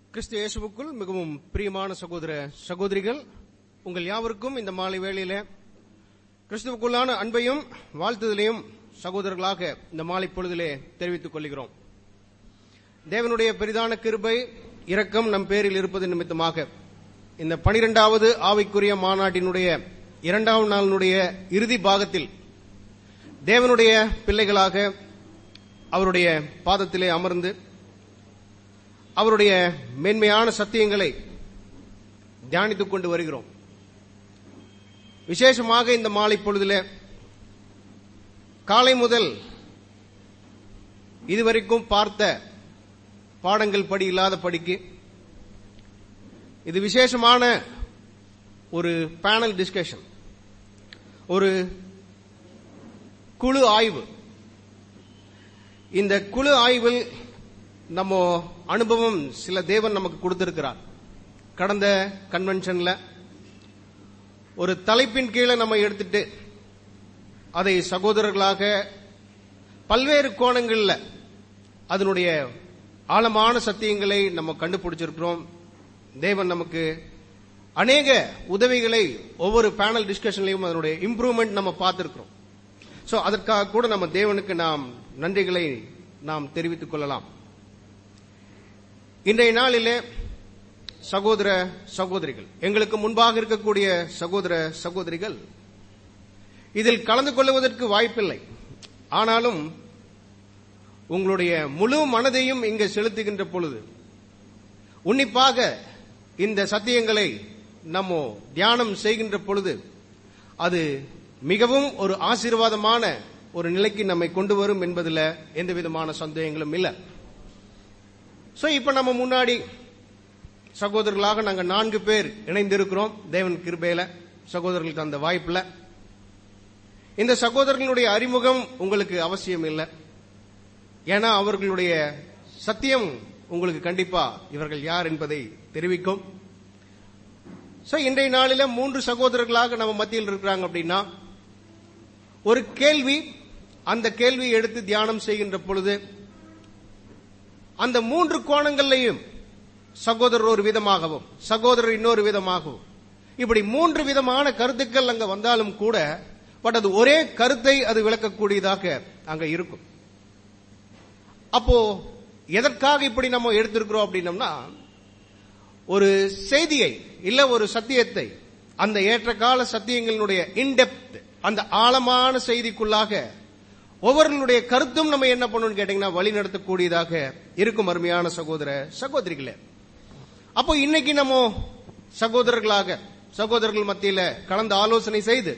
கிறிஸ்து இயேசுவுக்குள் மிகவும் பிரியமான சகோதர சகோதரிகள் உங்கள் யாவருக்கும் இந்த மாலை வேளையில கிறிஸ்துவுக்குள்ளான அன்பையும் வாழ்த்துதலையும் சகோதரர்களாக இந்த மாலை பொழுதிலே தெரிவித்துக் கொள்கிறோம் தேவனுடைய பெரிதான கிருபை இரக்கம் நம் பேரில் இருப்பது நிமித்தமாக இந்த பனிரெண்டாவது ஆவிக்குரிய மாநாட்டினுடைய இரண்டாம் நாளினுடைய இறுதி பாகத்தில் தேவனுடைய பிள்ளைகளாக அவருடைய பாதத்திலே அமர்ந்து அவருடைய மேன்மையான சத்தியங்களை தியானித்துக் கொண்டு வருகிறோம் விசேஷமாக இந்த மாலை பொழுதிலே காலை முதல் இதுவரைக்கும் பார்த்த பாடங்கள் படி இல்லாத படிக்கு இது விசேஷமான ஒரு பேனல் டிஸ்கஷன் ஒரு குழு ஆய்வு இந்த குழு ஆய்வில் நம்ம அனுபவம் சில தேவன் நமக்கு கொடுத்திருக்கிறார் கடந்த கன்வென்ஷன்ல ஒரு தலைப்பின் கீழே நம்ம எடுத்துட்டு அதை சகோதரர்களாக பல்வேறு கோணங்கள்ல அதனுடைய ஆழமான சத்தியங்களை நம்ம கண்டுபிடிச்சிருக்கிறோம் தேவன் நமக்கு அநேக உதவிகளை ஒவ்வொரு பேனல் டிஸ்கஷன்லையும் அதனுடைய இம்ப்ரூவ்மெண்ட் நம்ம பார்த்திருக்கிறோம் சோ அதற்காக கூட நம்ம தேவனுக்கு நாம் நன்றிகளை நாம் தெரிவித்துக் கொள்ளலாம் இன்றைய நாளிலே சகோதர சகோதரிகள் எங்களுக்கு முன்பாக இருக்கக்கூடிய சகோதர சகோதரிகள் இதில் கலந்து கொள்வதற்கு வாய்ப்பில்லை ஆனாலும் உங்களுடைய முழு மனதையும் இங்கு செலுத்துகின்ற பொழுது உன்னிப்பாக இந்த சத்தியங்களை நம்ம தியானம் செய்கின்ற பொழுது அது மிகவும் ஒரு ஆசீர்வாதமான ஒரு நிலைக்கு நம்மை கொண்டு வரும் என்பதில் எந்த விதமான சந்தேகங்களும் இல்லை சோ இப்ப நம்ம முன்னாடி சகோதரர்களாக நாங்க நான்கு பேர் இணைந்திருக்கிறோம் தேவன் கிருபையில சகோதரர்களுக்கு அந்த வாய்ப்புல இந்த சகோதரர்களுடைய அறிமுகம் உங்களுக்கு அவசியம் இல்லை ஏன்னா அவர்களுடைய சத்தியம் உங்களுக்கு கண்டிப்பா இவர்கள் யார் என்பதை தெரிவிக்கும் சோ இன்றைய நாளில மூன்று சகோதரர்களாக நம்ம மத்தியில் இருக்கிறாங்க அப்படின்னா ஒரு கேள்வி அந்த கேள்வியை எடுத்து தியானம் செய்கின்ற பொழுது அந்த மூன்று கோணங்கள்லையும் சகோதரர் ஒரு விதமாகவும் சகோதரர் இன்னொரு விதமாகவும் இப்படி மூன்று விதமான கருத்துக்கள் அங்க வந்தாலும் கூட பட் அது ஒரே கருத்தை அது விளக்கக்கூடியதாக அங்க இருக்கும் அப்போ எதற்காக இப்படி நம்ம எடுத்திருக்கிறோம் அப்படின்னம்னா ஒரு செய்தியை இல்ல ஒரு சத்தியத்தை அந்த ஏற்ற கால சத்தியங்களினுடைய இன்டெப்த் அந்த ஆழமான செய்திக்குள்ளாக ஒவ்வொருவருடைய கருத்தும் நம்ம என்ன பண்ணணும்னு கேட்டீங்கன்னா வழி நடத்தக்கூடியதாக இருக்கும் அருமையான சகோதர சகோதரிகளே அப்போ இன்னைக்கு நம்ம சகோதரர்களாக சகோதரர்கள் மத்தியில கலந்து ஆலோசனை செய்து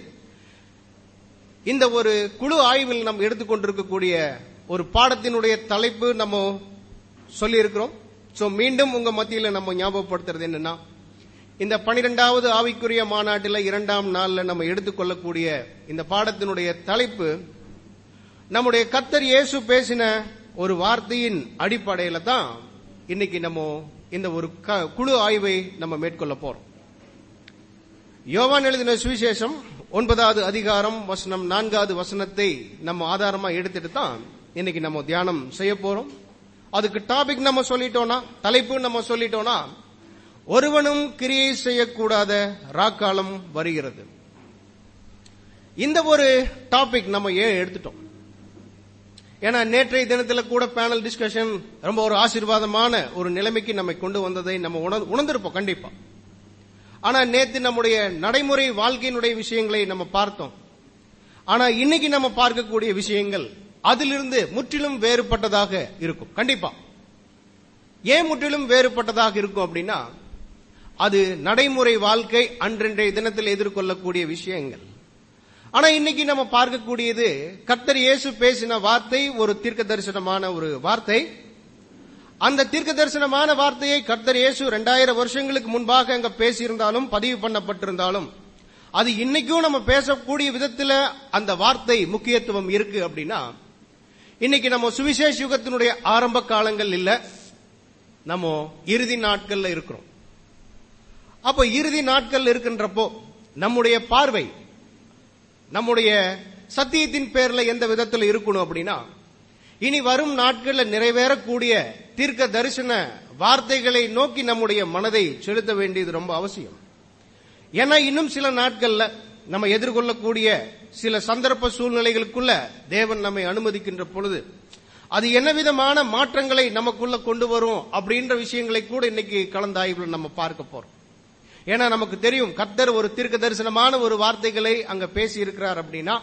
இந்த ஒரு குழு ஆய்வில் நம்ம எடுத்துக்கொண்டிருக்கக்கூடிய ஒரு பாடத்தினுடைய தலைப்பு நம்ம சொல்லி இருக்கிறோம் சோ மீண்டும் உங்க மத்தியில நம்ம ஞாபகப்படுத்துறது என்னன்னா இந்த பனிரெண்டாவது ஆவிக்குரிய மாநாட்டில் இரண்டாம் நாள்ல நம்ம எடுத்துக்கொள்ளக்கூடிய இந்த பாடத்தினுடைய தலைப்பு நம்முடைய கத்தர் இயேசு பேசின ஒரு வார்த்தையின் அடிப்படையில தான் இன்னைக்கு நம்ம இந்த ஒரு குழு ஆய்வை நம்ம மேற்கொள்ள போறோம் யோவான் எழுதின சுவிசேஷம் ஒன்பதாவது அதிகாரம் வசனம் நான்காவது வசனத்தை நம்ம ஆதாரமா எடுத்துட்டு தான் இன்னைக்கு நம்ம தியானம் செய்ய போறோம் அதுக்கு டாபிக் நம்ம சொல்லிட்டோம்னா தலைப்பு நம்ம சொல்லிட்டோம்னா ஒருவனும் கிரியை செய்யக்கூடாத ராக்காலம் வருகிறது இந்த ஒரு டாபிக் நம்ம ஏன் எடுத்துட்டோம் ஏன்னா நேற்றைய தினத்துல கூட பேனல் டிஸ்கஷன் ரொம்ப ஒரு ஆசீர்வாதமான ஒரு நிலைமைக்கு நம்மை கொண்டு வந்ததை நம்ம உணர்ந்திருப்போம் கண்டிப்பா ஆனா நேத்து நம்முடைய நடைமுறை வாழ்க்கையினுடைய விஷயங்களை நம்ம பார்த்தோம் ஆனா இன்னைக்கு நம்ம பார்க்கக்கூடிய விஷயங்கள் அதிலிருந்து முற்றிலும் வேறுபட்டதாக இருக்கும் கண்டிப்பா ஏன் முற்றிலும் வேறுபட்டதாக இருக்கும் அப்படின்னா அது நடைமுறை வாழ்க்கை அன்றன்றைய தினத்தில் எதிர்கொள்ளக்கூடிய விஷயங்கள் ஆனா இன்னைக்கு நம்ம பார்க்கக்கூடியது கர்த்தர் இயேசு பேசின வார்த்தை ஒரு தீர்க்க தரிசனமான ஒரு வார்த்தை அந்த தீர்க்க தரிசனமான வார்த்தையை கர்த்தர் இயேசு ரெண்டாயிரம் வருஷங்களுக்கு முன்பாக அங்க பேசியிருந்தாலும் பதிவு பண்ணப்பட்டிருந்தாலும் அது இன்னைக்கும் நம்ம பேசக்கூடிய விதத்துல அந்த வார்த்தை முக்கியத்துவம் இருக்கு அப்படின்னா இன்னைக்கு நம்ம சுவிசேஷ யுகத்தினுடைய ஆரம்ப காலங்கள் இல்ல நம்ம இறுதி நாட்கள்ல இருக்கிறோம் அப்போ இறுதி நாட்கள் இருக்கின்றப்போ நம்முடைய பார்வை நம்முடைய சத்தியத்தின் பேர்ல எந்த விதத்தில் இருக்கணும் அப்படின்னா இனி வரும் நாட்களில் நிறைவேறக்கூடிய தீர்க்க தரிசன வார்த்தைகளை நோக்கி நம்முடைய மனதை செலுத்த வேண்டியது ரொம்ப அவசியம் ஏன்னா இன்னும் சில நாட்கள்ல நம்ம எதிர்கொள்ளக்கூடிய சில சந்தர்ப்ப சூழ்நிலைகளுக்குள்ள தேவன் நம்மை அனுமதிக்கின்ற பொழுது அது என்ன விதமான மாற்றங்களை நமக்குள்ள கொண்டு வரும் அப்படின்ற விஷயங்களை கூட இன்னைக்கு கலந்தாய்வுல நம்ம பார்க்க போறோம் ஏன்னா நமக்கு தெரியும் கர்த்தர் ஒரு தீர்க்க தரிசனமான ஒரு வார்த்தைகளை அங்க பேசி இருக்கிறார் அப்படின்னா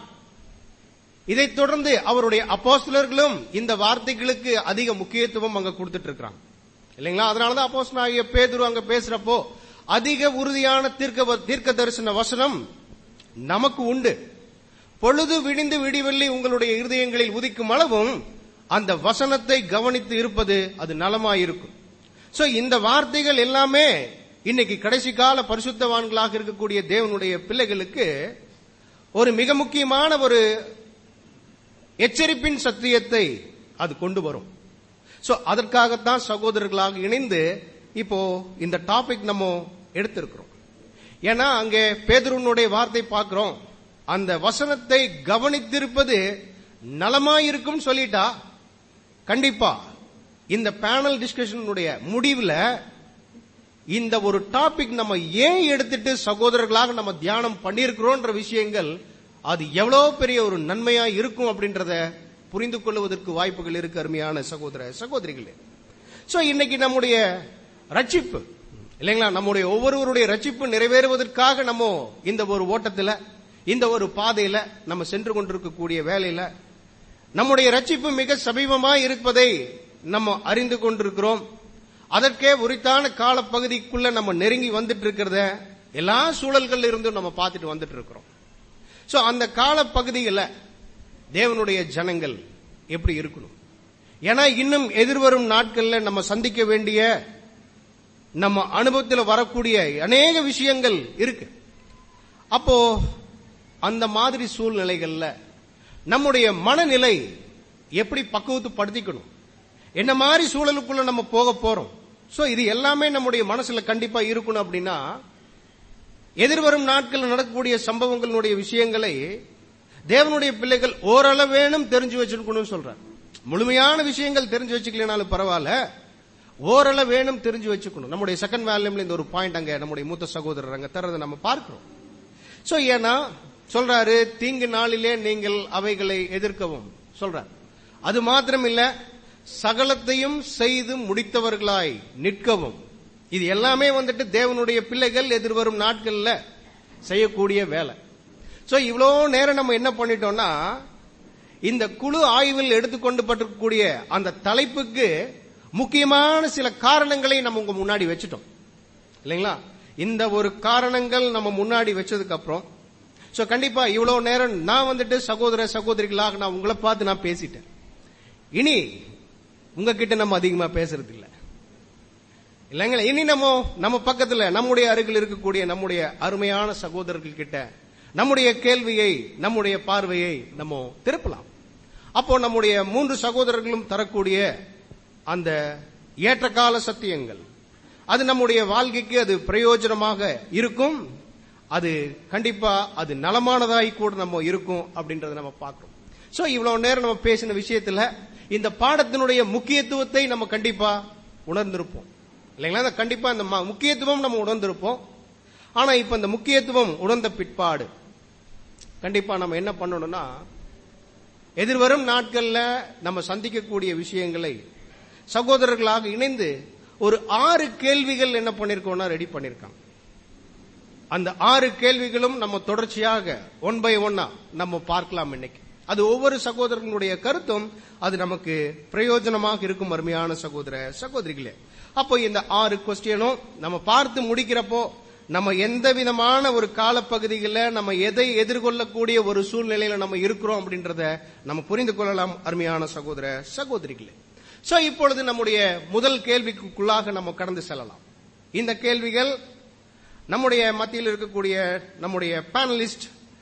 இதைத் தொடர்ந்து அவருடைய அப்போஸ்தலர்களும் இந்த வார்த்தைகளுக்கு அதிக முக்கியத்துவம் அங்க கொடுத்துட்டு இருக்கிறாங்க இல்லைங்களா அதனாலதான் அப்போஸ்தலன் ஆகிய பேதுரு அங்க பேசுறப்போ அதிக உறுதியான தீர்க்க தீர்க்க தரிசன வசனம் நமக்கு உண்டு பொழுது விடிந்து விடிவெள்ளி உங்களுடைய இருதயங்களில் உதிக்கும் அளவும் அந்த வசனத்தை கவனித்து இருப்பது அது நலமாயிருக்கும் சோ இந்த வார்த்தைகள் எல்லாமே இன்னைக்கு கடைசி கால பரிசுத்தவான்களாக இருக்கக்கூடிய தேவனுடைய பிள்ளைகளுக்கு ஒரு மிக முக்கியமான ஒரு எச்சரிப்பின் சத்தியத்தை அது கொண்டு வரும் சோ அதற்காகத்தான் சகோதரர்களாக இணைந்து இப்போ இந்த டாபிக் நம்ம எடுத்திருக்கிறோம் ஏன்னா அங்கே பேதுருனுடைய வார்த்தை பார்க்கிறோம் அந்த வசனத்தை கவனித்திருப்பது நலமாயிருக்கும் சொல்லிட்டா கண்டிப்பா இந்த பேனல் டிஸ்கஷனுடைய முடிவுல இந்த ஒரு டாபிக் நம்ம ஏன் எடுத்துட்டு சகோதரர்களாக நம்ம தியானம் பண்ணியிருக்கிறோன்ற விஷயங்கள் அது எவ்வளவு பெரிய ஒரு நன்மையா இருக்கும் அப்படின்றத புரிந்து கொள்வதற்கு வாய்ப்புகள் இருக்கு அருமையான சகோதர சகோதரிகளே சோ இன்னைக்கு நம்முடைய ரட்சிப்பு இல்லைங்களா நம்முடைய ஒவ்வொருவருடைய ரட்சிப்பு நிறைவேறுவதற்காக நம்ம இந்த ஒரு ஓட்டத்துல இந்த ஒரு பாதையில நம்ம சென்று கொண்டிருக்கக்கூடிய வேலையில நம்முடைய ரட்சிப்பு மிக சமீபமா இருப்பதை நம்ம அறிந்து கொண்டிருக்கிறோம் அதற்கே உரித்தான காலப்பகுதிக்குள்ள நம்ம நெருங்கி வந்துட்டு இருக்கிறத எல்லா சூழல்கள் இருந்தும் நம்ம பார்த்துட்டு வந்துட்டு இருக்கிறோம் சோ அந்த காலப்பகுதியில் தேவனுடைய ஜனங்கள் எப்படி இருக்கணும் ஏன்னா இன்னும் எதிர்வரும் நாட்கள்ல நம்ம சந்திக்க வேண்டிய நம்ம அனுபவத்தில் வரக்கூடிய அநேக விஷயங்கள் இருக்கு அப்போ அந்த மாதிரி சூழ்நிலைகள்ல நம்முடைய மனநிலை எப்படி பக்குவத்து படுத்திக்கணும் என்ன மாதிரி சூழலுக்குள்ள நம்ம போக போறோம் சோ இது எல்லாமே நம்முடைய மனசுல கண்டிப்பா இருக்கணும் அப்படின்னா எதிர்வரும் நாட்களில் நடக்கக்கூடிய சம்பவங்களுடைய விஷயங்களை தேவனுடைய பிள்ளைகள் ஓரளவேனும் தெரிஞ்சு வச்சிருக்கணும்னு சொல்றார் முழுமையான விஷயங்கள் தெரிஞ்சு வச்சுக்கலனாலும் பரவாயில்ல ஓரளவேனும் தெரிஞ்சு வச்சுக்கணும் நம்முடைய செகண்ட் வேல்யூம்ல இந்த ஒரு பாயிண்ட் அங்க நம்முடைய மூத்த சகோதரர் அங்க தரதை நம்ம பார்க்கிறோம் சோ ஏன்னா சொல்றாரு தீங்கு நாளிலே நீங்கள் அவைகளை எதிர்க்கவும் சொல்றார் அது மாத்திரம் இல்ல சகலத்தையும் செய்து முடித்தவர்களாய் நிற்கவும் இது எல்லாமே வந்துட்டு தேவனுடைய பிள்ளைகள் எதிர்வரும் நாட்கள்ல செய்யக்கூடிய வேலை சோ இவ்வளோ நேரம் நம்ம என்ன பண்ணிட்டோம்னா இந்த குழு ஆய்வில் எடுத்துக்கொண்டு பட்டிருக்கக்கூடிய அந்த தலைப்புக்கு முக்கியமான சில காரணங்களை நம்ம உங்க முன்னாடி வச்சுட்டோம் இல்லைங்களா இந்த ஒரு காரணங்கள் நம்ம முன்னாடி வச்சதுக்கு அப்புறம் சோ கண்டிப்பா இவ்வளவு நேரம் நான் வந்துட்டு சகோதர சகோதரிகளாக நான் உங்களை பார்த்து நான் பேசிட்டேன் இனி உங்ககிட்ட நம்ம அதிகமா பேசுறது இல்ல இல்லைங்களா இனி நம்ம நம்ம பக்கத்துல நம்முடைய அருகில் இருக்கக்கூடிய நம்முடைய அருமையான சகோதரர்கள் கிட்ட நம்முடைய கேள்வியை நம்முடைய பார்வையை நம்ம திருப்பலாம் அப்போ நம்முடைய மூன்று சகோதரர்களும் தரக்கூடிய அந்த ஏற்றகால சத்தியங்கள் அது நம்முடைய வாழ்க்கைக்கு அது பிரயோஜனமாக இருக்கும் அது கண்டிப்பா அது நலமானதாய் கூட நம்ம இருக்கும் அப்படின்றத நம்ம பார்க்கிறோம் சோ இவ்வளவு நேரம் நம்ம பேசின விஷயத்துல இந்த பாடத்தினுடைய முக்கியத்துவத்தை நம்ம கண்டிப்பா உணர்ந்திருப்போம் இல்லைங்களா அந்த கண்டிப்பா இந்த ம- முக்கியத்துவம் நம்ம உணர்ந்திருப்போம் ஆனா இப்ப இந்த முக்கியத்துவம் உணர்ந்த பிற்பாடு கண்டிப்பா நம்ம என்ன பண்ணணும்னா எதிர்வரும் நாட்கள்ல நம்ம சந்திக்கக்கூடிய விஷயங்களை சகோதரர்களாக இணைந்து ஒரு ஆறு கேள்விகள் என்ன பண்ணிருக்கோம்னா ரெடி பண்ணிருக்காங்க அந்த ஆறு கேள்விகளும் நம்ம தொடர்ச்சியாக ஒன் பை ஒன்னா நம்ம பார்க்கலாம் இன்னைக்கு அது ஒவ்வொரு சகோதரர்களுடைய கருத்தும் அது நமக்கு பிரயோஜனமாக இருக்கும் அருமையான சகோதர சகோதரிகளே அப்போ இந்த ஆறு கொஸ்டியனும் நம்ம பார்த்து முடிக்கிறப்போ நம்ம எந்த விதமான ஒரு காலப்பகுதிகளில் நம்ம எதை எதிர்கொள்ளக்கூடிய ஒரு சூழ்நிலையில நம்ம இருக்கிறோம் அப்படின்றத நம்ம புரிந்து கொள்ளலாம் அருமையான சகோதர சகோதரிகளே சோ இப்பொழுது நம்முடைய முதல் கேள்விக்குள்ளாக நம்ம கடந்து செல்லலாம் இந்த கேள்விகள் நம்முடைய மத்தியில் இருக்கக்கூடிய நம்முடைய panelist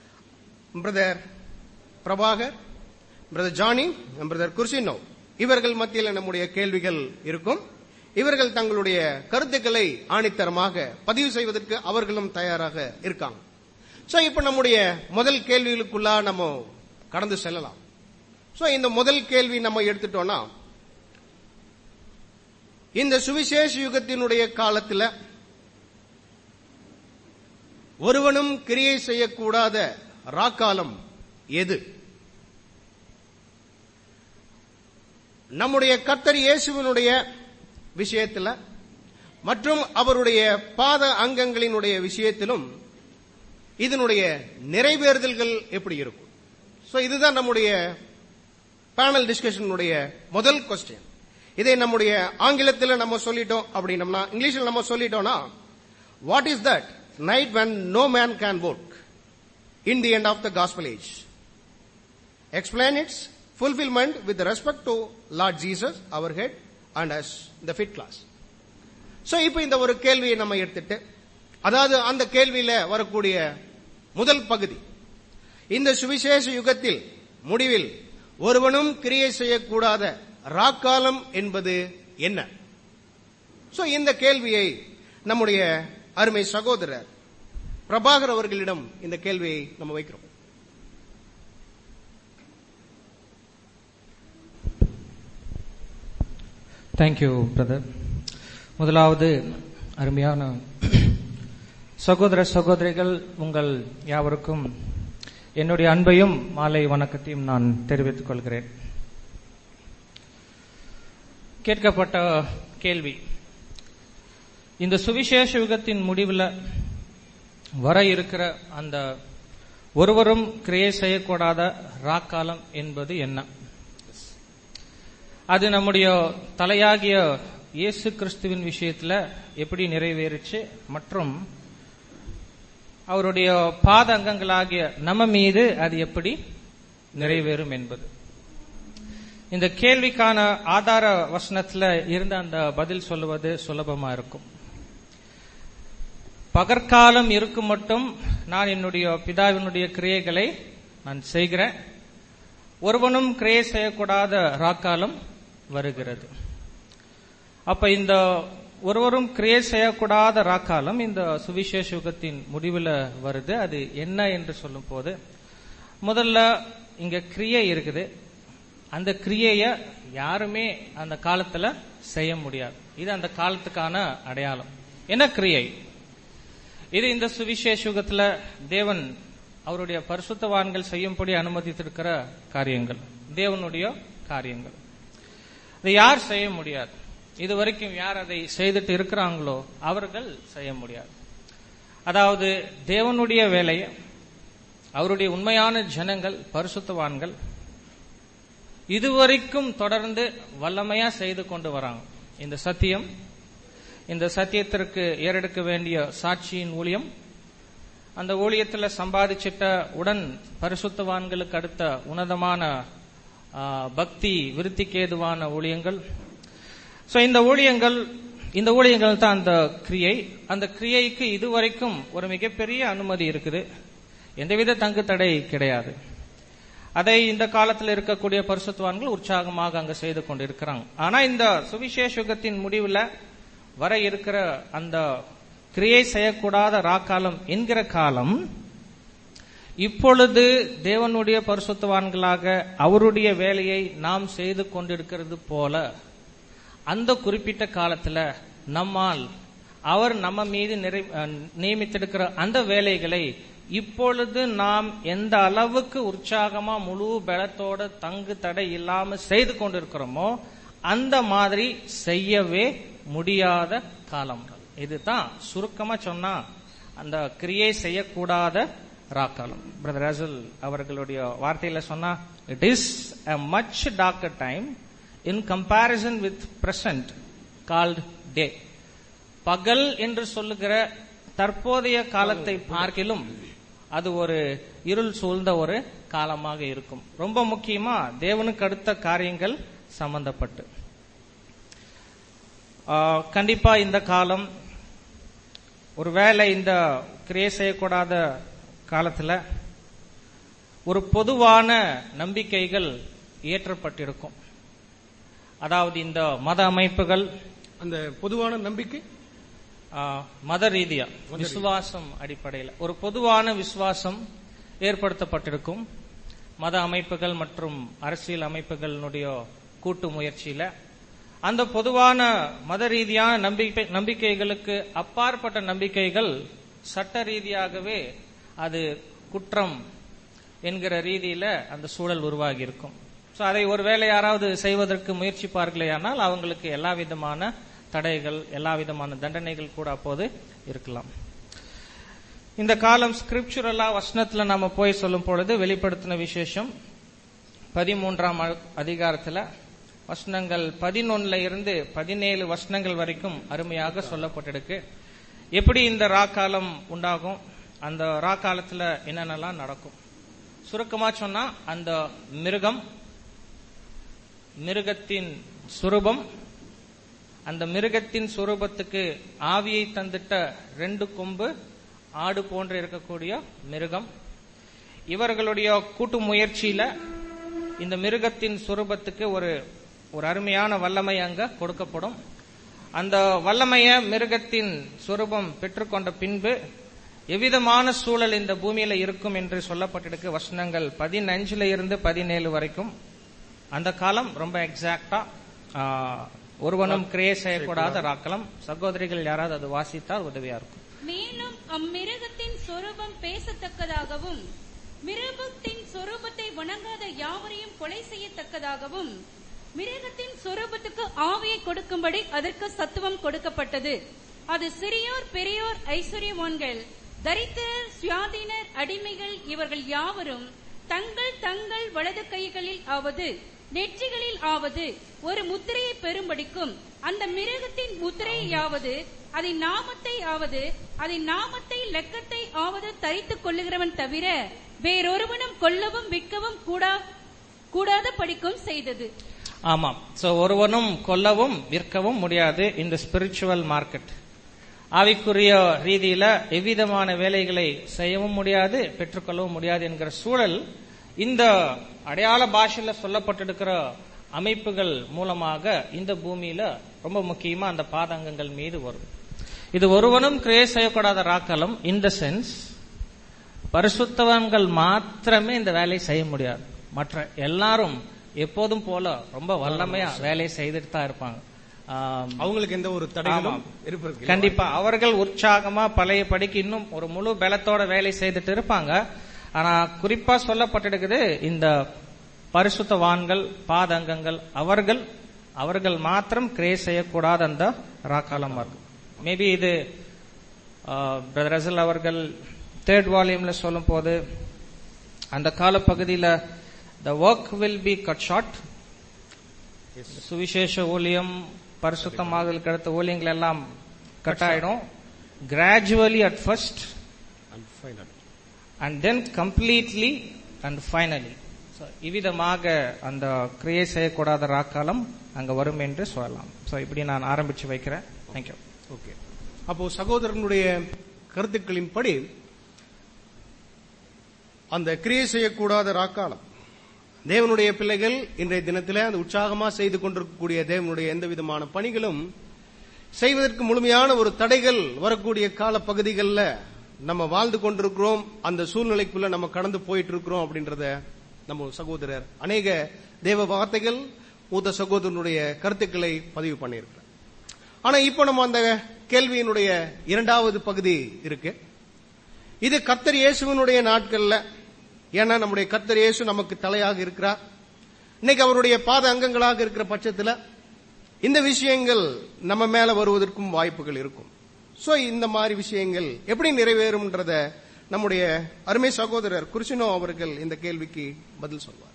brother Prabhakar brother Johnny brother குர்சினோ இவர்கள் மத்தியில் நம்முடைய கேள்விகள் இருக்கும் இவர்கள் தங்களுடைய கருத்துக்களை ஆணித்தரமாக பதிவு செய்வதற்கு அவர்களும் தயாராக இருக்காங்க சோ இப்ப நம்முடைய முதல் கேள்விகளுக்குள்ளா நம்ம கடந்து செல்லலாம் சோ இந்த முதல் கேள்வி நம்ம எடுத்துட்டோம்னா இந்த சுவிசேஷ யுகத்தினுடைய காலத்துல ஒருவனும் கிரியை செய்யக்கூடாத ராக்காலம் எது நம்முடைய கர்த்தர் இயேசுவினுடைய விஷயத்துல மற்றும் அவருடைய பாத அங்கங்களினுடைய விஷயத்திலும் இதனுடைய நிறைவேறுதல்கள் எப்படி இருக்கும் சோ இதுதான் நம்முடைய பேனல் டிஸ்கஷனுடைய முதல் கொஸ்டின் இதை நம்முடைய ஆங்கிலத்தில் நம்ம சொல்லிட்டோம் அப்படின்னம்னா இங்கிலீஷில் நம்ம சொல்லிட்டோம்னா what is that night when no man can work in the end of the gospel age explain its fulfillment with respect to lord jesus our head and as the fifth class so இப்போ இந்த ஒரு கேள்வியை நம்ம எடுத்துட்டு அதாவது அந்த கேள்வியில வரக்கூடிய முதல் பகுதி இந்த சுவிசேஷ யுகத்தில் முடிவில் ஒருவனும் கிரியை செய்யக்கூடாத ராக்காலம் என்பது என்ன சோ இந்த கேள்வியை நம்முடைய அருமை சகோதரர் பிரபாகர் அவர்களிடம் இந்த கேள்வியை நம்ம வைக்கிறோம் தேங்க்யூ பிரதர் முதலாவது அருமையான சகோதர சகோதரிகள் உங்கள் யாவருக்கும் என்னுடைய அன்பையும் மாலை வணக்கத்தையும் நான் தெரிவித்துக் கொள்கிறேன் கேட்கப்பட்ட கேள்வி இந்த சுவிசேஷ யுகத்தின் முடிவில் வர இருக்கிற அந்த ஒருவரும் கிரியை செய்யக்கூடாத ராக்காலம் என்பது என்ன அது நம்முடைய தலையாகிய இயேசு கிறிஸ்துவின் விஷயத்துல எப்படி நிறைவேறுச்சு மற்றும் அவருடைய பாத அங்கங்களாகிய நம்ம மீது அது எப்படி நிறைவேறும் என்பது இந்த கேள்விக்கான ஆதார வசனத்துல இருந்த அந்த பதில் சொல்லுவது சுலபமா இருக்கும் பகற்காலம் இருக்கும் மட்டும் நான் என்னுடைய பிதாவினுடைய கிரியைகளை நான் செய்கிறேன் ஒருவனும் கிரியை செய்யக்கூடாத ராக்காலம் வருகிறது அப்ப இந்த ஒருவரும் கிரியை செய்யக்கூடாத ராக்காலம் இந்த சுவிசேஷ யுகத்தின் முடிவில் வருது அது என்ன என்று சொல்லும் போது முதல்ல இங்க கிரியை இருக்குது அந்த கிரியைய யாருமே அந்த காலத்துல செய்ய முடியாது இது அந்த காலத்துக்கான அடையாளம் என்ன கிரியை இது இந்த சுவிசேஷ யுகத்துல தேவன் அவருடைய பரிசுத்தவான்கள் செய்யும்படி அனுமதித்திருக்கிற காரியங்கள் தேவனுடைய காரியங்கள் இதை யார் செய்ய முடியாது இது வரைக்கும் யார் அதை செய்துட்டு இருக்கிறாங்களோ அவர்கள் செய்ய முடியாது அதாவது தேவனுடைய வேலையை அவருடைய உண்மையான ஜனங்கள் பரிசுத்தவான்கள் இதுவரைக்கும் தொடர்ந்து வல்லமையா செய்து கொண்டு வராங்க இந்த சத்தியம் இந்த சத்தியத்திற்கு ஏறெடுக்க வேண்டிய சாட்சியின் ஊழியம் அந்த ஊழியத்தில் சம்பாதிச்சிட்ட உடன் பரிசுத்தவான்களுக்கு அடுத்த உன்னதமான ஆ, பக்தி விருத்திக்கு ஏதுவான ஊழியங்கள் சோ இந்த ஊழியங்கள் இந்த ஊழியங்கள் தான் அந்த கிரியை அந்த கிரியைக்கு இதுவரைக்கும் ஒரு மிகப்பெரிய அனுமதி இருக்குது எந்தவித தங்கு தடை கிடையாது அதை இந்த காலத்தில் இருக்கக்கூடிய பரிசுத்தவான்கள் உற்சாகமாக அங்க செய்து கொண்டிருக்கிறாங்க ஆனா இந்த சுவிசேஷ யுகத்தின் முடிவுல வர இருக்கிற அந்த கிரியை செய்யக்கூடாத ராக்காலம் என்கிற காலம் இப்பொழுது தேவனுடைய பரிசுத்தவான்களாக அவருடைய வேலையை நாம் செய்து கொண்டிருக்கிறது போல அந்த குறிப்பிட்ட காலத்துல நம்மால் அவர் நம்ம மீது நிறை அஹ், நியமித்திருக்கிற அந்த வேலைகளை இப்பொழுது நாம் எந்த அளவுக்கு உற்சாகமா முழு பலத்தோட தங்கு தடை இல்லாம செய்து கொண்டிருக்கிறோமோ அந்த மாதிரி செய்யவே முடியாத காலங்கள் இதுதான் சுருக்கமா சொன்னா அந்த கிரியை செய்யக்கூடாத ராக்காலம் பிரதர் ரசல் அவர்களுடைய வார்த்தையில சொன்னா it is a much darker time in comparison with present called day பகல் என்று சொல்லுகிற தற்போதைய காலத்தை பார்க்கிலும் அது ஒரு இருள் சூழ்ந்த ஒரு காலமாக இருக்கும் ரொம்ப முக்கியமா தேவனுக்கு அடுத்த காரியங்கள் சம்பந்தப்பட்டு ஆஹ், கண்டிப்பா இந்த காலம் ஒருவேளை இந்த கிரியை செய்யக்கூடாத காலத்துல ஒரு பொதுவான நம்பிக்கைகள் ஏற்றப்பட்டிருக்கும் அதாவது இந்த மத அமைப்புகள் அந்த பொதுவான நம்பிக்கை ஆ, மத ரீதியா விசுவாசம் அடிப்படையில் ஒரு பொதுவான விசுவாசம் ஏற்படுத்தப்பட்டிருக்கும் மத அமைப்புகள் மற்றும் அரசியல் அமைப்புகளினுடைய கூட்டு முயற்சியில அந்த பொதுவான மத ரீதியான நம்பிக்கை நம்பிக்கைகளுக்கு அப்பாற்பட்ட நம்பிக்கைகள் சட்ட ரீதியாகவே அது குற்றம் என்கிற ரீதியில அந்த சூழல் உருவாகி இருக்கும் சோ அதை ஒருவேளை யாராவது செய்வதற்கு முயற்சிப்பார்களேயானால் அவங்களுக்கு எல்லா விதமான தடைகள் எல்லா விதமான தண்டனைகள் கூட அப்போது இருக்கலாம் இந்த காலம் ஸ்கிரிப்சுரலா வசனத்துல நாம போய் சொல்லும் பொழுது வெளிப்படுத்தின விசேஷம் பதிமூன்றாம் அ- அதிகாரத்துல வசனங்கள் பதினொன்னுல இருந்து பதினேழு வசனங்கள் வரைக்கும் அருமையாக சொல்லப்பட்டிருக்கு எப்படி இந்த ராக்காலம் உண்டாகும் அந்த ராக்காலத்துல என்னென்னலாம் நடக்கும் சுருக்கமா சொன்னா அந்த மிருகம் மிருகத்தின் சுரூபம் அந்த மிருகத்தின் சுரூபத்துக்கு ஆவியை தந்திட்ட ரெண்டு கொம்பு ஆடு போன்று இருக்கக்கூடிய மிருகம் இவர்களுடைய கூட்டு முயற்சியில இந்த மிருகத்தின் சுரூபத்துக்கு ஒரு ஒரு அருமையான வல்லமை அங்க கொடுக்கப்படும் அந்த வல்லமைய மிருகத்தின் சுரூபம் பெற்றுக்கொண்ட பின்பு எவ்விதமான சூழல் இந்த பூமியில இருக்கும் என்று சொல்லப்பட்டிருக்கு வசனங்கள் பதினஞ்சுல இருந்து பதினேழு வரைக்கும் அந்த காலம் ரொம்ப எக்ஸாக்டா ஒருவனும் கிரியை செய்யக்கூடாத ராக்கலாம் சகோதரிகள் யாராவது அது வாசித்தால் உதவியா இருக்கும் மேலும் அம்மிருகத்தின் சொரூபம் பேசத்தக்கதாகவும் மிருகத்தின் சொரூபத்தை வணங்காத யாவரையும் கொலை செய்யத்தக்கதாகவும் மிருகத்தின் சொரூபத்துக்கு ஆவியை கொடுக்கும்படி அதற்கு சத்துவம் கொடுக்கப்பட்டது அது சிறியோர் பெரியோர் ஐஸ்வர்யவான்கள் தரித்திரர் சுயாதீனர் அடிமைகள் இவர்கள் யாவரும் தங்கள் தங்கள் வலது கைகளில் ஆவது நெற்றிகளில் ஆவது ஒரு முத்திரையை பெறும்படிக்கும் அந்த மிருகத்தின் முத்திரையாவது அதன் நாமத்தை ஆவது அதன் நாமத்தை லெக்கத்தை ஆவது தரித்துக் கொள்ளுகிறவன் தவிர வேறொருவனும் கொல்லவும் விற்கவும் கூடா கூடாத படிக்கும் செய்தது ஆமாம் சோ ஒருவனும் கொல்லவும் விற்கவும் முடியாது இந்த ஸ்பிரிச்சுவல் மார்க்கெட் ஆவிக்குரிய ரீதியில எவ்விதமான வேலைகளை செய்யவும் முடியாது பெற்றுக்கொள்ளவும் முடியாது என்கிற சூழல் இந்த அடையாள பாஷையில சொல்லப்பட்டிருக்கிற அமைப்புகள் மூலமாக இந்த பூமியில ரொம்ப முக்கியமா அந்த பாதங்கங்கள் மீது வரும் இது ஒருவனும் கிரியை செய்யக்கூடாத ராக்கலம் இந்த சென்ஸ் பரிசுத்தவன்கள் மாத்திரமே இந்த வேலையை செய்ய முடியாது மற்ற எல்லாரும் எப்போதும் போல ரொம்ப வல்லமையா வேலையை செய்துட்டு தான் இருப்பாங்க ஆம், அவங்களுக்கு எந்த ஒரு தடைகளும் ஆமாம். இருப்பதற்கு கண்டிப்பா அவர்கள் உற்சாகமா பழைய படிக்கு இன்னும் ஒரு முழு பலத்தோட வேலை செய்துட்டு இருப்பாங்க ஆனா குறிப்பா சொல்லப்பட்டிருக்குது இந்த பரிசுத்தவான்கள் பாதங்கங்கள் அவர்கள் அவர்கள் மாத்திரம் கிரே செய்யக்கூடாத அந்த ராக்காலம் இருக்கும் மேபி இது பிரதர் ரசல் அவர்கள் தேர்ட் வால்யூம்ல சொல்லும் போது அந்த காலப்பகுதியில the work will be cut short சுவிசேஷ ஊழியம் பரிசுத்தமாதலுக்கு அடுத்த ஊழியங்கள் எல்லாம் கட் ஆயிடும் gradually at first And final. And then completely and finally இவ்விதமாக அந்த கிரியை செய்யக்கூடாத ராக்காலம் அங்க வரும் என்று சொல்லலாம் சோ இப்படி நான் ஆரம்பிச்சு வைக்கிறேன் தேங்க்யூ ஓகே அப்போ சகோதரனுடைய கருத்துக்களின்படி அந்த கிரியை செய்யக்கூடாத ராக்காலம் தேவனுடைய பிள்ளைகள் இன்றைய தினத்திலே அந்த உற்சாகமா செய்து கொண்டிருக்கக்கூடிய தேவனுடைய எந்த விதமான பணிகளும் செய்வதற்கு முழுமையான ஒரு தடைகள் வரக்கூடிய கால பகுதிகளில் நம்ம வாழ்ந்து கொண்டிருக்கிறோம் அந்த சூழ்நிலைக்குள்ள நம்ம கடந்து போயிட்டு இருக்கிறோம் அப்படின்றத நம்ம சகோதரர் அநேக தேவ வார்த்தைகள் மூத்த சகோதரனுடைய கருத்துக்களை பதிவு பண்ணியிருக்கிறார் ஆனா இப்போ நம்ம அந்த கேள்வியினுடைய இரண்டாவது பகுதி இருக்கு இது கர்த்தர் இயேசுவினுடைய நாட்கள்ல ஏன்னா நம்முடைய கர்த்தர் இயேசு நமக்கு தலையாக இருக்கிறார் இன்னைக்கு அவருடைய பாத அங்கங்களாக இருக்கிற பட்சத்துல இந்த விஷயங்கள் நம்ம மேல வருவதற்கும் வாய்ப்புகள் இருக்கும் சோ இந்த மாதிரி விஷயங்கள் எப்படி நிறைவேறும்ன்றத நம்முடைய அருமை சகோதரர் குருசினோ அவர்கள் இந்த கேள்விக்கு பதில் சொல்வார்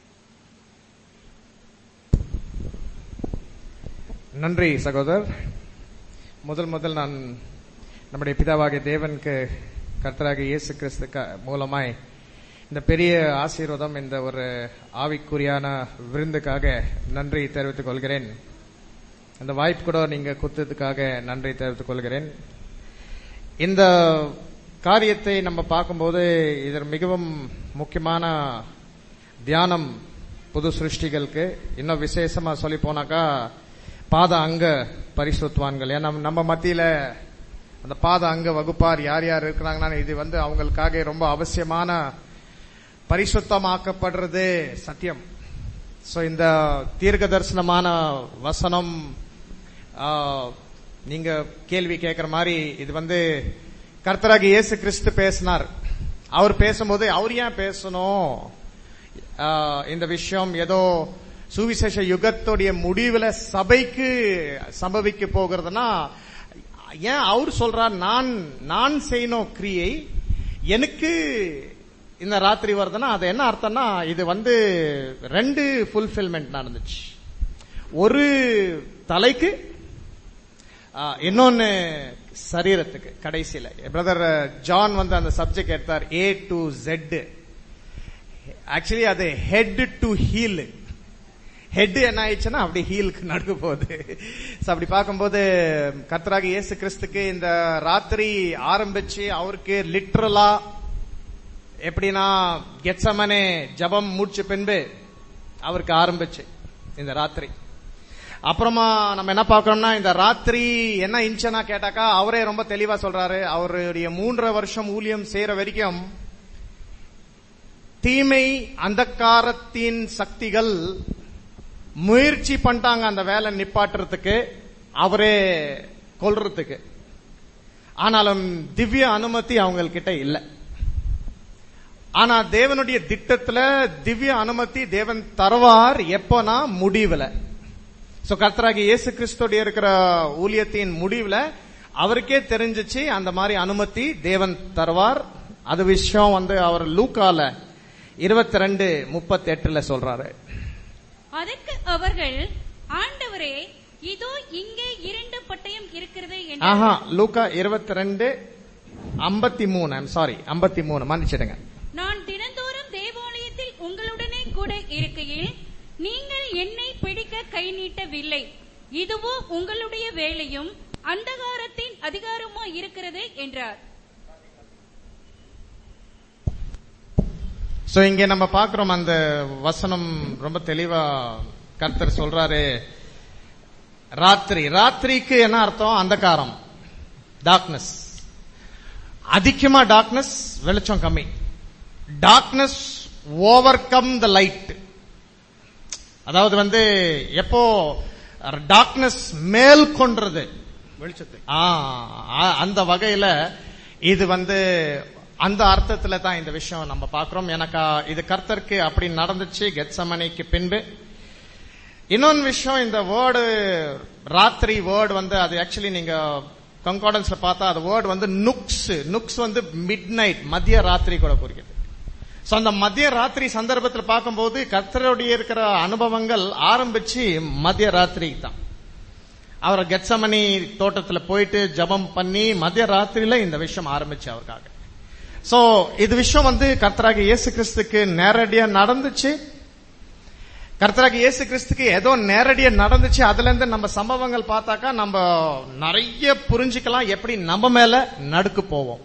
நன்றி சகோதரர் முதல் முதல் நான் நம்முடைய பிதாவாகிய தேவனுக்கு கர்த்தராகிய இயேசு கிறிஸ்து க- மூலமாய் இந்த பெரிய ஆசீர்வாதம் இந்த ஒரு ஆவிக்குரியான விருந்துக்காக நன்றி தெரிவித்துக் கொள்கிறேன் இந்த வாய்ப்பு கூட நீங்க கொடுத்ததுக்காக நன்றி தெரிவித்துக் கொள்கிறேன் இந்த காரியத்தை நம்ம பார்க்கும்போது இது மிகவும் முக்கியமான தியானம் புது சிருஷ்டிகளுக்கு இன்னும் விசேஷமா சொல்லி போனாக்கா பாத அங்க பரிசுத்வான்கள் ஏன்னா நம்ம மத்தியில அந்த பாத அங்க வகுப்பார் யார் யார் இருக்கிறாங்கன்னா இது வந்து அவங்களுக்காக ரொம்ப அவசியமான பரிசுத்தமாக்கப்படுறது சத்தியம் சோ இந்த தீர்க்க தரிசனமான வசனம் ஆ, நீங்க கேள்வி கேட்கிற மாதிரி இது வந்து கர்த்தராகி இயேசு கிறிஸ்து பேசினார் அவர் பேசும்போது அவர் ஏன் பேசணும் ஆ, இந்த விஷயம் ஏதோ சுவிசேஷ யுகத்துடைய முடிவுல சபைக்கு சம்பவிக்க போகிறதுனா ஏன் அவர் சொல்றார் நான் நான் செய்யணும் கிரியை எனக்கு இந்த ராத்திரி வருதுன்னா அது என்ன அர்த்தம்னா இது வந்து ரெண்டு ஃபுல்ஃபில்மெண்ட் நடந்துச்சு ஒரு தலைக்கு ஆ, இன்னொன்னு சரீரத்துக்கு கடைசியில பிரதர் ஜான் வந்து அந்த சப்ஜெக்ட் எடுத்தார் ஏ டு ஜெட் ஆக்சுவலி அது ஹெட் டு ஹீல் ஹெட் என்ன ஆயிடுச்சுன்னா அப்படி ஹீலுக்கு நடுக்க போகுது So, அப்படி பார்க்கும்போது கர்த்தராக இயேசு கிறிஸ்துக்கு இந்த ராத்திரி ஆரம்பிச்சு அவருக்கு லிட்ரலா எப்படின்னா கெட்சமனே ஜபம் முடிச்ச பின்பு அவருக்கு ஆரம்பிச்சு இந்த ராத்திரி அப்புறமா நம்ம என்ன பார்க்கறோம்னா இந்த ராத்திரி என்ன இன்ச்சனா கேட்டாக்கா அவரே ரொம்ப தெளிவா சொல்றாரு அவருடைய மூன்றரை வருஷம் ஊழியம் செய்யற வரைக்கும் தீமை அந்தக்காரத்தின் சக்திகள் முயற்சி பண்ணிட்டாங்க அந்த வேலை நிப்பாட்டுறதுக்கு அவரே கொல்றதுக்கு ஆனாலும் திவ்ய அனுமதி அவங்கக்கிட்ட இல்ல ஆனா தேவனுடைய திட்டத்துல திவ்ய அனுமதி தேவன் தருவார் எப்போனா முடிவுல சோ கர்த்தராகி இயேசு கிறிஸ்துடைய இருக்கிற ஊழியத்தின் முடிவுல அவருக்கே தெரிஞ்சிச்சு அந்த மாதிரி அனுமதி தேவன் தருவார் அது விஷயம் வந்து அவர் லூக்கால இருபத்தி ரெண்டு முப்பத்தி எட்டுல சொல்றாரு அதற்கு அவர்கள் ஆண்டவரே இதோ இங்கே இரண்டு பட்டயம் இருக்கிறது என்று ஆஹா லூக்கா இருபத்தி ரெண்டு ஐம்பத்தி மூணு ஐம் சாரி ஐம்பத்தி மூணு மன்னிச்சிடுங்க நான் தினந்தோறும் தேவாலயத்தில் உங்களுடனே கூட இருக்கையில் நீங்கள் என்னை பிடிக்க கை நீட்டவில்லை இதுவோ உங்களுடைய வேலையும் அந்தகாரத்தின் அதிகாரமா இருக்கிறது என்றார் சோ இங்க நம்ம பாக்குறோம் அந்த வசனம் ரொம்ப தெளிவா கர்த்தர் சொல்றாரு ராத்திரி ராத்திரிக்கு என்ன அர்த்தம் அந்தகாரம் டார்க்னஸ் அதிகமா டார்க்னஸ் வெளிச்சம் கம்மி darkness overcome the light அதாவது வந்து எப்போ டார்க்னஸ் மேல் கொன்றது வெளிச்சத்தை ஆ, ஆ, அந்த வகையில இது வந்து அந்த அர்த்தத்துல தான் இந்த விஷயம் நம்ம பார்க்கிறோம் எனக்கு இது கர்த்தருக்கு அப்படி நடந்துச்சு கெத்சமனைக்கு பின்பு இன்னொன்னு விஷயம் இந்த வேர்டு ராத்திரி வேர்டு வந்து அது ஆக்சுவலி நீங்க கங்கார்டன்ஸ்ல பார்த்தா அது வேர்டு வந்து நுக்ஸ் நுக்ஸ் வந்து மிட் நைட் மதிய ராத்திரி கூட குறிக்கிறது சோ அந்த மதிய ராத்திரி சந்தர்ப்பத்தில் பார்க்கும்போது கர்த்தருடைய இருக்கிற அனுபவங்கள் ஆரம்பிச்சு மதிய ராத்திரி தான் அவர் கெட்சமணி தோட்டத்துல போயிட்டு ஜெபம் பண்ணி மதிய ராத்திரியில இந்த விஷயம் ஆரம்பிச்சு அவருக்காக சோ இது விஷயம் வந்து கர்த்தராக இயேசு கிறிஸ்துக்கு நேரடியா நடந்துச்சு கர்த்தராக இயேசு கிறிஸ்துக்கு ஏதோ நேரடியா நடந்துச்சு அதுல இருந்து நம்ம சம்பவங்கள் பார்த்தாக்கா நம்ம நிறைய புரிஞ்சுக்கலாம் எப்படி நம்ம மேல நடுக்கு போவோம்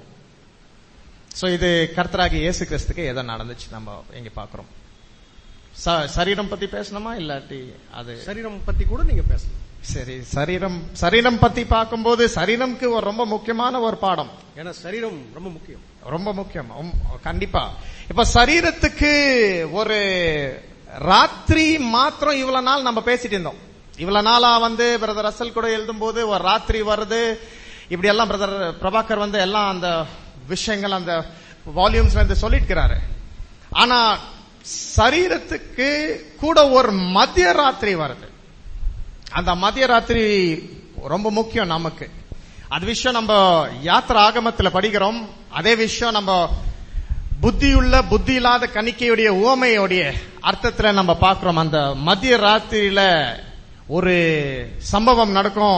சோ இது கர்த்தராக இயேசு கிறிஸ்துக்கு ஏதோ நடந்துச்சு நம்ம இங்க பாக்குறோம் ச- சரீரம் பத்தி பேசணுமா இல்லாட்டி அது சரீரம் பத்தி கூட நீங்க பேசலாம் சரி சரீரம் சரீரம் பத்தி பார்க்கும்போது சரீரம்க்கு ஒரு ரொம்ப முக்கியமான ஒரு பாடம் ஏன்னா சரீரம் ரொம்ப முக்கியம் ரொம்ப முக்கியம் உம், கண்டிப்பா இப்ப சரீரத்துக்கு ஒரு ராத்திரி மாத்திரம் இவ்வளவு நாள் நம்ம பேசிட்டு இருந்தோம் இவ்வளவு நாளா வந்து பிரதர் ரசல் கூட எழுதும் போது ஒரு ராத்திரி வருது இப்படி எல்லாம் பிரதர் பிரபாகர் வந்து எல்லாம் அந்த விஷயங்கள் அந்த வால்யூம்ஸ்ல இருந்து சொல்லிருக்கிறாரு ஆனா சரீரத்துக்கு கூட ஒரு மத்திய ராத்திரி வருது அந்த மதிய ராத்திரி ரொம்ப முக்கியம் நமக்கு அது விஷயம் நம்ம யாத்திரை ஆகமத்துல படிக்கிறோம் அதே விஷயம் நம்ம புத்தியுள்ள புத்தி இல்லாத கணிக்கையுடைய உவமையுடைய அர்த்தத்துல நம்ம பார்க்கிறோம் அந்த மதிய ராத்திரியில ஒரு சம்பவம் நடக்கும்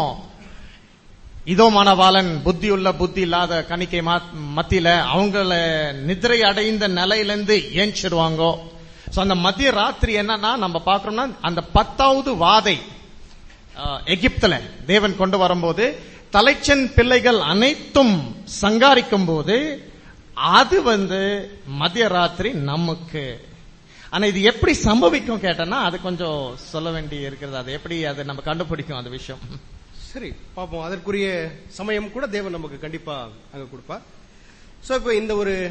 இதோ மணவாளன் புத்தியுள்ள புத்தி இல்லாத கணிக்கை மா- மத்தியில அவங்கள நிதிரை அடைந்த நிலையிலிருந்து ஏஞ்சிடுவாங்க சோ அந்த மத்திய ராத்திரி என்னன்னா நம்ம பார்க்கறோம்னா அந்த பத்தாவது வாதை ஆஹ், எகிப்துல தேவன் கொண்டு வரும்போது தலைச்சன் பிள்ளைகள் அனைத்தும் சங்காரிக்கும் போது அது வந்து மதிய ராத்திரி நமக்கு ஆனா இது எப்படி சம்பவிக்கும் கேட்டனா அது கொஞ்சம் சொல்ல வேண்டி இருக்கிறது அது எப்படி அது நம்ம கண்டுபிடிக்கும் அந்த விஷயம் சரி பாப்போம் அதற்குரிய சமயம் கூட தேவன் நமக்கு கண்டிப்பா அங்க கொடுப்பார் சோ இப்போ இந்த ஒரு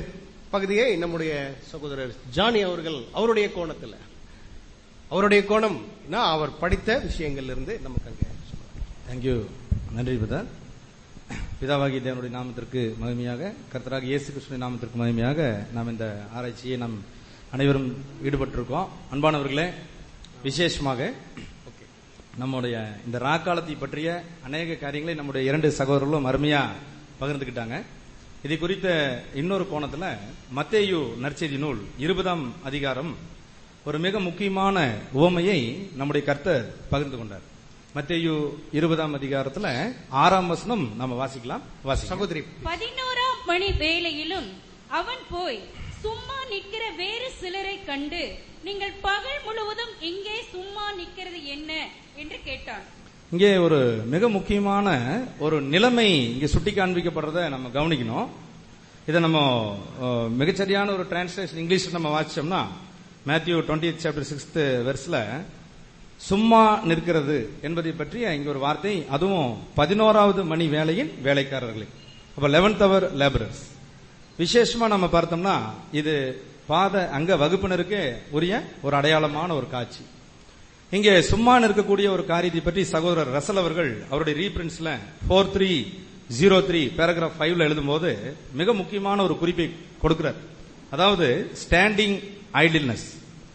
பகுதியை நம்முடைய சகோதரர் ஜானி அவர்கள் அவருடைய கோணத்துல அவருடைய கோணம் அவர் படித்த விஷயங்கள்ல இருந்து நமக்கு அங்க சொல்லுவார். தேங்க்யூ நன்றி பிதா பிதாவாகிய தேவனுடைய நாமத்திற்கு மகிமையாக கர்த்தராக இயேசு கிருஷ்ணன் நாமத்திற்கு மகிமையாக நாம் இந்த ஆராய்ச்சியை நாம் அனைவரும் ஈடுபட்டிருக்கோம் அன்பானவர்களே விசேஷமாக நம்முடைய இந்த ராக்காலத்தை பற்றிய அநேக காரியங்களை நம்முடைய இரண்டு சகோதரர்களும் அருமையா பகிர்ந்துக்கிட்டாங்க இதை குறித்த இன்னொரு கோணத்துல மத்தேயு நற்செய்தி நூல் இருபதாம் அதிகாரம் ஒரு மிக முக்கியமான உவமையை நம்முடைய கர்த்தர் பகிர்ந்து கொண்டார் மத்தேயு இருபதாம் அதிகாரத்துல ஆறாம் வசனம் நம்ம வாசிக்கலாம் வாசி சகோதரி பதினோராம் மணி வேளையிலும் அவன் போய் சும்மா நிற்கிற வேறு சிலரை கண்டு நீங்கள் பகல் முழுவதும் இங்கே சும்மா நிற்கிறது என்ன என்று கேட்டான் இங்கே ஒரு மிக முக்கியமான ஒரு நிலைமை இங்கே சுட்டி காண்பிக்கப்படுறத நம்ம கவனிக்கணும் இதை நம்ம அஹ், மிகச்சரியான ஒரு டிரான்ஸ்லேஷன் இங்கிலீஷ்ல நம்ம வாசிச்சோம்னா மேத்யூ டுவெண்ட்டி சாப்டர் சிக்ஸ்த் வெர்ஸ்ல சும்மா நிற்கிறது என்பதை பற்றி இங்க ஒரு வார்த்தை அதுவும் பதினோராவது மணி வேலையின் வேலைக்காரர்களே அப்ப லெவன்த் அவர் லேபரர்ஸ் விசேஷமா நம்ம பார்த்தோம்னா இது பாத அங்க வகுப்பினருக்கு உரிய ஒரு அடையாளமான ஒரு காட்சி இங்கே சும்மா இருக்கக்கூடிய ஒரு காரியத்தை பற்றி சகோதரர் ரசல் அவர்கள் அவருடைய ரீபிரின்ஸ்ல four three zero three paragraph ஃபைவ்ல எழுதும்போது மிக முக்கியமான ஒரு குறிப்பை கொடுக்கிறார் அதாவது ஸ்டாண்டிங் ஐடில்னஸ்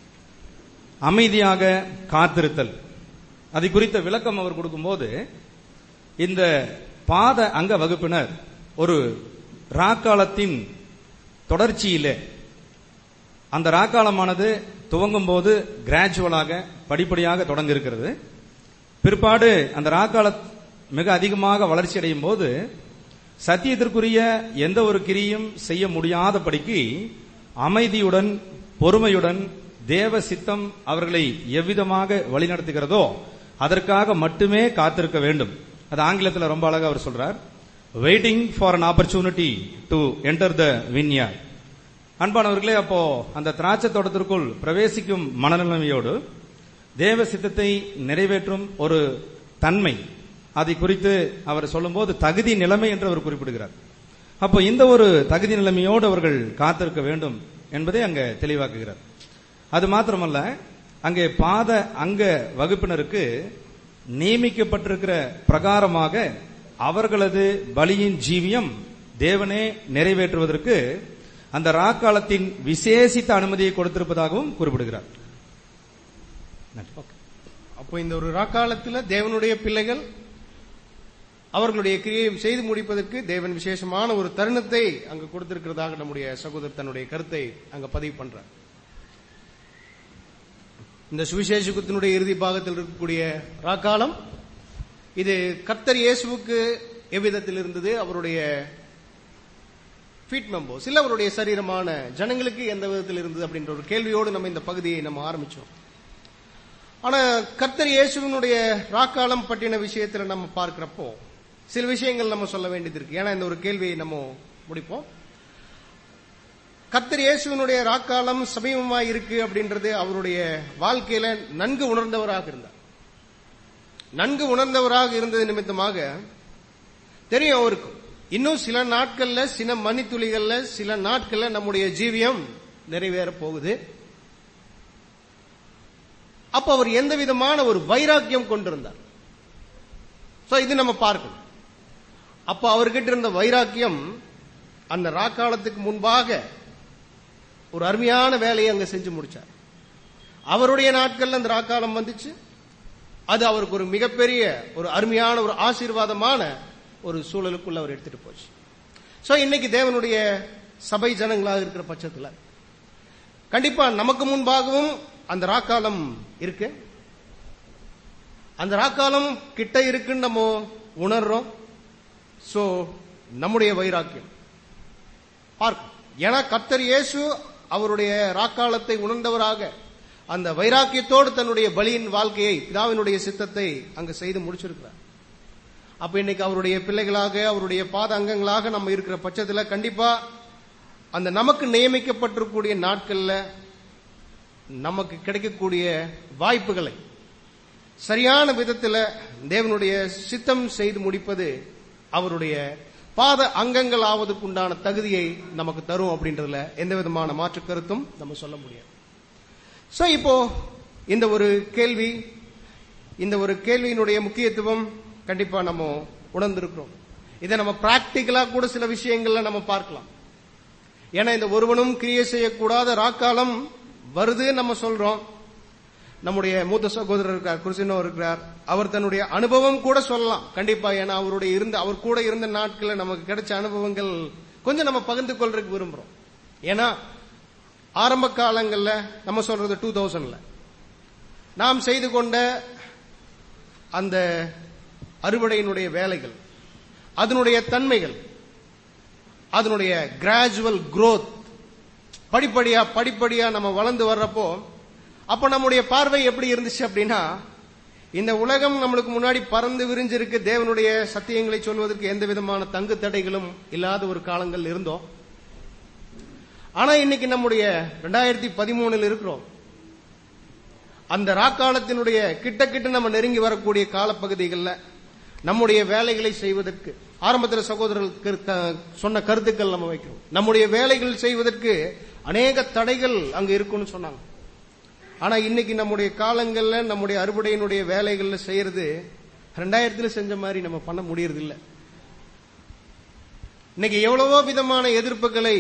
அமைதியாக காத்திருத்தல் அதை குறித்த விளக்கம் அவர் கொடுக்கும்போது இந்த பாத அங்க வகுப்பினர் ஒரு ராக்காலத்தின் தொடர்ச்சியிலே அந்த ராக்காலமானது துவங்கும் போது கிராஜுவலாக படிப்படியாக தொடங்க இருக்கிறது பிற்பாடு அந்த ராக்கால மிக அதிகமாக வளர்ச்சி அடையும் போது சத்தியத்திற்குரிய எந்த ஒரு கிரியும் செய்ய முடியாதபடிக்கு அமைதியுடன் பொறுமையுடன் தேவ சித்தம் அவர்களை எவ்விதமாக வழிநடத்துகிறதோ அதற்காக மட்டுமே காத்திருக்க வேண்டும் அது ஆங்கிலத்தில் ரொம்ப அழகா அவர் சொல்றார் waiting for an opportunity to enter the vineyard அன்பானவர்களே அப்போ அந்த திராட்சை தோட்டத்திற்குள் பிரவேசிக்கும் மனநிலைமையோடு தேவ சித்தத்தை நிறைவேற்றும் ஒரு தன்மை அதை குறித்து அவர் சொல்லும்போது தகுதி நிலைமை என்று அவர் குறிப்பிடுகிறார் அப்போ இந்த ஒரு தகுதி நிலைமையோடு அவர்கள் காத்திருக்க வேண்டும் என்பதை அங்க தெளிவாக்குகிறார் அது மாத்திரமல்ல அங்கே பாத அங்க வகுப்பினருக்கு நியமிக்கப்பட்டிருக்கிற பிரகாரமாக அவர்களது பலியின் ஜீவியம் தேவனே நிறைவேற்றுவதற்கு அந்த ராக்காலத்தின் விசேஷித்த அனுமதியை கொடுத்திருப்பதாகவும் குறிப்பிடுகிறார் நன்றி. அப்போ இந்த ஒரு ராக்காலத்துல தேவனுடைய பிள்ளைகள் அவர்களுடைய கிரியை செய்து முடிப்பதற்கு தேவன் விசேஷமான ஒரு தருணத்தை அங்க கொடுத்திருக்கிறதாக நம்முடைய சகோதரர் தன்னுடைய கருத்தை அங்க பதிவு பண்றார் இந்த சுவிசேஷத்தினுடைய இறுதி பாகத்தில் இருக்கக்கூடிய ராக்காலம் இது கர்த்தர் இயேசுவுக்கு எவ்விதத்தில் இருந்தது அவருடைய ஃபீட் மெம்பர்ஸ் இல்ல அவருடைய சரீரமான ஜனங்களுக்கு எந்த விதத்தில் இருந்தது அப்படின்ற ஒரு கேள்வியோடு நம்ம இந்த பகுதியை நம்ம ஆரம்பிச்சோம் ஆனா கர்த்தர் இயேசுவினுடைய ராக்காலம் பற்றின விஷயத்துல நம்ம பார்க்கிறப்போ சில விஷயங்கள் நம்ம சொல்ல வேண்டியது இருக்கு ஏன்னா இந்த ஒரு கேள்வியை நம்ம முடிப்போம் கர்த்தர் இயேசுவினுடைய ராக்காலம் சமீபமா இருக்கு அப்படின்றது அவருடைய வாழ்க்கையில நன்கு உணர்ந்தவராக இருந்தார் நன்கு உணர்ந்தவராக இருந்தது நிமித்தமாக தெரியும் அவருக்கு இன்னும் சில நாட்கள்ல சில மணித்துளிகள்ல சில நாட்கள்ல நம்முடைய ஜீவியம் நிறைவேற போகுது அப்ப அவர் எந்த விதமான ஒரு வைராக்கியம் கொண்டிருந்தார் சோ இது நம்ம பார்க்கணும் அப்ப அவர்கிட்ட இருந்த வைராக்கியம் அந்த ராக்காலத்துக்கு முன்பாக ஒரு அருமையான வேலையை அங்க செஞ்சு முடிச்சார் அவருடைய நாட்கள்ல அந்த ராக்காலம் வந்துச்சு அது அவருக்கு ஒரு மிகப்பெரிய ஒரு அருமையான ஒரு ஆசீர்வாதமான ஒரு சூழலுக்குள்ள அவர் எடுத்துட்டு போச்சு சோ இன்னைக்கு தேவனுடைய சபை ஜனங்களாக இருக்கிற பட்சத்துல கண்டிப்பா நமக்கு முன்பாகவும் அந்த ராக்காலம் இருக்கு அந்த ராக்காலம் கிட்ட இருக்குன்னு நம்ம உணர்றோம் சோ நம்முடைய வைராக்கியம் பார்க்கும் ஏன்னா கர்த்தர் இயேசு அவருடைய ராக்காலத்தை உணர்ந்தவராக அந்த வைராக்கியத்தோடு தன்னுடைய பலியின் வாழ்க்கையை பிதாவினுடைய சித்தத்தை அங்க செய்து முடிச்சிருக்கிறார் அப்ப இன்னைக்கு அவருடைய பிள்ளைகளாக அவருடைய பாத அங்கங்களாக நம்ம இருக்கிற பட்சத்துல கண்டிப்பா அந்த நமக்கு நியமிக்கப்பட்டிருக்கக்கூடிய நாட்கள்ல நமக்கு கிடைக்கக்கூடிய வாய்ப்புகளை சரியான விதத்துல தேவனுடைய சித்தம் செய்து முடிப்பது அவருடைய பாத அங்கங்கள் ஆவதற்கு உண்டான தகுதியை நமக்கு தரும் அப்படின்றதுல எந்த விதமான மாற்று கருத்தும் நம்ம சொல்ல முடியாது சோ இப்போ இந்த ஒரு கேள்வி இந்த ஒரு கேள்வியினுடைய முக்கியத்துவம் கண்டிப்பா நம்ம உணர்ந்திருக்கிறோம் இதை நம்ம பிராக்டிக்கலா கூட சில விஷயங்கள்ல நம்ம பார்க்கலாம் ஏன்னா இந்த ஒருவனும் கிரியை செய்யக்கூடாத ராக்காலம் வருது நம்ம சொல்றோம் நம்முடைய மூத்த சகோதரர் இருக்கார் குருசினோ இருக்கிறார் அவர் தன்னுடைய அனுபவம் கூட சொல்லலாம் கண்டிப்பா ஏன்னா அவருடைய இருந்த அவர் கூட இருந்த நாட்கள்ல நமக்கு கிடைச்ச அனுபவங்கள் கொஞ்சம் நம்ம பகிர்ந்து கொள்றதுக்கு விரும்புறோம் ஏன்னா ஆரம்ப காலங்கள்ல நம்ம சொல்றது டூ தௌசண்ட்ல நாம் செய்து கொண்ட அந்த அறுவடையினுடைய வேலைகள் அதனுடைய தன்மைகள் அதனுடைய கிராஜுவல் growth படிப்படியா படிப்படியா நம்ம வளர்ந்து வர்றப்போ அப்ப நம்முடைய பார்வை எப்படி இருந்துச்சு அப்படின்னா இந்த உலகம் நம்மளுக்கு முன்னாடி பறந்து விரிஞ்சிருக்கு தேவனுடைய சத்தியங்களை சொல்வதற்கு எந்த விதமான தங்கு தடைகளும் இல்லாத ஒரு காலங்கள் இருந்தோம் ஆனா இன்னைக்கு நம்முடைய ரெண்டாயிரத்தி பதிமூணுல இருக்கிறோம் அந்த ராக்காலத்தினுடைய கிட்ட கிட்ட நம்ம நெருங்கி வரக்கூடிய காலப்பகுதிகளில் நம்முடைய வேலைகளை செய்வதற்கு ஆரம்பத்தில் சகோதரர்கள் க- சொன்ன கருத்துக்கள் நம்ம வைக்கிறோம் நம்முடைய வேலைகள் செய்வதற்கு அநேக தடைகள் அங்க இருக்குன்னு சொன்னாங்க ஆனா இன்னைக்கு நம்முடைய காலங்கள்ல நம்முடைய அறுவடையினுடைய வேலைகள்ல செய்யறது ரெண்டாயிரத்துல செஞ்ச மாதிரி நம்ம பண்ண முடியறது இல்ல இன்னைக்கு எவ்வளவோ விதமான எதிர்ப்புகளை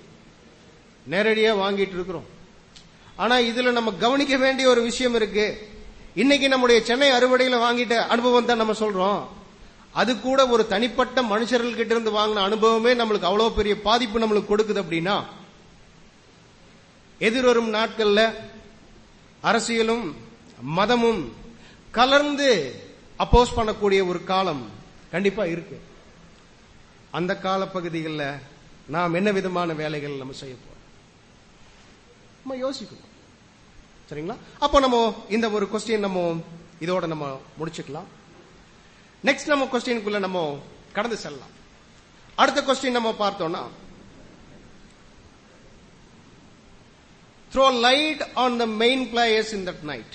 நேரடியா வாங்கிட்டு இருக்கிறோம் ஆனா இதுல நம்ம கவனிக்க வேண்டிய ஒரு விஷயம் இருக்கு இன்னைக்கு நம்முடைய சென்னை அறுவடையில வாங்கிட்ட அனுபவம் தான் நம்ம சொல்றோம் அது கூட ஒரு தனிப்பட்ட மனுஷர்கள் கிட்ட இருந்து வாங்கின அனுபவமே நம்மளுக்கு அவ்வளவு பெரிய பாதிப்பு நம்மளுக்கு கொடுக்குது அப்படின்னா எதிர்வரும் நாட்கள்ல அரசியலும் மதமும் கலர்ந்து அப்போஸ் பண்ணக்கூடிய ஒரு காலம் கண்டிப்பா இருக்கு அந்த காலப்பகுதிகளில் நாம் என்ன விதமான வேலைகள் நம்ம செய்ய போறோம் நம்ம யோசிக்கணும் சரிங்களா அப்போ நம்ம இந்த ஒரு கொஸ்டின் நம்ம இதோட நம்ம முடிச்சுக்கலாம் நெக்ஸ்ட் நம்ம கொஸ்டினுக்குள்ள நம்ம கடந்து செல்லலாம் அடுத்த கொஸ்டின் நம்ம பார்த்தோம்னா throw light on the main players in that night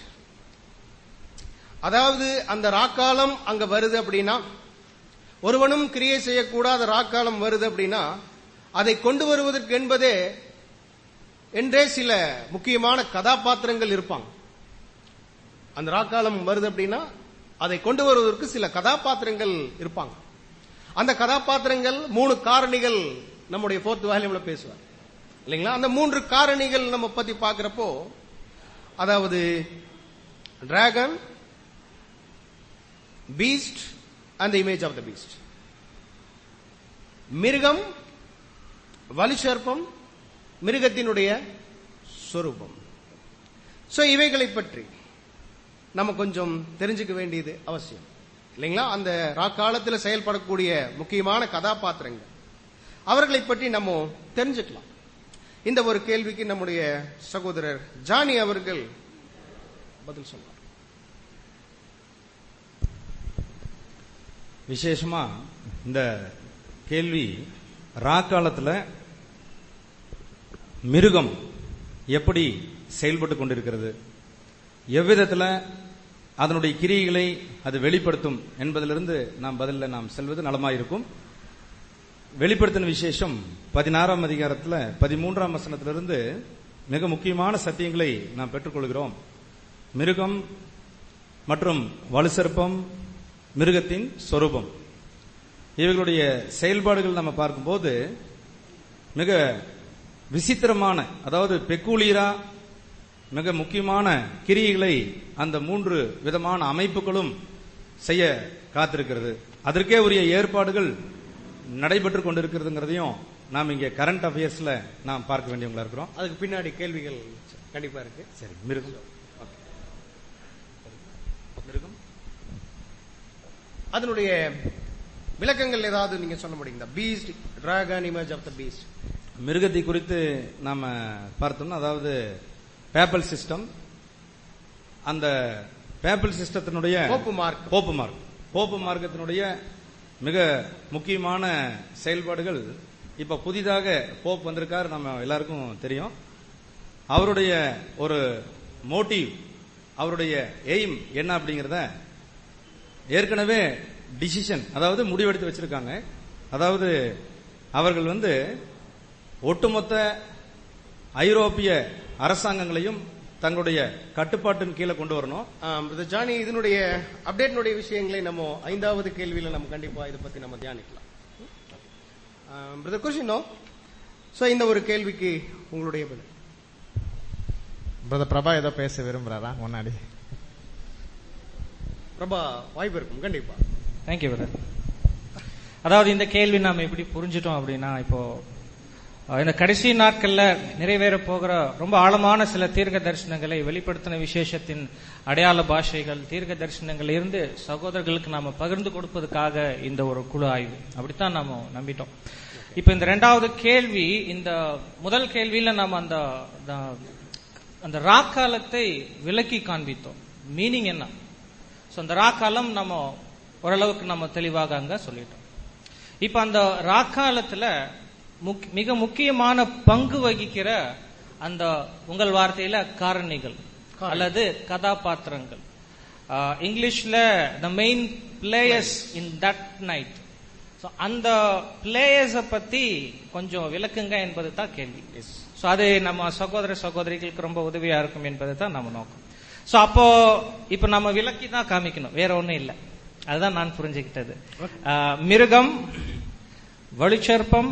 அதாவது அந்த ராக்காலம் அங்க வருது அப்படின்னா ஒருவனும் கிரியை செய்யக்கூடாத ராக்காலம் வருது அப்படின்னா அதை கொண்டு வருவதற்கு என்பதே என்றே சில முக்கியமான கதாபாத்திரங்கள் இருப்பாங்க அந்த ராக்காலம் வருது அப்படின்னா அதை கொண்டு வருவதற்கு சில கதாபாத்திரங்கள் இருப்பாங்க அந்த கதாபாத்திரங்கள் மூணு காரணிகள் நம்முடைய ஃபோர்த் வேல்யூம்ல பேசுவார் இல்லைங்களா அந்த மூன்று காரணிகள் நம்ம பத்தி பார்க்கிறப்போ அதாவது dragon beast and image of the beast மிருகம் வலுசர்ப்பம் மிருகத்தினுடைய சொரூபம் சோ இவைகளை பற்றி நம்ம கொஞ்சம் தெரிஞ்சுக்க வேண்டியது அவசியம் இல்லைங்களா அந்த ராக்காலத்தில் செயல்படக்கூடிய முக்கியமான கதாபாத்திரங்கள் அவர்களை பற்றி நம்ம தெரிஞ்சுக்கலாம் இந்த ஒரு கேள்விக்கு நம்முடைய சகோதரர் ஜானி அவர்கள் பதில் சொன்னார் விசேஷமா இந்த கேள்வி ராக்காலத்துல மிருகம் எப்படி செயல்பட்டு கொண்டிருக்கிறது எவ்விதத்துல அதனுடைய கிரியைகளை அது வெளிப்படுத்தும் என்பதிலிருந்து நாம் பதில்ல நாம் செல்வது நலமாயிருக்கும் வெளிப்படுத்தின விசேஷம் பதினாறாம் அதிகாரத்துல பதிமூன்றாம் வசனத்திலிருந்து மிக முக்கியமான சத்தியங்களை நாம் பெற்றுக்கொள்கிறோம் மிருகம் மற்றும் வலுசர்ப்பம் மிருகத்தின் சொரூபம் இவர்களுடைய செயல்பாடுகள் நம்ம பார்க்கும்போது மிக விசித்திரமான அதாவது பெக்கூலியரா மிக முக்கியமான கிரியைகளை அந்த மூன்று விதமான அமைப்புகளும் செய்ய காத்திருக்கிறது அதற்கே உரிய ஏற்பாடுகள் நடைபெற்று கொண்டிருக்கிறதுங்கிறதையும் நாம் இங்கே கரண்ட் அஃபேர்ஸ்ல நாம் பார்க்க வேண்டியவங்களா இருக்கிறோம் அதுக்கு பின்னாடி கேள்விகள் கண்டிப்பா இருக்கு சரி மிருகம் மிருகம் அதனுடைய விளக்கங்கள் ஏதாவது நீங்க சொல்ல முடியுங்களா beast dragon image of the beast மிருகத்தை குறித்து நாம பார்த்தோம்னா அதாவது பேப்பல் சிஸ்டம் அந்த பேப்பல் சிஸ்டத்தினுடைய போப்பு மார்க்கம். போப்பு மார்க் போப்பு மார்க்கத்தினுடைய மிக முக்கியமான செயல்பாடுகள் இப்ப புதிதாக போப் வந்திருக்காரு நம்ம எல்லாருக்கும் தெரியும் அவருடைய ஒரு மோட்டிவ் அவருடைய எய்ம் என்ன அப்படிங்கறத ஏற்கனவே டிசிஷன் அதாவது முடிவெடுத்து வச்சிருக்காங்க அதாவது அவர்கள் வந்து ஒட்டுமொத்த ஐரோப்பிய அரசாங்கங்களையும் தங்களுடைய கட்டுப்பாட்டின் கீழே கொண்டு வரணும் பிரதர் ஜானி இதனுடைய அப்டேட்னுடைய விஷயங்களை நம்ம ஐந்தாவது கேள்வியில நம்ம கண்டிப்பா இதை பத்தி நம்ம தியானிக்கலாம் பிரதர் கொஸ்டினோ சோ இந்த ஒரு கேள்விக்கு உங்களுடைய பதில் பிரதர் பிரபா ஏதோ பேச விரும்புறாரா முன்னாடி பிரபா வாய்ப்பு இருக்கும் கண்டிப்பா தேங்க்யூ பிரதர் அதாவது இந்த கேள்வி நாம எப்படி புரிஞ்சிட்டோம் அப்படின்னா இப்போ அஹ், இந்த கடைசி நாட்கள்ல நிறைவேற போகிற ரொம்ப ஆழமான சில தீர்க்க தரிசனங்களை வெளிப்படுத்தின விசேஷத்தின் அடையாள பாஷைகள் தீர்க்க தரிசனங்கள் இருந்து சகோதரர்களுக்கு நாம பகிர்ந்து கொடுப்பதற்காக இந்த ஒரு குழு ஆய்வு அப்படித்தான் நாம நம்பிட்டோம் இப்ப இந்த ரெண்டாவது கேள்வி இந்த முதல் கேள்வியில நாம அந்த அந்த- அந்த ராக்காலத்தை விலக்கி காண்பித்தோம் மீனிங் என்ன சோ அந்த ராக்காலம் நம்ம ஓரளவுக்கு நம்ம தெளிவாக அங்க சொல்லிட்டோம் இப்ப அந்த ராக்காலத்துல முக்- மிக முக்கியமான பங்கு வகிக்கிற அந்த உங்கள் வார்த்தையில காரணிகள் அல்லது கதாபாத்திரங்கள் ஆஹ், இங்கிலீஷ்ல the main players in that night அந்த பிளேயர்ஸ பத்தி கொஞ்சம் விளக்குங்க என்பது தான் கேள்வி சோ அது நம்ம சகோதர சகோதரிகளுக்கு ரொம்ப உதவியா இருக்கும் என்பது தான் நம்ம நோக்கம் சோ அப்போ இப்ப நம்ம விளக்கி தான் காமிக்கணும் வேற ஒண்ணும் இல்ல அதுதான் நான் புரிஞ்சுக்கிட்டது ஆஹ், மிருகம் வலுச்சற்பம்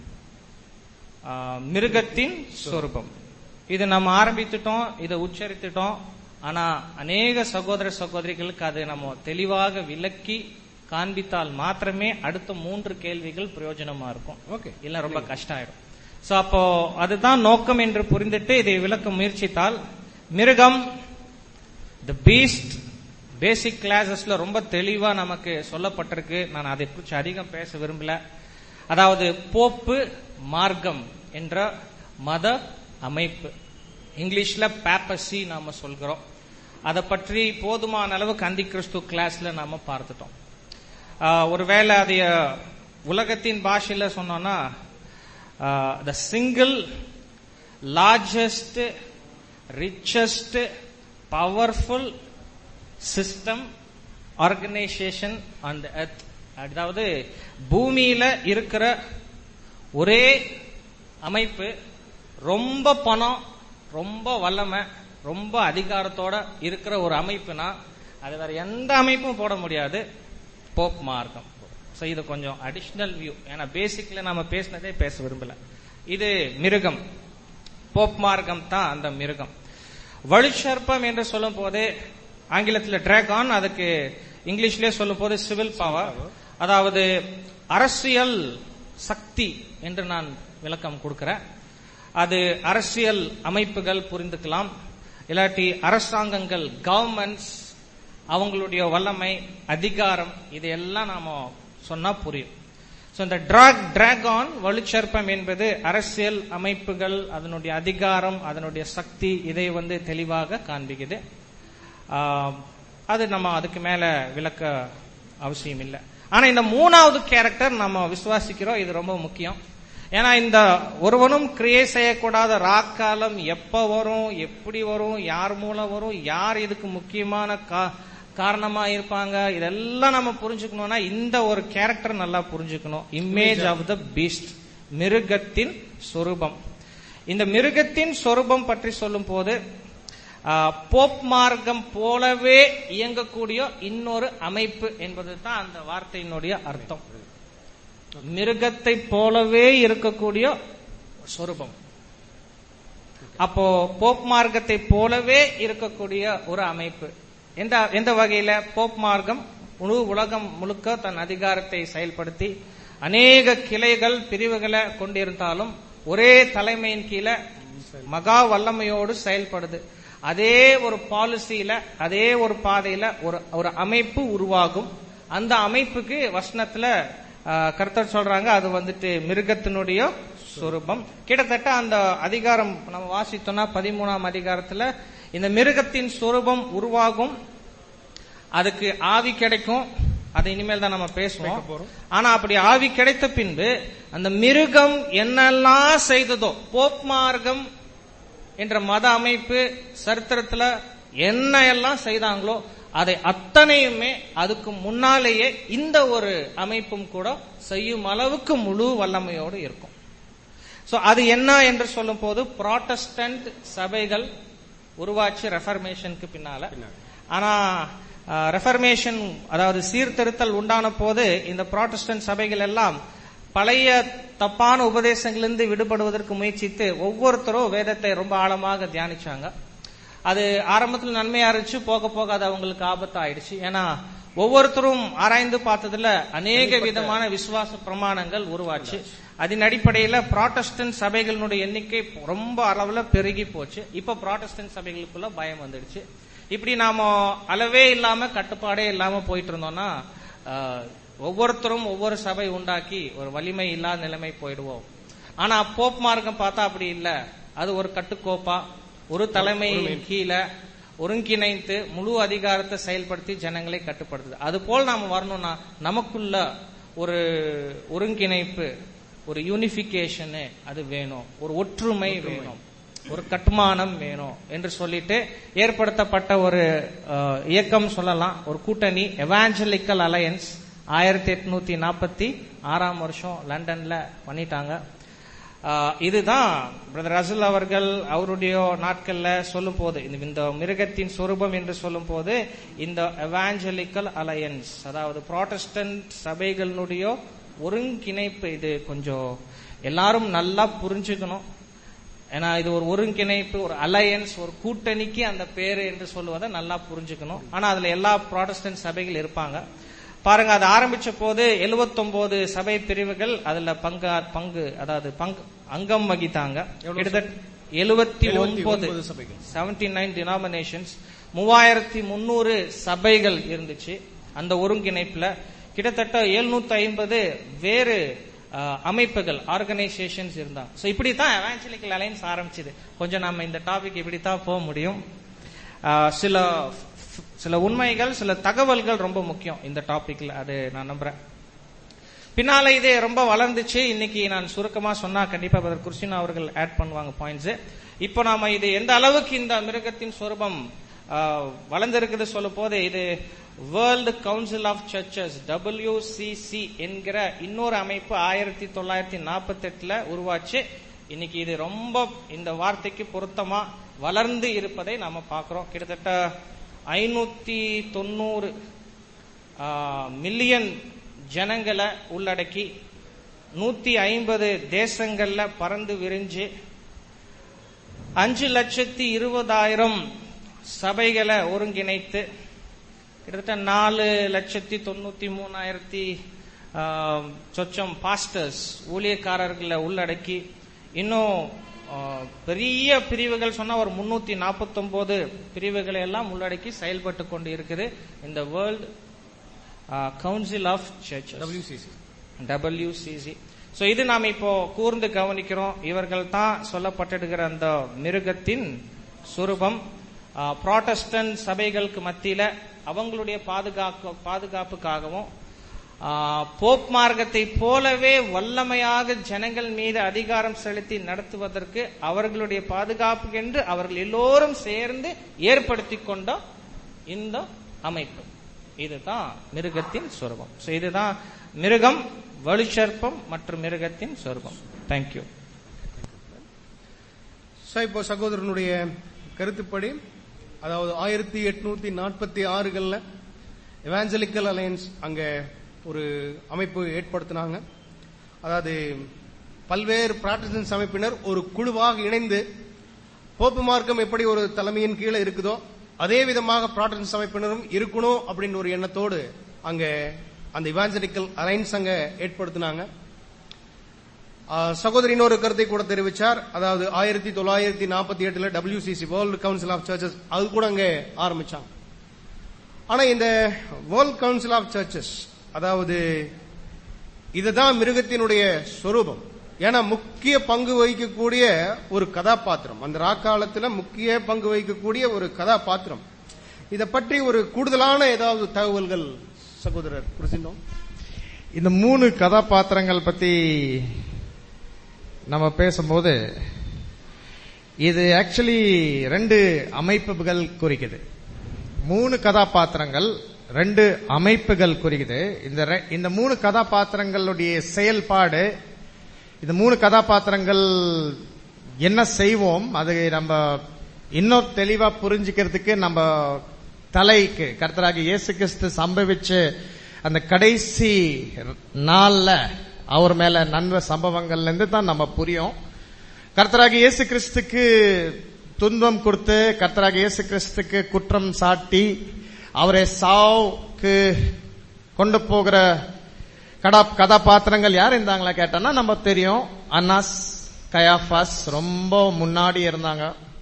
ஆஹ், மிருகத்தின் சொரூபம் இது நம்ம ஆரம்பித்துட்டோம் இதை உச்சரித்துட்டோம் ஆனா அநேக சகோதர சகோதரிகளுக்கு அது நம்ம தெளிவாக விளக்கி காண்பித்தால் மாத்திரமே அடுத்த மூன்று கேள்விகள் பிரயோஜனமா இருக்கும் ஓகே இல்ல ரொம்ப கஷ்டம் ஆயிடும் சோ அப்போ அதுதான் நோக்கம் என்று புரிந்துட்டு இதை விளக்க முயற்சித்தால் மிருகம் த பீஸ்ட் பேசிக் கிளாஸஸ்ல ரொம்ப தெளிவா நமக்கு சொல்லப்பட்டிருக்கு நான் அதை குறித்து அதிகம் பேச விரும்பல அதாவது போப்பு மார்க்கம் என்ற மத அமைப்பு இங்கிலீஷ்ல பேப்பசி நாம சொல்கிறோம் அதை பற்றி போதுமான அளவுக்கு அந்தி கிறிஸ்து கிளாஸ்ல நாம பார்த்துட்டோம் ஆஹ், ஒருவேளை அதைய உலகத்தின் பாஷையில சொன்னோம்னா the single largest richest powerful system organisation on the earth அதாவது பூமியில இருக்கிற ஒரே அமைப்பு ரொம்ப பணம் ரொம்ப வல்லமை ரொம்ப அதிகாரத்தோட இருக்கிற ஒரு அமைப்புனா அது வேற எந்த அமைப்பும் போட முடியாது போப் மார்க்கம் சோ இது கொஞ்சம் அடிஷனல் வியூ ஏன்னா பேசிக்ல நாம பேசினதே பேச விரும்பல இது மிருகம் போப் மார்க்கம் தான் அந்த மிருகம் வலுச்சர்ப்பம் என்று சொல்லும் போது ஆங்கிலத்தில் டிராகான் அதுக்கு இங்கிலீஷ்லயே சொல்லும் போது சிவில் பவர் அதாவது அரசியல் சக்தி என்று நான் விளக்கம் கொடுக்கிறேன் அது அரசியல் அமைப்புகள் புரிந்துக்கலாம் இல்லாட்டி அரசாங்கங்கள் கவர்மெண்ட்ஸ் அவங்களுடைய வல்லமை அதிகாரம் இதையெல்லாம் நாம சொன்னா புரியும் சோ இந்த டிராக் டிராகான் வலுச்சர்ப்பம் என்பது அரசியல் அமைப்புகள் அதனுடைய அதிகாரம் அதனுடைய சக்தி இதை வந்து தெளிவாக காண்பிக்குது ஆஹ், அது நம்ம அதுக்கு மேல விளக்க அவசியம் இல்லை ஆனா இந்த மூணாவது கேரக்டர் நம்ம விசுவாசிக்கிறோம் இது ரொம்ப முக்கியம் ஏன்னா இந்த ஒருவனும் கிரியை செய்யக்கூடாத ராக்காலம் எப்ப வரும் எப்படி வரும் யார் மூலம் வரும் யார் இதுக்கு முக்கியமான கா- காரணமா இருப்பாங்க இதெல்லாம் நம்ம புரிஞ்சுக்கணும்னா இந்த ஒரு கேரக்டர் நல்லா புரிஞ்சுக்கணும் இமேஜ் ஆஃப் த பீஸ்ட் மிருகத்தின் சொரூபம் இந்த மிருகத்தின் சொரூபம் பற்றி சொல்லும் போது ஆஹ், போப் மார்க்கம் போலவே இயங்கக்கூடிய இன்னொரு அமைப்பு என்பது தான் அந்த வார்த்தையினுடைய அர்த்தம் மிருகத்தை போலவே இருக்கக்கூடிய சொரூபம் அப்போ போப் மார்க்கத்தை போலவே இருக்கக்கூடிய ஒரு அமைப்பு எந்த எந்த வகையில போப் மார்க்கம் முழு உலகம் முழுக்க தன் அதிகாரத்தை செயல்படுத்தி அநேக கிளைகள் பிரிவுகளை கொண்டிருந்தாலும் ஒரே தலைமையின் கீழே மகா வல்லமையோடு செயல்படுது அதே ஒரு பாலிசியில அதே ஒரு பாதையில ஒரு ஒரு அமைப்பு உருவாகும் அந்த அமைப்புக்கு வசனத்துல ஆஹ், கர்த்தர் சொல்றாங்க அது வந்துட்டு மிருகத்தினுடைய சொரூபம் கிட்டத்தட்ட அந்த அதிகாரம் நம்ம வாசித்தோம்னா பதிமூணாம் அதிகாரத்துல இந்த மிருகத்தின் சொரூபம் உருவாகும் அதுக்கு ஆவி கிடைக்கும் அதை இனிமேல் தான் நம்ம பேசுவோம் ஆனா அப்படி ஆவி கிடைத்த பின்பு அந்த மிருகம் என்னெல்லாம் செய்ததோ போப் மார்க்கம் என்ற மத அமைப்பு சரித்திரத்துல என்ன எல்லாம் செய்தாங்களோ அதை அத்தனையுமே அதுக்கு முன்னாலேயே இந்த ஒரு அமைப்பும் கூட செய்யும் அளவுக்கு முழு வல்லமையோடு இருக்கும் சோ அது என்ன என்று சொல்லும் போது ப்ராட்டஸ்டன்ட் சபைகள் உருவாச்சு ரெஃபர்மேஷனுக்கு பின்னால ஆனா ரெஃபர்மேஷன் அதாவது சீர்திருத்தல் உண்டான போது இந்த ப்ராட்டஸ்டன்ட் சபைகள் எல்லாம் பழைய தப்பான உபதேசங்களிலிருந்து விடுபடுவதற்கு முயற்சித்து ஒவ்வொருத்தரும் வேதத்தை ரொம்ப ஆழமாக தியானிச்சாங்க அது ஆரம்பத்தில் நன்மையா இருந்துச்சு போக போக அது அவங்களுக்கு ஆபத்து ஆயிடுச்சு ஏன்னா ஒவ்வொருத்தரும் ஆராய்ந்து பார்த்ததுல அநேக விதமான விசுவாச பிரமாணங்கள் உருவாச்சு அதன் அடிப்படையில ப்ராட்டஸ்டன்ட் சபைகளினுடைய எண்ணிக்கை ரொம்ப அளவுல பெருகி போச்சு இப்ப ப்ராட்டஸ்டன்ட் சபைகளுக்குள்ள பயம் வந்துடுச்சு இப்படி நாம அளவே இல்லாம கட்டுப்பாடே இல்லாம போயிட்டு இருந்தோம்னா ஆஹ், ஒவ்வொருத்தரும் ஒவ்வொரு சபை உண்டாக்கி ஒரு வலிமை இல்லாத நிலைமை போயிடுவோம் ஆனா போப் மார்க்கம் பார்த்தா அப்படி இல்ல அது ஒரு கட்டுக்கோப்பா ஒரு தலைமையின் கீழே ஒருங்கிணைத்து முழு அதிகாரத்தை செயல்படுத்தி ஜனங்களை கட்டுப்படுத்துது அது போல் நாம வரணும்னா நமக்குள்ள ஒரு ஒருங்கிணைப்பு ஒரு யூனிபிகேஷனு அது வேணும் ஒரு ஒற்றுமை வேணும் ஒரு கட்டுமானம் வேணும் என்று சொல்லிட்டு ஏற்படுத்தப்பட்ட ஒரு அஹ், இயக்கம் சொல்லலாம் ஒரு கூட்டணி எவாஞ்சலிக்கல் அலையன்ஸ் ஆயிரத்தி எட்நூத்தி நாற்பத்தி ஆறாம் வருஷம் லண்டன்ல பண்ணிட்டாங்க ஆஹ் இதுதான் பிரதர் ரசல் அவர்கள் அவருடைய நாட்கள்ல சொல்லும் போது இந்த இந்த மிருகத்தின் சொரூபம் என்று சொல்லும் போது இந்த எவாஞ்சலிக்கல் அலையன்ஸ் அதாவது ப்ராட்டஸ்டன்ட் சபைகளினுடைய ஒருங்கிணைப்பு இது கொஞ்சம் எல்லாரும் நல்லா புரிஞ்சுக்கணும் ஏன்னா இது ஒரு ஒருங்கிணைப்பு ஒரு அலையன்ஸ் ஒரு கூட்டணிக்கு அந்த பேரு என்று சொல்லுவதை நல்லா புரிஞ்சுக்கணும் ஆனா அதுல எல்லா ப்ராட்டஸ்டன்ட் சபைகள் இருப்பாங்க பாருங்க அது ஆரம்பிச்ச போது 79 சபை பிரிவுகள் அதுல பங்கு பங்கு அதாவது பங்கு அங்கம் வகித்தாங்க கிட்டத்தட்ட எழுபத்தி ஒன்பது 79 சபைகள். செவன்டி நைன் டினாமினேஷன்ஸ் மூவாயிரத்தி முன்னூறு சபைகள் இருந்துச்சு அந்த ஒருங்கிணைப்புல கிட்டத்தட்ட எழுநூத்தி ஐம்பது வேறு அஹ், அமைப்புகள் ஆர்கனைசேஷன்ஸ் இருந்தாங்க சோ இப்படி தான் எவாஞ்சலிக்கல் அலைன்ஸ் ஆரம்பிச்சது கொஞ்சம் நம்ம இந்த டாபிக் இப்படி தான் போக முடியும் அஹ், சில சில உண்மைகள் சில தகவல்கள் ரொம்ப முக்கியம் இந்த டாபிக்ல அது நான் நம்புறேன் பின்னால இது ரொம்ப வளர்ந்துச்சு இன்னைக்கு நான் சுருக்கமா சொன்னா கண்டிப்பா பிரதர் கிறிஸ்டின் அவர்கள் ஆட் பண்ணுவாங்க பாயிண்ட்ஸ் இப்போ நாம இது எந்த அளவுக்கு இந்த மிருகத்தின் சொரூபம் ஆஹ், வளர்ந்திருக்குது சொல்லும் போது இது world council of churches WCC என்கிற இன்னொரு அமைப்பு ஆயிரத்தி தொள்ளாயிரத்தி நாற்பத்தி எட்டுல உருவாச்சு இன்னைக்கு இது ரொம்ப இந்த வார்த்தைக்கு பொருத்தமா வளர்ந்து இருப்பதை நாம பார்க்கிறோம் கிட்டத்தட்ட ஐநூத்தி தொண்ணூறு மில்லியன் ஜனங்களை உள்ளடக்கி நூத்தி ஐம்பது தேசங்கள்ல பறந்து விரிஞ்சு அஞ்சு லட்சத்தி இருபதாயிரம் சபைகளை ஒருங்கிணைத்து கிட்டத்தட்ட நாலு லட்சத்தி தொண்ணூத்தி மூணாயிரத்தி ஆஹ், சொச்சம் பாஸ்டர்ஸ் ஊழியக்காரர்களை உள்ளடக்கி இன்னும் ஆஹ், பெரிய பிரிவுகள் சொன்னா ஒரு முன்னூத்தி நாற்பத்தொன்பது பிரிவுகளை எல்லாம் உள்ளடக்கி செயல்பட்டு கொண்டு இருக்குது இந்த world council of churches WCC. WCC so இது நாம் இப்போ கூர்ந்து கவனிக்கிறோம் இவர்கள் தான் சொல்லப்பட்டிருக்கிற அந்த மிருகத்தின் சுரூபம் புராட்டஸ்டன்ட் சபைகளுக்கு மத்தியில அவங்களுடைய பாதுகாப்பு பாதுகாப்புக்காகவும் ஆ, போப் மார்க்கத்தை போலவே வல்லமையாக ஜனங்கள் மீது அதிகாரம் செலுத்தி நடத்துவதற்கு அவர்களுடைய பாதுகாப்புக்கென்று அவர்கள் எல்லோரும் சேர்ந்து ஏற்படுத்தி கொண்ட இந்த அமைப்பு இதுதான் மிருகத்தின் சொரூபம் சோ இதுதான் மிருகம் வலுச்சற்பம் மற்றும் மிருகத்தின் சொரூபம் தேங்க்யூ சோ இப்போ சகோதரனுடைய கருத்துப்படி அதாவது ஆயிரத்தி எட்நூத்தி நாற்பத்தி ஆறுகள்ல எவாஞ்சலிக்கல் அலையன்ஸ் அங்க ஒரு அமைப்பு ஏற்படுத்தினாங்க அதாவது பல்வேறு பிராட்டஸ்டன்ஸ் அமைப்பினர் ஒரு குழுவாக இணைந்து போப்பு மார்க்கம் எப்படி ஒரு தலைமையின் கீழே இருக்குதோ அதே விதமாக பிராட்டஸ்டன்ஸ் அமைப்பினரும் இருக்கணும் அப்படின்னு ஒரு எண்ணத்தோடு அங்க அந்த இவாஞ்சலிக்கல் அலைன்ஸ் அங்க ஏற்படுத்தினாங்க ஆஹ் சகோதரி இன்னொரு கருத்தை கூட தெரிவிச்சார் அதாவது ஆயிரத்தி தொள்ளாயிரத்தி நாற்பத்தி எட்டுல WCC world council of churches அது கூட அங்க ஆரம்பிச்சாங்க ஆனா இந்த வேர்ல்ட் கவுன்சில் ஆஃப் சர்ச்சஸ் அதாவது இதுதான் மிருகத்தினுடைய சொரூபம் ஏன்னா முக்கிய பங்கு வகிக்கக்கூடிய ஒரு கதாபாத்திரம் அந்த ராக்காலத்துல முக்கிய பங்கு வகிக்கக்கூடிய ஒரு கதாபாத்திரம் இதை பற்றி ஒரு கூடுதலான ஏதாவது தகவல்கள் சகோதரர் குருசிந்தோம் இந்த மூணு கதாபாத்திரங்கள் பத்தி நம்ம பேசும்போது இது ஆக்சுவலி ரெண்டு அமைப்புகள் குறிக்குது மூணு கதாபாத்திரங்கள் ரெண்டு அமைப்புகள் குறிக்குது இந்த ரெ- இந்த மூணு கதாபாத்திரங்களுடைய செயல்பாடு இந்த மூணு கதாபாத்திரங்கள் என்ன செய்வோம் அது நம்ம இன்னும் தெளிவா புரிஞ்சுக்கிறதுக்கு நம்ம தலைக்கு கர்த்தராகி இயேசு கிறிஸ்து சம்பவிச்சு அந்த கடைசி நாள்ல அவர் மேல நன்மை சம்பவங்கள்ல இருந்து தான் நம்ம புரியும் கர்த்தராகி இயேசு கிறிஸ்துக்கு துன்பம் கொடுத்து கர்த்தராகி இயேசு கிறிஸ்துக்கு குற்றம் சாட்டி அவரை சாவுக்கு கொண்டு போகிற கடா கதாபாத்திரங்கள் யார் இருந்தாங்களா கேட்டோம்னா நம்ம தெரியும் அன்னாஸ் கயாஃபாஸ் ரொம்ப முன்னாடி இருந்தாங்க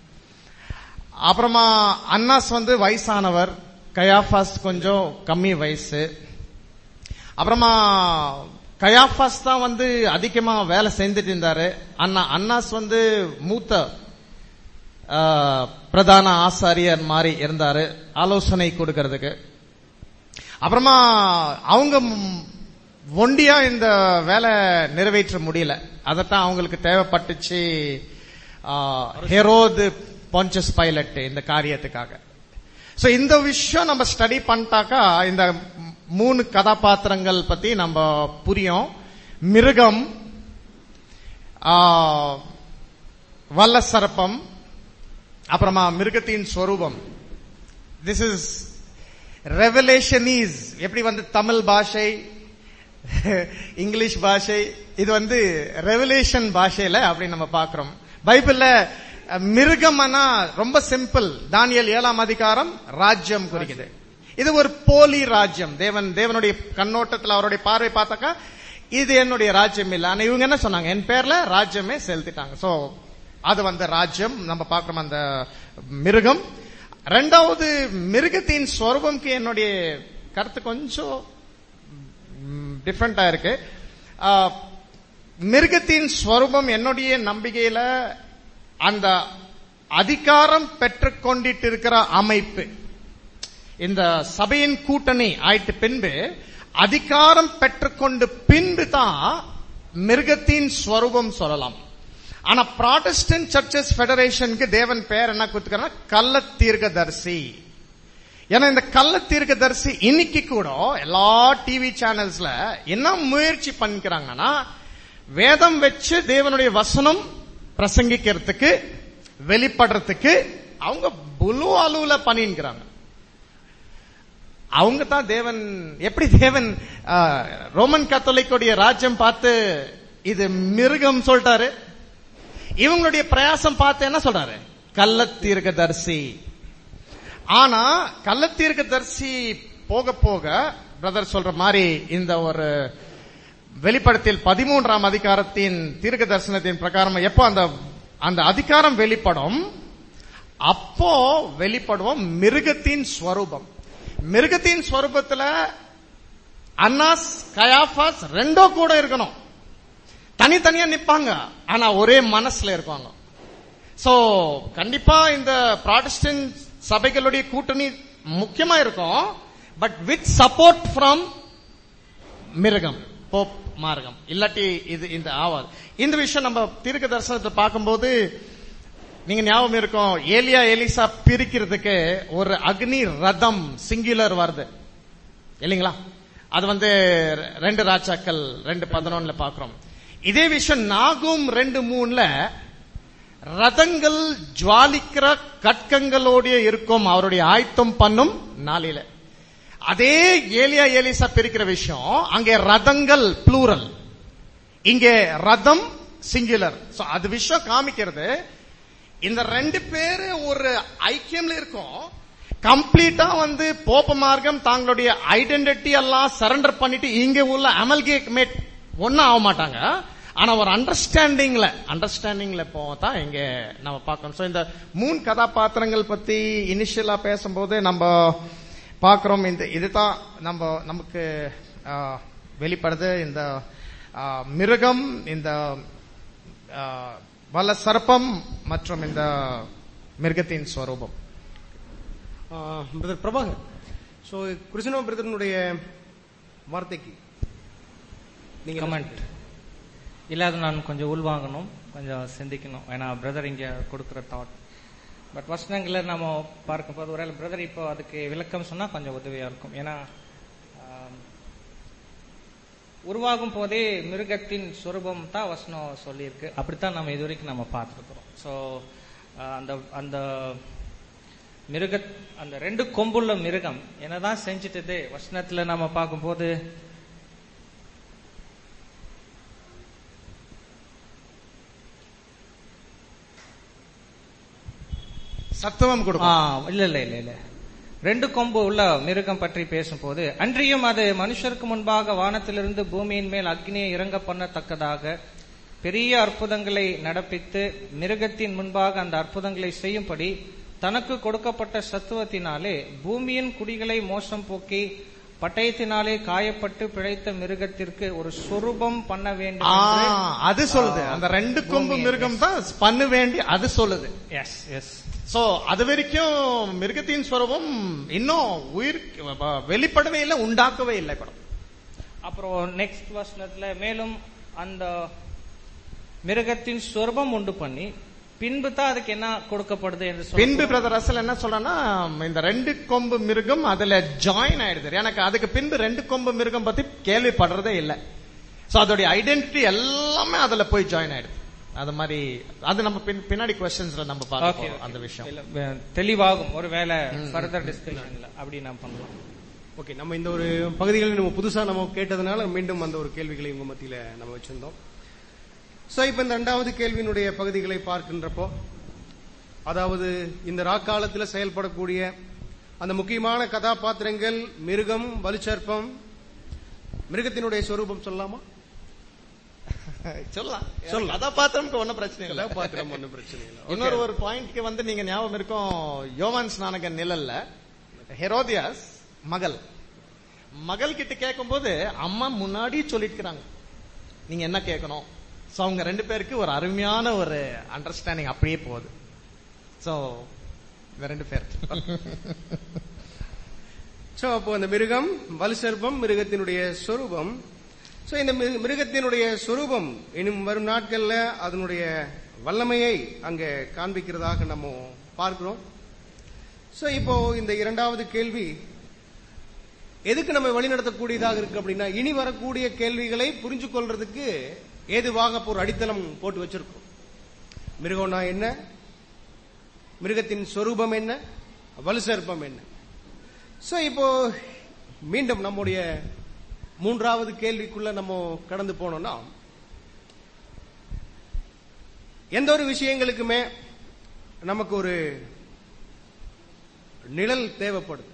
அப்புறமா அன்னாஸ் வந்து வயசானவர் கயாஃபாஸ் கொஞ்சம் கம்மி வயசு அப்புறமா கயாஃபாஸ் தான் வந்து அதிகமா வேலை செஞ்சுட்டு இருந்தாரு அண்ணா அன்னாஸ் வந்து மூத்த ஆ, பிரதான ஆசாரியர் மாதிரி இருந்தாரு ஆலோசனை கொடுக்கறதுக்கு அப்புறமா அவங்க ம், ஒண்டியா இந்த வேலை நிறைவேற்ற முடியல அதத்தான் அவங்களுக்கு தேவைப்பட்டுச்சு ஆ, ஹெரோது பாஞ்சஸ் பைலட் இந்த காரியத்துக்காக சோ இந்த விஷயம் நம்ம ஸ்டடி பண்ணிட்டாக்கா இந்த மூணு கதாபாத்திரங்கள் பத்தி நம்ம புரியும் மிருகம் ஆ, வல்ல சர்ப்பம் அப்புறமா மிருகத்தின் ஸ்வரூபம் திஸ் இஸ் ரெவலேஷனீஸ் எப்படி வந்து தமிழ் பாஷை இங்கிலீஷ் பாஷை இது வந்து ரெவலேஷன் பாஷையில அப்படி நம்ம பார்க்கிறோம் பைபிள்ல அஹ், மிருகம்னா ரொம்ப சிம்பிள் தானியல் ஏழாம் அதிகாரம் ராஜ்யம் குறிக்குது இது ஒரு போலி ராஜ்யம் தேவன் தேவனுடைய கண்ணோட்டத்துல அவருடைய பார்வை பார்த்தாக்கா இது என்னுடைய ராஜ்யம் இல்ல ஆனா இவங்க என்ன சொன்னாங்க என் பேர்ல ராஜ்யமே செலுத்திட்டாங்க சோ அது வந்த ராஜ்யம் நம்ம பார்க்கிறோம் அந்த மிருகம் ரெண்டாவது மிருகத்தின் ஸ்வரூபம்க்கு என்னுடைய கருத்து கொஞ்சம் டிஃப்ரெண்டா இருக்கு ஆ, மிருகத்தின் ஸ்வரூபம் என்னுடைய நம்பிக்கையில அந்த அதிகாரம் பெற்றுக்கொண்டிட்டு இருக்கிற அமைப்பு இந்த சபையின் கூட்டணி ஆயிட்டு பின்பு அதிகாரம் பெற்றுக்கொண்டு பின்பு தான் மிருகத்தின் ஸ்வரூபம் சொல்லலாம் ஆனா ப்ராட்டஸ்டன்ட் சர்ச்சஸ் ஃபெடரேஷனுக்கு தேவன் பேர் என்ன கொடுத்துக்கிறார் கள்ள தீர்க்கதரிசி ஏன்னா இந்த கள்ள தீர்க்கதரிசி இன்னைக்கு கூட எல்லா டிவி சேனல்ஸ்ல என்ன முயற்சி பண்ணிக்கிறாங்கன்னா வேதம் வச்சு தேவனுடைய வசனம் பிரசங்கிக்கிறதுக்கு வெளிப்படுறதுக்கு அவங்க புலு அலுவல பண்ணிக்கிறாங்க அவங்க தான் தேவன் எப்படி தேவன் ஆ, ரோமன் கத்தோலிக்குடைய ராஜ்யம் பார்த்து இது மிருகம் சொல்லிட்டாரு இவங்களுடைய பிரயாசம் பார்த்து என்ன சொல்றாரு கள்ளத்தீர்க்கதரிசி ஆனா கள்ளத்தீர்க்கதரிசி போக போக பிரதர் சொல்ற மாதிரி இந்த ஒரு வெளிப்படத்தில் பதிமூன்றாம் அதிகாரத்தின் தீர்க்க தரிசனத்தின் பிரகாரம் எப்போ அந்த அந்த அதிகாரம் வெளிப்படும் அப்போ வெளிப்படுவோம் மிருகத்தின் ஸ்வரூபம் மிருகத்தின் ஸ்வரூபத்துல அன்னாஸ் கயாஃபாஸ் ரெண்டோ கூட இருக்கணும் தனித்தனியா நிப்பாங்க ஆனா ஒரே மனசுல இருப்பாங்க சோ கண்டிப்பா இந்த ப்ராட்டஸ்டன்ட் சபைகளுடைய கூட்டணி முக்கியமா இருக்கும் பட் வித் சப்போர்ட் ஃப்ரம் மிருகம் போப் மார்க்கம் இல்லாட்டி இது இந்த ஆவாது இந்த விஷயம் நம்ம தீர்க்க தரிசனத்தை பார்க்கும்போது நீங்க ஞாபகம் இருக்கும் ஏலியா எலிசா பிரிக்கிறதுக்கு ஒரு அக்னி ரதம் சிங்குலர் வருது இல்லைங்களா அது வந்து ரெண்டு ராஜாக்கள் ரெண்டு பதினொன்னுல பாக்குறோம் இதே விஷயம் நாகும் ரெண்டு மூணுல ரதங்கள் ஜுவாலிக்கிற கட்கங்களோடைய இருக்கும் அவருடைய ஆயத்தம் பண்ணும் நாளில அதே ஏலியா ஏலிசா பிரிக்கிற விஷயம் அங்கே ரதங்கள் ப்ளூரல் இங்கே ரதம் சிங்குலர் சோ அது விஷயம் காமிக்கிறது இந்த ரெண்டு பேரு ஒரு ஐக்கியம்ல இருக்கும் கம்ப்ளீட்டா வந்து போப்ப மார்க்கம் தங்களுடைய ஐடென்டிட்டி எல்லாம் சரண்டர் பண்ணிட்டு இங்க உள்ள அமல்கேட் ஒன்னும் ஆக மாட்டாங்க ஆனா ஒரு அண்டர்ஸ்டாண்டிங்ல அண்டர்ஸ்டாண்டிங்ல தான் இங்க நம்ம பார்க்கணும் சோ இந்த மூணு கதாபாத்திரங்கள் பத்தி இனிஷியலா பேசும்போது நம்ம பார்க்கிறோம் இந்த இதுதான் நம்ம நமக்கு ஆ, வெளிப்படுது இந்த ஆ, மிருகம் இந்த ஆ, வல்ல சர்ப்பம் மற்றும் இந்த மிருகத்தின் ஸ்வரூபம் பிரதர் பிரபாகர் சோ கிருஷ்ண பிரதரனுடைய வார்த்தைக்கு நீங்க என்ன கமெண்ட் இல்ல அது நான் கொஞ்சம் உள்வாங்கணும் கொஞ்சம் சிந்திக்கணும் ஏன்னா பிரதர் இங்க கொடுக்கிற தாட் பட் வசனங்களை நம்ம பார்க்கும்போது ஒருவேளை பிரதர் இப்போ அதுக்கு விளக்கம் சொன்னா கொஞ்சம் உதவியா இருக்கும் ஏன்னா ஆம், உருவாகும் போதே மிருகத்தின் சொரூபம் தான் வசனம் சொல்லியிருக்கு அப்படித்தான் நம்ம இது வரைக்கும் நம்ம பார்த்துருக்கிறோம் ஸோ அந்த அந்த மிருக அந்த ரெண்டு கொம்புள்ள மிருகம் என்னதான் செஞ்சிட்டது வசனத்துல நம்ம பார்க்கும்போது சத்துவம் ஆ, கொடுக்கும் இல்ல இல்ல இல்ல இல்ல ரெண்டு கொம்பு உள்ள மிருகம் பற்றி பேசும்போது அன்றியும் அது மனுஷருக்கு முன்பாக வானத்திலிருந்து பூமியின் மேல் அக்னியை இறங்க பண்ணத்தக்கதாக பெரிய அற்புதங்களை நடப்பித்து மிருகத்தின் முன்பாக அந்த அற்புதங்களை செய்யும்படி தனக்கு கொடுக்கப்பட்ட சத்துவத்தினாலே பூமியின் குடிகளை மோசம் போக்கி பட்டயத்தினாலே காயப்பட்டு பிழைத்த மிருகத்திற்கு ஒரு சொரூபம் பண்ண வேண்டும் ஆ, என்று அது சொல்லுது அந்த ரெண்டு கொம்பு மிருகம் தான் பண்ண வேண்டி அது சொல்லுது எஸ் எஸ் சோ அது வரைக்கும் மிருகத்தின் ஸ்வரூபம் இன்னும் உயிர் வெளிப்படவே இல்லை உண்டாக்கவே இல்லை கூட அப்புறம் நெக்ஸ்ட் வசனத்துல மேலும் அந்த மிருகத்தின் சொர்பம் உண்டு பண்ணி பின்பு தான் அதுக்கு என்ன கொடுக்கப்படுது என்று சொல்லி பின்பு பிரதர் ரசல் என்ன சொல்றேன்னா இந்த ரெண்டு கொம்பு மிருகம் அதுல ஜாயின் ஆயிடுது எனக்கு அதுக்கு பின்பு ரெண்டு கொம்பு மிருகம் பத்தி கேள்விப்படுறதே இல்லை சோ அதோடைய ஐடென்டிட்டி எல்லாமே அதுல போய் ஜாயின் ஆயிடுது அது மாதிரி அது நம்ம பின்- பின்னாடி கொஸ்டின்ஸ்ல நம்ம பார்க்க Okay, போறோம் அந்த விஷயம் இல்ல, அஹ், தெளிவாகும் ஒருவேளை ஃபர்தர் டிஸ்கஷன்ல அப்படி நான் பண்ணலாம் ஓகே நம்ம இந்த ஒரு பகுதிகளை நம்ம புதுசா நம்ம கேட்டதுனால மீண்டும் அந்த ஒரு கேள்விகளை உங்க மத்தியில நம்ம வச்சிருந்தோம் சோ இப்ப இந்த இரண்டாவது கேள்வியினுடைய பகுதிகளை பார்க்கின்றப்போ அதாவது இந்த ராக்காலத்தில் செயல்படக்கூடிய அந்த முக்கியமான கதாபாத்திரங்கள் மிருகம் வலுச்சர்ப்பம் மிருகத்தினுடைய சொரூபம் சொல்லலாமா சொல்லலாம் சொல்லலாம் கதாபாத்திரம்க்கு ஒன்னும் பிரச்சனை இல்லை கதாபாத்திரம் ஒன்றும் பிரச்சனை இல்லை இன்னொரு ஒரு பாயிண்ட்க்கு வந்து நீங்க ஞாபகம் இருக்கும் யோவான் ஸ்நானகன் நிழல்ல ஹெரோதியாஸ் மகள் மகள் கிட்ட கேட்கும்போது அம்மா முன்னாடி சொல்லிருக்கிறாங்க நீங்க என்ன கேட்கணும் சோ அவங்க ரெண்டு பேருக்கு ஒரு அருமையான ஒரு அண்டர்ஸ்டாண்டிங் அப்படியே போகுது சோ இந்த ரெண்டு பேர் சோ அப்போ அந்த மிருகம் வலுசர்ப்பம் மிருகத்தினுடைய சொரூபம் சோ இந்த மிரு- மிருகத்தினுடைய சொரூபம் இனியும் வரும் நாட்கள்ல அதனுடைய வல்லமையை அங்க காண்பிக்கிறதாக நம்ம பார்க்கிறோம் சோ இப்போ இந்த இரண்டாவது கேள்வி எதுக்கு நம்ம வழிநடத்தக்கூடியதாக இருக்கு அப்படின்னா இனி வரக்கூடிய கேள்விகளை புரிஞ்சு கொள்றதுக்கு ஏதுவாக இப்போ ஒரு அடித்தளம் போட்டு வச்சிருக்கோம் மிருகம்னா என்ன மிருகத்தின் சொரூபம் என்ன வலுசர்ப்பம் என்ன சோ இப்போ மீண்டும் நம்முடைய மூன்றாவது கேள்விக்குள்ள நம்ம கடந்து போனோம்னா எந்த ஒரு விஷயங்களுக்குமே நமக்கு ஒரு நிழல் தேவைப்படுது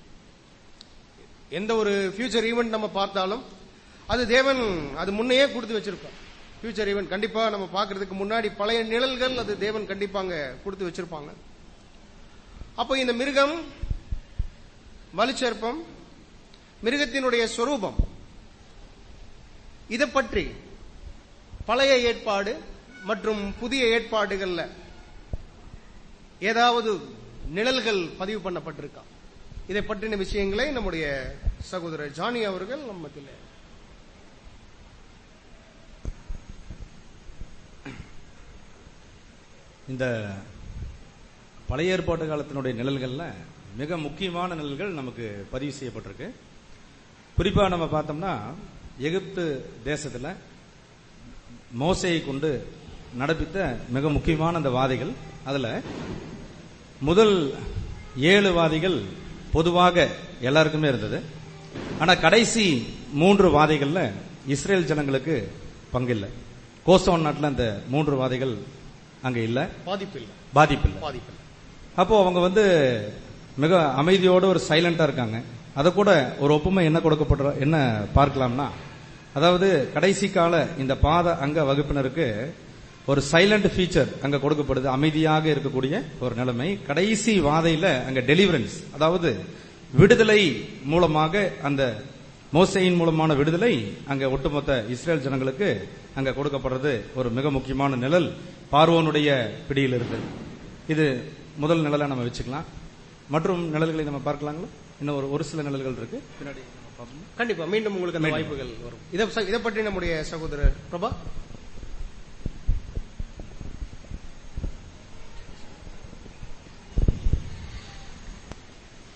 எந்த ஒரு ஃபியூச்சர் ஈவெண்ட் நம்ம பார்த்தாலும் அது தேவன் அது முன்னையே கொடுத்து வச்சிருப்பார் ஃபியூச்சர் ஈவெண்ட் கண்டிப்பா நம்ம பார்க்கிறதுக்கு முன்னாடி பழைய நிழல்கள் அது தேவன் கண்டிப்பாங்க கொடுத்து வச்சிருப்பாங்க அப்போ இந்த மிருகம் வலுச்சர்ப்பம் மிருகத்தினுடைய சொரூபம் இதை பற்றி பழைய ஏற்பாடு மற்றும் புதிய ஏற்பாடுகள்ல ஏதாவது நிழல்கள் பதிவு பண்ணப்பட்டிருக்கா இதை பற்றின விஷயங்களை நம்முடைய சகோதரர் ஜானி அவர்கள் நம்ம மத்தியில இந்த பழைய ஏற்பாட்டு காலத்தினுடைய நிழல்கள்ல மிக முக்கியமான நிழல்கள் நமக்கு பதிவு செய்யப்பட்டிருக்கு குறிப்பா நம்ம பார்த்தோம்னா எகிப்து தேசத்துல மோசையை கொண்டு நடப்பித்த மிக முக்கியமான அந்த வாதிகள் அதுல முதல் ஏழு வாதிகள் பொதுவாக எல்லாருக்குமே இருந்தது ஆனா கடைசி மூன்று வாதிகள்ல இஸ்ரேல் ஜனங்களுக்கு பங்கில்லை கோசோன் நாட்டுல அந்த மூன்று வாதிகள் அங்க இல்ல பாதிப்பு இல்லை பாதிப்பு இல்லை பாதிப்பு இல்லை அப்போ அவங்க வந்து மிக அமைதியோட ஒரு சைலண்டா இருக்காங்க அத கூட ஒரு ஒப்புமை என்ன கொடுக்கப்படுற என்ன பார்க்கலாம்னா அதாவது கடைசி கால இந்த பாத அங்க வகுப்பினருக்கு ஒரு சைலண்ட் ஃபீச்சர் அங்க கொடுக்கப்படுது அமைதியாக இருக்கக்கூடிய ஒரு நிலைமை கடைசி வாதையில அங்க டெலிவரன்ஸ் அதாவது விடுதலை மூலமாக அந்த மோசையின் மூலமான விடுதலை அங்க ஒட்டுமொத்த இஸ்ரேல் ஜனங்களுக்கு அங்க கொடுக்கப்படுறது ஒரு மிக முக்கியமான நிழல் பார்வோனுடைய பிடியில் இருக்கு இது முதல் நிழலை நம்ம வச்சுக்கலாம் மற்றும் நிழல்களை நம்ம பார்க்கலாங்களா இன்னும் ஒரு ஒரு சில நிழல்கள் இருக்கு பின்னாடி நம்ம பார்ப்போம் கண்டிப்பா மீண்டும் உங்களுக்கு அந்த வாய்ப்புகள் வரும் இதை இதை பற்றி நம்முடைய சகோதரர் பிரபா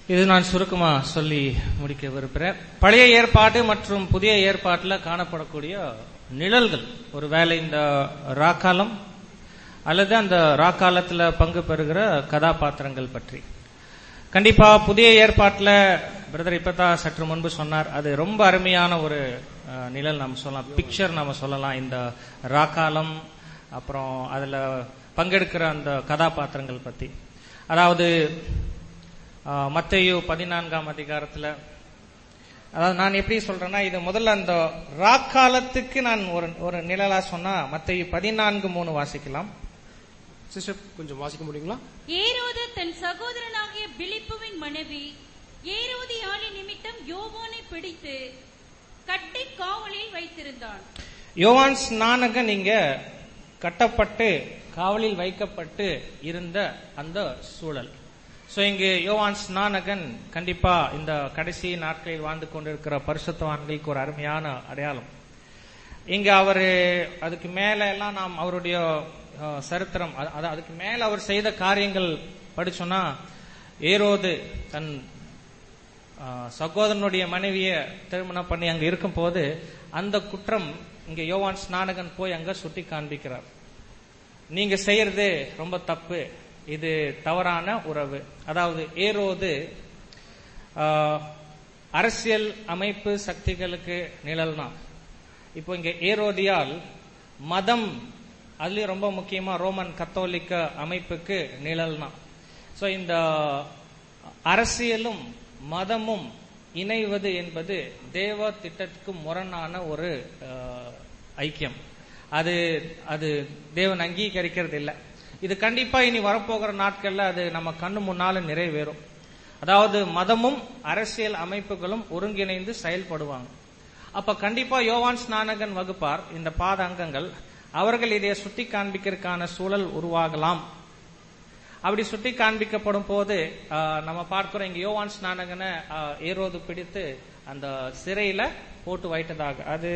இது நான் சுருக்கமா சொல்லி முடிக்க விரும்புகிறேன் பழைய ஏற்பாடு மற்றும் புதிய ஏற்பாட்டில் காணப்படக்கூடிய நிழல்கள் ஒருவேளை இந்த ராக்காலம் அல்லது அந்த ராக்காலத்துல பங்கு பெறுகிற கதாபாத்திரங்கள் பற்றி கண்டிப்பா புதிய ஏற்பாட்டில் பிரதர் இப்பதான் சற்று முன்பு சொன்னார் அது ரொம்ப அருமையான ஒரு அஹ், நிழல் நம்ம சொல்லலாம் பிக்சர் நம்ம சொல்லலாம் இந்த ராக்காலம் அப்புறம் அதுல பங்கெடுக்கிற அந்த கதாபாத்திரங்கள் பத்தி அதாவது அஹ், மத்தேயு பதினான்காம் அதிகாரத்துல அதாவது நான் எப்படி சொல்றேன்னா இது முதல்ல அந்த ராக்காலத்துக்கு நான் ஒரு ஒரு நிழலா சொன்னா மத்தேயு பதினான்கு மூணு வாசிக்கலாம் சிஸ்டர் கொஞ்சம் வாசிக்க முடியுங்களா ஏரோது தன் சகோதரனாகிய பிலிப்புவின் மனைவி ஏரோதியாளி நிமித்தம் யோவானை பிடித்து கட்டை காவலில் வைத்திருந்தான் யோவான் ஸ்நானகன் இங்க கட்டப்பட்டு காவலில் வைக்கப்பட்டு இருந்த அந்த சூழல் சோ இங்கு யோவான் ஸ்நானகன் கண்டிப்பா இந்த கடைசி நாட்களில் வாழ்ந்து கொண்டிருக்கிற பரிசுத்தவான்களுக்கு ஒரு அருமையான அடையாளம் இங்க அவரு அதுக்கு மேல எல்லாம் நாம் அவருடைய அஹ், சரித்திரம் அது- அது- அதுக்கு மேல அவர் செய்த காரியங்கள் படிச்சோம்னா ஏரோது தன் ஆஹ், சகோதரனுடைய மனைவிய திருமணம் பண்ணி அங்க இருக்கும் போது அந்த குற்றம் இங்க யோவான் ஸ்நானகன் போய் அங்க சுட்டி காண்பிக்கிறார் நீங்க செய்யறது ரொம்ப தப்பு இது தவறான உறவு அதாவது ஏரோது ஆஹ், அரசியல் அமைப்பு சக்திகளுக்கு நிழல்னா இப்போ இங்க ஏரோதியால் மதம் அதுலயும் ரொம்ப முக்கியமா ரோமன் கத்தோலிக்க அமைப்புக்கு நிழல்னா சோ இந்த அரசியலும் மதமும் இணைவது என்பது தேவ திட்டத்துக்கு முரணான ஒரு அஹ், ஐக்கியம் அது அது தேவன் அங்கீகரிக்கிறது இல்லை இது கண்டிப்பா இனி வரப்போகிற நாட்கள்ல அது நம்ம கண்ணு முன்னால நிறைவேறும் அதாவது மதமும் அரசியல் அமைப்புகளும் ஒருங்கிணைந்து செயல்படுவாங்க அப்ப கண்டிப்பா யோவான் ஸ்நானகன் வகுப்பார் இந்த பாத அங்கங்கள் அவர்கள் இதை சுட்டி காண்பிக்கிறதுக்கான சூழல் உருவாகலாம் அப்படி சுட்டி காண்பிக்கப்படும் போது ஆஹ், நம்ம பார்க்கிறோம் இங்க யோவான் ஸ்நானகனை ஆஹ், ஏரோது பிடித்து அந்த சிறையில போட்டு வைத்ததாக அது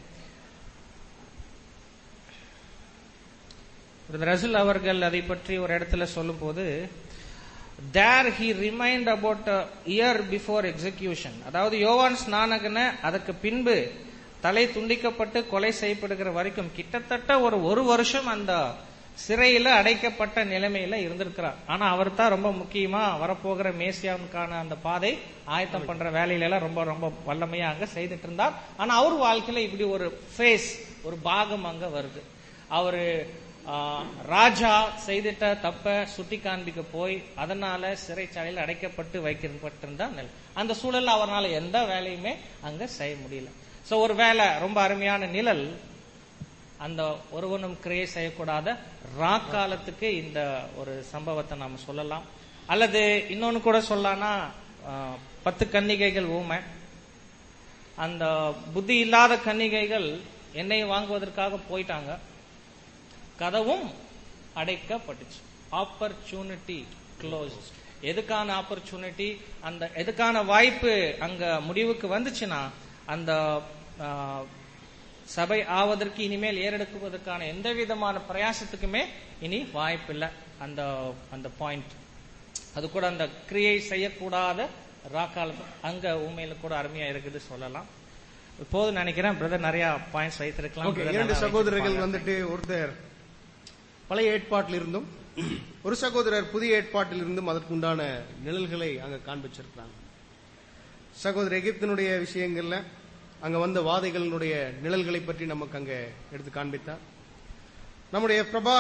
பிரதர் ரசூல் அவர்கள் அதை பற்றி ஒரு இடத்துல சொல்லும்போது there he remind about year before execution அதாவது யோவான் ஸ்நானகனை அதற்கு பின்பு தலை துண்டிக்கப்பட்டு கொலை செய்யப்படுகிற வரைக்கும் கிட்டத்தட்ட ஒரு ஒரு வருஷம் அந்த சிறையில அடைக்கப்பட்ட நிலைமையில இருந்திருக்கிறார் ஆனா அவர் தான் ரொம்ப முக்கியமா வரப்போகிற மேசியாவுக்கான அந்த பாதை ஆயத்தம் பண்ற வேலையில எல்லாம் ரொம்ப ரொம்ப வல்லமையா அங்க செய்துட்டு இருந்தார் ஆனா அவர் வாழ்க்கையில இப்படி ஒரு ஃபேஸ் ஒரு பாகம் அங்க வருது அவரு ஆஹ், ராஜா செய்திட்ட தப்ப சுட்டி காண்பிக்க போய் அதனால சிறைச்சாலையில் அடைக்கப்பட்டு வைக்கப்பட்டிருந்த நிலை அந்த சூழல்ல அவரால் எந்த வேலையுமே அங்க செய்ய முடியல சோ ஒரு வேலை ரொம்ப அருமையான நிழல் அந்த ஒருவனும் கிரியை செய்யக்கூடாத ராக்காலத்துக்கு இந்த ஒரு சம்பவத்தை நாம சொல்லலாம் அல்லது இன்னொன்னு கூட சொல்லலாம்னா ஆஹ், பத்து கன்னிகைகள் ஊமை அந்த புத்தி இல்லாத கன்னிகைகள் எண்ணெய் வாங்குவதற்காக போயிட்டாங்க கதவும் அடைக்கப்பட்டுச்சு ஆப்பர்ச்சுனிட்டி க்ளோஸ் எதுக்கான ஆப்பர்ச்சுனிட்டி அந்த எதுக்கான வாய்ப்பு அங்க முடிவுக்கு வந்துச்சுன்னா அந்த ஆ, சபை ஆவதற்கு இனிமேல் ஏறெடுக்குவதற்கான எந்த விதமான பிரயாசத்துக்குமே இனி வாய்ப்பில்லை அந்த அந்த பாயிண்ட் அது கூட அந்த கிரியை செய்யக்கூடாத ராக்காலம் அங்க உண்மையில கூட அருமையா இருக்குது சொல்லலாம் இப்போது நினைக்கிறேன் பிரதர் நிறைய பாயிண்ட்ஸ் வைத்திருக்கலாம் ஓகே brother இரண்டு நல்லா சகோதரர்கள் வைத்திருப்பாங்க. வந்துட்டு ஒருத்தர் பழைய ஏற்பாட்டில் இருந்தும் ஒரு சகோதரர் புதிய ஏற்பாட்டில் இருந்தும் அதற்கு உண்டான நிழல்களை அங்க காண்பிச்சிருக்கிறாங்க சகோதரர் எகிப்தினுடைய விஷயங்கள்ல அங்க வந்த வாதைகளினுடைய நிழல்களை பற்றி நமக்கு அங்க எடுத்து காண்பித்தார் நம்முடைய பிரபா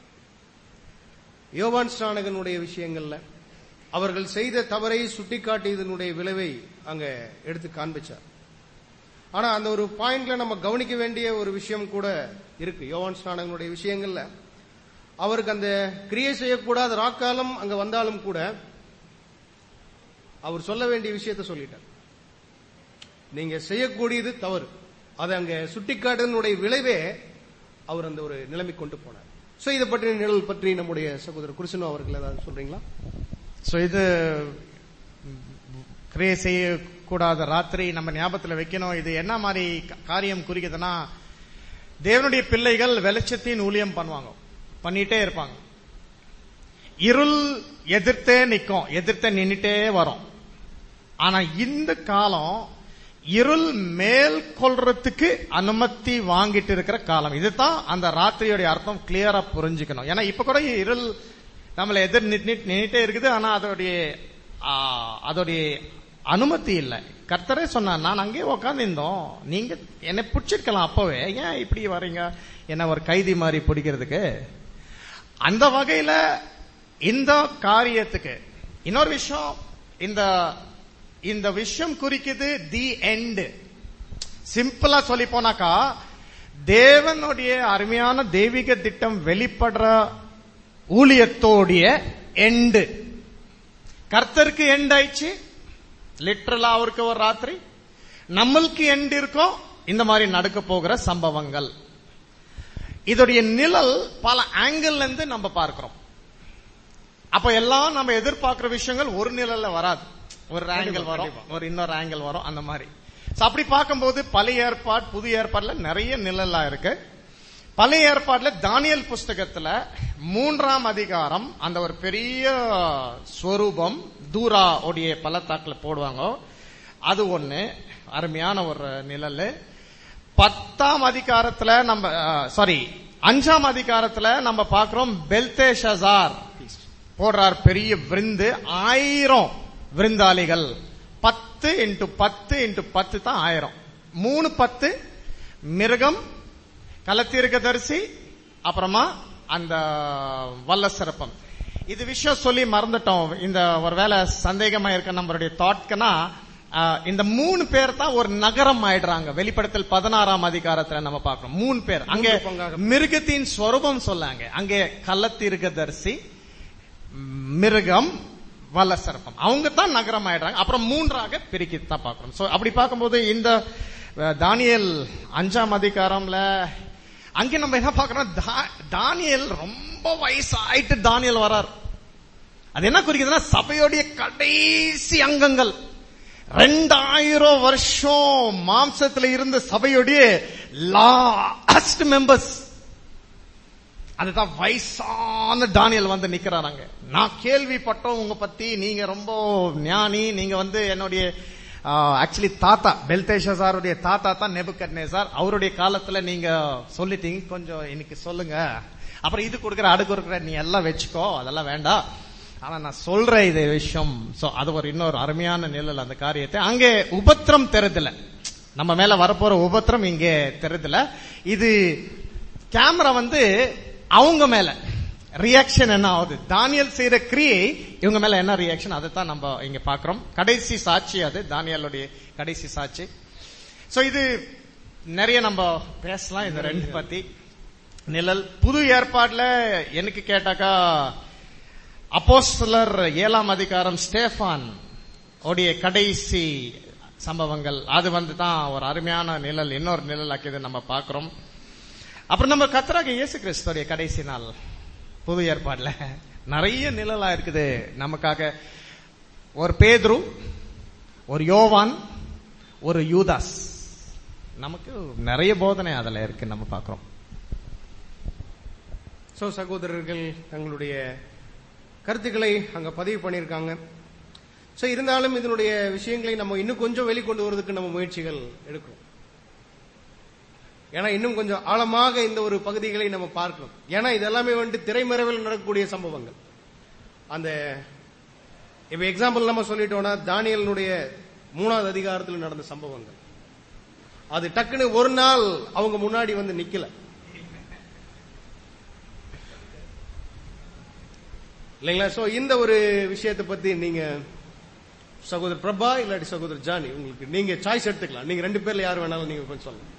யோவான் ஸ்நானகனுடைய விஷயங்கள்ல அவர்கள் செய்த தவறை சுட்டிக்காட்டியதனுடைய விளைவை அங்க எடுத்து காண்பிச்சார் ஆனா அந்த ஒரு பாயிண்ட்ல நம்ம கவனிக்க வேண்டிய ஒரு விஷயம் கூட இருக்கு யோவான் ஸ்நானகனுடைய விஷயங்கள்ல அவருக்கு அந்த கிரியை செய்யக்கூடாத ராக்காலம் அங்க வந்தாலும் கூட அவர் சொல்ல வேண்டிய விஷயத்தை சொல்லிட்டார் நீங்க செய்யக்கூடியது தவறு அதை அங்க சுட்டிக்காட்டுதனுடைய விளைவே அவர் அந்த ஒரு நிலைமை கொண்டு போனார் சோ இதை பற்றிய நிழல் பற்றி நம்முடைய சகோதரர் குருசனோ அவர்கள் ஏதாவது சொல்றீங்களா சோ இது கிரியை செய்யக்கூடாத ராத்திரி நம்ம ஞாபகத்துல வைக்கணும் இது என்ன மாதிரி கா- காரியம் குறிக்குதுன்னா தேவனுடைய பிள்ளைகள் வெளிச்சத்தின் ஊழியம் பண்ணுவாங்க பண்ணிட்டே இருப்பாங்க இருள் எதிர்த்தே நிக்கும் எதிர்த்தே நின்னுட்டே வரும் ஆனா இந்த காலம் இருள் மேல் கொள்றதுக்கு அனுமதி வாங்கிட்டு இருக்கிற காலம் இதுதான் அந்த ராத்திரியோட அர்த்தம் கிளியரா புரிஞ்சுக்கணும் ஏன்னா இப்ப கூட இருள் நம்மள எதிர் நின்னுட்டே இருக்குது ஆனா அதோடைய ஆ, அதோடைய அனுமதி இல்ல கர்த்தரே சொன்னார் நான் அங்கேயே உக்காந்துருந்தோம் நீங்க என்னை பிடிச்சிருக்கலாம் அப்பவே ஏன் இப்படி வர்றீங்க என்ன ஒரு கைதி மாதிரி பிடிக்கிறதுக்கு அந்த வகையில இந்த காரியத்துக்கு இன்னொரு விஷயம் இந்த இந்த விஷயம் குறிக்குது தி எண்ட் சிம்பிளா சொல்லி போனாக்கா தேவனுடைய அருமையான தெய்வீக திட்டம் வெளிப்படுற ஊழியத்தோடைய எண்டு கர்த்தருக்கு எண்ட் ஆயிடுச்சு லிட்டரலா அவருக்கு ஒரு ராத்திரி நம்மளுக்கு எண்ட் இருக்கும் இந்த மாதிரி நடக்க போகிற சம்பவங்கள் இதோடைய நிழல் பல ஆங்கிள் இருந்து நம்ம பார்க்கிறோம் அப்ப எல்லாம் நம்ம எதிர்பார்க்கிற விஷயங்கள் ஒரு நிழல்ல வராது ஒரு ஆங்கிள் வரும் ஒரு இன்னொரு ஆங்கிள் வரும் அந்த மாதிரி So, அப்படி பார்க்கும்போது பழைய ஏற்பாடு புது ஏற்பாடுல நிறைய நிழலா இருக்கு பழைய ஏற்பாடுல தானியல் புஸ்தகத்துல மூன்றாம் அதிகாரம் அந்த ஒரு பெரிய ஸ்வரூபம் தூரா உடைய பள்ளத்தாக்குல போடுவாங்க அது ஒண்ணு அருமையான ஒரு நிழல் பத்தாம் அதிகாரத்துல நம்ம சாரி அஞ்சாம் அதிகாரத்துல நம்ம பார்க்கிறோம் பெல்தே ஷசார் போடுறார் பெரிய விருந்து ஆயிரம் விருந்தாளிகள் பத்து இன்டு பத்து இன்டு பத்து தான் ஆயிரம் மூணு பத்து மிருகம் கலத்தீர்க்கதரிசி அப்புறமா அந்த வல்ல சிறப்பம் இது விஷயம் சொல்லி மறந்துட்டோம் இந்த ஒருவேளை சந்தேகமா இருக்க நம்மளுடைய தாட்கனா இந்த மூணு பேர் தான் ஒரு நகரம் ஆயிடுறாங்க வெளிப்படத்தில் பதினாறாம் அதிகாரத்துல நம்ம பார்க்கிறோம் மூணு பேர் அங்கே மிருகத்தின் ஸ்வரூபம் சொல்லாங்க அங்கே கள்ளத்தீர்க்கதரிசி மிருகம் வல்ல சர்ப்பம் அவங்க தான் நகரம் ஆயிடுறாங்க அப்புறம் மூன்றாக பிரிக்கி தான் பார்க்கிறோம் சோ அப்படி பார்க்கும்போது இந்த அஹ், தானியேல் அஞ்சாம் அதிகாரம்ல அங்க நம்ம என்ன பார்க்கிறோம் தா- தானியேல் ரொம்ப வயசாயிட்டு தானியேல் வரார் அது என்ன குறிக்குதுன்னா சபையோடைய கடைசி அங்கங்கள் ரெண்டாயிரம் வருஷம் மாம்சத்துல இருந்த சபையோடைய லாஸ்ட் மெம்பர்ஸ் அதுதான் வயசான தானியல் வந்து நிக்கிறாங்க நான் கேள்விப்பட்டோம் உங்க பத்தி நீங்க ரொம்ப ஞானி நீங்க வந்து என்னுடைய ஆக்சுவலி தாத்தா பெல்தேஷாருடைய தாத்தா தான் நெபுக்கட்னே சார் அவருடைய காலத்துல நீங்க சொல்லிட்டீங்க கொஞ்சம் இன்னைக்கு சொல்லுங்க அப்புறம் இது கொடுக்குற அது கொடுக்குற நீ எல்லாம் வச்சுக்கோ அதெல்லாம் வேண்டாம் ஆனா நான் சொல்றேன் இது விஷயம் சோ அது ஒரு இன்னொரு அருமையான நிழல் அந்த காரியத்தை அங்கே உபத்திரம் தெரிதல நம்ம மேல வரப்போற உபத்திரம் இங்கே தெரிதல இது கேமரா வந்து அவங்க மேல ரியாக்ஷன் என்ன ஆகுது தானியல் செய்யற கிரியை இவங்க மேல என்ன ரியாக்ஷன் அதை தான் நம்ம இங்க பாக்குறோம் கடைசி சாட்சி அது தானியலுடைய கடைசி சாட்சி சோ இது நிறைய நம்ம பேசலாம் இந்த ரெண்டு பத்தி நிழல் புது ஏற்பாடுல எனக்கு கேட்டாக்கா அப்போஸ்தலர் ஏழாம் அதிகாரம் ஸ்டேஃபான் உடைய கடைசி சம்பவங்கள் அது வந்து தான் ஒரு அருமையான நிழல் இன்னொரு நிழல் ஆக்கியது நம்ம பார்க்கிறோம் அப்புறம் நம்ம கத்தராக இயேசு கிறிஸ்துடைய கடைசி நாள் புது ஏற்பாடுல நிறைய நிழலா இருக்குது நமக்காக ஒரு பேதுரு ஒரு யோவான் ஒரு யூதாஸ் நமக்கு நிறைய போதனை அதுல இருக்கு நம்ம பார்க்கிறோம் சோ சகோதரர்கள் தங்களுடைய கருத்துக்களை அங்க பதிவு பண்ணியிருக்காங்க சோ இருந்தாலும் இதனுடைய விஷயங்களை நம்ம இன்னும் கொஞ்சம் வெளிக்கொண்டு வரதுக்கு நம்ம முயற்சிகள் எடுக்கிறோம் ஏன்னா இன்னும் கொஞ்சம் ஆழமாக இந்த ஒரு பகுதிகளை நம்ம பார்க்கணும் ஏன்னா இதெல்லாமே வந்துட்டு திரைமறைவில் நடக்கக்கூடிய சம்பவங்கள் அந்த இப்ப எக்ஸாம்பிள் நம்ம சொல்லிட்டோம்னா தானியலினுடைய மூணாவது அதிகாரத்தில் நடந்த சம்பவங்கள் அது டக்குன்னு ஒரு நாள் அவங்க முன்னாடி வந்து நிக்கல இல்லைங்களா சோ இந்த ஒரு விஷயத்தை பத்தி நீங்க சகோதரர் பிரபா இல்லாட்டி சகோதரர் ஜானி உங்களுக்கு நீங்க சாய்ஸ் எடுத்துக்கலாம் நீங்க ரெண்டு பேர்ல யார் வேணாலும் நீங்க கொஞ்சம் சொல்லலாம்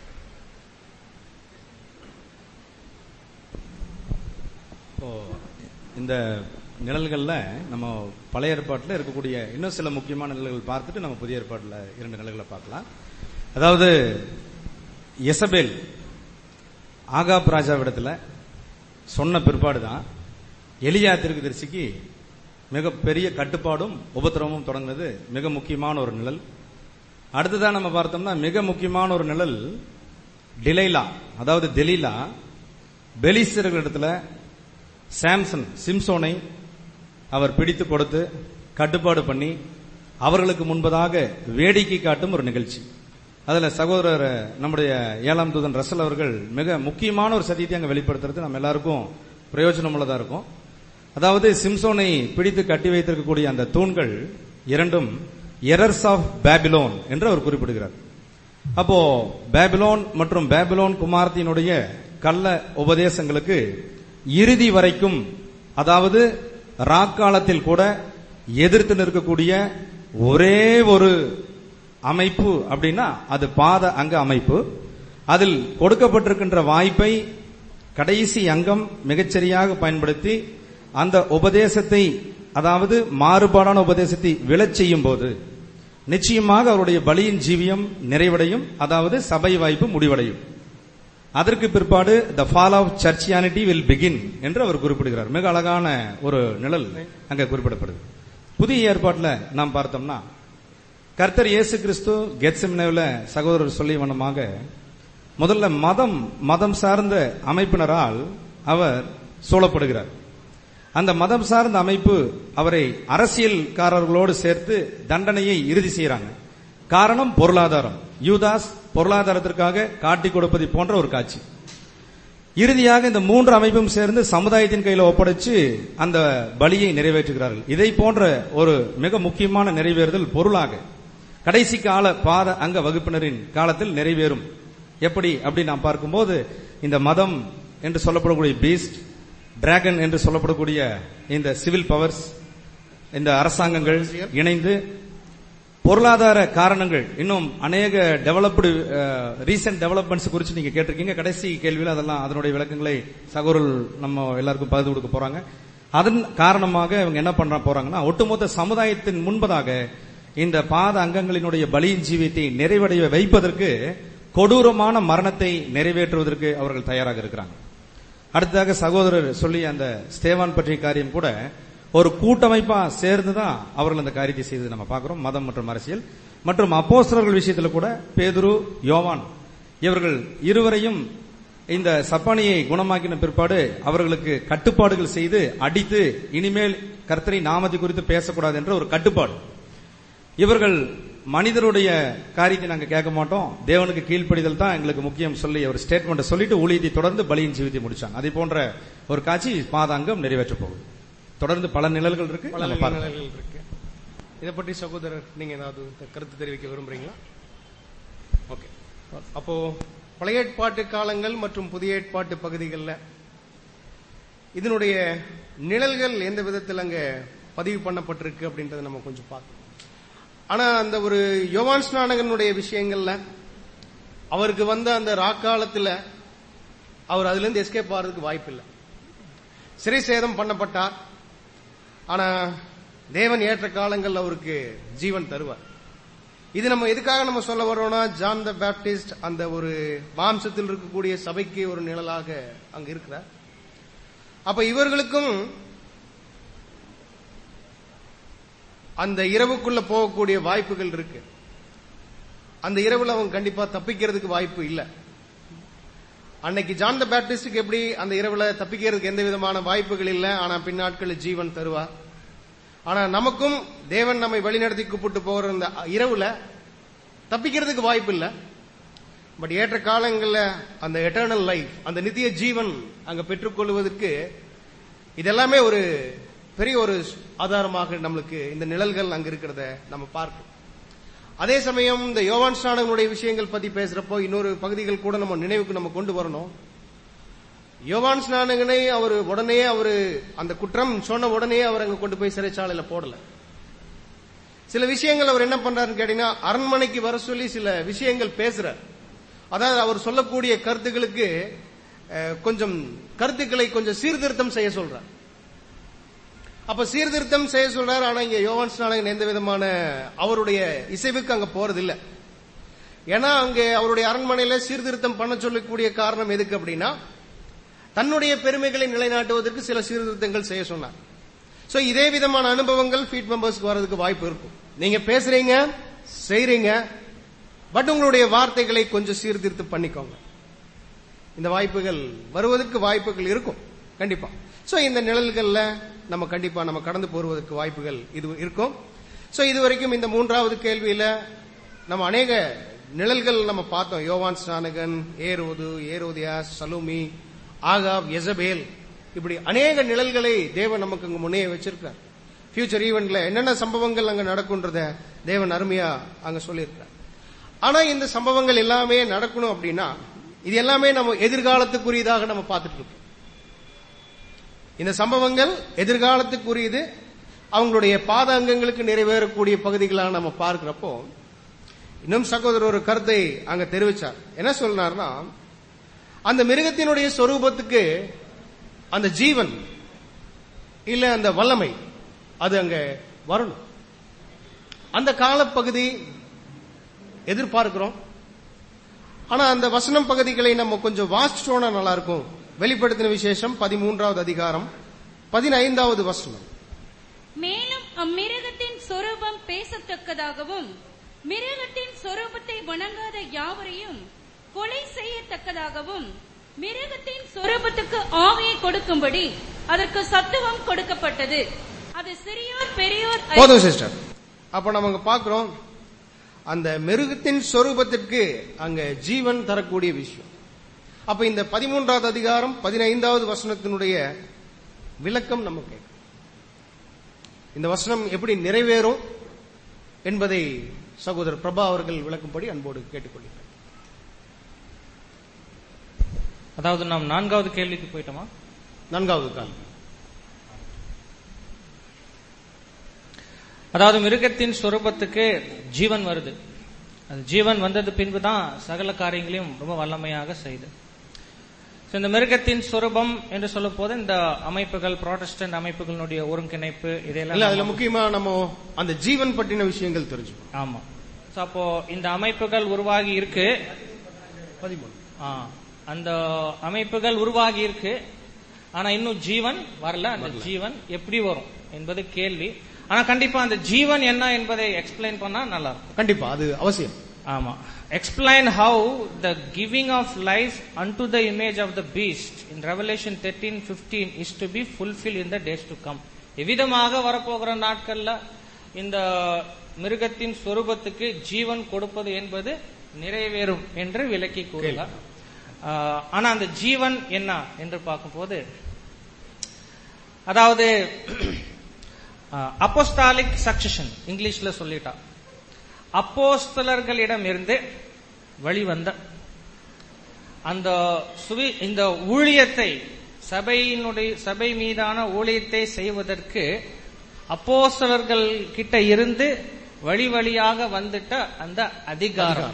இப்போ இந்த நிழல்கள்ல நம்ம பழைய ஏற்பாட்டில் இருக்கக்கூடிய இன்னும் சில முக்கியமான நிழல்கள் பார்த்துட்டு நம்ம புதிய ஏற்பாட்டில் இரண்டு நிழல்களை பார்க்கலாம் அதாவது எசபேல் ஆகாப் ராஜாவிடத்துல சொன்ன பிற்பாடு தான் எலியா தீர்க்கதரிசிக்கு மிக பெரிய கட்டுப்பாடும் உபத்திரவமும் தொடங்கினது மிக முக்கியமான ஒரு நிழல் அடுத்ததான் நம்ம பார்த்தோம்னா மிக முக்கியமான ஒரு நிழல் டிலைலா அதாவது தெலீலா பெலிஸ்தர்களிடத்துல சாம்சன் சிம்சோனை அவர் பிடித்து கொடுத்து கட்டுப்பாடு பண்ணி அவர்களுக்கு முன்பதாக வேடிக்கை காட்டும் ஒரு நிகழ்ச்சி அதுல சகோதரர் நம்முடைய ஏழாம் தூதன் ரசல் அவர்கள் மிக முக்கியமான ஒரு சத்தியத்தை அங்க வெளிப்படுத்துறது நம்ம எல்லாருக்கும் பிரயோஜனம் உள்ளதா இருக்கும் அதாவது சிம்சோனை பிடித்து கட்டி வைத்திருக்கக்கூடிய அந்த தூண்கள் இரண்டும் எரர்ஸ் ஆஃப் பேபிலோன் என்று அவர் குறிப்பிடுகிறார் அப்போ பேபிலோன் மற்றும் பேபிலோன் குமாரத்தினுடைய கள்ள உபதேசங்களுக்கு இறுதி வரைக்கும் அதாவது ராக்காலத்தில் கூட எதிர்த்து நிற்கக்கூடிய ஒரே ஒரு அமைப்பு அப்படின்னா அது பாத அங்க அமைப்பு அதில் கொடுக்கப்பட்டிருக்கின்ற வாய்ப்பை கடைசி அங்கம் மிகச்சரியாக பயன்படுத்தி அந்த உபதேசத்தை அதாவது மாறுபாடான உபதேசத்தை விழச் செய்யும் போது நிச்சயமாக அவருடைய பலியின் ஜீவியம் நிறைவடையும் அதாவது சபை வாய்ப்பு முடிவடையும் அதற்கு பிற்பாடு the fall of churchianity will begin என்று அவர் குறிப்பிடுகிறார் மிக அழகான ஒரு நிழல் அங்க குறிப்பிடப்படுது புதிய ஏற்பாட்டில் நாம் பார்த்தோம்னா கர்த்தர் இயேசு கிறிஸ்து கெத்செம்னேவில் சகோதரர் சொல்லி வண்ணமாக முதல்ல மதம் மதம் சார்ந்த அமைப்பினரால் அவர் சூழப்படுகிறார் அந்த மதம் சார்ந்த அமைப்பு அவரை அரசியல்காரர்களோடு சேர்த்து தண்டனையை இறுதி செய்யறாங்க காரணம் பொருளாதாரம் யூதாஸ் பொருளாதாரத்திற்காக காட்டி கொடுப்பதை போன்ற ஒரு காட்சி இறுதியாக இந்த மூன்று அமைப்பும் சேர்ந்து சமுதாயத்தின் கையில் ஒப்படைச்சு அந்த பலியை நிறைவேற்றுகிறார்கள் இதை போன்ற ஒரு மிக முக்கியமான நிறைவேறுதல் பொருளாக கடைசி கால பாத அங்க வகுப்பினரின் காலத்தில் நிறைவேறும் எப்படி அப்படி நாம் பார்க்கும்போது இந்த மதம் என்று சொல்லப்படக்கூடிய பீஸ்ட் டிராகன் என்று சொல்லப்படக்கூடிய இந்த சிவில் பவர்ஸ் இந்த அரசாங்கங்கள் இணைந்து பொருளாதார காரணங்கள் இன்னும் அநேக டெவலப்டு ரீசெண்ட் டெவலப்மெண்ட்ஸ் குறித்து நீங்க கேட்டிருக்கீங்க கடைசி கேள்வியில் அதெல்லாம் அதனுடைய விளக்கங்களை சகோதரர் நம்ம எல்லாருக்கும் பகிர்ந்து கொடுக்க போறாங்க அதன் காரணமாக இவங்க என்ன பண்ண போறாங்கன்னா ஒட்டுமொத்த சமுதாயத்தின் முன்பதாக இந்த பாத அங்கங்களினுடைய பலியின் ஜீவியத்தை நிறைவடைய வைப்பதற்கு கொடூரமான மரணத்தை நிறைவேற்றுவதற்கு அவர்கள் தயாராக இருக்கிறாங்க அடுத்ததாக சகோதரர் சொல்லி அந்த ஸ்தேவான் பற்றிய காரியம் கூட ஒரு கூட்டமைப்பா சேர்ந்து தான் அவர்கள் அந்த காரியத்தை செய்தது நம்ம பார்க்கிறோம் மதம் மற்றும் அரசியல் மற்றும் அப்போஸ்தலர்கள் விஷயத்தில் கூட பேதுரு யோவான் இவர்கள் இருவரையும் இந்த சப்பானியை குணமாக்கின பிற்பாடு அவர்களுக்கு கட்டுப்பாடுகள் செய்து அடித்து இனிமேல் கர்த்தரை நாமதி குறித்து பேசக்கூடாது என்ற ஒரு கட்டுப்பாடு இவர்கள் மனிதருடைய காரியத்தை நாங்க கேட்க மாட்டோம் தேவனுக்கு கீழ்ப்படிதல் தான் எங்களுக்கு முக்கியம் சொல்லி ஒரு ஸ்டேட்மெண்ட் சொல்லிட்டு ஊழியத்தை தொடர்ந்து பலியின் ஜீவித்தை முடிச்சாங்க அதே போன்ற ஒரு காட்சி பாதாங்கம் நிறைவேற்ற போகுது தொடர்ந்து பல நிழல்கள் இருக்கு பல நம்ம பார்க்கலாம். நிலைகள் இருக்கு இதை பற்றி சகோதரர் நீங்க ஏதாவது கருத்து தெரிவிக்க விரும்புறீங்களா ஓகே அப்போ பழைய ஏற்பாட்டு காலங்கள் மற்றும் புதிய ஏற்பாட்டு பகுதிகளில் இதனுடைய நிழல்கள் எந்த விதத்தில் அங்க பதிவு பண்ணப்பட்டிருக்கு அப்படின்றத நம்ம கொஞ்சம் பார்க்கணும் ஆனா அந்த ஒரு யோவான் ஸ்நானகனுடைய விஷயங்கள்ல அவருக்கு வந்த அந்த ராக்காலத்துல அவர் அதுல இருந்து எஸ்கேப் ஆகிறதுக்கு வாய்ப்பில்லை சிறை சேதம் பண்ணப்பட்டார் ஆனா தேவன் ஏற்ற காலங்கள் அவருக்கு ஜீவன் தருவார் இது நம்ம எதுக்காக நம்ம சொல்ல வரோம்னா ஜான் த பேப்டிஸ்ட் அந்த ஒரு மாம்சத்தில் இருக்கக்கூடிய சபைக்கு ஒரு நிழலாக அங்க இருக்கிறார் அப்ப இவர்களுக்கும் அந்த இரவுக்குள்ள போகக்கூடிய வாய்ப்புகள் இருக்கு அந்த இரவுல அவங்க கண்டிப்பா தப்பிக்கிறதுக்கு வாய்ப்பு இல்லை அன்னைக்கு ஜான் த பேப்டிஸ்டுக்கு எப்படி அந்த இரவுல தப்பிக்கிறதுக்கு எந்த விதமான வாய்ப்புகள் இல்லை ஆனா பின்னாட்களில் ஜீவன் தருவார் ஆனா நமக்கும் தேவன் நம்மை வழிநடத்தி கூப்பிட்டு போகிற இந்த இரவுல தப்பிக்கிறதுக்கு வாய்ப்பு இல்லை பட் ஏற்ற காலங்கள்ல அந்த எட்டர்னல் லைஃப் அந்த நித்திய ஜீவன் அங்க பெற்றுக்கொள்வதற்கு இதெல்லாமே ஒரு பெரிய ஒரு ஆதாரமாக நம்மளுக்கு இந்த நிழல்கள் அங்க இருக்கிறத நம்ம பார்க்கணும் அதே சமயம் இந்த யோவான் ஸ்நானகனுடைய விஷயங்கள் பத்தி பேசுறப்போ இன்னொரு பகுதிகள் கூட நம்ம நினைவுக்கு நம்ம கொண்டு வரணும் யோவான் ஸ்நானகனை அவர் உடனே அவர் அந்த குற்றம் சொன்ன உடனே அவர் அங்க கொண்டு போய் சிறைச்சாலையில போடல சில விஷயங்கள் அவர் என்ன பண்றாருன்னு கேட்டீங்கன்னா அரண்மனைக்கு வர சொல்லி சில விஷயங்கள் பேசுறார் அதாவது அவர் சொல்லக்கூடிய கருத்துக்களுக்கு அஹ், கொஞ்சம் கருத்துக்களை கொஞ்சம் சீர்திருத்தம் செய்ய சொல்றார் அப்ப சீர்திருத்தம் செய்ய சொல்றாரு ஆனா இங்க யோவான் ஸ்நானகன் எந்த விதமான அவருடைய இசைவுக்கு அங்க போறதில்லை ஏன்னா அங்க அவருடைய அரண்மனையில சீர்திருத்தம் பண்ண சொல்லக்கூடிய காரணம் எதுக்கு அப்படின்னா தன்னுடைய பெருமைகளை நிலைநாட்டுவதற்கு சில சீர்திருத்தங்கள் செய்ய சொன்னார் சோ இதே விதமான அனுபவங்கள் ஃபீட் மெம்பர்ஸ்க்கு வர்றதுக்கு வாய்ப்பு இருக்கும் நீங்க பேசுறீங்க செய்றீங்க பட் உங்களுடைய வார்த்தைகளை கொஞ்சம் சீர்திருத்தம் பண்ணிக்கோங்க இந்த வாய்ப்புகள் வருவதற்கு வாய்ப்புகள் இருக்கும் கண்டிப்பா சோ இந்த நிழல்கள்ல நம்ம கண்டிப்பா நம்ம கடந்து போவதற்கு வாய்ப்புகள் இது இருக்கும் சோ இதுவரைக்கும் இந்த மூன்றாவது கேள்வியில நம்ம அநேக நிழல்கள் நம்ம பார்த்தோம் யோவான் ஸ்நானகன் ஏரோது ஏரோதியா சலூமி ஆகாப் எசபேல் இப்படி அநேக நிழல்களை தேவன் நமக்கு இங்க முன்னே வச்சிருக்கார் ஃபியூச்சர் ஈவெண்ட்ல என்னென்ன சம்பவங்கள் அங்க நடக்கும்ன்றத தேவன் அருமையா அங்க சொல்லியிருக்கார் ஆனா இந்த சம்பவங்கள் எல்லாமே நடக்கணும் அப்படின்னா இது எல்லாமே நம்ம எதிர்காலத்துக்குரியதாக நம்ம பார்த்துட்டு இருக்கோம் இந்த சம்பவங்கள் எதிர்காலத்துக்குரியது அவங்களுடைய பாத அங்கங்களுக்கு நிறைவேறக்கூடிய பகுதிகளாக நம்ம பார்க்கிறப்போ இன்னும் சகோதரர் ஒரு கருத்தை அங்க தெரிவிச்சார் என்ன சொன்னார்னா அந்த மிருகத்தினுடைய சொரூபத்துக்கு அந்த ஜீவன் இல்ல அந்த வல்லமை அது அங்க வரணும் அந்த காலப்பகுதி எதிர்பார்க்கிறோம் ஆனா அந்த வசனம் பகுதிகளை நம்ம கொஞ்சம் வாசிச்சோம்னா நல்லா இருக்கும் வெளிப்படுத்தின விசேஷம் பதிமூன்றாவது அதிகாரம் பதினைந்தாவது வசனம் மேலும் அம்மிருகத்தின் சொரூபம் பேசத்தக்கதாகவும் மிருகத்தின் சொரூபத்தை வணங்காத யாவரையும் கொலை செய்யத்தக்கதாகவும் மிருகத்தின் சொரூபத்துக்கு ஆவியை கொடுக்கும்படி அதற்கு சத்துவம் கொடுக்கப்பட்டது அது சிறியோர் பெரியோர் அறி- போதும் சிஸ்டர் அப்ப நம்ம அங்க பாக்குறோம் அந்த மிருகத்தின் சொரூபத்திற்கு அங்க ஜீவன் தரக்கூடிய விஷயம் அப்ப இந்த பதிமூன்றாவது அதிகாரம் பதினைந்தாவது வசனத்தினுடைய விளக்கம் நம்ம கேட்கும் இந்த வசனம் எப்படி நிறைவேறும் என்பதை சகோதரர் பிரபா அவர்கள் விளக்கும்படி அன்போடு கேட்டுக்கொள்கிறேன் அதாவது நாம் நான்காவது கேள்விக்கு போயிட்டோமா நான்காவது காலம் அதாவது மிருகத்தின் சொரூபத்துக்கு ஜீவன் வருது அது ஜீவன் வந்தது பின்புதான் சகல காரியங்களையும் ரொம்ப வல்லமையாக செய்து So, இந்த மிருகத்தின் சொரூபம் என்று சொல்லும் போது இந்த அமைப்புகள் புரோட்டஸ்டன்ட் அமைப்புகளுடைய ஒருங்கிணைப்பு இல்ல இதையெல்லாம் அதுல நம்ம- முக்கியமா நம்ம அந்த ஜீவன் பற்றின விஷயங்கள் தெரிஞ்சுக்கணும் ஆமா So, அப்போ இந்த அமைப்புகள் உருவாகி இருக்கு பதிமூணு ஆ, அந்த அமைப்புகள் உருவாகி இருக்கு ஆனா இன்னும் ஜீவன் வரல அந்த ஜீவன் எப்படி வரும் என்பது கேள்வி ஆனா கண்டிப்பா அந்த ஜீவன் என்ன என்பதை எக்ஸ்பிளைன் பண்ணா நல்லா இருக்கும் கண்டிப்பா அது அவசியம் ஆமா explain how the giving of life and the image of the beast in revelation thirteen fifteen is to be fulfil in the days to come எவ்விதமாக வரப்போகிற நாட்கள்ல இந்த மிருகத்தின் சொரூபத்துக்கு ஜீவன் கொடுப்பது என்பது நிறைவேறும் என்று விளக்கி கூறுகிறார் ஆஹ், ஆனா அந்த ஜீவன் என்ன என்று பார்க்கும்போது அதாவது அப்போஸ்டாலிக் சக்சஷன் இங்கிலீஷ்ல சொல்லிட்டா அப்போஸ்தலர்களிடம் இருந்து வெளிவந்த அந்த சுவி இந்த ஊழியத்தை சபையினுடைய சபை மீதான ஊழியத்தை செய்வதற்கு அப்போஸ்தலர்கள் கிட்ட இருந்து வழி வழியாக வந்துட்ட அந்த அதிகாரம்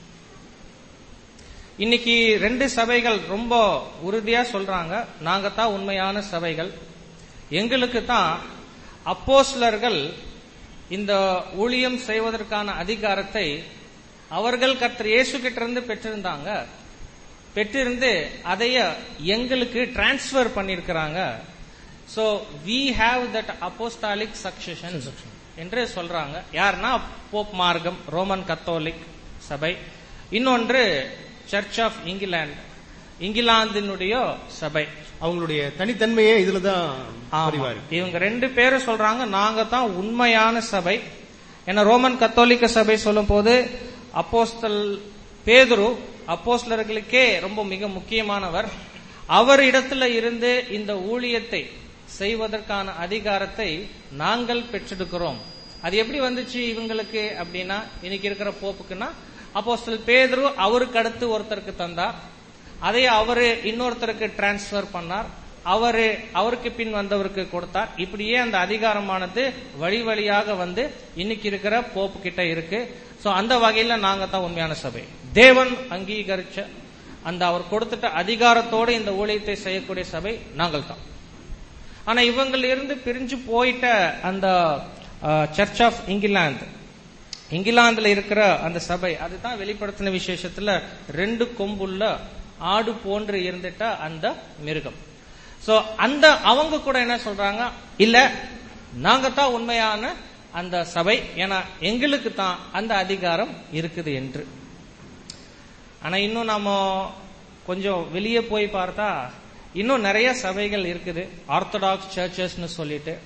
இன்னைக்கு ரெண்டு சபைகள் ரொம்ப உறுதியா சொல்றாங்க நாங்க தான் உண்மையான சபைகள் எங்களுக்கு தான் அப்போஸ்லர்கள் இந்த ஊழியம் செய்வதற்கான அதிகாரத்தை அவர்கள் கர்த்தர் இயேசு கிட்ட இருந்து பெற்றிருந்தாங்க பெற்றிருந்து அதைய எங்களுக்கு டிரான்ஸ்பர் பண்ணிருக்கிறாங்க so we have that apostolic succession என்று சொல்றாங்க யாருன்னா போப் மார்க்கம் ரோமன் கத்தோலிக் சபை இன்னொன்று சர்ச் ஆஃப் இங்கிலாந்து இங்கிலாந்தினுடைய சபை அவங்களுடைய தனித்தன்மையே இதுலதான் ஆமா. பதிவா இருக்கு இவங்க ரெண்டு பேரும் சொல்றாங்க நாங்க தான் உண்மையான சபை ஏன்னா ரோமன் கத்தோலிக்க சபை சொல்லும் போது அப்போஸ்தல் பேதுரு அப்போஸ்தலர்களுக்கே ரொம்ப மிக முக்கியமானவர் அவர் இடத்துல இருந்து இந்த ஊழியத்தை செய்வதற்கான அதிகாரத்தை நாங்கள் பெற்றெடுக்கிறோம் அது எப்படி வந்துச்சு இவங்களுக்கு அப்படின்னா இன்னைக்கு இருக்கிற போப்புக்குன்னா அப்போஸ்தல் பேதுரு அவருக்கு அடுத்து ஒருத்தருக்கு தந்தார் அதை அவரு இன்னொருத்தருக்கு டிரான்ஸ்பர் பண்ணார் அவரு அவருக்கு பின் வந்தவருக்கு கொடுத்தார் இப்படியே அந்த அதிகாரமானது வழி வழியாக வந்து இன்னைக்கு இருக்கிற போப்பு கிட்ட இருக்கு சோ அந்த வகையில நாங்க தான் உண்மையான சபை தேவன் அங்கீகரிச்ச அந்த அவர் கொடுத்துட்ட அதிகாரத்தோட இந்த ஊழியத்தை செய்யக்கூடிய சபை நாங்கள் தான் ஆனா இவங்கள இருந்து பிரிஞ்சு போயிட்ட அந்த சர்ச் ஆஃப் இங்கிலாந்து இங்கிலாந்துல இருக்கிற அந்த சபை அதுதான் வெளிப்படுத்தின விசேஷத்துல ரெண்டு கொம்புள்ள ஆடு போன்று இருந்துட்ட அந்த மிருகம் சோ அந்த அவங்க கூட என்ன சொல்றாங்க இல்ல நாங்க தான் உண்மையான அந்த சபை ஏன்னா எங்களுக்கு தான் அந்த அதிகாரம் இருக்குது என்று ஆனா இன்னும் நாம கொஞ்சம் வெளியே போய் பார்த்தா இன்னும் நிறைய சபைகள் இருக்குது ஆர்த்தடாக்ஸ் சர்ச்சஸ்னு சொல்லிட்டு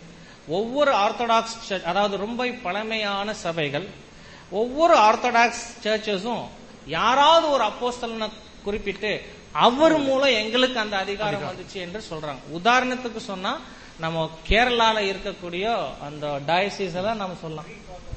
ஒவ்வொரு ஆர்த்தடாக்ஸ் சர்ச் அதாவது ரொம்ப பழமையான சபைகள் ஒவ்வொரு ஆர்த்தடாக்ஸ் சர்ச்சஸும் யாராவது ஒரு அப்போஸ்தலனை குறிப்பிட்டு அவர் மூலம் எங்களுக்கு அந்த அதிகாரம் வந்துச்சு என்று சொல்றாங்க உதாரணத்துக்கு சொன்னா நம்ம கேரளால இருக்கக்கூடிய அந்த டயசிஸ் எல்லாம் நம்ம சொல்லலாம்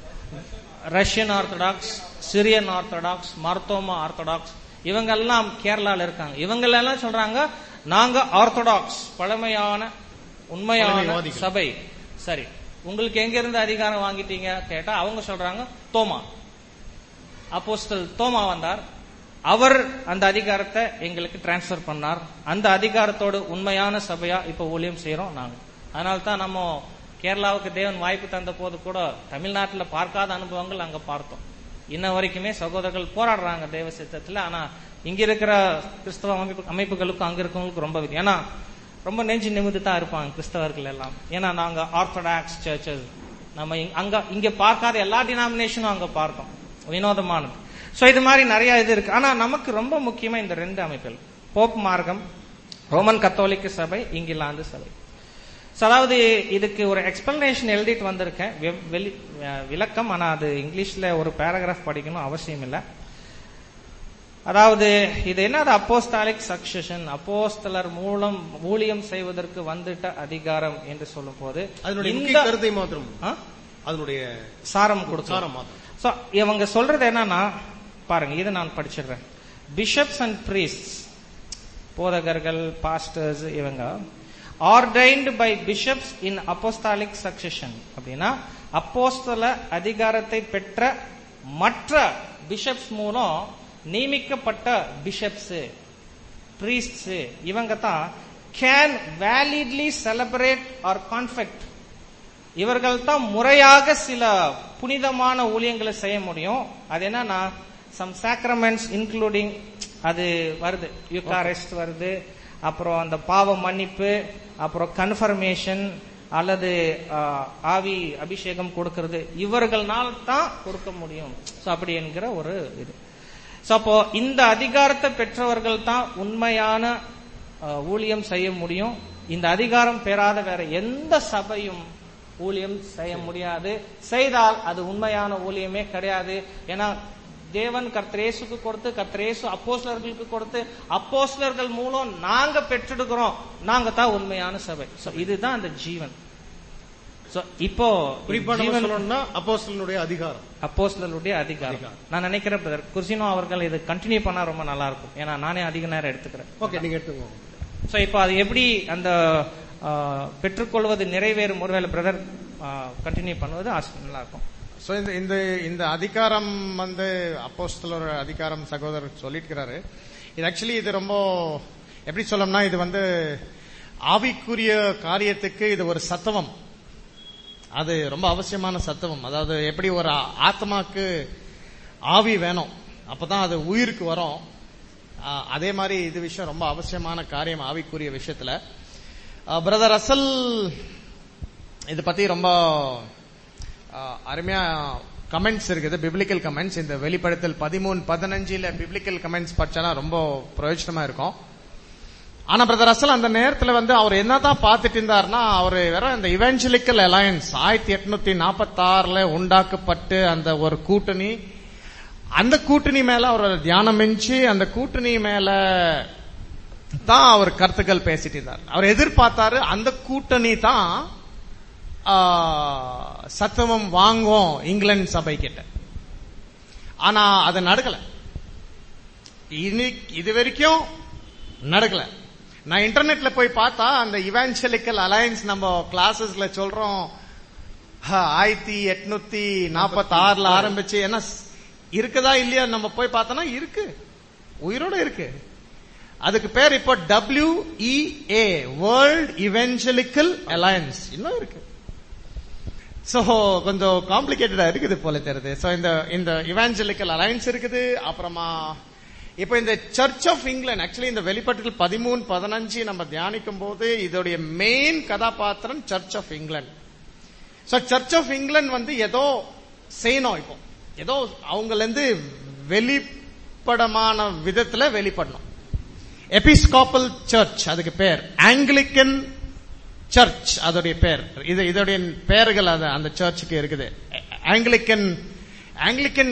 Russian Orthodox Syrian Orthodox Marthoma Orthodox இவங்க எல்லாம் கேரளால இருக்காங்க இவங்க எல்லாம் சொல்றாங்க நாங்க ஆர்த்தடாக்ஸ் பழமையான உண்மையான பழமைவாதிகள். சபை சரி உங்களுக்கு எங்க இருந்து அதிகாரம் வாங்கிட்டீங்க கேட்டா அவங்க சொல்றாங்க தோமா அப்போஸ்தல் தோமா வந்தார் அவர் அந்த அதிகாரத்தை எங்களுக்கு டிரான்ஸ்ஃபர் பண்ணார் அந்த அதிகாரத்தோடு உண்மையான சபையா இப்ப ஊழியம் செய்யறோம் நாங்க அதனால தான் நம்ம கேரளாவுக்கு தேவன் வாய்ப்பு தந்த போது கூட தமிழ்நாட்டுல பார்க்காத அனுபவங்கள் அங்க பார்த்தோம் இன்ன வரைக்குமே சகோதரர்கள் போராடுறாங்க தேவ சித்தத்துல ஆனா இங்க இருக்கிற கிறிஸ்தவ அமைப்பு அமைப்புகளுக்கும் அங்க இருக்கவங்களுக்கு ரொம்ப வித்தியாசம். ஏன்னா ரொம்ப நெஞ்சு நிமிந்து தான் இருப்பாங்க கிறிஸ்தவர்கள் எல்லாம் ஏன்னா நாங்க ஆர்த்தடாக்ஸ் சர்ச்சஸ் நம்ம இங்க- அங்க இங்க பார்க்காத எல்லா டினாமினேஷனும் அங்க பார்த்தோம் வினோதமானது சோ இது மாதிரி நிறைய இது இருக்கு ஆனா நமக்கு ரொம்ப முக்கியமா இந்த ரெண்டு அமைப்புகள் போப் மார்க்கம் ரோமன் கத்தோலிக்க சபை இங்கிலாந்து சபை So, அதாவது இதுக்கு ஒரு எக்ஸ்பிளனேஷன் எழுதிட்டு வந்திருக்கேன் வெ- வெளி- அஹ் விளக்கம் ஆனா அது இங்கிலீஷ்ல ஒரு பேராகிராஃப் படிக்கணும் அவசியம் இல்லை அதாவது இது என்னது அப்போஸ்தாலிக் சக்சஷன் அப்போஸ்தலர் மூலம் ஊழியம் செய்வதற்கு வந்துட்ட அதிகாரம் என்று சொல்லும் போது அதனுடைய இந்த- முக்கிய கருத்தை மாத்திரம் ஆ? அதனுடைய சாரம் கொடுக்கலாம் சாரம் மாத்திரம் So, இவங்க சொல்றது என்னன்னா பாருங்க இது நான் படிச்சிடுறேன் பிஷப்ஸ் அண்ட் பிரீஸ்ட் போதகர்கள் பாஸ்டர்ஸ் இவங்க ordained by bishops in apostolic succession அப்படின்னா அப்போஸ்தல அதிகாரத்தை பெற்ற மற்ற பிஷப்ஸ் மூலம் நியமிக்கப்பட்ட பிஷப்ஸ் பிரீஸ்ட்ஸ் இவங்க தான் can validly celebrate or confect இவர்கள் தான் முறையாக சில புனிதமான ஊழியங்களை செய்ய முடியும் அது என்னன்னா சம் சாக்ரமெண்ட்ஸ் இன்க்ளூடிங் அது வருது யூகாரெஸ்ட் வருது அப்புறம் அந்த பாவ மன்னிப்பு அப்புறம் கன்ஃபர்மேஷன் அல்லது ஆஹ், ஆவி அபிஷேகம் கொடுக்கிறது இவர்களால் தான் கொடுக்க முடியும் சோ அப்படி என்கிற ஒரு இது சோ அப்போ இந்த அதிகாரத்தை பெற்றவர்கள் தான் உண்மையான அஹ், ஊழியம் செய்ய முடியும் இந்த அதிகாரம் பெறாத வேற எந்த சபையும் ஊழியம் செய்ய முடியாது செய்தால் அது உண்மையான ஊழியமே கிடையாது ஏன்னா தேவன் கர்த்தரேசுக்கு கொடுத்து கர்த்தரேசு அப்போஸ்லர்களுக்கு கொடுத்து அப்போஸ்லர்கள் மூலம் நாங்க பெற்றெடுக்கிறோம் நாங்க தான் உண்மையான சபை சோ இதுதான் அந்த ஜீவன் சோ இப்போ குறிப்பா நம்ம ஜீவன் சொல்லணும்னா அப்போஸ்தலனுடைய அதிகாரம் அப்போஸ்தலருடைய அதிகாரம் நான் நினைக்கிறேன் பிரதர் குர்சினோ அவர்கள் இது கண்டினியூ பண்ணா ரொம்ப நல்லா இருக்கும் ஏன்னா நானே அதிக நேரம் எடுத்துக்கிறேன் ஓகே நீங்க எடுத்துக்கோங்க சோ இப்போ அது எப்படி அந்த ஆ, பெற்றுக்கொள்வது நிறைவேறும் ஒருவேளை பிரதர் கண்டினியூ பண்ணுவது ஆசை- நல்லா இருக்கும் சோ இந்த இந்த இந்த அதிகாரம் வந்து அப்போஸ்தலர் அதிகாரம் சகோதரர் சொல்லியிருக்கிறாரு இது ஆக்சுவலி இது ரொம்ப எப்படி சொல்லணும்னா இது வந்து ஆவிக்குரிய காரியத்துக்கு இது ஒரு சத்தவம் அது ரொம்ப அவசியமான சத்தவம் அதாவது எப்படி ஒரு ஆ- ஆத்மாக்கு ஆவி வேணும் அப்பதான் அது உயிருக்கு வரும் ஆ, அதே மாதிரி இது விஷயம் ரொம்ப அவசியமான காரியம் ஆவிக்குரிய விஷயத்துல பிரதர் அசல் இதை பத்தி ரொம்ப ஆ, அருமையா கமெண்ட்ஸ் இருக்குது பிப்ளிக்கல் கமெண்ட்ஸ் இந்த வெளிப்படுத்தல் பதிமூணு பதினஞ்சுல பிப்ளிக்கல் கமெண்ட்ஸ் படிச்சா ரொம்ப பிரயோஜனமா இருக்கும் ஆனா பிரதர் அசல் அந்த நேரத்துல வந்து அவர் என்னதான் பார்த்துட்டு இருந்தாருன்னா அவர் வெறும் இந்த இவெஞ்சலிக்கல் அலையன்ஸ் ஆயிரத்தி எட்நூத்தி நாற்பத்தி ஆறுல உண்டாக்கப்பட்டு அந்த ஒரு கூட்டணி அந்த கூட்டணி மேல அவர் தியானம் மிஞ்சி அந்த கூட்டணி மேல தான் அவர் கருத்துக்கள் பேசிட்டு இருந்தார் அவர் எதிர்பார்த்தாரு அந்த கூட்டணி தான் ஆ, சத்தமம் வாங்கும் இங்கிலாந்து சபை கிட்ட ஆனா அது நடக்கல இன்னைக்கு இது வரைக்கும் நடக்கல நான் இன்டர்நெட்ல போய் பார்த்தா அந்த இவாஞ்சலிக்கல் அலையன்ஸ் நம்ம கிளாஸஸ்ல சொல்றோம் ஹ, ஆயிரத்தி எட்நூத்தி நாற்பத்தி ஆறுல ஆரம்பிச்சு என்ன ஸ்- இருக்குதா இல்லையா நம்ம போய் பார்த்தோம்னா இருக்கு உயிரோட இருக்கு அதுக்கு பேர் இப்போ WEA வேர்ல்ட் இவெஞ்சலிக்கல் அலையன்ஸ் இன்னும் இருக்கு சோ கொஞ்சம் காம்ப்ளிகேட்டடா இருக்குது போல தெரியுது சோ இந்த இந்த இவாஞ்சலிக்கல் அலையன்ஸ் இருக்குது அப்புறமா இப்போ இந்த சர்ச் ஆஃப் இங்கிலாந்து ஆக்சுவலி இந்த வெளிப்பாட்டுகள் பதிமூணு பதினஞ்சு நம்ம தியானிக்கும் போது இதோடைய மெயின் கதாபாத்திரம் Church of England so Church of England வந்து ஏதோ செய்யணும் இப்போ ஏதோ அவங்கள இருந்து வெளிப்படமான விதத்துல வெளிப்படணும் எபிஸ்காப்பல் சர்ச் அதுக்கு பேர் ஆங்கிலிக்கன் சர்ச் அதோடைய பேர் இது இதோடைய பெயர்கள் அது அந்த சர்ச்சுக்கு இருக்குது ஆங்கிலிக்கன் ஆங்கிலிக்கன்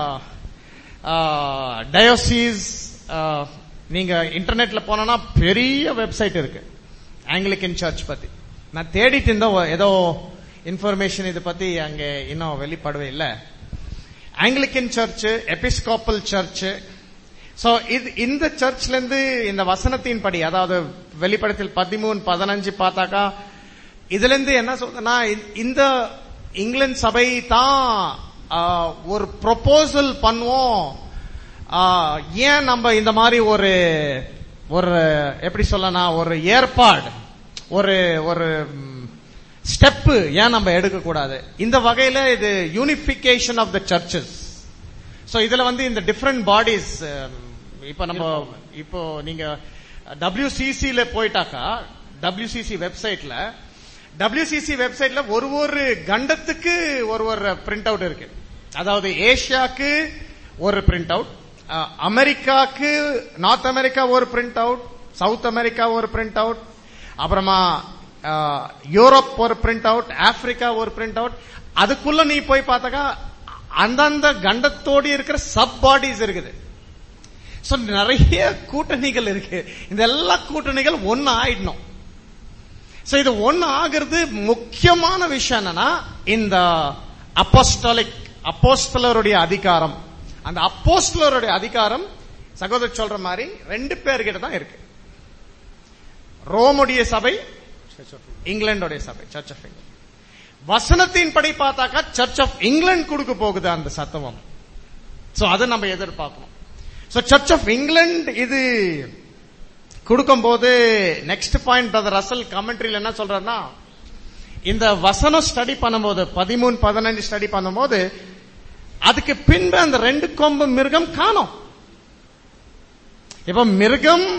டயோசிஸ் நீங்க இன்டர்நெட்ல போனா பெரிய வெப்சைட் இருக்கு ஆங்கிலிக்கன் சர்ச் பத்தி நான் தேடிட்டு இருந்தோம் ஏதோ இன்ஃபர்மேஷன் இதை பத்தி அங்க இன்னும் வெளிப்படவே இல்லை Anglican Church Episcopal Church so இது இந்த சர்ச்ல இருந்து இந்த வசனத்தின் படி அதாவது வெளிப்படத்தில் பதிமூணு பதினஞ்சு பார்த்தாக்கா இதுல இருந்து என்ன சொல்றேன்னா இந்த- இந்த இங்கிலாந்து சபை தான் ஆ, ஒரு ப்ரொபோசல் பண்ணுவோம் ஆ, ஏன் நம்ம இந்த மாதிரி ஒரு ஒரு எப்படி சொல்லலாம் ஒரு ஏற்பாடு ஒரு ஒரு ஸ்டெப் ஏன் நம்ம எடுக்க கூடாது இந்த வகையில இது unification of the churches so இதுல வந்து இந்த டிஃப்ரெண்ட் பாடிஸ் இப்ப நம்ம இப்போ நீங்க WCC ல போயிட்டாக்கா WCC வெப்சைட்ல WCC வெப்சைட்ல ஒரு ஒரு கண்டத்துக்கு ஒரு ஒரு பிரிண்ட் அவுட் இருக்கு அதாவது ஏசியாக்கு ஒரு பிரிண்ட் அவுட் அமெரிக்காக்கு நார்த் அமெரிக்கா ஒரு பிரிண்ட் அவுட் சவுத் அமெரிக்கா ஒரு பிரிண்ட் அவுட் அப்புறமா அஹ், யூரோப் ஒரு பிரிண்ட் அவுட் ஆப்பிரிக்கா ஒரு பிரிண்ட் அவுட் அதுக்குள்ள நீ போய் பார்த்தாக்கா அந்தந்த கண்டத்தோடு இருக்கிற சப் பாடிஸ் இருக்குது சோ நிறைய கூட்டணிகள் இருக்கு இந்த எல்லா கூட்டணிகள் ஒன்னு ஆயிடணும் சோ இது ஒன்னு ஆகிறது முக்கியமான விஷயம் என்னன்னா இந்த அப்போஸ்டாலிக் அப்போஸ்தலருடைய அதிகாரம் அந்த அப்போஸ்தலருடைய அதிகாரம் சகோதரர் சொல்ற மாதிரி ரெண்டு பேர்கிட்ட தான் இருக்கு ரோமுடைய சபை இங்கிலாந்துடைய சபை சர்ச் ஆஃப் இங்கிலாந்து வசனத்தின் படி பார்த்தாக்கா சர்ச் ஆஃப் இங்கிலாந்து கொடுக்க போகுது அந்த சத்தவம் சோ அதை நம்ம எதிர்பார்க்கணும் சோ சர்ச் ஆஃப் இங்கிலாந்து இது கொடுக்கும்போது நெக்ஸ்ட் பாயிண்ட் பிரதர் ரசல் கமெண்ட்ரியில் என்ன சொல்றாருன்னா இந்த வசனம் ஸ்டடி பண்ணும்போது பதிமூணு பதினஞ்சு ஸ்டடி பண்ணும்போது அதுக்கு பின்பு அந்த ரெண்டு கொம்பு மிருகம் காணோம் இப்ப மிருகம்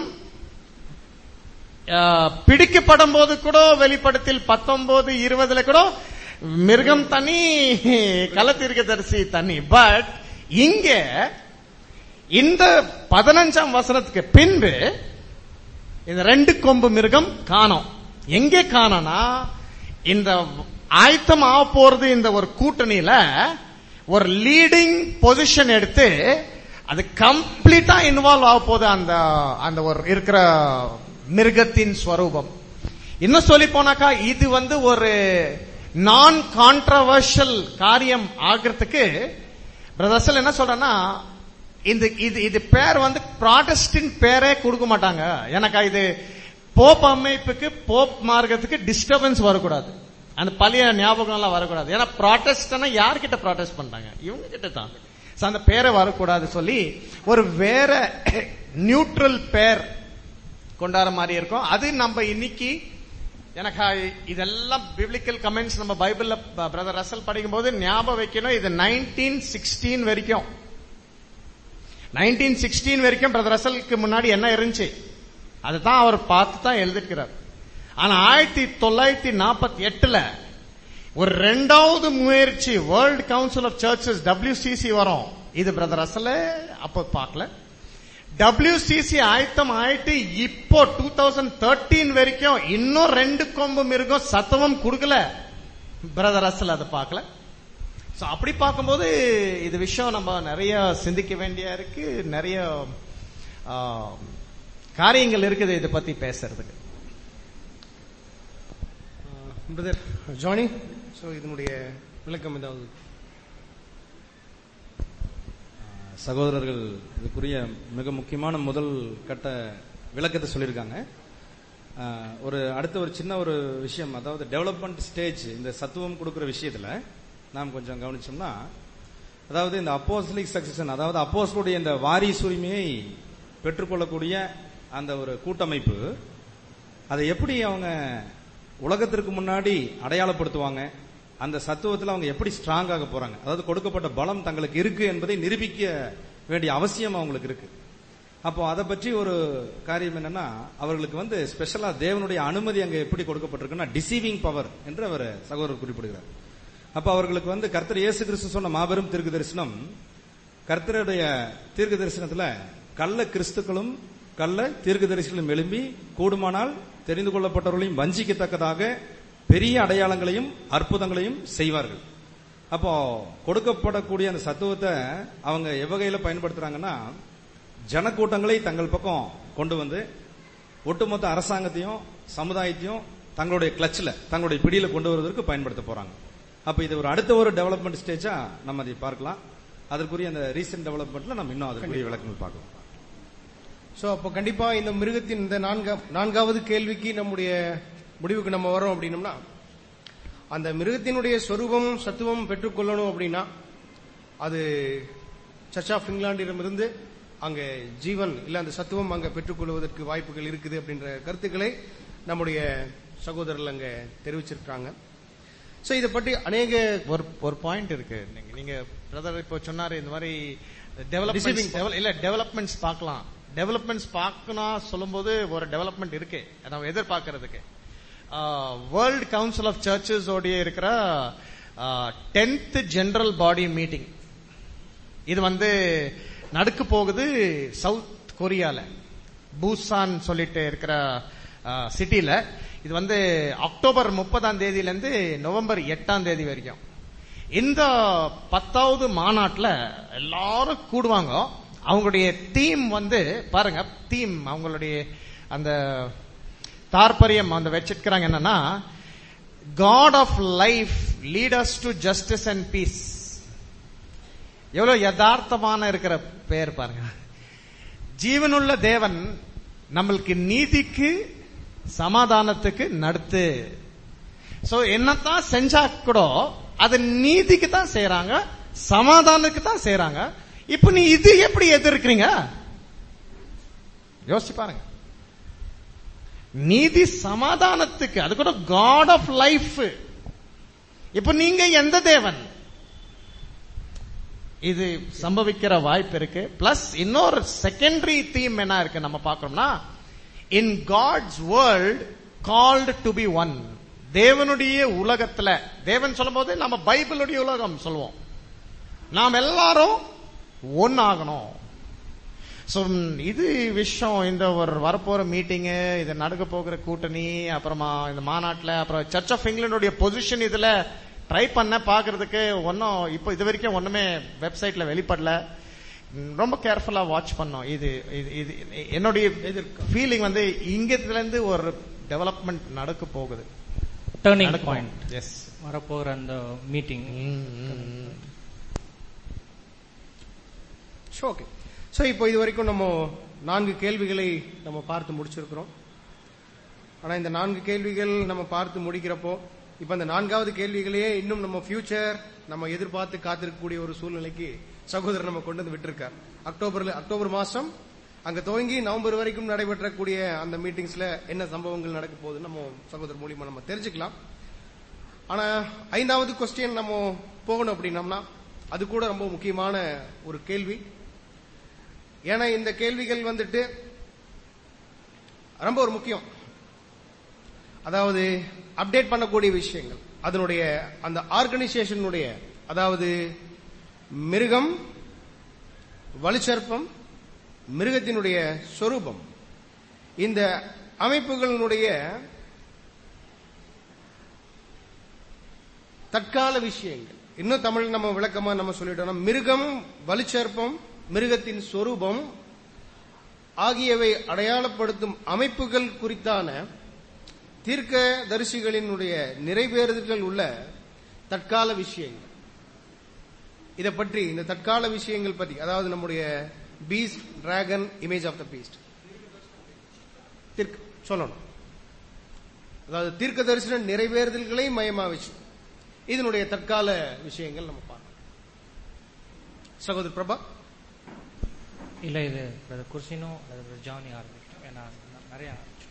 அஹ், பிடிக்கப்படும் போது கூட வெளிப்படத்தில் பத்தொன்பது இருபதுல கூட மிருகம் தனி களத்திற்கு தரிசி தனி பட் இங்க இந்த பதினஞ்சாம் வசனத்துக்கு பின்பு இந்த ரெண்டு கொம்பு மிருகம் காணோம் எங்கே காணோம்னா இந்த ஆயத்தம் ஆக போறது இந்த ஒரு கூட்டணியில ஒரு லீடிங் பொசிஷன் எடுத்து அது கம்ப்ளீட்டா இன்வால்வ் ஆக போகுது அந்த அந்த ஒரு இருக்கிற மிருகத்தின் ஸ்வரூபம் இன்னும் சொல்லி போனாக்கா இது வந்து ஒரு நான் கான்ட்ரவர்ஷியல் காரியம் ஆகிறதுக்கு பிரதர்சல் என்ன சொல்றேன்னா இந்த இது இது பேர் வந்து ப்ராட்டஸ்டின் பேரே கொடுக்க மாட்டாங்க எனக்கு இது போப் அமைப்புக்கு போப் மார்க்கத்துக்கு டிஸ்டர்பன்ஸ் வரக்கூடாது அந்த பழைய ஞாபகம் எல்லாம் வரக்கூடாது ஏன்னா ப்ராட்டஸ்ட்னா யார்கிட்ட ப்ராட்டஸ்ட் பண்றாங்க இவங்க கிட்ட தான் So, அந்த பேரை வரக்கூடாது சொல்லி ஒரு வேற நியூட்ரல் பேர் கொண்டாட மாதிரி இருக்கும் அது நம்ம இன்னைக்கு எனக்கு இதெல்லாம் பிப்ளிக்கல் கமெண்ட்ஸ் நம்ம பைபிள்ல பிரதர் ரசல் படிக்கும்போது ஞாபகம் வைக்கணும் இது நைன்டீன் சிக்ஸ்டீன் வரைக்கும் நைன்டீன் சிக்ஸ்டீன் வரைக்கும் பிரதர் ரசலுக்கு முன்னாடி என்ன இருந்துச்சு அதுதான் அவர் பார்த்து தான் எழுதிருக்கிறார் ஆனா ஆயிரத்தி தொள்ளாயிரத்தி நாற்பத்தி எட்டுல ஒரு ரெண்டாவது முயற்சி World council of churches WCC வரும் இது பிரதர் ரசல அப்போ பார்க்கல WCC ஆயத்தம் ஆயிட்டு இப்போ டூ தௌசண்ட் தேர்ட்டீன் வரைக்கும் இன்னும் ரெண்டு கொம்பு மிருகம் சத்தமும் கொடுக்கல பிரதர் ரசல் அதை பார்க்கல சோ அப்படி பார்க்கும்போது இது விஷயம் நம்ம நிறைய சிந்திக்க வேண்டிய இருக்கு நிறைய ஆ, காரியங்கள் இருக்குது இதை பத்தி பேசுறதுக்கு பிரதர் ஜானி ஸோ இதனுடைய விளக்கம் ஏதாவது சகோதரர்கள் இதுக்குரிய மிக முக்கியமான முதல் கட்ட விளக்கத்தை சொல்லியிருக்காங்க ஆஹ், ஒரு அடுத்த ஒரு சின்ன ஒரு விஷயம் அதாவது டெவலப்மெண்ட் ஸ்டேஜ் இந்த சத்துவம் கொடுக்கிற விஷயத்துல நாம் கொஞ்சம் கவனிச்சோம்னா அதாவது இந்த அப்போஸ்லிக் சக்சஷன் அதாவது அப்போஸ்லுடைய இந்த வாரிசு உரிமையை பெற்றுக்கொள்ளக்கூடிய அந்த ஒரு கூட்டமைப்பு அதை எப்படி அவங்க உலகத்திற்கு முன்னாடி அடையாளப்படுத்துவாங்க அந்த சத்துவத்தில் அவங்க எப்படி ஸ்ட்ராங் ஆக போறாங்க அதாவது கொடுக்கப்பட்ட பலம் தங்களுக்கு இருக்கு என்பதை நிரூபிக்க வேண்டிய அவசியம் அவங்களுக்கு இருக்கு அப்போ அதை பற்றி ஒரு காரியம் என்னன்னா அவர்களுக்கு வந்து ஸ்பெஷலா தேவனுடைய அனுமதி அங்க எப்படி கொடுக்கப்பட்டிருக்குன்னா டிசீவிங் பவர் என்று அவர் சகோதரர் குறிப்பிடுகிறார் அப்ப அவர்களுக்கு வந்து கர்த்தர் இயேசு கிறிஸ்து சொன்ன மாபெரும் தீர்க்க தரிசனம் கர்த்தருடைய தீர்க்க தரிசனத்துல கள்ள கிறிஸ்துக்களும் கள்ள தீர்க்கதரிசிகளும் எழும்பி கூடுமானால் தெரிந்து கொள்ளப்பட்டவர்களையும் வஞ்சிக்கத்தக்கதாக பெரிய அடையாளங்களையும் அற்புதங்களையும் செய்வார்கள் அப்போ கொடுக்கப்படக்கூடிய அந்த சத்துவத்தை அவங்க எவ்வகையில பயன்படுத்துறாங்கன்னா ஜனக்கூட்டங்களை தங்கள் பக்கம் கொண்டு வந்து ஒட்டுமொத்த அரசாங்கத்தையும் சமுதாயத்தையும் தங்களுடைய கிளச்சில் தங்களுடைய பிடியில கொண்டு வருவதற்கு பயன்படுத்த போறாங்க அப்ப இது ஒரு அடுத்த ஒரு டெவலப்மெண்ட் ஸ்டேஜா நம்ம அதை பார்க்கலாம் அதற்குரிய அந்த ரீசெண்ட் டெவலப்மெண்ட்ல நம்ம இன்னும் அதற்குரிய விளக்கங்கள் பார்க்கலாம் சோ அப்போ கண்டிப்பா இந்த மிருகத்தின் இந்த நான்கா நான்காவது கேள்விக்கு நம்முடைய முடிவுக்கு நம்ம வரோம் அப்படின்னம்னா அந்த மிருகத்தினுடைய சொரூபம் சத்துவம் பெற்றுக்கொள்ளணும் அப்படின்னா அது சர்ச் ஆஃப் இங்கிலாந்திடமிருந்து அங்க ஜீவன் இல்ல அந்த சத்துவம் அங்க பெற்றுக்கொள்வதற்கு வாய்ப்புகள் இருக்குது அப்படின்ற கருத்துக்களை நம்முடைய சகோதரர்கள் அங்க தெரிவிச்சிருக்காங்க சோ இதை பற்றி அநேக ஒரு ஒரு பாயிண்ட் இருக்கு நீங்க நீங்க பிரதர் இப்போ சொன்னாரு இந்த மாதிரி Deceiving டெவலப்மெண்ட் இல்ல டெவலப்மெண்ட்ஸ் பார்க்கலாம் டெவலப்மெண்ட்ஸ் பார்க்கணும் சொல்லும்போது ஒரு டெவலப்மெண்ட் இருக்கு நம்ம எதிர்பார்க்கறதுக்கு வேர்ல்ட் கவுன்சில் ஆஃப் சர்ச்சஸ் ஓடைய இருக்கிற டென்த் ஜெனரல் பாடி மீட்டிங் இது வந்து நடக்க போகுது சவுத் கொரியால பூசான் சொல்லிட்டு இருக்கிற சிட்டில இது வந்து அக்டோபர் முப்பதாம் தேதியில இருந்து நவம்பர் எட்டாம் தேதி வரைக்கும் இந்த பத்தாவது மாநாட்டுல எல்லாரும் கூடுவாங்க அவங்களுடைய தீம் வந்து பாருங்க தீம் அவங்களுடைய அந்த தாற்பயம் அந்த வச்சிருக்கிறாங்க என்னன்னா God of life leaders to justice and peace எவ்வளவு யதார்த்தமான இருக்கிற பெயர் பாருங்க ஜீவனுள்ள தேவன் நம்மளுக்கு நீதிக்கு சமாதானத்துக்கு நடத்து சோ என்னத்தான் செஞ்சா கூட அது நீதிக்கு தான் செய்யறாங்க சமாதானத்துக்கு தான் செய்யறாங்க இப்ப நீ இது எப்படி எதிர்க்கிறீங்க யோசிச்சு பாருங்க நீதி சமாதானத்துக்கு அது கூட காட் ஆஃப் லைஃப் இப்ப நீங்க எந்த தேவன் இது சம்பவிக்கிற வாய்ப்பு இருக்கு பிளஸ் இன்னொரு செகண்டரி தீம் என்ன இருக்கு நம்ம பார்க்கணும்னா in God's world called to be one தேவனுடைய உலகத்துல தேவன் சொல்லும் போது நம்ம பைபிளுடைய உலகம் சொல்லுவோம் நாம் எல்லாரும் ஒன்னாகணும் சோ இது விஷயம் இந்த ஒரு வரப்போற மீட்டிங்கு இது நடக்க போகிற கூட்டணி அப்புறமா இந்த மாநாட்டுல அப்புறம் சர்ச் ஆஃப் இங்கிலாந்துடைய பொசிஷன் இதுல ட்ரை பண்ண பாக்குறதுக்கு ஒன்னும் இப்போ இது வரைக்கும் ஒண்ணுமே வெப்சைட்ல வெளிப்படல ம், ரொம்ப கேர்ஃபுல்லா வாட்ச் பண்ணோம் இது இது இது என்னுடைய ஃபீலிங் வந்து இங்கத்துல இருந்து ஒரு டெவலப்மெண்ட் நடக்க போகுது டேர்னிங் நடக்கும். பாயிண்ட் எஸ் வரப்போகிற அந்த மீட்டிங் ஓகே சோ இப்போ இது வரைக்கும் நம்ம நான்கு கேள்விகளை நம்ம பார்த்து முடிச்சிருக்கிறோம் ஆனா இந்த நான்கு கேள்விகள் நம்ம பார்த்து முடிக்கிறப்போ இப்ப அந்த நான்காவது கேள்விகளையே இன்னும் நம்ம ஃபியூச்சர் நம்ம எதிர்பார்த்து காத்திருக்கக்கூடிய ஒரு சூழ்நிலைக்கு சகோதரர் நம்ம கொண்டு வந்து விட்டிருக்கார் அக்டோபர்ல அக்டோபர் மாசம் அங்க துவங்கி நவம்பர் வரைக்கும் நடைபெற்றக்கூடிய அந்த மீட்டிங்ஸ்ல என்ன சம்பவங்கள் நடக்க போகுதுன்னு நம்ம சகோதரர் மூலியமா நம்ம தெரிஞ்சுக்கலாம் ஆனா ஐந்தாவது கொஸ்டின் நம்ம போகணும் அப்படின்னம்னா அது கூட ரொம்ப முக்கியமான ஒரு கேள்வி ஏன்னா இந்த கேள்விகள் வந்துட்டு ரொம்ப ஒரு முக்கியம் அதாவது அப்டேட் பண்ணக்கூடிய விஷயங்கள் அதனுடைய அந்த ஆர்கனைசேஷனுடைய அதாவது மிருகம் வலுச்சற்பம் மிருகத்தினுடைய சொரூபம் இந்த அமைப்புகளினுடைய தற்கால விஷயங்கள் இன்னும் தமிழ் நம்ம விளக்கமா நம்ம சொல்லிட்டோம்னா மிருகம் வலுச்சற்பம் மிருகத்தின் சொரூபம் ஆகியவை அடையாளப்படுத்தும் அமைப்புகள் குறித்தான தீர்க்க தரிசிகளினுடைய நிறைவேறுதல்கள் உள்ள தற்கால விஷயங்கள் இதை பற்றி இந்த தற்கால விஷயங்கள் பற்றி அதாவது நம்முடைய beast dragon image of the beast சொல்லணும் அதாவது தீர்க்க தரிசன நிறைவேறுதல்களை மையமா வச்சு இதனுடைய தற்கால விஷயங்கள் நம்ம பார்க்கலாம் சகோதரர் பிரபா இல்ல இது பிரதர் குர்சினோ அல்லது ஜானி ஆரம்பிக்கட்டும் ஏன்னா நான் நிறைய ஆரம்பிச்சிட்டோம்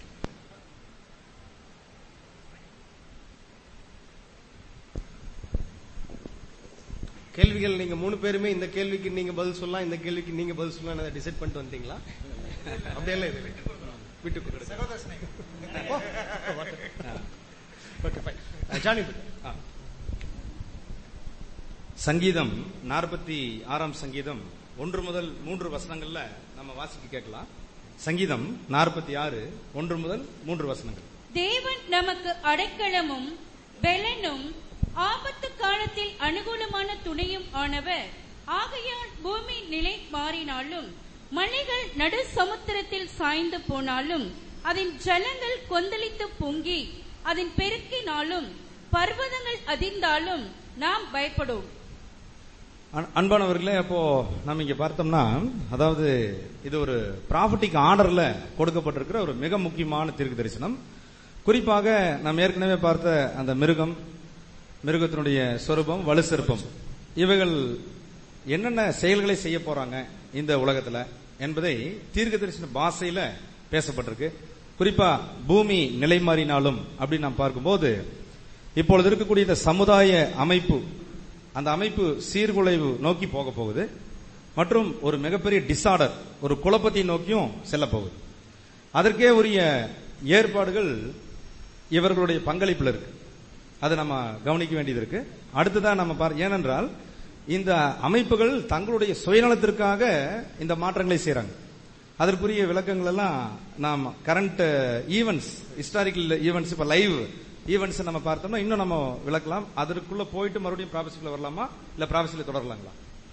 கேள்விகள் நீங்க மூணு பேருமே இந்த கேள்விக்கு நீங்க பதில் சொல்லலாம் இந்த கேள்விக்கு நீங்க பதில் சொல்லலாம் டிசைட் பண்ணிட்டு வந்தீங்களா அப்படியெல்லாம் இது இல்லை. விட்டு கொடுங்க ஓகே ஃபைன் ஜானி ஆ. சங்கீதம் நாற்பத்தி ஆறாம் சங்கீதம் ஒன்று முதல் மூன்று வசனங்கள்ல நம்ம வாசிக்க கேட்கலாம் சங்கீதம் நாற்பத்தி ஆறு ஒன்று முதல் மூன்று வசனங்கள் தேவன் நமக்கு அடைக்கலமும் பெலனும் ஆபத்து காலத்தில் அனுகூலமான துணையும் ஆனவர் ஆகையால் பூமி நிலை மாறினாலும் மலைகள் நடு சமுத்திரத்தில் சாய்ந்து போனாலும் அதன் ஜலங்கள் கொந்தளித்து பொங்கி அதன் பெருக்கினாலும் பர்வதங்கள் அதிர்ந்தாலும் நாம் பயப்படும் அன்- அன்பானவர்களே அப்போ நம்ம இங்க பார்த்தோம்னா அதாவது இது ஒரு ப்ராஃபட்டிக் ஆர்டர்ல கொடுக்கப்பட்டிருக்கிற ஒரு மிக முக்கியமான தீர்க்க தரிசனம் குறிப்பாக நாம் ஏற்கனவே பார்த்த அந்த மிருகம் மிருகத்தினுடைய சொரூபம் வலுசிற்பம் இவைகள் என்னென்ன செயல்களை செய்ய போறாங்க இந்த உலகத்துல என்பதை தீர்க்க தரிசன பாஷையில பேசப்பட்டிருக்கு குறிப்பா பூமி நிலை மாறினாலும் அப்படின்னு நாம் பார்க்கும்போது இப்பொழுது இருக்கக்கூடிய இந்த சமுதாய அமைப்பு அந்த அமைப்பு சீர்குலைவு நோக்கி போக போகுது மற்றும் ஒரு மிகப்பெரிய டிசார்டர் ஒரு குழப்பத்தை நோக்கியும் செல்ல போகுது அதற்கே உரிய ஏற்பாடுகள் இவர்களுடைய பங்களிப்புல இருக்கு அதை நம்ம கவனிக்க வேண்டியது இருக்கு அடுத்ததான் நம்ம பார் ஏனென்றால் இந்த அமைப்புகள் தங்களுடைய சுயநலத்திற்காக இந்த மாற்றங்களை செய்றாங்க அதற்குரிய விளக்கங்கள் எல்லாம் நாம் கரண்ட் ஈவெண்ட்ஸ் ஹிஸ்டாரிக்கல் ஈவெண்ட்ஸ் இப்ப லைவ் ஈவெண்ட்ஸ் நம்ம பார்த்தோம்னா இன்னும் நம்ம விளக்கலாம் அதற்குள்ள போயிட்டு மறுபடியும் ப்ராபசிக்குள்ள வரலாமா இல்ல ப்ராபசில தொடரலாங்களா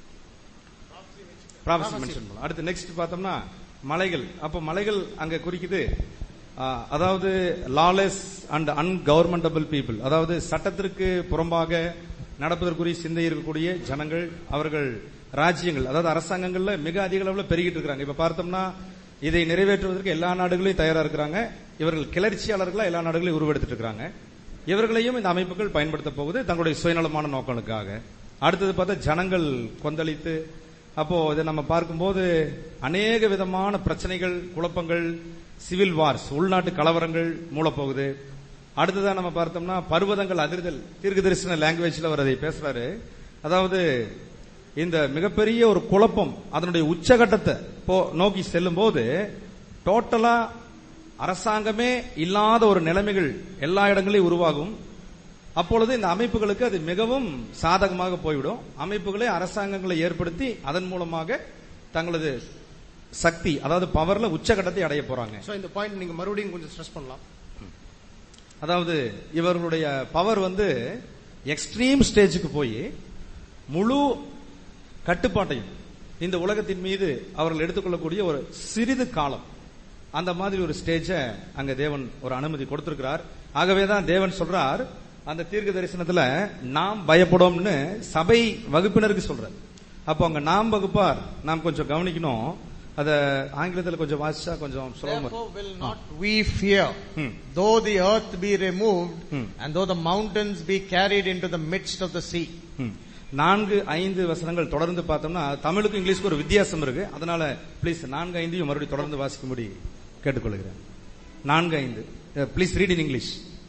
ப்ராபசி மென்ஷன் பண்ணலாம் அடுத்து நெக்ஸ்ட் பார்த்தோம்னா மலைகள் அப்ப மலைகள் அங்க குறிக்குது ஆ, அதாவது லாலெஸ் அண்ட் அன்கவர்மெண்டபிள் பீப்புள் அதாவது சட்டத்திற்கு புறம்பாக நடப்பதற்குரிய சிந்தை இருக்கக்கூடிய ஜனங்கள் அவர்கள் ராஜ்யங்கள் அதாவது அரசாங்கங்கள்ல மிக அதிக அளவுல பெருகிட்டு இருக்காங்க இப்ப பார்த்தோம்னா இதை நிறைவேற்றுவதற்கு எல்லா நாடுகளையும் தயாரா இருக்கிறாங்க இவர்கள் கிளர்ச்சியாளர்களா எல்லா நாடுகளையும் உருவெடுத்துட்டு இருக்காங்க இவர்களையும் இந்த அமைப்புகள் பயன்படுத்த போகுது தங்களுடைய சுயநலமான நோக்கங்களுக்காக அடுத்தது பார்த்தா ஜனங்கள் கொந்தளித்து அப்போ இதை நம்ம பார்க்கும்போது அநேக விதமான பிரச்சனைகள் குழப்பங்கள் சிவில் வார்ஸ் உள்நாட்டு கலவரங்கள் மூலப்போகுது அடுத்ததா நம்ம பார்த்தோம்னா பர்வதங்கள் அதிர்தல் தீர்க்க தரிசன லாங்குவேஜ்ல அவர் அதை பேசுறாரு அதாவது இந்த மிகப்பெரிய ஒரு குழப்பம் அதனுடைய உச்சகட்டத்தை போ நோக்கி செல்லும் போது டோட்டலா அரசாங்கமே இல்லாத ஒரு நிலைமைகள் எல்லா இடங்களையும் உருவாகும் அப்பொழுது இந்த அமைப்புகளுக்கு அது மிகவும் சாதகமாக போய்விடும் அமைப்புகளை அரசாங்கங்களை ஏற்படுத்தி அதன் மூலமாக தங்களது சக்தி அதாவது பவர்ல உச்சகட்டத்தை அடைய போறாங்க சோ இந்த பாயிண்ட் நீங்க மறுபடியும் கொஞ்சம் ஸ்ட்ரெஸ் பண்ணலாம் அதாவது இவர்களுடைய பவர் வந்து எக்ஸ்ட்ரீம் ஸ்டேஜுக்கு போய் முழு கட்டுப்பாட்டையும் இந்த உலகத்தின் மீது அவர்கள் எடுத்துக்கொள்ளக்கூடிய ஒரு சிறிது காலம் அந்த மாதிரி ஒரு ஸ்டேஜை அங்க தேவன் ஒரு அனுமதி கொடுத்திருக்கிறார் ஆகவே தான் தேவன் சொல்றார் அந்த தீர்க்க தரிசனத்துல நாம் பயப்படோம்னு சபை வகுப்பினருக்கு சொல்றார் அப்போ அங்க நாம் வகுப்பார் நாம் கொஞ்சம் கவனிக்கணும் அத ஆங்கிலத்துல கொஞ்சம் வாசிச்சா கொஞ்சம் சுலபமா Therefore இருக்கும். will not we fear, Hmm. though the earth be removed, Hmm. and though the mountains be carried into the midst of the sea. ம். நான்கு ஐந்து வசனங்கள் தொடர்ந்து பார்த்தோம்னா தமிழுக்கும் இங்கிலீஷ்க்கு ஒரு வித்தியாசம் இருக்கு அதனால ப்ளீஸ் நான்கு ஐந்தையும் மறுபடியும் தொடர்ந்து வாசிக்கும்படி கேட்டுக்கொள்கிறேன் நான்கு ஐந்து please read in English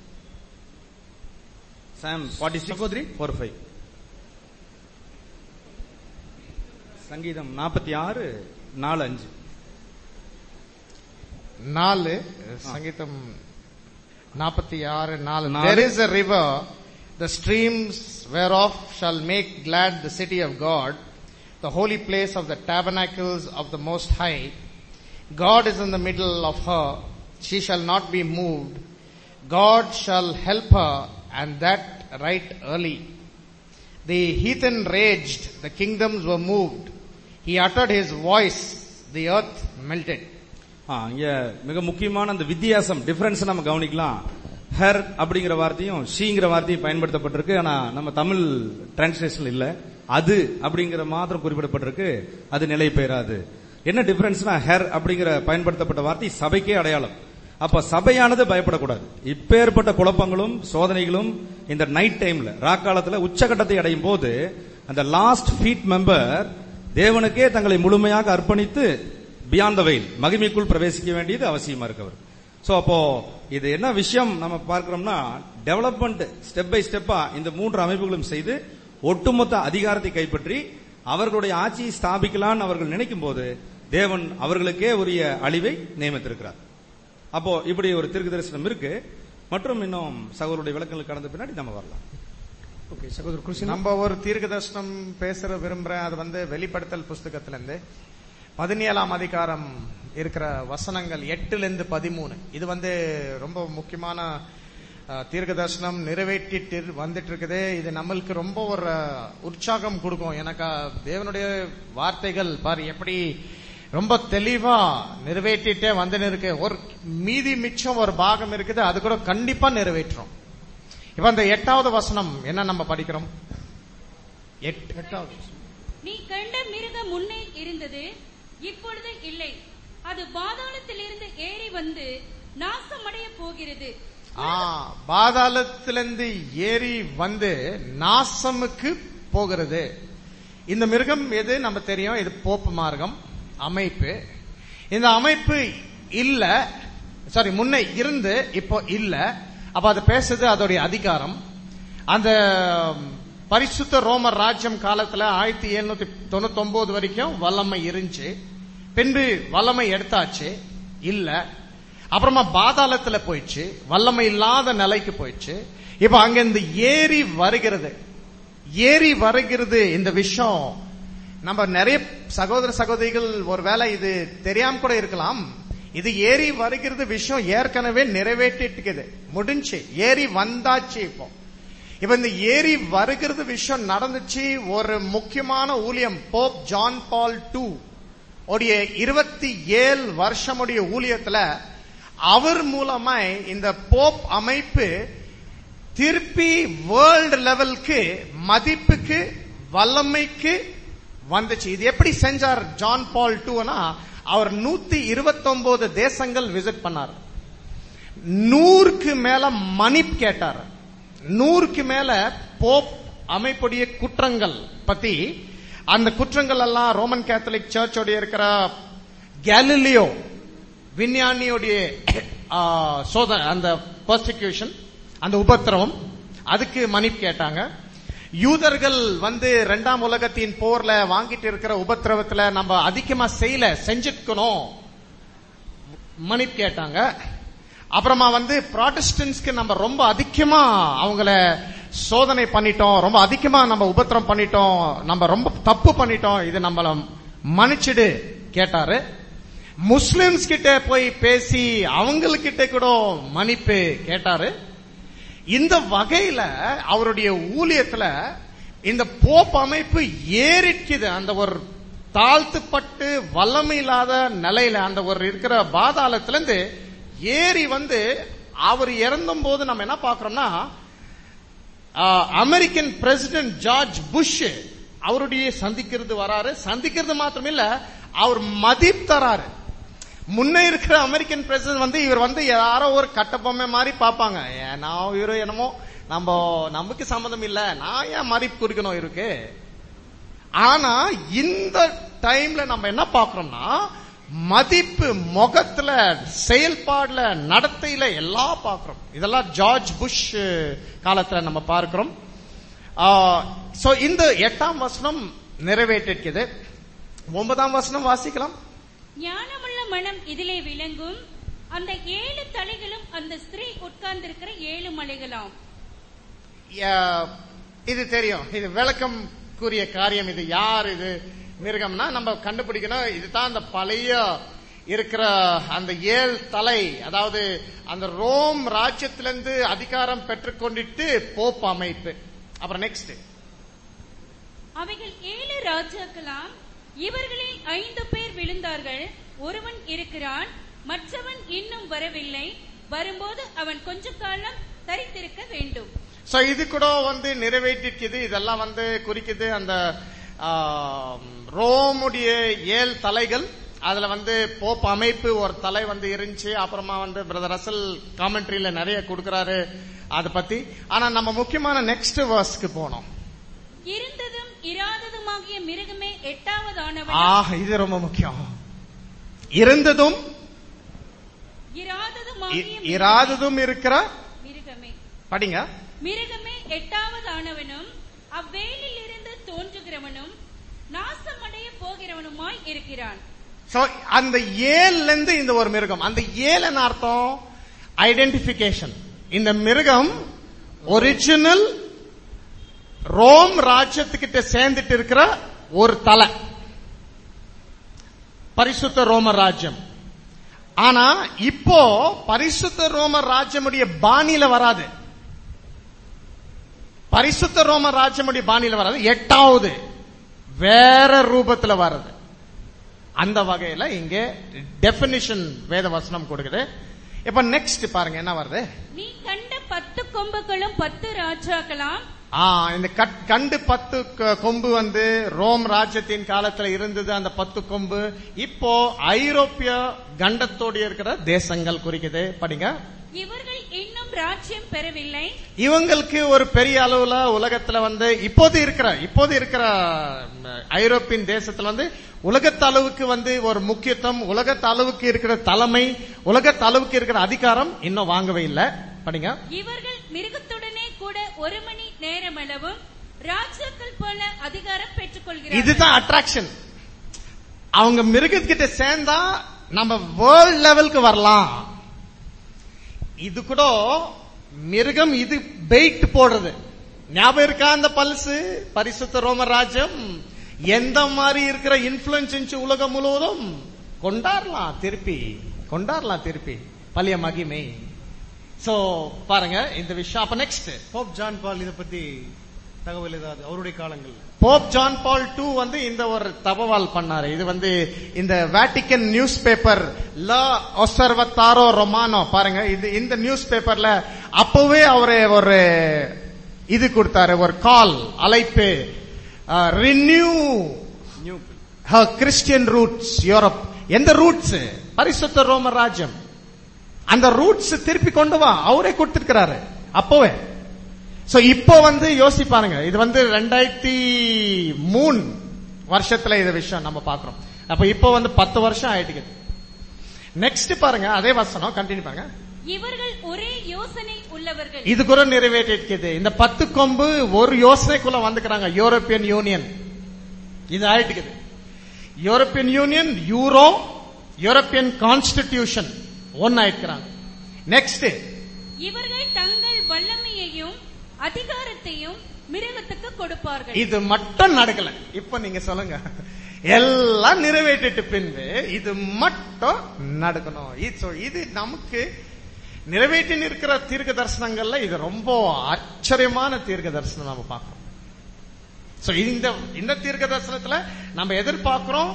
psalm forty சகோதரி ஃபோர் ஃபைவ் சங்கீதம் நாற்பத்தி ஆறு நாலு அஞ்சு நாலு சங்கீதம் நாற்பத்தி ஆறு நாலு நாலு. There is a river, the streams whereof shall make glad the city of God, the holy place of the tabernacles of the Most High. God is in the middle of her, she shall not be moved. God shall help her, and that right early. The heathen raged, the kingdoms were moved. He uttered his voice, the earth melted. ஆ, இங்க மிக முக்கியமான அந்த வித்தியாசம் difference நம்ம கவனிக்கலாம் her அப்படிங்கிற வார்த்தையும் ஷீங்கிற வார்த்தையும் பயன்படுத்தப்பட்டிருக்கு ஆனா நம்ம தமிழ் டிரான்ஸ்லேஷன் இல்ல அது அப்படிங்கிற மாத்திரம் குறிப்பிடப்பட்டிருக்கு அது நிலை பெயராது என்ன டிஃபரன்ஸ்னா ஹெர் அப்படிங்கிற பயன்படுத்தப்பட்ட வார்த்தை சபைக்கே அடையாளம் அப்ப சபையானது பயப்படக்கூடாது இப்பேற்பட்ட குழப்பங்களும் சோதனைகளும் இந்த நைட் டைம்ல ராக்காலத்துல உச்சகட்டத்தை அடையும் போது அந்த லாஸ்ட் ஃபீட் மெம்பர் தேவனுக்கே தங்களை முழுமையாக அர்ப்பணித்து பியாண்ட் த வெயில் மகிமைக்குள் பிரவேசிக்க வேண்டியது அவசியமா இருக்கு அவர் சோ அப்போ இது என்ன விஷயம் நம்ம பார்க்கிறோம்னா டெவலப்மெண்ட் ஸ்டெப் பை ஸ்டெப்பா இந்த மூன்று அமைப்புகளும் செய்து ஒட்டுமொத்த அதிகாரத்தை கைப்பற்றி அவர்களுடைய ஆட்சியை ஸ்தாபிக்கலாம்னு அவர்கள் நினைக்கும் போது தேவன் அவர்களுக்கே உரிய அழிவை நியமித்திருக்கிறார் அப்போ இப்படி ஒரு திருக்கு தரிசனம் இருக்கு மற்றும் இன்னும் சகோதரருடைய விளக்கங்கள் கடந்த பின்னாடி நம்ம வரலாம் ஓகே சகோதரர் கிருஷ்ணன் நம்ம ஒரு தீர்க்க தரிசனம் பேசுற விரும்புறேன் அது வந்து வெளிப்படுத்தல் புஸ்தகத்துல இருந்து பதினேழாம் அதிகாரம் இருக்கிற வசனங்கள் எட்டுல இருந்து பதிமூணு இது வந்து ரொம்ப முக்கியமான அஹ், தீர்க்க தரிசனம் நிறைவேற்றிட்டு வந்துட்டு இருக்குது இது நம்மளுக்கு ரொம்ப ஒரு அஹ், உற்சாகம் கொடுக்கும் எனக்கு அஹ், தேவனுடைய வார்த்தைகள் பாரு எப்படி ரொம்ப தெளிவா நிறைவேற்றிட்டே வந்து இருக்கு ஒரு மீதி மிச்சம் ஒரு பாகம் இருக்குது அது கூட கண்டிப்பா நிறைவேற்றும் இப்ப அந்த எட்டாவது வசனம் என்ன நம்ம படிக்கிறோம் எட்டு எட்டாவது நீ கண்ட மிருகம் முன்னே இருந்தது இப்பொழுது இல்லை அது பாதாளத்திலிருந்து ஏறி வந்து நாசமடைய போகிறது ஆ பாதாளத்திலிருந்து ஏறி வந்து நாசமுக்கு போகிறது இந்த மிருகம் எது நம்ம தெரியும் இது போப்பு மார்க்கம் அமைப்பு இந்த அமைப்பு இல்ல சாரி முன்ன இருந்து இப்போ இல்ல அப்ப அது பேசுது அதோடைய அதிகாரம் அந்த பரிசுத்த ரோமர் ராஜ்யம் காலத்துல ஆயிரத்தி எழுநூத்தி தொண்ணூத்தி ஒன்பது வரைக்கும் வல்லமை இருந்துச்சு பின்பு வல்லமை எடுத்தாச்சு இல்ல அப்புறமா பாதாளத்துல போயிடுச்சு வல்லமை இல்லாத நிலைக்கு போயிடுச்சு இப்ப அங்க இந்த ஏரி வருகிறது ஏரி வருகிறது இந்த விஷயம் நம்ம நிறைய சகோதர சகோதரிகள் ஒருவேளை இது தெரியாம கூட இருக்கலாம் இது ஏரி வருகிறது விஷயம் ஏற்கனவே நிறைவேற்றிட்டு முடிஞ்சு ஏரி வந்தாச்சு இப்போ இப்ப இந்த ஏரி வருகிறது விஷயம் நடந்துச்சு ஒரு முக்கியமான ஊழியம் போப் ஜான் பால் டூ உடைய இருபத்தி ஏழு வருஷமுடைய ஊழியத்துல அவர் மூலமா இந்த போப் அமைப்பு திருப்பி வேர்ல்டு லெவலுக்கு மதிப்புக்கு வல்லமைக்கு வந்துச்சு இது எப்படி செஞ்சார் ஜான் பால் டூனா அவர் நூத்தி இருபத்தி தேசங்கள் விசிட் பண்ணார் நூறுக்கு மேல மன்னிப்பு கேட்டார் நூறுக்கு மேல போப் அமைப்புடைய குற்றங்கள் பத்தி அந்த குற்றங்கள் எல்லாம் ரோமன் கேத்தலிக் சர்ச்சோட இருக்கிற கேலிலியோ விஞ்ஞானியோடைய ஆ, சோதனை அந்த பர்சிக்யூஷன் அந்த உபத்திரவம் அதுக்கு மன்னிப்பு கேட்டாங்க யூதர்கள் வந்து இரண்டாம் உலகத்தின் போர்ல வாங்கிட்டு இருக்கிற உபத்திரவத்துல நம்ம அதிகமா செய்யல செஞ்சுக்கணும் மன்னிப்பு கேட்டாங்க அப்புறமா வந்து ப்ராட்டஸ்டன்ஸ்க்கு நம்ம ரொம்ப அதிகமா அவங்கள சோதனை பண்ணிட்டோம் ரொம்ப அதிகமா நம்ம உபத்திரம் பண்ணிட்டோம் நம்ம ரொம்ப தப்பு பண்ணிட்டோம் இது நம்மள மன்னிச்சிடு கேட்டாரு முஸ்லிம்ஸ் கிட்ட போய் பேசி அவங்கக்கிட்ட கூட மன்னிப்பு கேட்டாரு இந்த வகையில அவருடைய ஊழியத்துல இந்த போப் அமைப்பு ஏறிக்குது அந்த ஒரு தாழ்த்துப்பட்டு வல்லமை இல்லாத நிலையில அந்த ஒரு இருக்கிற பாதாளத்துல இருந்து ஏறி வந்து அவர் இறந்தும் போது நம்ம என்ன பாக்குறோம்னா ah, American president George Bush அவருடைய சந்திக்கிறது வராரு சந்திக்கிறது மாத்திரம் இல்ல அவர் மதிப்பு தராரு முன்ன இருக்கிற அமெரிக்கன் பிரசிடென்ட் வந்து இவர் வந்து யாரோ ஒரு கட்டபொம்மை மாதிரி பார்ப்பாங்க ஏன்னா இவரு என்னமோ நம்ம நமக்கு சம்மதம் இல்ல நான் ஏன் மதிப்பு குறிக்கணும் இருக்கு ஆனா இந்த டைம்ல நம்ம என்ன பார்க்கறோம்னா மதிப்பு முகத்துல செயல்பாடுல நடத்தையில எல்லாம் பார்க்கிறோம் இதெல்லாம் ஜார்ஜ் புஷ் காலத்துல நம்ம பார்க்கிறோம் சோ இந்த எட்டாம் வசனம் நிறைவேற்றிருக்குது ஒன்பதாம் வசனம் வாசிக்கலாம் ஞானமுள்ள மனம் இதிலே விளங்கும் அந்த ஏழு தலைகளும் அந்த ஸ்திரீ உட்கார்ந்திருக்கிற ஏழு மலைகளாம் யா- இது தெரியும் இது விளக்கம் கூறிய காரியம் இது யார் இது மிருகம்னா நம்ம கண்டுபிடிக்கணும் இதுதான் அந்த பழைய இருக்கிற அந்த ஏழு தலை அதாவது அந்த ரோம் ராஜ்யத்திலிருந்து அதிகாரம் பெற்றுக்கொண்டிட்டு போப் அமைப்பு அப்புறம் நெக்ஸ்ட் அவைகள் ஏழு ராஜாக்களாம் இவர்களில் ஐந்து பேர் விழுந்தார்கள் ஒருவன் இருக்கிறான் மற்றவன் இன்னும் வரவில்லை வரும்போது அவன் கொஞ்ச காலம் தரித்திருக்க வேண்டும் சோ இது கூட வந்து நிறைவேற்றிருக்குது இதெல்லாம் வந்து குறிக்குது அந்த ஆம், ரோமுடைய ஏழு தலைகள் அதுல வந்து போப் அமைப்பு ஒரு தலை வந்து இருந்துச்சு அப்புறமா வந்து பிரதர் ரசல் காமெண்ட்ரியில நிறைய கொடுக்கறாரு அத பத்தி ஆனா நம்ம முக்கியமான நெக்ஸ்ட் வேர்ஸ்க்கு போனோம் இருந்ததும் இராததுமாகிய மிருகமே எட்டாவதானவன் ஆஹ் இது ரொம்ப முக்கியம் இருந்ததும் இராததுமாகிய இ- மிருகமே- இராததும் இருக்கிற மிருகமே படிங்க மிருகமே எட்டாவதானவனும் அவ்வேலில் இருந்து தோன்றுகிறவனும் நாசமடைய போகிறவனுமாய் இருக்கிறான் சோ அந்த ஏழுல இருந்து இந்த ஒரு மிருகம் அந்த ஏழு என்ன அர்த்தம் ஐடென்டிபிகேஷன் இந்த மிருகம் ஒரிஜினல் ரோம் ராஜ்யத்துக்கிட்ட சேர்ந்துட்டு இருக்கிற ஒரு தலை பரிசுத்த ரோம ராஜ்யம் ஆனா இப்போ பரிசுத்த ரோம ராஜ்யமுடைய பாணியில வராது பரிசுத்த ரோம ராஜ்யமுடைய பாணியில வராது எட்டாவது வேற ரூபத்துல வர்றது அந்த வகையில இங்க டெபினிஷன் வேத வசனம் கொடுக்குது இப்ப நெக்ஸ்ட் பாருங்க என்ன வருது நீ கண்ட பத்து கொம்புகளும் பத்து ராஜாக்களாம் ஆ இந்த கட்- கண்டு பத்து க- கொம்பு வந்து ரோம் ராஜ்யத்தின் காலத்துல இருந்தது அந்த பத்து கொம்பு இப்போ ஐரோப்பிய கண்டத்தோடு இருக்கிற தேசங்கள் குறிக்குது படிங்க இவர்கள் இன்னும் ராஜ்யம் பெறவில்லை இவங்களுக்கு ஒரு பெரிய அளவுல உலகத்துல வந்து இப்போது இருக்கிற இப்போது இருக்கிற ம், ஐரோப்பியன் தேசத்துல வந்து உலகத்து அளவுக்கு வந்து ஒரு முக்கியத்துவம் உலகத்து அளவுக்கு இருக்கிற தலைமை உலகத்து அளவுக்கு இருக்கிற அதிகாரம் இன்னும் வாங்கவே இல்லை படிங்க இவர்கள் மிருகத்துடனே கூட ஒரு மணி நேரமளவும் ராஜாக்கள் போல அதிகாரம் பெற்றுக் கொள்கிறார்கள் இதுதான் அட்ராக்ஷன் அவங்க மிருகத்துக்கிட்ட சேர்ந்தா நம்ம வேர்ல்ட் லெவலுக்கு வரலாம் இது கூட மிருகம் இது பெயிட் போடுறது ஞாபகம் இருக்கா அந்த பல்சு பரிசுத்த ரோம ராஜ்யம் எந்த மாதிரி இருக்கிற இன்ஃபுளுன்ஸ் உலகம் முழுவதும் கொண்டாடலாம் திருப்பி கொண்டாடலாம் திருப்பி பழைய மகிமை சோ பாருங்க இந்த விஷயம் அப்ப நெக்ஸ்ட் போப் ஜான் பால் இதை பத்தி தகவல் ஏதாவது அவருடைய காலங்கள்ல போப் ஜான் பால் டூ வந்து இந்த ஒரு தபவால் பண்ணாரு இது வந்து இந்த Vatican newspaper la Osservatore Romano பாருங்க இது இந்த நியூஸ் பேப்பர்ல அப்பவே அவரு ஒரு இது கொடுத்தாரு ஒரு கால் அழைப்பு renew new Christian roots Europe எந்த ரூட்ஸ் பரிசுத்த ரோம ராஜ்யம் அந்த ரூட்ஸ் திருப்பி கொண்டு வா அவரே கொடுத்திருக்கிறாரு அப்பவே சோ இப்போ வந்து யோசிப்பாருங்க இது வந்து ரெண்டாயிரத்தி மூணு வருஷத்துல இந்த விஷயம் நம்ம பாக்குறோம் அப்ப இப்போ வந்து பத்து வருஷம் ஆயிட்டு நெக்ஸ்ட் பாருங்க அதே வசனம் கண்டினியூ பாருங்க இவர்கள் ஒரே யோசனை உள்ளவர்கள் இது கூட நிறைவேற்றிருக்குது இந்த பத்து கொம்பு ஒரு யோசனைக்குள்ள வந்துக்கிறாங்க யூரோப்பியன் யூனியன் இது ஆயிட்டுக்குது European Union euro European constitution ஒன்னு ஆயிட்டுக்கிறாங்க நெக்ஸ்ட் இவர்கள் தங்கள் வல்லமையையும் அதிகாரத்தையும் மிருகத்துக்கு கொடுப்பார்கள் இது மட்டும் நடக்கல இப்ப நீங்க சொல்லுங்க எல்லாம் நிறைவேற்றிட்டு பின்பு இது மட்டும் நடக்கணும் இது- so இது நமக்கு நிறைவேற்றி இருக்கிற தீர்க்க தரிசனங்கள்ல இது ரொம்ப ஆச்சரியமான தீர்க்க தரிசனம் நம்ம பார்க்கிறோம் சோ இந்த இந்த தீர்க்க தரிசனத்துல நம்ம எதிர்பார்க்கிறோம்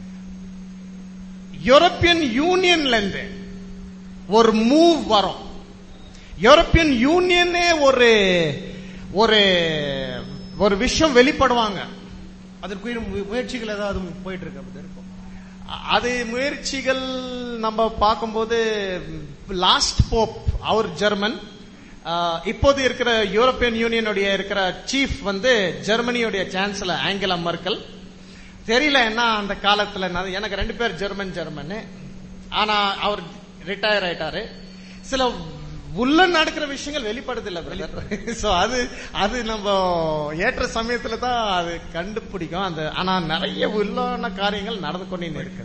யூரோப்பியன் யூனியன்ல இருந்து ஒரு மூவ் வரும் யூரோப்பியன் யூனியனே ஒரு ஒரு ஒரு விஷயம் வெளிப்படுவாங்க அதற்குரிய மு- முயற்சிகள் ஏதாவது போயிட்டு இருக்கு அப்படி இருக்கும் அது முயற்சிகள் நம்ம பார்க்கும்போது லாஸ்ட் போப் அவர் ஜெர்மன் ஆஹ், இப்போது இருக்கிற யூரோப்பியன் யூனியனுடைய இருக்கிற சீஃப் வந்து ஜெர்மனியுடைய சான்சலர் ஆங்கலா மர்க்கல் தெரியல என்ன அந்த காலத்துல நான் எனக்கு ரெண்டு பேர் ஜெர்மன் ஜெர்மன் ஆனா அவர் ரிட்டையர் ஆயிட்டாரு சில உள்ள நடக்கிற விஷயங்கள் வெளிப்படுது இல்ல பிரதர் சோ அது அது நம்ம ஏற்ற சமயத்துல தான் அது கண்டுபிடிக்கும் அந்த ஆனா நிறைய உள்ளான காரியங்கள் நடந்து கொண்டே இருக்கு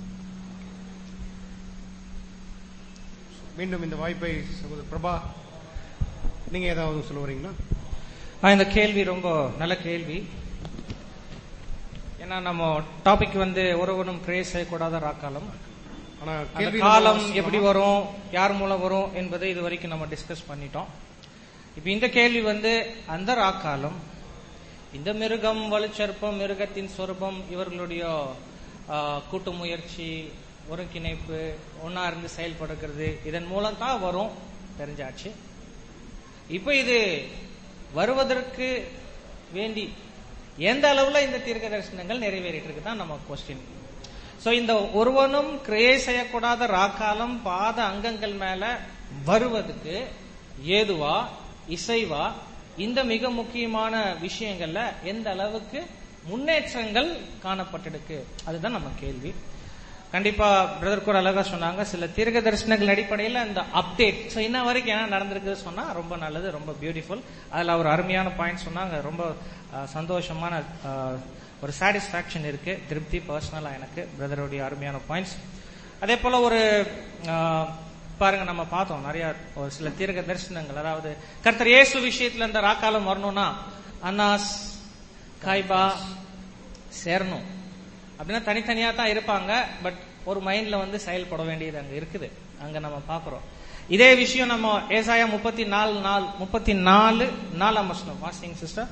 மீண்டும் இந்த வாய்ப்பை சகோதரர் பிரபா நீங்க ஏதாவது சொல்ல வரீங்களா ஆ, இந்த கேள்வி ரொம்ப நல்ல கேள்வி ஏன்னா நம்ம டாபிக் வந்து ஒருவனும் கிரேஸ் செய்யக்கூடாத ராக்காலம் ஆனா அந்த கேள்வி காலம் நம்ம எப்படி வரும் யார் மூலம் வரும் என்பதை இது வரைக்கும் நம்ம டிஸ்கஸ் பண்ணிட்டோம் இப்ப இந்த கேள்வி வந்து அந்த ராக்காலம் இந்த மிருகம் வலுச்சற்பம் மிருகத்தின் சொரூபம் இவர்களுடைய ஆ, கூட்டு முயற்சி ஒருங்கிணைப்பு ஒன்னா இருந்து செயல்படுகிறது இதன் மூலம் தான் வரும் தெரிஞ்சாச்சு இப்ப இது வருவதற்கு வேண்டி எந்த அளவுல இந்த தீர்க்க தரிசனங்கள் நிறைவேறிட்டு இருக்கு தான் நம்ம கொஸ்டின் சோ இந்த ஒருவனும் கிரியை செய்யக்கூடாத ராக்காலம் பாத அங்கங்கள் மேல வருவதுக்கு ஏதுவா இசைவா இந்த மிக முக்கியமான விஷயங்கள்ல எந்த அளவுக்கு முன்னேற்றங்கள் காணப்பட்டிருக்கு அதுதான் நம்ம கேள்வி கண்டிப்பா பிரதர் கூட அழகா சொன்னாங்க சில தீர்க்க தரிசனங்கள் அடிப்படையில் அந்த அப்டேட் ஸோ இன்ன வரைக்கும் என்ன நடந்திருக்குது சொன்னா ரொம்ப நல்லது ரொம்ப பியூட்டிஃபுல் அதுல ஒரு அருமையான பாயிண்ட் சொன்னாங்க ரொம்ப அஹ், சந்தோஷமான அஹ், ஒரு சாட்டிஸ்பாக்சன் இருக்கு திருப்தி பர்சனலா எனக்கு பிரதருடைய அருமையான பாயிண்ட்ஸ் அதே போல ஒரு அஹ், பாருங்க நம்ம பார்த்தோம் நிறைய ஒரு சில தீர்க்க தரிசனங்கள் அதாவது கர்த்தர் இயேசு விஷயத்துல இந்த ராக்காலம் வரணும்னா அன்னாஸ் காய்பா சேரணும் அப்படின்னா தனித்தனியா தான் இருப்பாங்க பட் ஒரு மைண்ட்ல வந்து செயல்பட வேண்டியது அங்க இருக்குது அங்க நம்ம பாக்குறோம் இதே விஷயம் நம்ம ஏசாயா முப்பத்தி நாலு நாள் முப்பத்தி நாலு நாலாம் வருஷம் வாசிங் சிஸ்டர்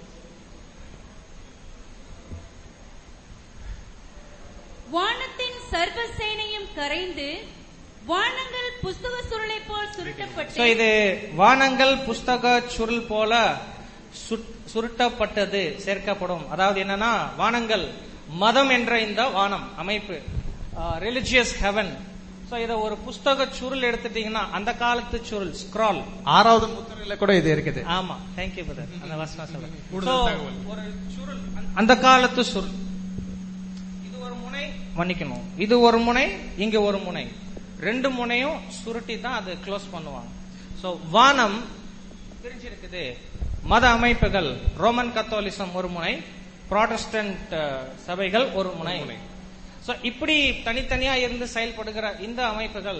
வானத்தின் சர்வ சேனையும் கரைந்து வானங்கள் புஸ்தக சுருளை போல் சோ சுருட்டப்பட்டு இது வானங்கள் புஸ்தக சுருள் போல சுட்- சுருட்டப்பட்டது சேர்க்கப்படும் அதாவது என்னன்னா வானங்கள் மதம் என்ற இந்த வானம் அமைப்பு ரிலிஜியஸ் ஹெவன் சோ இத ஒரு புஸ்தக சுருள் எடுத்துட்டீங்கன்னா அந்த காலத்து சுருள் ஸ்க்ரால் ஆறாவது முத்திரையில கூட இது இருக்குது ஆமா தேங்க்யூ பிரதர் அந்த வசனம் சொல்றேன் So, ஒரு சுருள் அந்த- அந்த காலத்து சுருள் இது ஒரு முனை மன்னிக்கணும் இது ஒரு முனை இங்க ஒரு முனை ரெண்டு முனையும் சுருட்டி தான் அது க்ளோஸ் பண்ணுவாங்க சோ வானம் பிரிஞ்சிருக்குது மத அமைப்புகள் ரோமன் கத்தோலிசம் ஒரு முனை ப்ராட்டஸ்டன்ட் சபைகள் ஒரு முனை சோ இப்படி தனித்தனியா இருந்து செயல்படுகிற இந்த அமைப்புகள்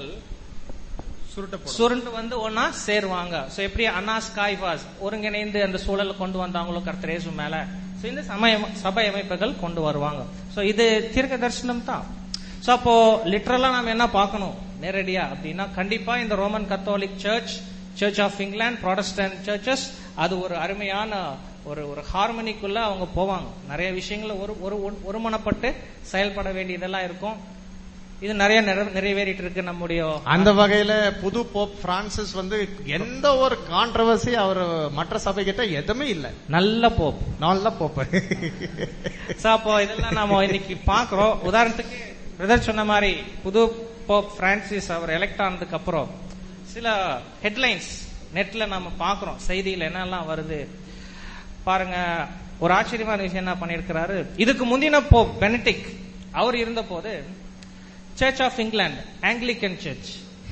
சுருண்டு வந்து ஒன்னா சேருவாங்க சோ எப்படி அன்னாஸ் காய்வாஸ் ஒருங்கிணைந்து அந்த சூழலை கொண்டு வந்தாங்களோ கர்த்தரேசு மேல சோ இந்த சமய சபை அமைப்புகள் கொண்டு வருவாங்க சோ இது தீர்க்க தரிசனம் தான் சோ அப்போ லிட்டரலா நாம என்ன பார்க்கணும் நேரடியா அப்படின்னா கண்டிப்பா இந்த Roman Catholic Church Church of England Protestant churches அது ஒரு அருமையான ஒரு ஒரு ஹார்மனிக்குள்ள அவங்க போவாங்க நிறைய விஷயங்கள ஒரு ஒரு ஒருமனப்பட்டு செயல்பட வேண்டியதெல்லாம் இருக்கும் இது நிறைய நிற- நிறைவேறிட்டு இருக்கு நம்முடைய அந்த வகையில புது போப் பிரான்சிஸ் வந்து எந்த ஒரு கான்ட்ரவர்சி அவர் மற்ற சபை கிட்ட எதுவுமே இல்ல நல்ல போப் நல்ல போப்பு சோ அப்போ இதெல்லாம் நாம இன்னைக்கு பாக்குறோம் உதாரணத்துக்கு பிரதர் சொன்ன மாதிரி புது போப் பிரான்சிஸ் அவர் எலெக்ட் ஆனதுக்கு அப்புறம் சில ஹெட்லைன்ஸ் நெட்ல நாம பாக்குறோம் செய்தியில என்னெல்லாம் வருது பாருங்க ஒரு ஆச்சரியமான விஷயம் என்ன பண்ணிருக்கிறாரு இதுக்கு முந்தின போப் பெனடிக் அவர் இருந்த போது Church of England Anglican Church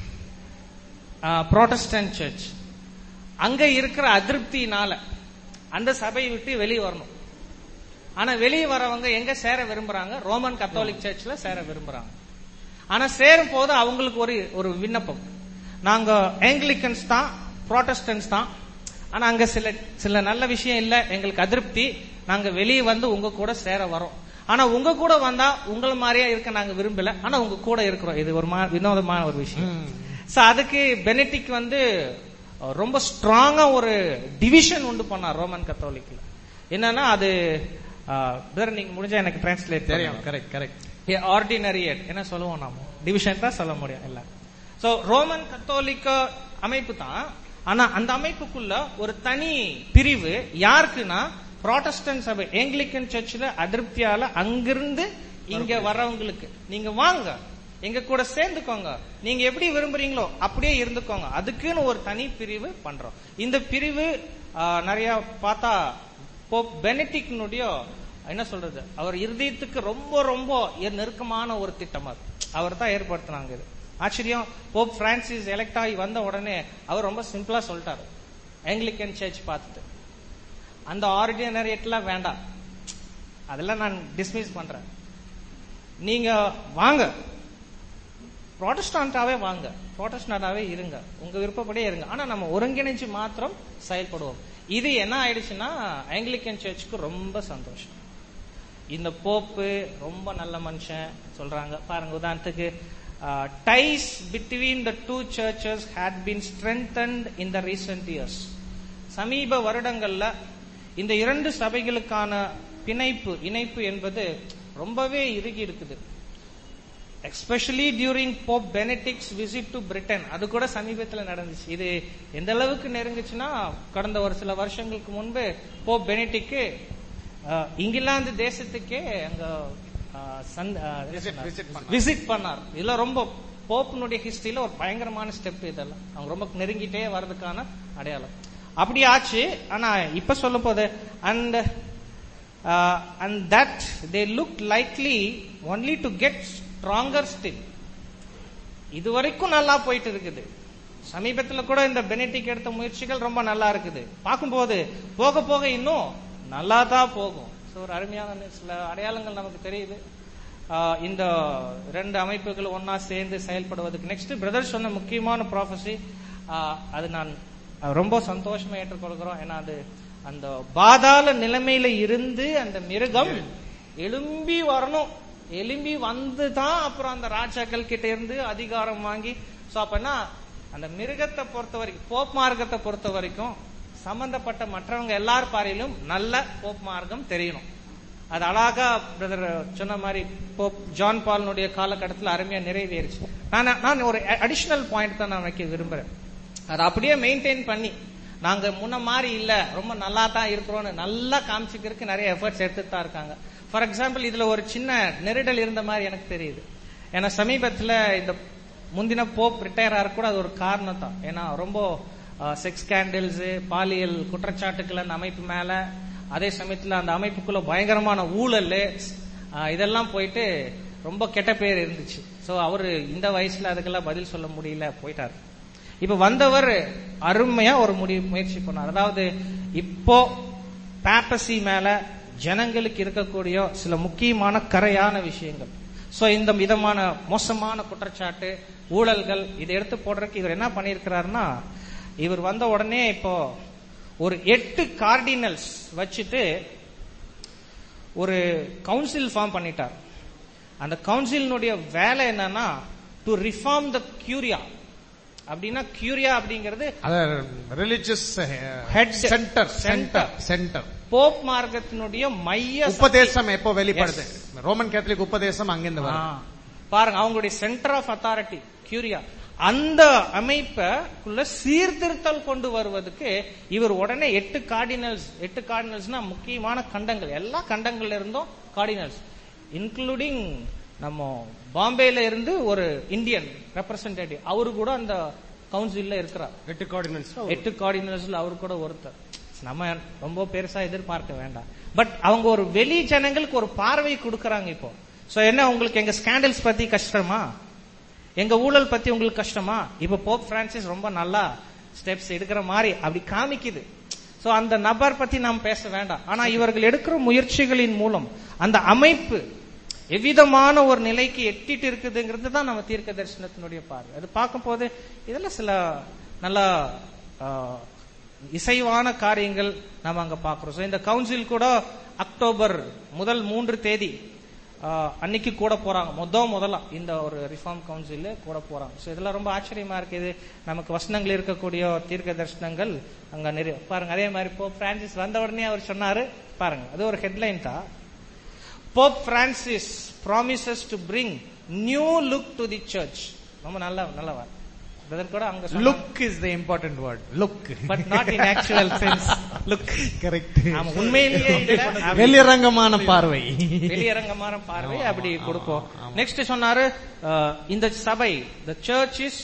Protestant Church அங்க இருக்கிற அதிருப்தியினால அந்த சபையை விட்டு வெளியே வரணும் ஆனா வெளியே வரவங்க எங்க சேர விரும்புறாங்க ரோமன் கத்தோலிக் சர்ச்ல சேர விரும்புறாங்க ஆனா சேரும் போது அவங்களுக்கு ஒரு ஒரு விண்ணப்பம் நாங்க ஆங்கிலிக்கன்ஸ் தான் ப்ராட்டஸ்டன்ஸ் தான் ஆனா அங்க சில சில நல்ல விஷயம் இல்ல எங்களுக்கு அதிருப்தி நாங்க வெளியே வந்து உங்க கூட சேர வரோம் ஆனா உங்க கூட வந்தா உங்கள மாதிரியா இருக்க நாங்க விரும்பல ஆனா உங்க கூட இருக்கிறோம் இது ஒரு மா- வினோதமான ஒரு விஷயம் சோ அதுக்கு பெனடிக் வந்து அஹ், ரொம்ப ஸ்ட்ராங்கா ஒரு டிவிஷன் உண்டு பண்ணார் ரோமன் கத்தோலிக்ல என்னன்னா அது அஹ், brother, நீங்க முடிஞ்சா எனக்கு டிரான்ஸ்லேட் தெரியும் கரெக்ட் கரெக்ட் ஆர்டினரியட் என்ன சொல்லுவோம் நாம டிவிஷன் தான் சொல்ல முடியும் இல்ல சோ ரோமன் கத்தோலிக்க அமைப்பு தான் ஆனா அந்த அமைப்புக்குள்ள ஒரு தனி பிரிவு யாருக்குன்னா ப்ராட்டஸ்டன்ட் சபை ஆங்கிலிக்கன் சர்ச்சில் அதிருப்தியால அங்கிருந்து இங்க வர்றவங்களுக்கு நீங்க வாங்க எங்க கூட சேர்ந்துக்கோங்க நீங்க எப்படி விரும்புறீங்களோ அப்படியே இருந்துக்கோங்க அதுக்குன்னு ஒரு தனி பிரிவு பண்றோம் இந்த பிரிவு ஆ, நிறைய பார்த்தா போப் பெனடிக்னுடைய என்ன சொல்றது அவர் இருதயத்துக்கு ரொம்ப ரொம்ப எ- நெருக்கமான ஒரு திட்டம் அது அவர் தான் ஏற்படுத்தினாங்க இது ஆச்சரியம் போப் பிரான்சிஸ் எலெக்ட் ஆகி வந்த உடனே அவர் ரொம்ப சிம்பிளா சொல்லிட்டாரு ஆங்கிலிக்கன் சர்ச் பார்த்துட்டு அந்த ஆர்டினரியட்லாம் வேண்டாம் அதெல்லாம் நான் டிஸ்மிஸ் பண்றேன் நீங்க வாங்க ப்ராட்டஸ்டாண்டாவே வாங்க ப்ராட்டஸ்டாண்டாவே இருங்க உங்க விருப்பப்படியே இருங்க ஆனா நம்ம ஒருங்கிணைஞ்சு மாத்திரம் செயல்படுவோம் இது என்ன ஆயிடுச்சுன்னா ஆங்கிலிக்கன் சர்ச்சுக்கு ரொம்ப சந்தோஷம் இந்த போப்பு ரொம்ப நல்ல மனுஷன் சொல்றாங்க பாருங்க உதாரணத்துக்கு ties between the two churches had been strengthened in the recent years சமீப வருடங்கள்ல இந்த இரண்டு சபைகளுக்கான பிணைப்பு இணைப்பு என்பது ரொம்பவே இறுகி இருக்குது especially during Pope Benedict's visit to Britain அது கூட சமீபத்தில் நடந்துச்சு இது எந்த அளவுக்கு நெருங்குச்சுன்னா கடந்த ஒரு சில வருஷங்களுக்கு முன்பு போப் பெனடிக்கு அஹ், இங்கிலாந்து தேசத்துக்கே அங்க விசிட் பண்ணார் இதுல ரொம்ப போப்னுடைய ஹிஸ்டரியில ஒரு பயங்கரமான ஸ்டெப் இதெல்லாம் அவங்க ரொம்ப நெருங்கிட்டே வர்றதுக்கான அடையாளம் அப்படி ஆச்சு ஆனா இப்ப சொல்ல போது and and that they look likely only to get stronger still இது வரைக்கும் நல்லா போயிட்டு இருக்குது சமீபத்துல கூட இந்த பெனடிக் எடுத்த முயற்சிகள் ரொம்ப நல்லா இருக்குது பார்க்கும்போது போக போக இன்னும் நல்லா தான் போகும் So, ஒரு அருமையான சில அடையாளங்கள் நமக்கு தெரியுது ஆஹ் இந்த ரெண்டு அமைப்புகள் ஒன்னா சேர்ந்து செயல்படுவதுக்கு நெக்ஸ்ட் பிரதர் சொன்ன முக்கியமான ப்ராஃபஸி அது நான் அஹ், ரொம்ப சந்தோஷமா ஏற்றுக்கொள்கிறோம் ஏன்னா அது அந்த பாதாள நிலைமையில இருந்து அந்த மிருகம் எழும்பி வரணும் எலும்பி வந்து தான் அப்புறம் அந்த ராஜாக்கள் கிட்ட இருந்து அதிகாரம் வாங்கி சோ அப்பனா அந்த மிருகத்தை பொறுத்த வரைக்கும் போப் மார்க்கத்தை பொறுத்த வரைக்கும் சம்பந்தப்பட்ட மற்றவங்க எல்லார் பாறையிலும் நல்ல போப் மார்க்கம் தெரியணும் அது அழகா பிரதர் சொன்ன மாதிரி போப் ஜான் பால்னுடைய காலகட்டத்தில் அருமையா நிறைவேறிச்சு நான் நான் ஒரு அடிஷனல் பாயிண்ட் தான் நான் வைக்க விரும்புறேன் அதை அப்படியே மெயின்டைன் பண்ணி நாங்க முன்ன மாதிரி இல்ல ரொம்ப நல்லா தான் இருக்கிறோம்னு நல்லா காமிச்சிக்கிறதுக்கு நிறைய எஃபர்ட்ஸ் எடுத்துட்டு தான் இருக்காங்க ஃபார் எக்ஸாம்பிள் இதுல ஒரு சின்ன நெருடல் இருந்த மாதிரி எனக்கு தெரியுது ஏன்னா சமீபத்துல இந்த முந்தின போப் ரிட்டையர் ஆக கூட அது ஒரு காரணம் தான் ஏன்னா ரொம்ப செக்ஸ் ஸ்கேண்டல்ஸ் பாலியல் குற்றச்சாட்டுக்கள் அந்த அமைப்பு மேல அதே சமயத்துல அந்த அமைப்புக்குள்ள பயங்கரமான ஊழல் ஆஹ், இதெல்லாம் போயிட்டு ரொம்ப கெட்ட பேர் இருந்துச்சு சோ அவரு இந்த வயசுல அதுக்கெல்லாம் பதில் சொல்ல முடியல போயிட்டாரு இப்ப வந்தவர் அருமையா ஒரு முடி முயற்சி பண்ணார் அதாவது இப்போ பாப்பசி மேல ஜனங்களுக்கு இருக்கக்கூடிய சில முக்கியமான கரையான விஷயங்கள் சோ இந்த விதமான மோசமான குற்றச்சாட்டு ஊழல்கள் இதை எடுத்து போடுறதுக்கு இவர் என்ன பண்ணியிருக்கிறாருன்னா இவர் வந்த உடனே இப்போ ஒரு எட்டு கார்டினல்ஸ் வச்சுட்டு ஒரு கவுன்சில் ஃபார்ம் பண்ணிட்டார் அந்த கவுன்சிலினுடைய வேலை என்னன்னா டு ரிஃபார்ம் த கியூரியா அப்படின்னா கியூரியா அப்படிங்கிறது அத religious Head. Center Center. Center center Pope மார்க்கத்தினுடைய மைய சக்தி. உபதேசம் எப்போ வெளிப்படுது ரோமன் கேத்தலிக் உபதேசம் அங்கிருந்து ஆ, வரும் பாருங்க அவங்களுடைய சென்டர் ஆஃப் அத்தாரிட்டி கியூரியா அந்த அமைப்புக்குள்ள சீர்திருத்தல் கொண்டு வருவதற்கு இவர் உடனே எட்டு கார்டினல்ஸ் எட்டு கார்டினல்ஸ்னா முக்கியமான கண்டங்கள் எல்லா கண்டங்கள்ல இருந்தும் கார்டினல்ஸ் இன்க்ளூடிங் நம்ம பாம்பேல இருந்து ஒரு இந்தியன் ரெப்ரசன்டேட்டிவ் அவரு கூட அந்த கவுன்சில்ல இருக்கிறார் எட்டு கார்டினல்ஸ் எட்டு கார்டினல்ஸ்ல அவர் கூட ஒருத்தர் நம்ம ரொம்ப பெருசா எதிர்பார்க்க வேண்டாம் பட் அவங்க ஒரு வெளி ஜனங்களுக்கு ஒரு பார்வை கொடுக்கறாங்க இப்போ சோ என்ன உங்களுக்கு எங்க ஸ்கேண்டல்ஸ் பத்தி கஷ்டமா எங்க ஊழல் பத்தி உங்களுக்கு கஷ்டமா இப்ப போப் பிரான்சிஸ் ரொம்ப நல்லா ஸ்டெப்ஸ் எடுக்கிற மாதிரி அப்படி காமிக்குது சோ அந்த நபர் பத்தி நாம் பேச வேண்டாம் ஆனா இவர்கள் எடுக்கிற முயற்சிகளின் மூலம் அந்த அமைப்பு எவ்விதமான ஒரு நிலைக்கு எட்டிட்டு இருக்குதுங்கிறது தான் நம்ம தீர்க்க தரிசனத்தினுடைய பார்வை அது பார்க்கும்போது இதெல்லாம் சில நல்ல ஆஹ், இசைவான காரியங்கள் நம்ம அங்க பார்க்கிறோம் So, இந்த கவுன்சில் கூட அக்டோபர் முதல் மூன்று தேதி ஆஹ், அன்னைக்கு கூட போறாங்க முத முதல்ல இந்த ஒரு ரிஃபார்ம் கவுன்சில் கூட போறாங்க சோ இதெல்லாம் ரொம்ப ஆச்சரியமா இருக்கு இது நமக்கு வசனங்கள் இருக்கக்கூடிய தீர்க்க தரிசனங்கள் அங்க நிறைய பாருங்க அதே மாதிரி இப்போ பிரான்சிஸ் வந்த உடனே அவர் சொன்னாரு பாருங்க அது ஒரு ஹெட்லைன் தான் Pope Francis promises to bring new look to the church. ரொம்ப நல்ல நல்ல வார்த்தை பிரதர் கூட அங்க look is the important word look but not in actual sense look correct ஆமா உண்மையிலேயே இல்ல. அப்படி வெளியரங்கமான பார்வை வெளியரங்கமான பார்வை அப்படி கொடுப்போம் நெக்ஸ்ட் சொன்னாரு அஹ், இந்த சபை the church is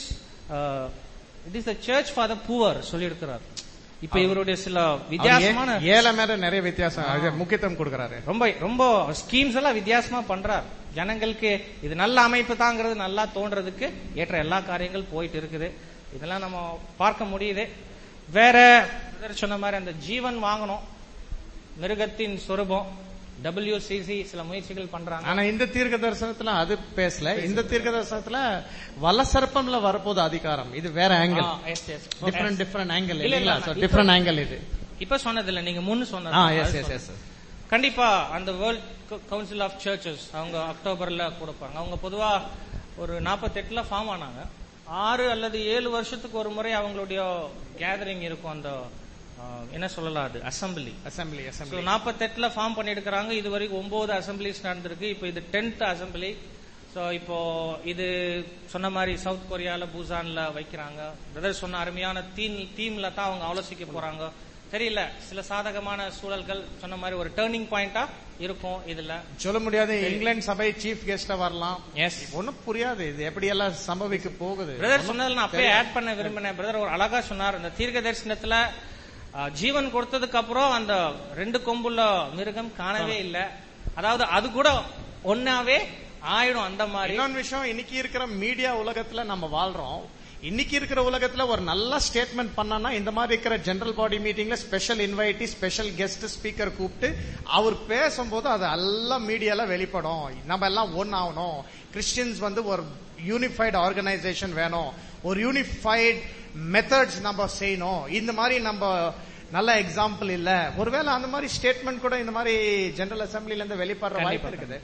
it is the church for the poor சொல்லி இருக்கிறார் இப்ப இவருடைய சில வித்தியாசமான அவர் ஏ- ஏழை மேல நிறைய வித்தியாசம் அது முக்கியத்துவம் கொடுக்கறாரு ரொம்ப ரொம்ப ஸ்கீம்ஸ் எல்லாம் வித்தியாசமா பண்றார் ஜனங்களுக்கு இது நல்ல அமைப்பு தாங்கிறது நல்லா தோன்றதுக்கு ஏற்ற எல்லா காரியங்கள் போயிட்டு இருக்குது இதெல்லாம் நம்ம பார்க்க முடியுது வேற பிரதர் சொன்ன மாதிரி அந்த ஜீவன் வாங்கணும் மிருகத்தின் சொரூபம் WCC சில முயற்சிகள் பண்றாங்க ஆனா இந்த தீர்க்க தரிசனத்துல அது பேசல இந்த தீர்க்க தரிசனத்துல வலசர்ப்பம்ல வரப்போது அதிகாரம் இது வேற ஆங்கிள் ஆ, yes, yes. Different different angle இல்ல, இல்ல, இல்லைங்களா இப்ப- டிஃபரெண்ட் ஆங்கிள் இது இப்ப சொன்னது இல்ல நீங்க முன்னு ஆ சொன்னது எஸ் அது எஸ் சொன்னது. எஸ் கண்டிப்பா அந்த வேர்ல்ட் கவுன்சில் ஆஃப் சர்ச்சஸ் அவங்க அக்டோபர்ல கொடுப்பாங்க அவங்க பொதுவா ஒரு 48ல ஃபார்ம் ஆனாங்க ஆறு அல்லது ஏழு வருஷத்துக்கு ஒரு முறை அவங்களுடைய கேதரிங் இருக்கும் அந்த ஆஹ், என்ன சொல்லலாம் அது அசம்பிளி அசம்பிளி ஸோ அசம்பிளி நாற்பத்தெட்டுல ஃபார்ம் பண்ணிருக்கிறாங்க இது வரைக்கும் ஒன்பது அசம்பிளிஸ் நடந்திருக்கு இப்போ இது டென்த் அசம்பிளி ஸோ இப்போ இது சொன்ன மாதிரி சவுத் கொரியால பூசான்ல வைக்கிறாங்க பிரதர் சொன்ன அருமையான தீம் தீம்ல தான் அவங்க ஆலோசிக்க போறாங்க தெரியல சில சாதகமான சூழல்கள் சொன்ன மாதிரி ஒரு டேர்னிங் பாயிண்டா இருக்கும் இதுல சொல்ல முடியாது இங்கிலாந்து சபை சீஃப் கெஸ்டா வரலாம் எஸ் ஒண்ணும் புரியாது இது எப்படி எல்லாம் சம்பவிக்க போகுது பிரதர் சொன்னதுல நான் அப்பயே ஆட் பண்ண விரும்பினேன் பிரதர் ஒரு அழகா சொன்னார் இந்த தீர்க்க தரிசனத்துல அஹ், ஜீவன் கொடுத்ததுக்கு அப்புறம் அந்த ரெண்டு கொம்புள்ள மிருகம் காணவே இல்ல அதாவது அது கூட ஒன்னாவே ஆயிடும் அந்த மாதிரி இன்னொன்று விஷயம் இன்னைக்கு இருக்கிற மீடியா உலகத்துல நம்ம வாழ்றோம் இன்னைக்கு இருக்கிற உலகத்துல ஒரு நல்ல ஸ்டேட்மெண்ட் பண்ணனா இந்த மாதிரி இருக்கிற ஜெனரல் பாடி மீட்டிங்ல special invitee special guest speaker கூப்பிட்டு அவர் பேசும்போது அது எல்லாம் மீடியால வெளிப்படும் நம்ம எல்லாம் ஒன் ஆகணும் கிறிஸ்டியன்ஸ் வந்து ஒரு யூனிஃபைடு ஆர்கனைசேஷன் வேணும் ஒரு யூனிஃபைடு மெத்தட்ஸ் நம்ம செய்யணும் இந்த மாதிரி நம்ம நல்ல எக்ஸாம்பிள் இல்ல ஒருவேளை அந்த மாதிரி ஸ்டேட்மெண்ட் கூட இந்த மாதிரி ஜெனரல் அசம்பிளில இருந்து வெளிப்படுற வாய்ப்பு இருக்குது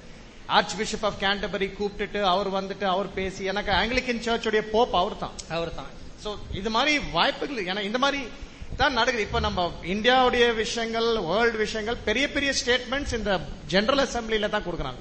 ஆர்ச் பிஷப் ஆஃப் கேண்டபரி கூப்பிட்டுட்டு அவர் வந்துட்டு அவர் பேசி எனக்கு ஆங்கிலிக்கன் சர்ச்சுடைய போப் அவர் தான் அவர் தான் சோ இது மாதிரி வாய்ப்புகள் ஏன்னா இந்த மாதிரி தான் நடக்குது இப்ப நம்ம இந்தியாவுடைய விஷயங்கள் வேர்ல்டு விஷயங்கள் பெரிய பெரிய ஸ்டேட்மெண்ட்ஸ் இந்த ஜெனரல் அசம்பிளில தான் கொடுக்குறாங்க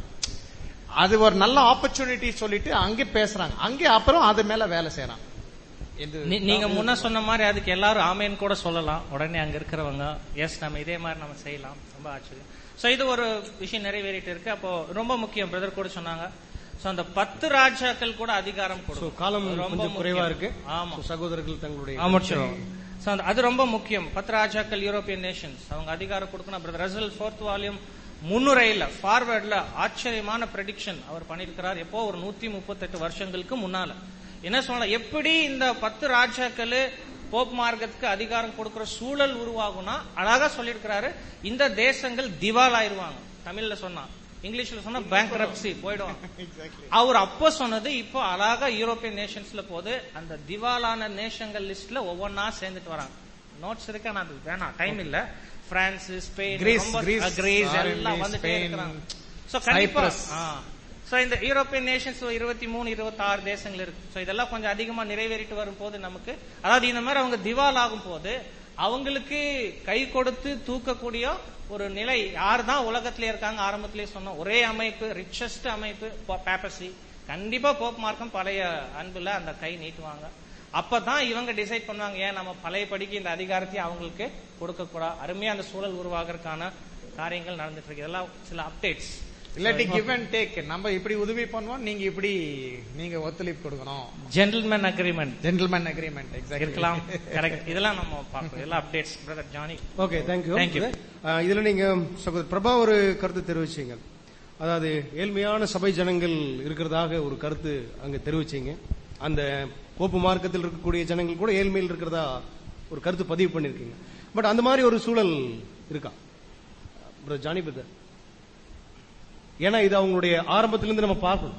அது ஒரு நல்ல ஆப்பர்ச்சுனிட்டி சொல்லிட்டு அங்கே பேசுறாங்க அங்கே அப்புறம் அது மேல வேலை செய்யறாங்க இது நீ- நீங்க முன்ன சொன்ன மாதிரி அதுக்கு எல்லாரும் ஆமேன்னு கூட சொல்லலாம் உடனே அங்க இருக்கிறவங்க எஸ் நம்ம இதே மாதிரி நம்ம செய்யலாம் ரொம்ப ஆச்சரியம் சோ இது ஒரு விஷயம் நிறைவேறிட்டு இருக்கு அப்போ ரொம்ப முக்கியம் பிரதர் கூட சொன்னாங்க சோ அந்த பத்து ராஜாக்கள் கூட அதிகாரம் So, கொடுக்கும் காலம் ரொம்ப கொஞ்சம் முக்கியம். குறைவா இருக்கு ஆமா So, சகோதரர்கள் தங்களுடைய ஆ, முடிச்சிருவோம். So, அந்த- அது ரொம்ப முக்கியம் பத்து ராஜாக்கள் யூரோப்பியன் நேஷன்ஸ் அவங்க அதிகாரம் கொடுக்கணும் பிரதர் ரசல் ஃபோர்த் வால்யூம் முன்னுரையில ஃபார்வர்ட்ல ஆச்சரியமான ப்ரெடிக்ஷன் அவர் பண்ணிருக்கிறார் எப்போ ஒரு நூத்தி முப்பத்தெட்டு வருஷங்களுக்கு முன்னால என்ன சொல்லலாம் எப்படி இந்த பத்து ராஜாக்கள் போப் மார்க்கத்துக்கு அதிகாரம் கொடுக்கிற சூழல் உருவாகும்னா அழகா சொல்லியிருக்கிறாரு இந்த தேசங்கள் திவால் ஆயிருவாங்க தமிழ்ல சொன்னா இங்கிலீஷ்ல சொன்னா பேங்க் போயிடுவாங்க அவர் அப்ப சொன்னது இப்போ அழகா யூரோப்பியன் நேஷன்ஸ்ல போது அந்த திவாலான நேஷங்கள் லிஸ்ட்ல ஒவ்வொன்னா சேர்ந்துட்டு வராங்க நோட்ஸ் இருக்கு ஆனா அது வேணாம் டைம் இல்ல பிரான்ஸ் ஸ்பெயின் கிரீஸ், ரொம்ப- கிரீஸ், ஆ, கிரீஸ் ஆர்என்பி, எல்லாம் வந்துட்டே ஸ்பெயின், இருக்கிறாங்க சோ கண்டிப்பா சைப்ரஸ். சோ இந்த யூரோப்பியன் நேஷன்ஸ் இருபத்தி மூணு இருபத்தி ஆறு தேசங்கள் இருக்கு சோ இதெல்லாம் கொஞ்சம் அதிகமா நிறைவேறிட்டு வரும் போது நமக்கு அதாவது இந்த மாதிரி அவங்க திவால் ஆகும் போது அவங்களுக்கு கை கொடுத்து தூக்கக்கூடிய ஒரு நிலை யார் தான் உலகத்திலே இருக்காங்க ஆரம்பத்திலே சொன்னோம் ஒரே அமைப்பு ரிச்சஸ்ட் அமைப்பு பேப்பசி கண்டிப்பா போப் மார்க்கம் பழைய அன்புல அந்த கை நீட்டுவாங்க அப்பதான் இவங்க டிசைட் பண்ணுவாங்க ஏன் நம்ம பழைய படிக்கு இந்த அதிகாரத்தை அவங்களுக்கு கொடுக்க கூடாது அருமையா அந்த சூழல் உருவாகிறதுக்கான காரியங்கள் நடந்துட்டு இருக்கு இதெல்லாம் சில அப்டேட்ஸ் இல்லாட்டி கிவ் அண்ட் டேக் நம்ம இப்படி உதவி பண்ணுவோம் நீங்க இப்படி நீங்க ஒத்துழைப்பு கொடுக்கணும் gentleman agreement gentleman agreement exact இருக்கலாம் கரெக்ட் இதெல்லாம் நம்ம பார்க்கணும் எல்லாம் updates brother Johnny okay thank you Thank you. இதுல நீங்க சகோதரர் பிரபா ஒரு கருத்து தெரிவிச்சீங்க அதாவது ஏழ்மையான சபை ஜனங்கள் இருக்கிறதாக ஒரு கருத்து அங்க தெரிவிச்சீங்க அந்த போப்பு மார்க்கத்தில் இருக்கக்கூடிய ஜனங்கள் கூட ஏழ்மையில் இருக்கிறதா ஒரு கருத்து பதிவு பண்ணிருக்கீங்க பட் அந்த மாதிரி ஒரு சூழல் இருக்கா Brother ஜானி பிரதர் ஏன்னா இது அவங்களுடைய ஆரம்பத்திலிருந்து நம்ம பார்க்கணும்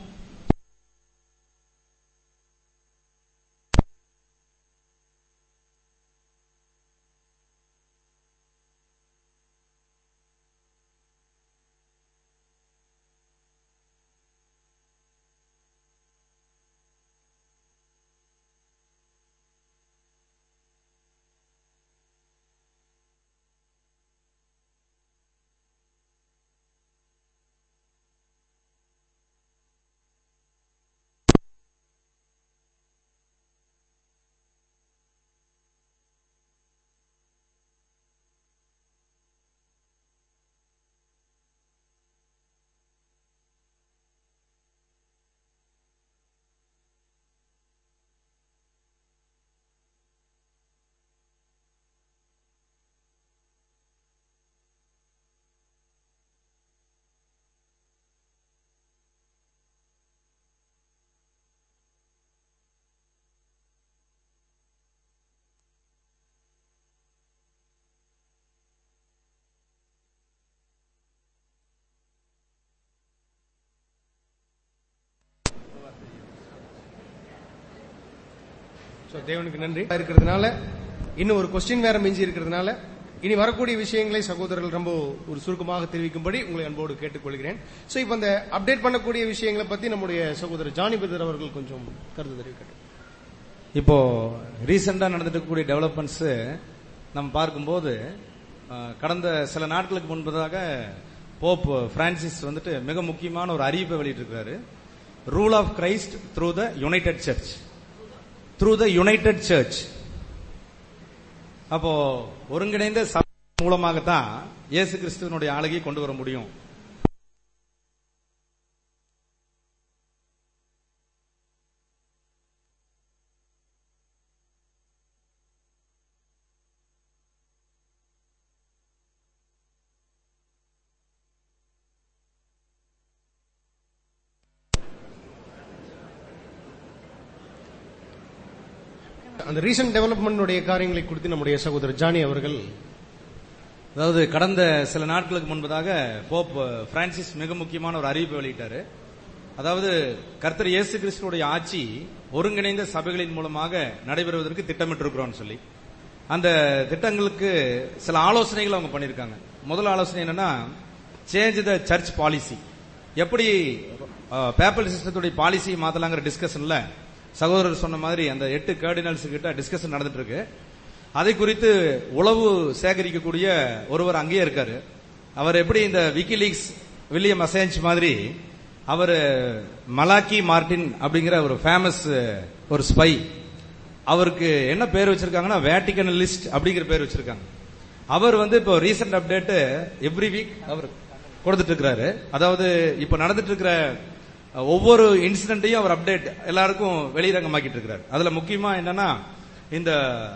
So, தேவனுக்கு நன்றி இருக்கிறதுனால இன்னும் ஒரு கொஸ்டின் வேற மிஞ்சி இருக்கிறதுனால இனி வரக்கூடிய விஷயங்களை சகோதரர்கள் ரொம்ப ஒரு சுருக்கமாக தெரிவிக்கும்படி உங்களை அன்போடு கேட்டுக்கொள்கிறேன் சோ இப்ப அந்த அப்டேட் பண்ணக்கூடிய விஷயங்களை பத்தி நம்முடைய சகோதரர் ஜானி பிரதர் அவர்கள் கொஞ்சம் கருத்து தெரிவிக்கட்டும் இப்போ ரீசெண்டா நடந்துட்டு இருக்கக்கூடிய டெவலப்மெண்ட்ஸ் நம்ம பார்க்கும்போது அஹ், கடந்த சில நாட்களுக்கு முன்பதாக போப் பிரான்சிஸ் வந்துட்டு மிக முக்கியமான ஒரு அறிவிப்பை வெளியிட்டிருக்கிறாரு rule of Christ through the united church through the united church அப்போ ஒருங்கிணைந்த சபை மூலமாகத்தான் இயேசு கிறிஸ்துவனுடைய ஆளுகையை கொண்டு வர முடியும் அந்த ரீசன்ட் டெவலப்மெண்டுடைய காரியங்களை குறித்து நம்முடைய சகோதரர் ஜானி அவர்கள் அதாவது கடந்த சில நாட்களுக்கு முன்பதாக போப் பிரான்சிஸ் மிக முக்கியமான ஒரு அறிவிப்பை வெளியிட்டாரு அதாவது கர்த்தர் இயேசு கிறிஸ்துவோடைய ஆட்சி ஒருங்கிணைந்த சபைகளின் மூலமாக நடைபெறுவதற்கு திட்டமிட்டிருக்கிறோம்னு சொல்லி அந்த திட்டங்களுக்கு சில ஆலோசனைகள் அவங்க பண்ணியிருக்காங்க முதல் ஆலோசனை என்னன்னா சேஞ்ச் த சர்ச் பாலிசி எப்படி பேப்பல் சிஸ்டத்துடைய பாலிசியை மாத்தலாங்கிற டிஸ்கஷன்ல சகோதரர் சொன்ன மாதிரி அந்த எட்டு கேர்டினல்ஸ் கிட்ட டிஸ்கஷன் நடந்துட்டு இருக்கு அதை குறித்து உளவு சேகரிக்கக்கூடிய ஒருவர் அங்கேயே இருக்காரு அவர் எப்படி இந்த விக்கிலீக்ஸ் வில்லியம் அசேஞ்ச் மாதிரி அவர் மலாக்கி மார்டின் அப்படிங்கிற ஒரு ஃபேமஸ் ஒரு ஸ்பை அவருக்கு என்ன பேர் வச்சிருக்காங்கன்னா வேட்டிகன் லிஸ்ட் அப்படிங்கிற பேர் வச்சிருக்காங்க அவர் வந்து இப்போ ரீசெண்ட் அப்டேட் எவ்ரி வீக் அவர் கொடுத்துட்டு இருக்கிறாரு அதாவது இப்போ நடந்துட்டு இருக்கிற அஹ், ஒவ்வொரு இன்சிடென்ட்டையும் அவர் அப்டேட் எல்லாருக்கும் வெளிரங்கமாக்கிட்டு இருக்கிறார் அதுல முக்கியமா என்னன்னா இந்த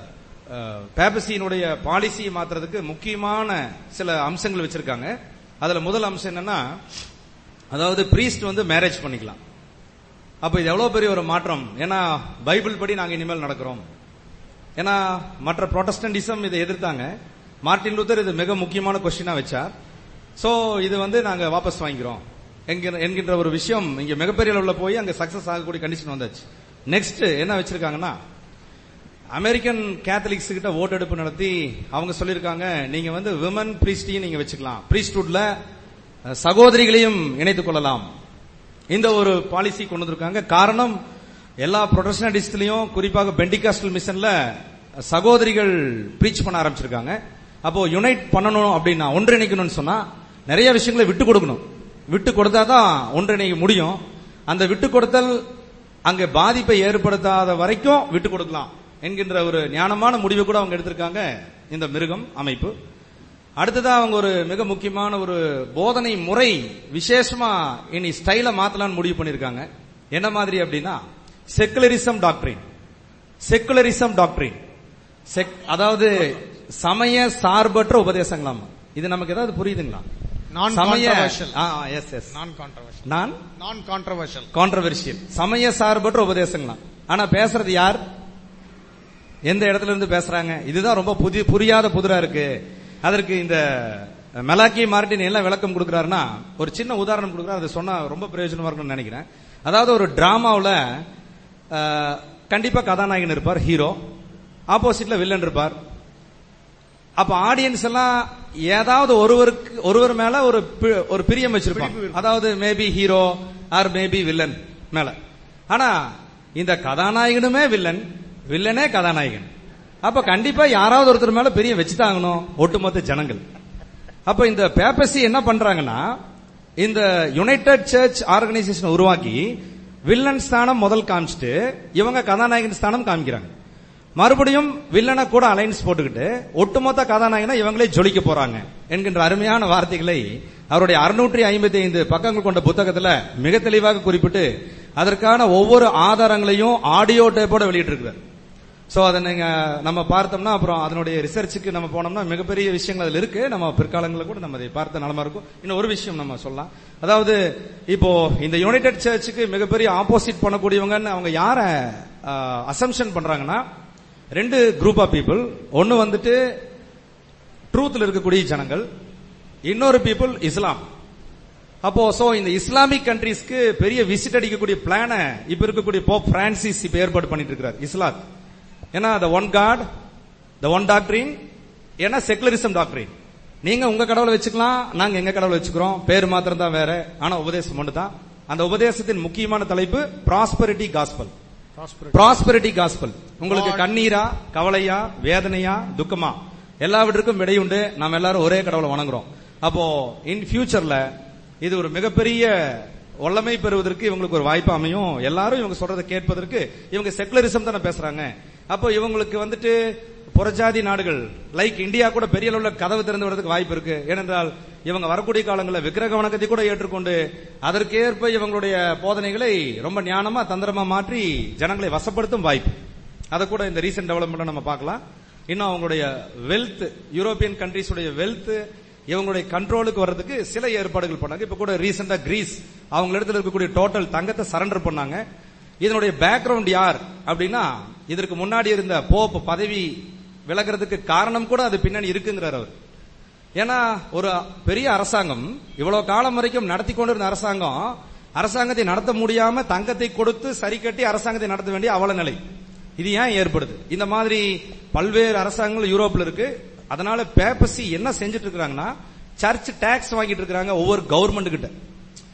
பேபசியினுடைய பாலிசியை மாத்துறதுக்கு முக்கியமான சில அம்சங்கள் வச்சிருக்காங்க அதுல முதல் அம்சம் என்னன்னா அதாவது பிரீஸ்ட் வந்து மேரேஜ் பண்ணிக்கலாம் அப்ப இது எவ்வளவு பெரிய ஒரு மாற்றம் ஏன்னா பைபிள் படி நாங்க இனிமேல் நடக்கிறோம் ஏன்னா மற்ற புரோட்டஸ்டன்டிசம் இதை எதிர்த்தாங்க மார்ட்டின் லூத்தர் இது மிக முக்கியமான கொஸ்டினா வச்சார் சோ இது வந்து நாங்க வாபஸ் வாங்கிக்கிறோம் என்கிற- என்கின்ற ஒரு விஷயம் இங்க மிகப்பெரிய அளவுல போய் அங்க சக்சஸ் ஆகக்கூடிய கண்டிஷன் வந்தாச்சு நெக்ஸ்ட் என்ன வச்சிருக்காங்கன்னா அமெரிக்கன் கேத்தலிக்ஸ் கிட்ட ஓட்டெடுப்பு நடத்தி அவங்க சொல்லியிருக்காங்க நீங்க வந்து விமன் பிரீஸ்டையும் நீங்க வச்சுக்கலாம் பிரீஸ்ட்ஹுட்ல சகோதரிகளையும் இணைத்துக் கொள்ளலாம் இந்த ஒரு பாலிசி கொண்டு வந்திருக்காங்க காரணம் எல்லா ப்ரொடெஸ்டன்டிஸ்ட்லயும் குறிப்பாக பெண்டிகாஸ்டல் மிஷன்ல சகோதரிகள் ப்ரீச் பண்ண ஆரம்பிச்சிருக்காங்க அப்போ யுனைட் பண்ணணும் அப்படின்னா ஒன்றிணைக்கணும்னு சொன்னா நிறைய விஷயங்களை விட்டு கொடுக்கணும் விட்டு கொடுத்தாதான் ஒன்றிணைக்க முடியும் அந்த விட்டு கொடுத்தல் அங்க பாதிப்பை ஏற்படுத்தாத வரைக்கும் விட்டு கொடுக்கலாம் என்கின்ற ஒரு ஞானமான முடிவை கூட அவங்க எடுத்திருக்காங்க இந்த மிருகம் அமைப்பு அடுத்ததா அவங்க ஒரு மிக முக்கியமான ஒரு போதனை முறை விசேஷமா இனி ஸ்டைல மாத்தலாம்னு முடிவு பண்ணிருக்காங்க என்ன மாதிரி அப்படின்னா செக்குலரிசம் டாக்டரின் செக்குலரிசம் டாக்டரின் அதாவது சமய சார்பற்ற உபதேசங்களாம் இது நமக்கு ஏதாவது புரியுதுங்களா Non-controversial. எஸ் எஸ் நான் கான்ட்ரவர்ஷியல் நான் நான் கான்ட்ரவர்ஷியல் கான்ட்ரவர்ஷியல் சமய சார்பற்ற உபதேசங்களாம் ஆனா பேசுறது யார் எந்த இடத்துல இருந்து பேசுறாங்க இதுதான் ரொம்ப புதிய புரியாத புதிரா இருக்கு அதற்கு இந்த மெலாக்கி மார்டின் என்ன விளக்கம் கொடுக்கறாருன்னா ஒரு சின்ன உதாரணம் கொடுக்குறாரு அதை சொன்னா ரொம்ப பிரயோஜனமா இருக்கும்னு நினைக்கிறேன் அதாவது ஒரு டிராமாவுல கண்டிப்பா கதாநாயகன் இருப்பார் ஹீரோ ஆப்போசிட்ல வில்லன் இருப்பார் அப்ப ஆடியன்ஸ் எல்லாம் ஏதாவது ஒருவருக்கு ஒருவர் மேல ஒரு பி- ஒரு பிரியம் வச்சிருப்பாங்க அதாவது maybe hero or maybe villain மேல ஆனா இந்த கதாநாயகனுமே வில்லன் வில்லனே கதாநாயகன் அப்ப கண்டிப்பா யாராவது ஒருத்தர் மேல பிரியம் வச்சுதாகணும் ஒட்டுமொத்த ஜனங்கள் அப்ப இந்த பேப்பசி என்ன பண்றாங்கன்னா இந்த யுனைடெட் சர்ச் ஆர்கனைசேஷன் உருவாக்கி வில்லன் ஸ்தானம் முதல் காமிச்சிட்டு இவங்க கதாநாயகன் ஸ்தானம் காமிக்கிறாங்க மறுபடியும் வில்லனை கூட அலைன்ஸ் போட்டுக்கிட்டு ஒட்டுமொத்த கதாநாயகனை இவங்களே ஜொலிக்க போறாங்க என்கின்ற அருமையான வார்த்தைகளை அவருடைய அறுநூற்றி ஐம்பத்தி ஐந்து பக்கங்கள் கொண்ட புத்தகத்துல மிக தெளிவாக குறிப்பிட்டு அதற்கான ஒவ்வொரு ஆதாரங்களையும் ஆடியோ டேப்போட வெளியிட்டிருக்கிறார் சோ அதை நீங்க நம்ம பார்த்தோம்னா அப்புறம் அதனுடைய ரிசர்ச்சுக்கு நம்ம போனோம்னா மிகப்பெரிய விஷயங்கள் அதுல இருக்கு நம்ம பிற்காலங்களில் கூட நம்ம அதை பார்த்த நலமா இருக்கும் இன்னும் ஒரு விஷயம் நம்ம சொல்லலாம் அதாவது இப்போ இந்த யுனைடெட் சர்ச்சுக்கு மிகப்பெரிய ஆப்போசிட் பண்ணக்கூடியவங்கன்னு அவங்க யார அசம்ஷன் பண்றாங்கன்னா ரெண்டு குரூப் ஆஃப் பீப்புள் ஒன்னு வந்துட்டு ட்ரூத்ல இருக்கக்கூடிய ஜனங்கள் இன்னொரு பீப்புள் இஸ்லாம் அப்போ சோ இந்த இஸ்லாமிக் கண்ட்ரீஸ்க்கு பெரிய விசிட் அடிக்கக்கூடிய பிளான இப்ப இருக்கக்கூடிய போப் பிரான்சிஸ் இப்ப ஏற்பாடு பண்ணிட்டு இருக்கிறார் இஸ்லாம் ஏன்னா the one God the one doctrine ஏன்னா செகுலரிசம் டாக்டரின் நீங்க உங்க கடவுளை வச்சுக்கலாம் நாங்க எங்க கடவுளை வச்சுக்கிறோம் பேர் மாத்திரம் தான் வேற ஆனா உபதேசம் ஒன்று தான் அந்த உபதேசத்தின் முக்கியமான தலைப்பு ப்ராஸ்பரிட்டி காஸ்பல் ப்ராஸ்பரிட்டி காஸ்பல் உங்களுக்கு கண்ணீரா கவலையா வேதனையா துக்கமா எல்லாவற்றுக்கும் விடையுண்டு நாம் எல்லாரும் ஒரே கடவுளை வணங்குறோம் அப்போ இன் ஃபியூச்சர்ல இது ஒரு மிகப்பெரிய வல்லமை பெறுவதற்கு இவங்களுக்கு ஒரு வாய்ப்பு அமையும் எல்லாரும் இவங்க சொல்றதை கேட்பதற்கு இவங்க செகுலரிசம் தானே பேசுறாங்க அப்போ இவங்களுக்கு வந்துட்டு புறஜாதி நாடுகள் லைக் இந்தியா கூட பெரிய அளவுல கதவு திறந்து வரதுக்கு வாய்ப்பு இருக்கு ஏனென்றால் இவங்க வரக்கூடிய காலங்களில் விக்கிரக வணக்கத்தை கூட ஏற்றுக்கொண்டு அதற்கேற்ப இவங்களுடைய போதனைகளை ரொம்ப ஞானமா தந்திரமா மாற்றி ஜனங்களை வசப்படுத்தும் வாய்ப்பு அதை கூட இந்த ரீசெண்ட் டெவலப்மெண்ட் நம்ம பார்க்கலாம் இன்னும் அவங்களுடைய வெல்த் யூரோப்பியன் கண்ட்ரீஸ் உடைய வெல்த் இவங்களுடைய கண்ட்ரோலுக்கு வர்றதுக்கு சில ஏற்பாடுகள் பண்ணாங்க இப்ப கூட ரீசெண்டா கிரீஸ் அவங்க இடத்துல இருக்கக்கூடிய டோட்டல் தங்கத்தை சரண்டர் பண்ணாங்க இதனுடைய பேக்ரவுண்ட் யார் அப்படின்னா இதற்கு முன்னாடி இருந்த போப் பதவி விலகிறதுக்கு காரணம் கூட அது பின்னணி இருக்குங்கிறார் அவர் ஏன்னா ஒரு பெரிய அரசாங்கம் இவ்வளவு காலம் வரைக்கும் நடத்தி கொண்டிருந்த அரசாங்கம் அரசாங்கத்தை நடத்த முடியாம தங்கத்தை கொடுத்து சரி கட்டி அரசாங்கத்தை நடத்த வேண்டிய அவல நிலை இது ஏன் ஏற்படுது இந்த மாதிரி பல்வேறு அரசாங்கங்கள் யூரோப்ல இருக்கு அதனால பேப்பசி என்ன செஞ்சுட்டு இருக்காங்கன்னா சர்ச் டாக்ஸ் வாங்கிட்டு இருக்காங்க ஒவ்வொரு கவர்மெண்ட் கிட்ட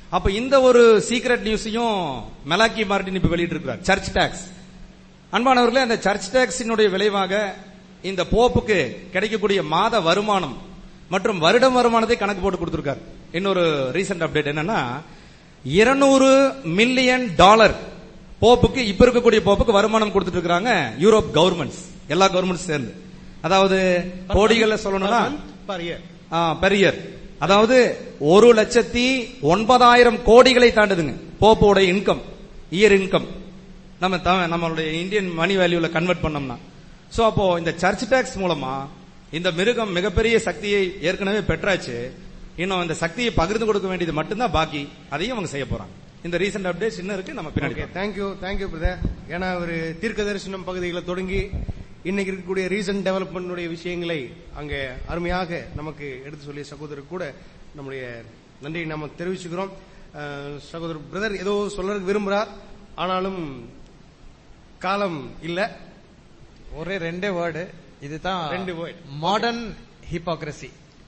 அப்ப இந்த ஒரு சீக்ரெட் நியூஸையும் மெலாக்கி மார்டின் இப்ப வெளியிட்டு இருக்கிறார் சர்ச் டாக்ஸ் அன்பானவர்களே அந்த சர்ச் டாக்ஸினுடைய விளைவாக இந்த போப்புக்கு கிடைக்கக்கூடிய மாத வருமானம் மற்றும் வருடம் வருமானத்தை கணக்கு போட்டு கொடுத்திருக்காரு இன்னொரு ரீசெண்ட் அப்டேட் என்னன்னா இருநூறு மில்லியன் டாலர் போப்புக்கு இப்ப இருக்கக்கூடிய போப்புக்கு வருமானம் கொடுத்துட்டு இருக்காங்க யூரோப் கவர்மெண்ட்ஸ் எல்லா கவர்மெண்ட்ஸ் சேர்ந்து அதாவது கோடிகள்ல சொல்லணும்னா per year. பெர் இயர் அதாவது ஒரு லட்சத்தி ஒன்பதாயிரம் கோடிகளை தாண்டுதுங்க போப்போட இன்கம் இயர் இன்கம் நம்ம த- நம்மளுடைய இந்தியன் மணி வேல்யூல கன்வெர்ட் பண்ணோம்னா சோ அப்போ இந்த சர்ச் டாக்ஸ் மூலமா இந்த மிருகம் மிகப்பெரிய சக்தியை ஏற்கனவே பெற்றாச்சு இன்னும் இந்த சக்தியை பகிர்ந்து கொடுக்க வேண்டியது மட்டும்தான் பாக்கி அதையும் அவங்க செய்ய போறாங்க இந்த ரீசெண்ட் அப்டேட்ஸ் இன்னும் இருக்கு நம்ம பின்னாடி ஓகே தேங்க்யூ தேங்க்யூ பிரதர் ஏன்னா ஒரு தீர்க்க தரிசனம் பகுதிகளை தொடங்கி இன்னைக்கு இருக்கக்கூடிய ரீசன்ட் டெவலப்மெண்ட்டுடைய விஷயங்களை அங்கே அருமையாக நமக்கு எடுத்து சொல்லிய சகோதரர் கூட நம்முடைய நன்றியை நாம தெரிவிச்சுக்கிறோம் அஹ், சகோதரர் பிரதர் ஏதோ சொல்றதுக்கு விரும்புறார் ஆனாலும் காலம் இல்ல ஒரே ரெண்டே வேர்டு இதுதான் ரெண்டு word. Modern hypocrisy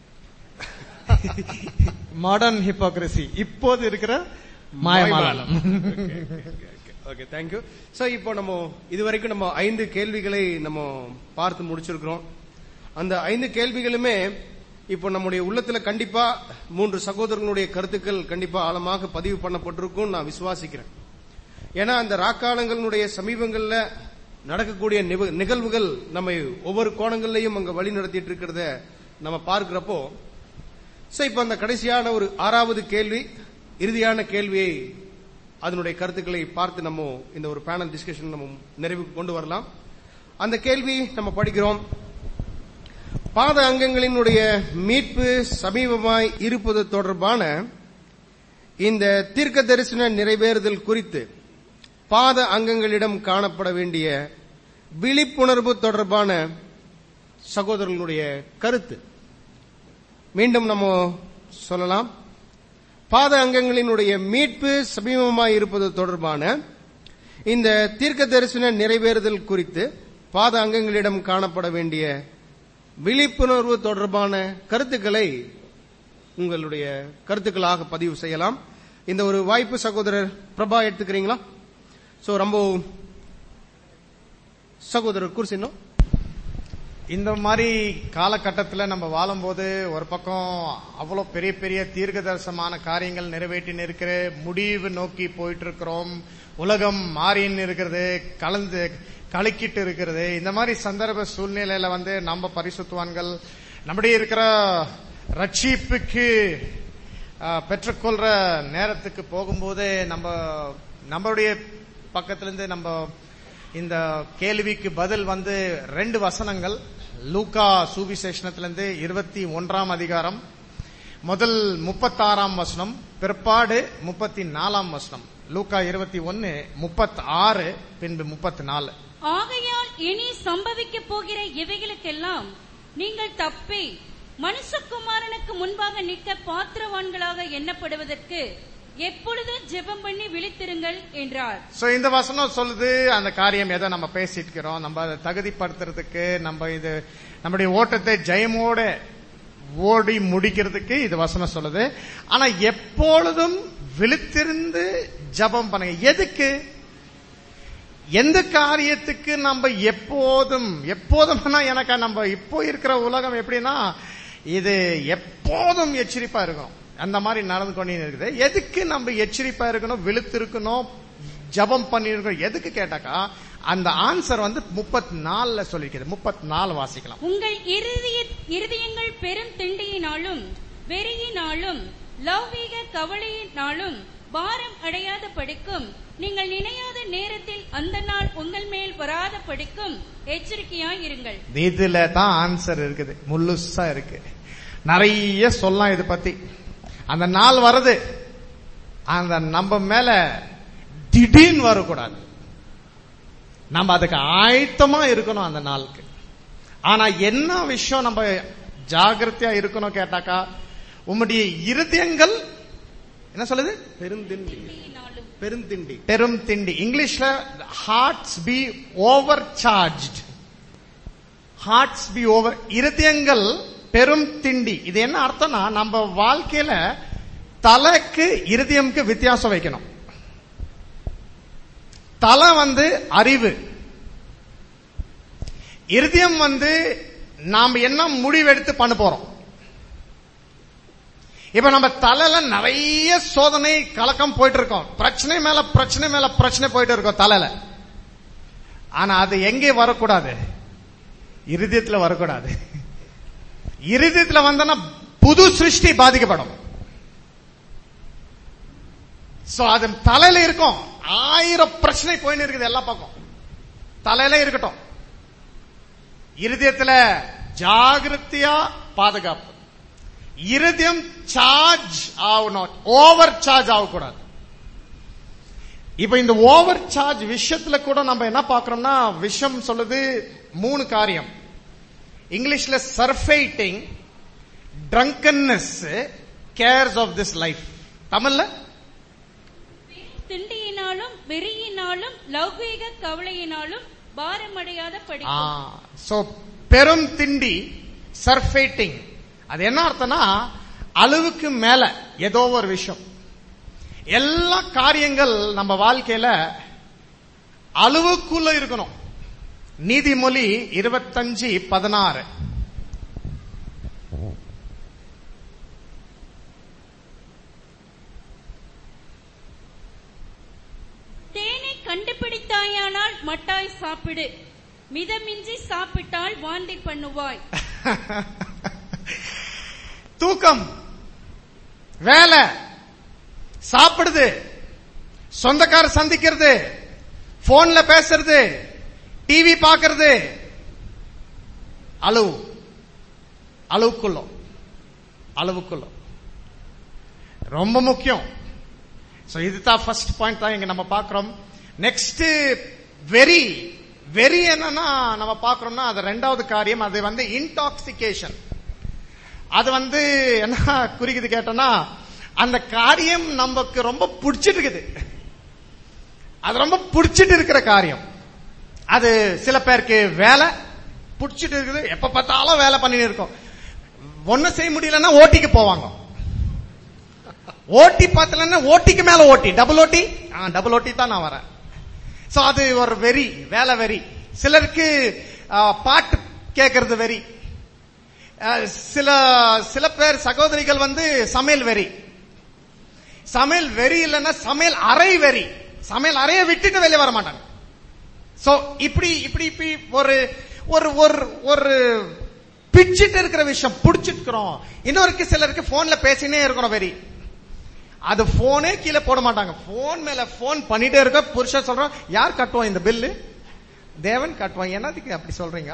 modern hypocrisy இப்போது இருக்கிற மாயமாலம் ஓகே தேங்க்யூ சோ இப்போ நம்ம இதுவரைக்கும் நம்ம ஐந்து கேள்விகளை நம்ம பார்த்து முடிச்சிருக்கிறோம் அந்த ஐந்து கேள்விகளுமே இப்போ நம்முடைய உள்ளத்துல கண்டிப்பா மூன்று சகோதரர்களுடைய கருத்துக்கள் கண்டிப்பா ஆழமாக பதிவு பண்ணப்பட்டிருக்கும் நான் விசுவாசிக்கிறேன் ஏன்னா அந்த ராக்காலங்களுடைய சமீபங்கள்ல நடக்கக்கூடிய நிவ- நிகழ்வுகள் நம்மை ஒவ்வொரு கோணங்கள்லையும் அங்க வழி நடத்திட்டு இருக்கிறத நம்ம பார்க்கிறப்போ சோ இப்ப அந்த கடைசியான ஒரு ஆறாவது கேள்வி இறுதியான கேள்வியை அதனுடைய கருத்துக்களை பார்த்து நம்ம இந்த ஒரு பேனல் டிஸ்கஷன் நம்ம நிறைவுக்கு கொண்டு வரலாம் அந்த கேள்வி நம்ம படிக்கிறோம் பாத அங்கங்களினுடைய மீட்பு சமீபமாய் இருப்பது தொடர்பான இந்த தீர்க்க தரிசன நிறைவேறுதல் குறித்து பாத அங்கங்களிடம் காணப்பட வேண்டிய விழிப்புணர்வு தொடர்பான சகோதரர்களுடைய கருத்து மீண்டும் நம்ம சொல்லலாம் பாத அங்கங்களினுடைய மீட்பு சமீபமாய் இருப்பது தொடர்பான இந்த தீர்க்க தரிசன நிறைவேறுதல் குறித்து பாத அங்கங்களிடம் காணப்பட வேண்டிய விழிப்புணர்வு தொடர்பான கருத்துக்களை உங்களுடைய கருத்துக்களாக பதிவு செய்யலாம் இந்த ஒரு வாய்ப்பு சகோதரர் பிரபா எடுத்துக்கிறீங்களா சோ ரொம்ப சகோதரர் குர்சினோ இந்த மாதிரி காலகட்டத்தில் நம்ம வாழும்போது ஒரு பக்கம் அவ்வளோ பெரிய பெரிய தீர்க்கதரிசனமான காரியங்கள் நிறைவேற்றின்னு இருக்கிற முடிவு நோக்கி போயிட்டு இருக்கிறோம் உலகம் மாறின்னு இருக்கிறது கலந்து கலக்கிட்டு இருக்கிறது இந்த மாதிரி சந்தர்ப்ப சூழ்நிலையில வந்து நம்ம பரிசுத்துவான்கள் நம்முடைய இருக்கிற ரட்சிப்புக்கு ஆஹ், பெற்றுக்கொள்ற நேரத்துக்கு போகும்போது நம்ம நம்மளுடைய பக்கத்திலிருந்து நம்ம இந்த கேள்விக்கு பதில் வந்து ரெண்டு வசனங்கள் லூக்கா சுவிசேஷனத்திலிருந்து இருபத்தி ஒன்றாம் அதிகாரம் முதல் முப்பத்தாறாம் வசனம் பிற்பாடு முப்பத்தி நாலாம் வசனம் லூக்கா இருபத்தி ஒன்னு முப்பத்தி ஆறு பின்பு முப்பத்தி நாலு ஆகையால் இனி சம்பவிக்க போகிற இவைகளுக்கெல்லாம் நீங்கள் தப்பி மனுஷகுமாரனுக்கு முன்பாக நிற்க பாத்திரவான்களாக எண்ணப்படுவதற்கு எப்பொழுதும் ஜெபம் பண்ணி விழித்திருங்கள் என்றார் சோ இந்த வசனம் சொல்லுது அந்த காரியம் எதை நம்ம பேசிட்டு இருக்கிறோம் நம்ம அதை தகுதிப்படுத்துறதுக்கு நம்ம இது நம்முடைய ஓட்டத்தை ஜெயமோட ஓடி முடிக்கிறதுக்கு இது வசனம் சொல்லுது ஆனா எப்பொழுதும் விழித்திருந்து ஜெபம் பண்ணுங்க எதுக்கு எந்த காரியத்துக்கு நம்ம எப்போதும் எப்போதும்னா எனக்கு நம்ம இப்போ இருக்கிற உலகம் எப்படின்னா இது எப்போதும் எச்சரிப்பா இருக்கும் அந்த மாதிரி நடந்து கொண்டு இருக்குது எதுக்கு நம்ம எச்சரிப்பா இருக்கணும் விழுத்திருக்கணும் ஜபம் பண்ணிருக்கணும் எதுக்கு கேட்டாக்கா அந்த ஆன்சர் வந்து முப்பத்தி நாலுல சொல்லிருக்குது முப்பத்தி நாலு வாசிக்கலாம் உங்கள் இருதய இருதயங்கள் பெரும் திண்டியினாலும் வெறியினாலும் லௌகீக கவலையினாலும் பாரம் அடையாத படிக்கும் நீங்கள் நினையாத நேரத்தில் அந்த நாள் உங்கள் மேல் வராத படிக்கும் எச்சரிக்கையாய் இருங்கள் இதுல தான் ஆன்சர் இருக்குது முழுசா இருக்கு நிறைய சொல்லலாம் இது பத்தி அந்த நாள் வருது அந்த நம்ம மேல திடீர்னு வரக்கூடாது நம்ம அதுக்கு ஆயத்தமா இருக்கணும் அந்த நாளுக்கு ஆனா என்ன விஷயம் நம்ம ஜாகிரதையா இருக்கணும் கேட்டாக்கா உம்முடைய இருதயங்கள் என்ன சொல்லுது பெருந்திண்டி பெருந்திண்டி பெரும் திண்டி இங்கிலீஷ்ல hearts be overcharged hearts be over இருதயங்கள் பெரும் திண்டி இது என்ன அர்த்தம்னா நம்ம வாழ்க்கையில தலைக்கு இருதயம்க்கு வித்தியாசம் வைக்கணும் தலை வந்து அறிவு இருதயம் வந்து நாம என்ன முடிவெடுத்து பண்ண போறோம் இப்ப நம்ம தலையில நிறைய சோதனை கலக்கம் போயிட்டு இருக்கோம் பிரச்சனை மேல பிரச்சனை மேல பிரச்சனை போயிட்டு இருக்கோம் தலையில ஆனா அது எங்கே வரக்கூடாது இருதயத்துல வரக்கூடாது இருதயத்துல வந்தனா புது சிருஷ்டி பாதிக்கப்படும் சோ அது தலையில இருக்கும் ஆயிரம் பிரச்சனை போயின்னு இருக்குது எல்லா பக்கம் தலையில இருக்கட்டும் இருதயத்துல ஜாகிரதையா பாதுகாப்பு இருதயம் சார்ஜ் ஆகணும் ஓவர் சார்ஜ் ஆகக்கூடாது இப்ப இந்த ஓவர் சார்ஜ் விஷயத்துல கூட நம்ம என்ன பாக்குறோம்னா விஷயம் சொல்லுது மூணு காரியம் இங்கிலீஷ்ல surfeiting drunkenness cares of this life தமிழ்ல திண்டியினாலும் வெறியினாலும் லௌகீக கவலையினாலும் பாரமடையாத படிக்கும் சோ பெரும் திண்டி சர்ஃபேட்டிங் அது என்ன அர்த்தம்னா அளவுக்கு மேல ஏதோ ஒரு விஷயம் எல்லா காரியங்கள் நம்ம வாழ்க்கையில அளவுக்குள்ள இருக்கணும் நீதிமொழி இருபத்தஞ்சு பதினாறு தேனை கண்டுபிடித்தாயானால் மட்டாய் சாப்பிடு மிதமின்றி சாப்பிட்டால் வாந்தி பண்ணுவாய் தூக்கம் வேலை சாப்பிடுது சொந்தக்கார சந்திக்கிறது போன்ல பேசுறது டிவி பாக்குறது அளவு அளவுக்குள்ள அளவுக்குள்ள ரொம்ப முக்கியம் சோ இதுதான் ஃபர்ஸ்ட் பாயிண்ட் தான் இங்க நம்ம பாக்குறோம் நெக்ஸ்ட் வெரி வெரி என்னன்னா நம்ம பாக்குறோம்னா அது ரெண்டாவது காரியம் அது வந்து இன்டாக்சிகேஷன் அது வந்து என்ன குறிக்குது கேட்டோம்னா அந்த காரியம் நமக்கு ரொம்ப பிடிச்சிட்டு இருக்குது அது ரொம்ப பிடிச்சிட்டு இருக்கிற காரியம் அது சில பேருக்கு வேலை பிடிச்சிட்டு இருக்குது எப்ப பார்த்தாலும் வேலை பண்ணிட்டு இருக்கோம் ஒண்ணு செய்ய முடியலன்னா ஓட்டிக்கு போவாங்க ஓட்டி பார்த்தலன்னா ஓட்டிக்கு மேல ஓட்டி டபுள் ஓட்டி டபுள் ஓட்டி தான் நான் வரேன் சோ அது ஒரு வெறி வேலை வெறி சிலருக்கு ஆ, பாட்டு கேட்கறது வெறி ஆ, சில சில பேர் சகோதரிகள் வந்து சமையல் வெறி சமையல் வெறி இல்லைன்னா சமையல் அறை வெறி சமையல் அறையை விட்டுட்டு வெளியே வர மாட்டாங்க சோ இப்படி இப்படி இப்படி ஒரு ஒரு ஒரு ஒரு பிச்சிட்டு இருக்கிற விஷயம் பிடிச்சிட்டு இருக்கிறோம் இன்னொருக்கு சிலருக்கு போன்ல பேசினே இருக்கிறோம் வெறி அது போனே கீழே போட மாட்டாங்க போன் மேல போன் பண்ணிட்டே இருக்க புருஷன் சொல்றோம் யார் கட்டுவோம் இந்த பில்லு தேவன் கட்டுவான் என்னதுக்கு அப்படி சொல்றீங்க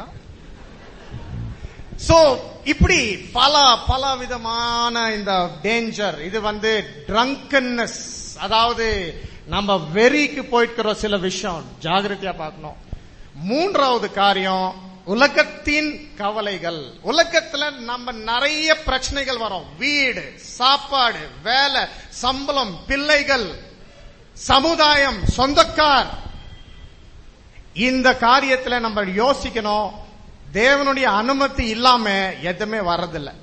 சோ இப்படி பல பல விதமான இந்த டேஞ்சர் இது வந்து ட்ரங்கன்னஸ் அதாவது நம்ம வெறிக்கு போயிட்டு சில விஷயம் ஜாகிரதையா பார்க்கணும் மூன்றாவது காரியம் உலகத்தின் கவலைகள் உலகத்துல நம்ம நிறைய பிரச்சனைகள் வரும் வீடு சாப்பாடு வேலை சம்பளம் பிள்ளைகள் சமுதாயம் சொந்தக்கார் இந்த காரியத்துல நம்ம யோசிக்கணும் தேவனுடைய அனுமதி இல்லாம எதுவுமே வர்றதில்லை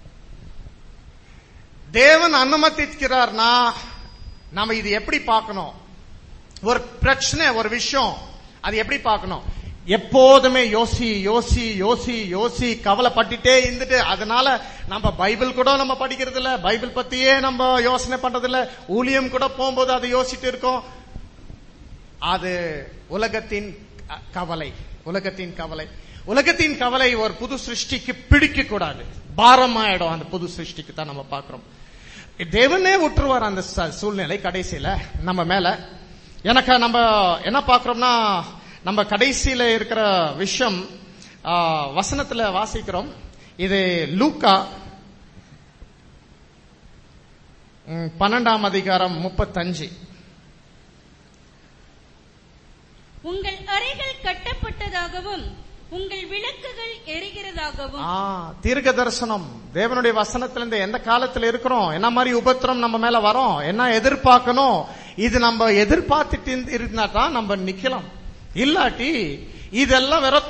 தேவன் அனுமதிக்கிறார்னா நம்ம இது எப்படி பார்க்கணும் ஒரு பிரச்சனை ஒரு விஷயம் அது எப்படி பார்க்கணும் எப்போதுமே யோசி யோசி யோசி யோசி கவலைப்பட்டுட்டே இருந்துட்டு அதனால நம்ம பைபிள் கூட நம்ம படிக்கிறது இல்ல பைபிள் பத்தியே நம்ம யோசனை பண்றது இல்ல ஊழியம் கூட போகும்போது அதை யோசிட்டு இருக்கோம் அது உலகத்தின் அ, கவலை உலகத்தின் கவலை உலகத்தின் கவலை ஒரு புது சிருஷ்டிக்கு பிடிக்க கூடாது பாரமாயிடும் அந்த புது சிருஷ்டிக்கு தான் நம்ம பார்க்கிறோம் தேவனே விட்டுருவார் அந்த ச- சூழ்நிலை கடைசியில நம்ம மேல எனக்கு நம்ம என்ன பார்க்கிறோம்னா நம்ம கடைசியில இருக்கிற விஷயம் ஆ, வசனத்துல வாசிக்கிறோம் இது லூக்கா ம், பன்னெண்டாம் அதிகாரம் முப்பத்தஞ்சு உங்கள் அறைகள் கட்டப்பட்டதாகவும் உங்கள் விளக்குகள் எரிகிறதாகவும் ஆ, தீர்க்க தரிசனம் தேவனுடைய வசனத்துல இருந்து எந்த காலத்துல இருக்கிறோம் என்ன மாதிரி உபத்திரம் நம்ம மேல வரும் என்ன எதிர்பார்க்கணும் இது நம்ம எதிர்பார்த்துட்டு இருந்து- இருந்தா தான் நம்ம நிக்கலாம் இல்லாட்டி இதெல்லாம் வெறும்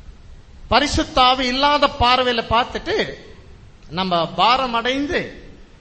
பரிசுத்தாவி இல்லாத பார்வையில பார்த்துட்டு நம்ம பாரம் அடைந்து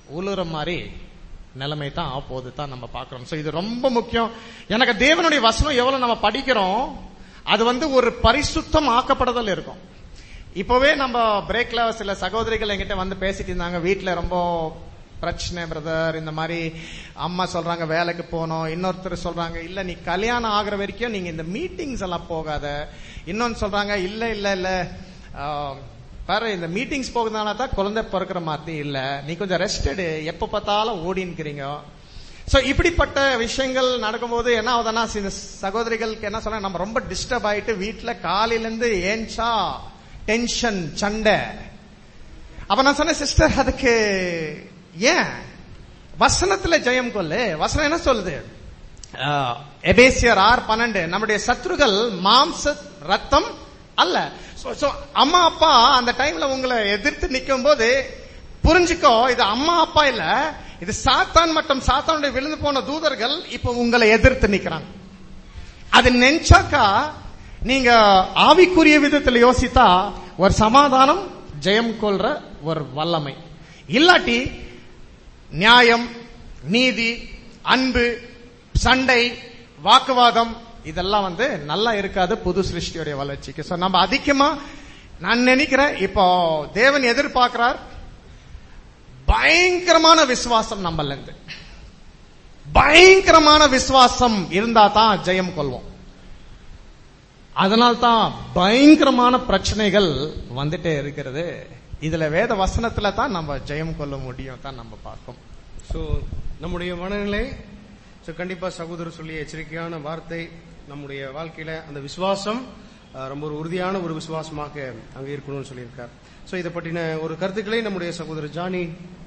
உழுற மாதிரி நிலைமை தான் போது தான் நம்ம பார்க்கிறோம் சோ இது ரொம்ப முக்கியம் எனக்கு தேவனுடைய வசனம் எவ்வளவு நம்ம படிக்கிறோம் அது வந்து ஒரு பரிசுத்தம் ஆக்கப்படுதல் இருக்கும் இப்பவே நம்ம பிரேக்ல சில சகோதரிகள் என்கிட்ட வந்து பேசிட்டு இருந்தாங்க வீட்ல ரொம்ப பிரச்சனை பிரதர் இந்த மாதிரி அம்மா சொல்றாங்க வேலைக்கு போகணும் இன்னொருத்தர் சொல்றாங்க இல்ல நீ கல்யாணம் ஆகுற வரைக்கும் நீங்க இந்த மீட்டிங்ஸ் எல்லாம் போகாத இன்னொன்னு சொல்றாங்க இல்ல இல்ல இல்ல ஆஹ், பாரு இந்த மீட்டிங்ஸ் போகிறதுனால தான் குழந்தை பிறக்கிற மாதிரி இல்ல நீ கொஞ்சம் ரெஸ்ட் எடு எப்ப பார்த்தாலும் ஓடின்னுக்கிறீங்க சோ இப்படிப்பட்ட விஷயங்கள் நடக்கும்போது என்ன ஆகுதுன்னா சில சகோதரிகளுக்கு என்ன சொல்றாங்க நம்ம ரொம்ப டிஸ்டர்ப் ஆயிட்டு வீட்டுல காலையில இருந்து ஏன்ச்சா டென்ஷன் சண்டை அப்ப நான் சொன்னேன் சிஸ்டர் அதுக்கு ஏன் வசனத்துல ஜெயம் கொள்ளு வசனம் என்ன சொல்லுது ஆஹ், எபேசியர் ஆர் பன்னெண்டு நம்முடைய சத்ருகள் மாம்ச ரத்தம் அல்ல So- so அம்மா அப்பா அந்த டைம்ல உங்களை எதிர்த்து நிக்கும் போது புரிஞ்சுக்கோ இது அம்மா அப்பா இல்ல இது சாத்தான் மற்றும் சாத்தானுடைய விழுந்து போன தூதர்கள் இப்ப உங்களை எதிர்த்து நிக்கிறாங்க அது நினைச்சாக்கா நீங்க ஆவிக்குரிய விதத்துல யோசித்தா ஒரு சமாதானம் ஜெயம் கொள்ற ஒரு வல்லமை இல்லாட்டி நியாயம் நீதி அன்பு சண்டை வாக்குவாதம் இதெல்லாம் வந்து நல்லா இருக்காது புது சிருஷ்டியுடைய வளர்ச்சிக்கு சோ நம்ம அதிகமா நான் நினைக்கிறேன் இப்போ தேவன் எதிர்பார்க்கிறார் பயங்கரமான விசுவாசம் நம்மள இருந்து பயங்கரமான விசுவாசம் இருந்தா தான் ஜெயம் கொள்வோம் அதனால்தான் பயங்கரமான பிரச்சனைகள் வந்துட்டே இருக்கிறது இதுல வேத வசனத்துல தான் நம்ம ஜெயம் கொள்ள முடியும் தான் நம்ம பார்ப்போம் சோ நம்முடைய மனநிலை சோ கண்டிப்பா சகோதரர் சொல்லிய எச்சரிக்கையான வார்த்தை நம்முடைய வாழ்க்கையில அந்த விசுவாசம் அஹ், ரொம்ப ஒரு உறுதியான ஒரு விசுவாசமாக அங்க இருக்கணும்னு சொல்லியிருக்கார் சோ இதை பற்றின ஒரு கருத்துக்களை நம்முடைய சகோதரர் ஜானி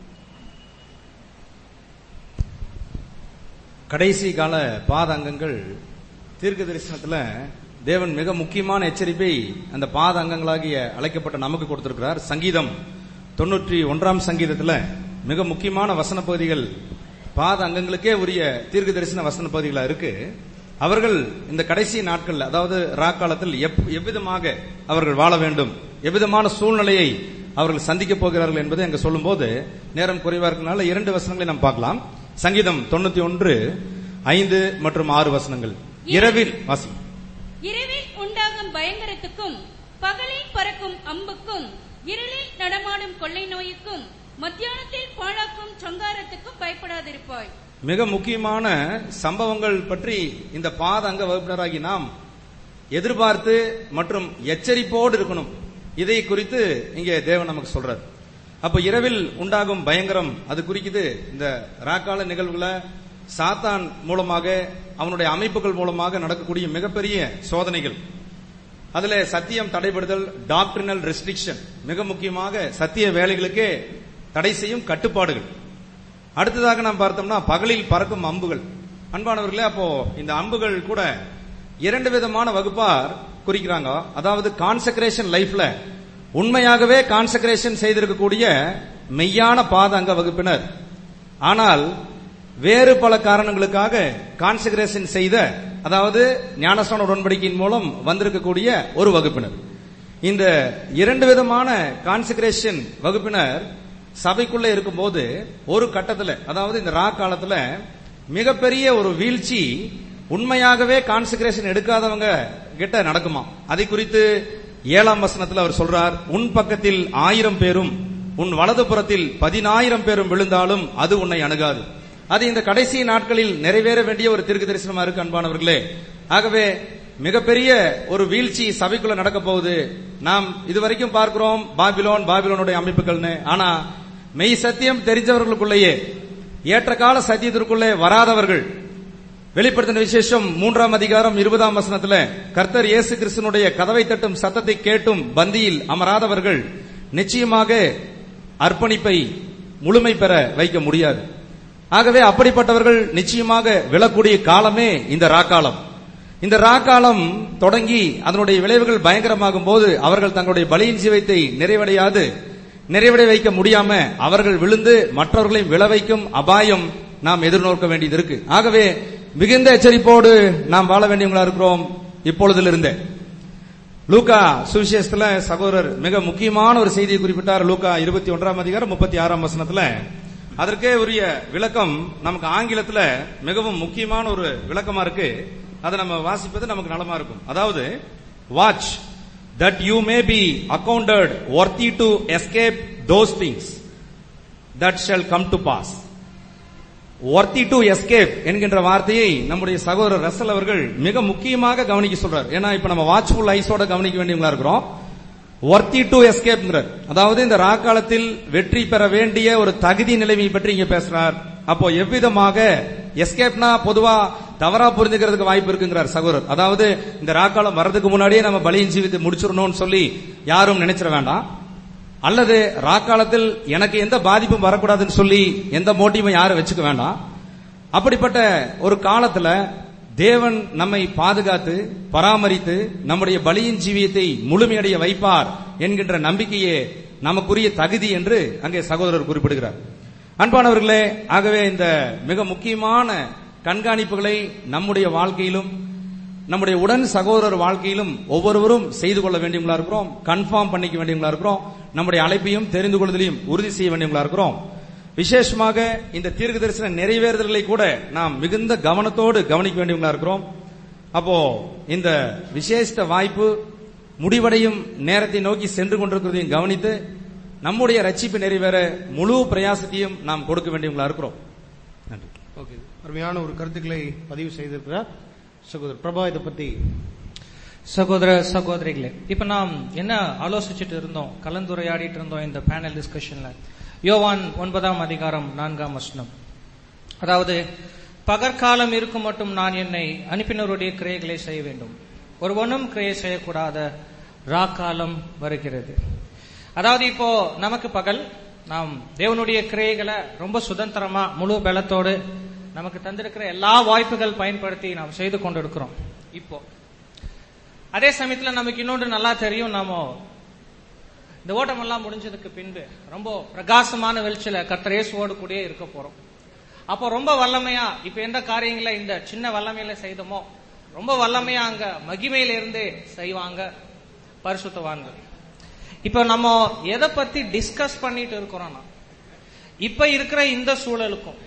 கடைசி கால பாதங்கங்கள் தீர்க்க தரிசனத்துல தேவன் மிக முக்கியமான எச்சரிப்பை அந்த பாத அங்கங்களாகிய அழைக்கப்பட்ட நமக்கு கொடுத்திருக்கிறார் சங்கீதம் தொண்ணூற்றி ஒன்றாம் சங்கீதத்துல மிக முக்கியமான வசன பகுதிகள் பாத அங்கங்களுக்கே உரிய தீர்க்க தரிசன வசன பகுதிகளா இருக்கு அவர்கள் இந்த கடைசி நாட்கள் அதாவது ராக்காலத்தில் எப்- எவ்விதமாக அவர்கள் வாழ வேண்டும் எவ்விதமான சூழ்நிலையை அவர்கள் சந்திக்க போகிறார்கள் என்பதை அங்க சொல்லும்போது நேரம் குறைவா இருக்கனால இரண்டு வசனங்களை நாம் பார்க்கலாம் சங்கீதம் தொண்ணூத்தி ஒன்று ஐந்து மற்றும் ஆறு வசனங்கள் இரவில் வாசி இரவில் உண்டாகும் பயங்கரத்துக்கும் பகலில் பறக்கும் அம்புக்கும் இருளில் நடமாடும் கொள்ளை நோய்க்கும் மத்தியானத்தில் பாழாக்கும் சங்காரத்துக்கும் பயப்படாதிருப்பாய் மிக முக்கியமான சம்பவங்கள் பற்றி இந்த பாத அங்க வகுப்பினராகி நாம் எதிர்பார்த்து மற்றும் எச்சரிப்போடு இருக்கணும் இதை குறித்து இங்கே தேவன் நமக்கு சொல்றார் அப்ப இரவில் உண்டாகும் பயங்கரம் அது குறிக்குது இந்த ராக்கால நிகழ்வுகளை சாத்தான் மூலமாக அவனுடைய அமைப்புகள் மூலமாக நடக்கக்கூடிய மிகப்பெரிய சோதனைகள் அதுல சத்தியம் தடைபடுதல் டாக்டரினல் ரெஸ்ட்ரிக்ஷன் மிக முக்கியமாக சத்திய வேலைகளுக்கே தடை செய்யும் கட்டுப்பாடுகள் அடுத்ததாக நாம் பார்த்தோம்னா பகலில் பறக்கும் அம்புகள் அன்பானவர்களே அப்போ இந்த அம்புகள் கூட இரண்டு விதமான வகுப்பார் குறிக்கிறாங்க அதாவது கான்செக்ரேஷன் லைஃப்ல உண்மையாகவே கான்செக்ரேஷன் செய்திருக்கக்கூடிய மெய்யான பாத அங்க வகுப்பினர் ஆனால் வேறு பல காரணங்களுக்காக கான்செக்ரேஷன் செய்த அதாவது ஞானஸ்தான உடன்படிக்கையின் மூலம் வந்திருக்கக்கூடிய ஒரு வகுப்பினர் இந்த இரண்டு விதமான கான்செக்ரேஷன் வகுப்பினர் சபைக்குள்ள இருக்கும்போது ஒரு கட்டத்துல அதாவது இந்த ரா காலத்துல மிகப்பெரிய ஒரு வீழ்ச்சி உண்மையாகவே கான்செக்ரேஷன் எடுக்காதவங்க கிட்ட நடக்குமா அதை குறித்து ஏழாம் வசனத்தில் அவர் சொல்றார் உன் பக்கத்தில் ஆயிரம் பேரும் உன் வலதுபுறத்தில் பதினாயிரம் பேரும் விழுந்தாலும் அது உன்னை அணுகாது அது இந்த கடைசி நாட்களில் நிறைவேற வேண்டிய ஒரு திருக்கு தரிசனமா இருக்கு அன்பானவர்களே ஆகவே மிகப்பெரிய ஒரு வீழ்ச்சி சபைக்குள்ள நடக்க போகுது நாம் இதுவரைக்கும் பார்க்கிறோம் பாபிலோன் பாபிலோனுடைய அமைப்புகள்னு ஆனா மெய் சத்தியம் தெரிஞ்சவர்களுக்குள்ளேயே ஏற்ற கால சத்தியத்திற்குள்ளே வராதவர்கள் வெளிப்படுத்தின விசேஷம் மூன்றாம் அதிகாரம் இருபதாம் வசனத்துல கர்த்தர் இயேசு கிறிஸ்தனுடைய கதவை தட்டும் சத்தத்தை கேட்டும் பந்தியில் அமராதவர்கள் நிச்சயமாக அர்ப்பணிப்பை முழுமை பெற வைக்க முடியாது ஆகவே அப்படிப்பட்டவர்கள் நிச்சயமாக விழக்கூடிய காலமே இந்த ராக்காலம் இந்த ராக்காலம் தொடங்கி அதனுடைய விளைவுகள் பயங்கரமாகும் போது அவர்கள் தங்களுடைய பலியின் ஜீவத்தை நிறைவடையாது நிறைவடை வைக்க முடியாம அவர்கள் விழுந்து மற்றவர்களையும் விழ வைக்கும் அபாயம் நாம் எதிர்நோக்க வேண்டியது இருக்கு ஆகவே மிகுந்த எச்சரிப்போடு நாம் வாழ வேண்டியவங்களா இருக்கிறோம் இப்பொழுதிலிருந்தே லூகா சுவிசேஷத்துல சகோதரர் மிக முக்கியமான ஒரு செய்தியை குறிப்பிட்டார் லூகா இருபத்தி ஒன்றாம் அதிகாரம் முப்பத்தி ஆறாம் வசனத்துல அதற்கே உரிய விளக்கம் நமக்கு ஆங்கிலத்துல மிகவும் முக்கியமான ஒரு விளக்கமா இருக்கு அதை நம்ம வாசிப்பது நமக்கு நலமா இருக்கும் அதாவது watch that you may be accounted worthy to escape those things that shall come to pass worthy to escape என்கின்ற வார்த்தையை நம்முடைய சகோதரர் ரசல் அவர்கள் மிக முக்கியமாக கவனிக்க சொல்றார் ஏன்னா இப்ப நம்ம வாட்ச்ஃபுல் ஐஸோட கவனிக்க வேண்டியவங்களா இருக்கிறோம் ஒர்த்தி டு எஸ்கேப்ங்கிறார் அதாவது இந்த ராக்காலத்தில் வெற்றி பெற வேண்டிய ஒரு தகுதி நிலைமை பற்றி இங்க பேசுறார் அப்போ எவ்விதமாக எஸ்கேப்னா பொதுவா தவறா புரிஞ்சுக்கிறதுக்கு வாய்ப்பு இருக்குங்கிறார் சகோதரர் அதாவது இந்த ராக்காலம் வர்றதுக்கு முன்னாடியே நம்ம பலியின் ஜீவித்தை முடிச்சிடணும்னு சொல்லி யாரும் நினைச்சிட வேண்டாம் அல்லது ராக்காலத்தில் எனக்கு எந்த பாதிப்பும் வரக்கூடாதுன்னு சொல்லி எந்த மோட்டிவும் யாரும் வச்சுக்க வேண்டாம் அப்படிப்பட்ட ஒரு காலத்துல தேவன் நம்மை பாதுகாத்து பராமரித்து நம்முடைய பலியின் ஜீவியத்தை முழுமையடைய வைப்பார் என்கின்ற நம்பிக்கையே நமக்குரிய தகுதி என்று அங்கே சகோதரர் குறிப்பிடுகிறார் அன்பானவர்களே ஆகவே இந்த மிக முக்கியமான கண்காணிப்புகளை நம்முடைய வாழ்க்கையிலும் நம்முடைய உடன் சகோதரர் வாழ்க்கையிலும் ஒவ்வொருவரும் செய்து கொள்ள வேண்டியவங்களா இருக்கிறோம் கன்ஃபார்ம் பண்ணிக்க வேண்டியவங்களா இருக்கிறோம் நம்முடைய அழைப்பையும் தெரிந்து கொள்வதிலையும் உறுதி செய்ய வேண்டியவங்களா இருக்கிறோம் விசேஷமாக இந்த தீர்க்க தரிசன நிறைவேறுதல்களை கூட நாம் மிகுந்த கவனத்தோடு கவனிக்க வேண்டியவங்களா இருக்கிறோம் அப்போ இந்த விசேஷ வாய்ப்பு முடிவடையும் நேரத்தை நோக்கி சென்று கொண்டிருக்கிறதையும் கவனித்து நம்முடைய ரட்சிப்பு நிறைவேற முழு பிரயாசத்தையும் நாம் கொடுக்க வேண்டியவங்களா இருக்கிறோம் நன்றி ஓகே அருமையான ஒரு கருத்துக்களை பதிவு செய்திருக்கிறார் சகோதரர் பிரபா இதை பத்தி சகோதர சகோதரிகளே இப்ப நாம் என்ன ஆலோசிச்சுட்டு இருந்தோம் கலந்துரையாடிட்டு இருந்தோம் இந்த பேனல் டிஸ்கஷன்ல யோவான் ஒன்பதாம் அதிகாரம் நான்காம் வசனம் அதாவது பகற்காலம் இருக்கும் மட்டும் நான் என்னை அனுப்பினருடைய கிரியைகளை செய்ய வேண்டும் ஒருவனும் கிரியை செய்யக்கூடாத ராக்காலம் வருகிறது அதாவது இப்போ நமக்கு பகல் நாம் தேவனுடைய கிரியைகளை ரொம்ப சுதந்திரமா முழு பலத்தோடு நமக்கு தந்திருக்கிற எல்லா வாய்ப்புகள் பயன்படுத்தி நாம் செய்து கொண்டிருக்கிறோம் இப்போ அதே சமயத்துல நமக்கு இன்னொன்று நல்லா தெரியும் நாம இந்த ஓட்டம் எல்லாம் முடிஞ்சதுக்கு பின்பு ரொம்ப பிரகாசமான வெளிச்சல கத்திரேசுவோடு கூடயே இருக்க போறோம் அப்போ ரொம்ப வல்லமையா இப்ப எந்த காரியங்களை இந்த சின்ன வல்லமையில செய்தோமோ ரொம்ப வல்லமையா அங்க மகிமையில இருந்து செய்வாங்க பரிசுத்தவான்கள் இப்ப நம்ம எதை பத்தி டிஸ்கஸ் பண்ணிட்டு இருக்கிறோம்னா இப்ப இருக்கிற இந்த சூழலுக்கும்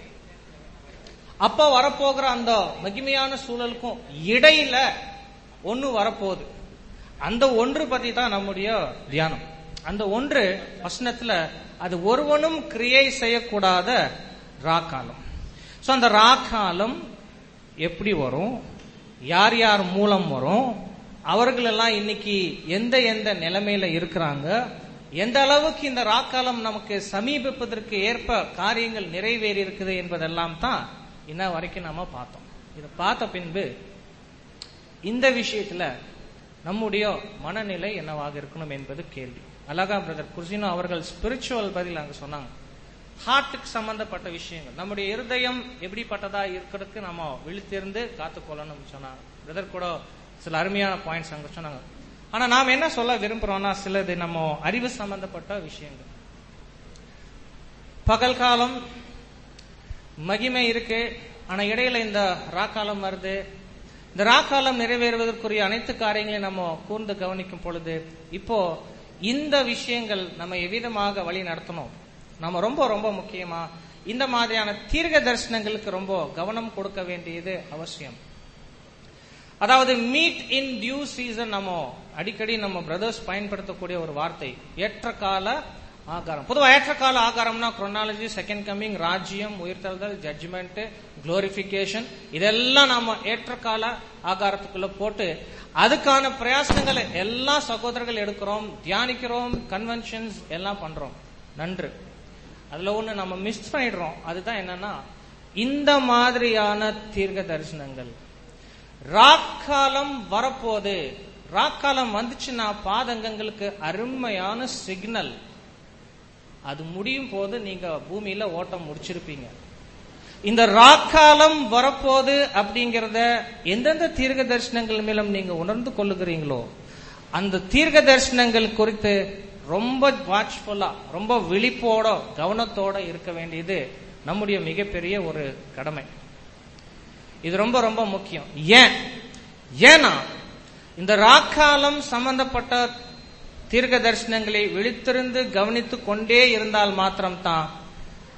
அப்ப வரப்போகிற அந்த மகிமையான சூழலுக்கும் இடையில ஒண்ணு வரப்போகுது அந்த ஒன்று பத்தி தான் நம்முடைய தியானம் அந்த ஒன்று வசனத்துல அது ஒருவனும் கிரியை செய்யக்கூடாத ராக்காலம் சோ அந்த ராக்காலம் எப்படி வரும் யார் யார் மூலம் வரும் அவர்கள் எல்லாம் இன்னைக்கு எந்த எந்த நிலைமையில இருக்கிறாங்க எந்த அளவுக்கு இந்த ராக்காலம் நமக்கு சமீபிப்பதற்கு ஏற்ப காரியங்கள் நிறைவேறி இருக்குது என்பதெல்லாம் தான் இன்ன வரைக்கும் நாம பார்த்தோம் இதை பார்த்த பின்பு இந்த விஷயத்துல நம்முடைய மனநிலை என்னவாக இருக்கணும் என்பது கேள்வி அழகா பிரதர் குர்சினோ அவர்கள் ஸ்பிரிச்சுவல் பதில் அங்க சொன்னாங்க ஹார்ட்டுக்கு சம்பந்தப்பட்ட விஷயங்கள் நம்முடைய இருதயம் எப்படிப்பட்டதா இருக்கிறதுக்கு நம்ம விழித்திருந்து காத்துக்கொள்ளணும்னு சொன்னாங்க பிரதர் கூட சில அருமையான பாயிண்ட்ஸ் அங்க சொன்னாங்க ஆனா நாம் என்ன சொல்ல விரும்புறோம்னா சிலது நம்ம அறிவு சம்பந்தப்பட்ட விஷயங்கள் பகல் காலம் மகிமை இருக்கு ஆனா இடையில இந்த ராக்காலம் வருது இந்த ராக்காலம் நிறைவேறுவதற்குரிய அனைத்து காரியங்களையும் நம்ம கூர்ந்து கவனிக்கும் பொழுது இப்போ இந்த விஷயங்கள் நம்ம எவ்விதமாக வழி நடத்தணும் நம்ம ரொம்ப ரொம்ப முக்கியமா இந்த மாதிரியான தீர்க்க தரிசனங்களுக்கு ரொம்ப கவனம் கொடுக்க வேண்டியது அவசியம் அதாவது மீட் இன் டியூ சீசன் நம்ம அடிக்கடி நம்ம பிரதர்ஸ் பயன்படுத்தக்கூடிய ஒரு வார்த்தை ஏற்ற கால ஆகாரம் பொதுவா ஏற்ற கால ஆகாரம்னா குரோனாலஜி செகண்ட் கமிங் ராஜ்யம் உயிர்த்தெழுதல் ஜட்ஜ்மெண்ட் குளோரிபிகேஷன் இதெல்லாம் நாம ஏற்ற கால ஆகாரத்துக்குள்ள போட்டு அதுக்கான பிரயாசங்களை எல்லா சகோதரர்கள் எடுக்கிறோம் தியானிக்கிறோம் கன்வென்ஷன்ஸ் எல்லாம் பண்றோம் நன்று அதுல ஒண்ணு நம்ம மிஸ் பண்ணிடுறோம் அதுதான் என்னன்னா இந்த மாதிரியான தீர்க்க தரிசனங்கள் ராக்காலம் வரப்போது ராக்காலம் வந்துச்சுன்னா பாதங்கங்களுக்கு அருமையான சிக்னல் அது முடியும் போது நீங்க பூமியில ஓட்டம் முடிச்சிருப்பீங்க இந்த ராக்காலம் வரப்போது அப்படிங்கறத எந்தெந்த தீர்க்க தரிசனங்கள் மேலும் நீங்க உணர்ந்து கொள்ளுகிறீங்களோ அந்த தீர்க்க தரிசனங்கள் குறித்து ரொம்ப வாட்ச்ஃபுல்லா ரொம்ப விழிப்போட கவனத்தோட இருக்க வேண்டியது நம்முடைய மிகப்பெரிய ஒரு கடமை இது ரொம்ப ரொம்ப முக்கியம் ஏன் ஏன்னா இந்த ராக்காலம் சம்பந்தப்பட்ட தீர்க்க தரிசனங்களை விழித்திருந்து கவனித்துக் கொண்டே இருந்தால் மாத்திரம்தான்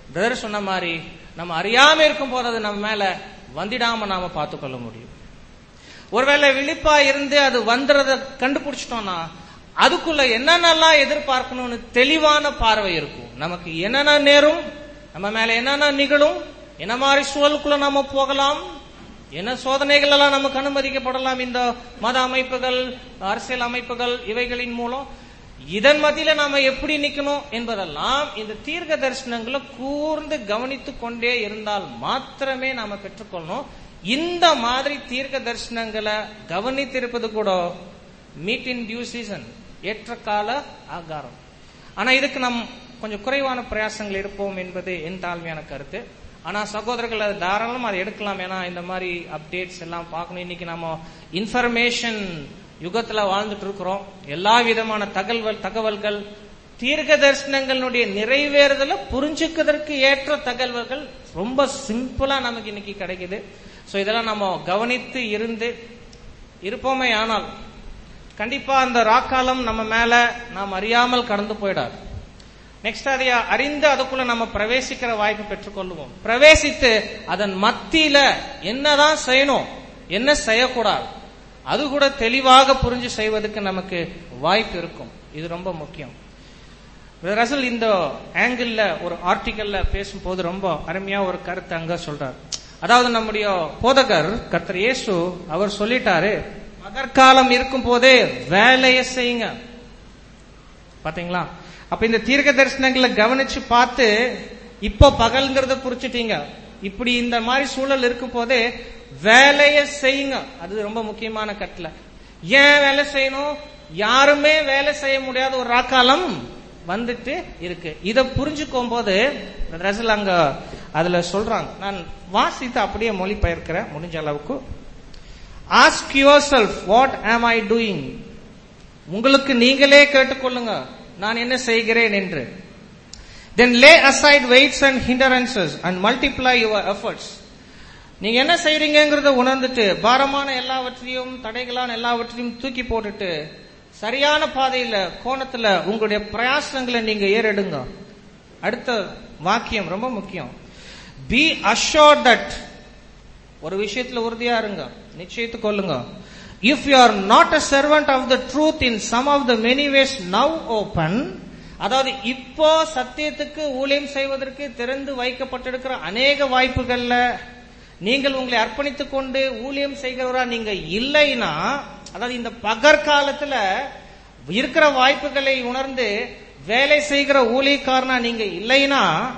பிரதர் சொன்ன மாதிரி நம்ம அறியாம இருக்கும் போது அது நம்ம மேல வந்திடாம நாம பார்த்துக்கொள்ள முடியும் ஒருவேளை விழிப்பா இருந்து அது வந்துறத கண்டுபிடிச்சிட்டோம்னா அதுக்குள்ள என்னென்னலாம் எதிர்பார்க்கணும்னு தெளிவான பார்வை இருக்கும் நமக்கு என்னென்ன நேரும் நம்ம மேல என்னென்ன நிகழும் என்ன மாதிரி சூழலுக்குள்ள நாம போகலாம் என்ன சோதனைகள் எல்லாம் நமக்கு அனுமதிக்கப்படலாம் இந்த மத அமைப்புகள் அரசியல் அமைப்புகள் இவைகளின் மூலம் இதன் மத்தியில நாம எப்படி நிக்கணும் என்பதெல்லாம் இந்த தீர்க்க தரிசனங்களை கூர்ந்து கவனித்து கொண்டே இருந்தால் மாத்திரமே நாம பெற்றுக்கொள்ளணும் இந்த மாதிரி தீர்க்க தரிசனங்களை கவனித்திருப்பது கூட மீட் இன் டியூ சீசன் ஏற்ற கால ஆகாரம் ஆனா இதுக்கு நம் கொஞ்சம் குறைவான பிரயாசங்கள் எடுப்போம் என்பது என் தாழ்மையான கருத்து ஆனா சகோதரர்கள் அது தாராளமா அதை எடுக்கலாம் ஏன்னா இந்த மாதிரி அப்டேட்ஸ் எல்லாம் பார்க்கணும் இன்னைக்கு நம்ம இன்ஃபர்மேஷன் யுகத்துல வாழ்ந்துட்டு இருக்கிறோம் எல்லா விதமான தகவல் தகவல்கள் தீர்க்க தரிசனங்களுடைய நிறைவேறுதல புரிஞ்சுக்கிறதுக்கு ஏற்ற தகவல்கள் ரொம்ப சிம்பிளா நமக்கு இன்னைக்கு கிடைக்குது சோ இதெல்லாம் நம்ம கவனித்து இருந்து இருப்போமே ஆனால் கண்டிப்பா அந்த ராக்காலம் நம்ம மேல நாம் அறியாமல் கடந்து போயிடாது நெக்ஸ்ட் அதை அறிந்து அதுக்குள்ள நம்ம பிரவேசிக்கிற வாய்ப்பு பெற்றுக்கொள்வோம் பிரவேசித்து அதன் மத்தியில என்னதான் செய்யணும் என்ன செய்யக்கூடாது அது கூட தெளிவாக புரிஞ்சு செய்வதற்கு நமக்கு வாய்ப்பு இருக்கும் இது ரொம்ப முக்கியம் ரசல் இந்த ஆங்கிள் ஒரு ஆர்டிக்கல்ல பேசும்போது ரொம்ப அருமையா ஒரு கருத்து அங்க சொல்றார் அதாவது நம்முடைய போதகர் கர்த்தர் இயேசு அவர் சொல்லிட்டாரு மகற்காலம் இருக்கும் போதே வேலையை செய்யுங்க பாத்தீங்களா அப்ப இந்த தீர்க்க தரிசனங்களை கவனிச்சு பார்த்து இப்போ பகல்ங்கிறத புரிச்சுட்டீங்க இப்படி இந்த மாதிரி சூழல் இருக்கும் போதே வேலையை செய்யுங்க அது ரொம்ப முக்கியமான கட்டளை ஏன் வேலை செய்யணும் யாருமே வேலை செய்ய முடியாத ஒரு ராக்காலம் வந்துட்டு இருக்கு இத புரிஞ்சுக்கும் போது ரசல் அங்க அதுல சொல்றாங்க நான் வாசித்து அப்படியே மொழி பெயர்க்கிறேன் முடிஞ்ச அளவுக்கு ஆஸ்க் யுவர் செல்ஃப் வாட் ஆம் ஐ டூயிங் உங்களுக்கு நீங்களே கேட்டுக்கொள்ளுங்க நான் என்ன செய்கிறேன் என்று then lay aside weights and hindrances and multiply your efforts நீங்க என்ன செய்றீங்கிறத உணர்ந்துட்டு பாரமான எல்லாவற்றையும் தடைகளான எல்லாவற்றையும் தூக்கி போட்டுட்டு சரியான பாதையில கோணத்துல உங்களுடைய பிரயாசங்களை நீங்க ஏறெடுங்க அடுத்த வாக்கியம் ரொம்ப முக்கியம் பி அஷோர் தட் ஒரு விஷயத்துல உறுதியா இருங்க நிச்சயித்து கொள்ளுங்க if you are not a servant of the truth in some of the many ways now open அதாவது இப்போ சத்தியத்துக்கு ஊழியம் செய்வதற்கு திறந்து வைக்கப்பட்டிருக்கிற அநேக வாய்ப்புகள்ல நீங்கள் உங்களை அர்ப்பணித்துக் கொண்டு ஊழியம் செய்கிறவரா நீங்க இல்லைன்னா அதாவது இந்த பகற்காலத்துல இருக்கிற வாய்ப்புகளை உணர்ந்து வேலை செய்கிற ஊழியக்காரனா நீங்க இல்லைன்னா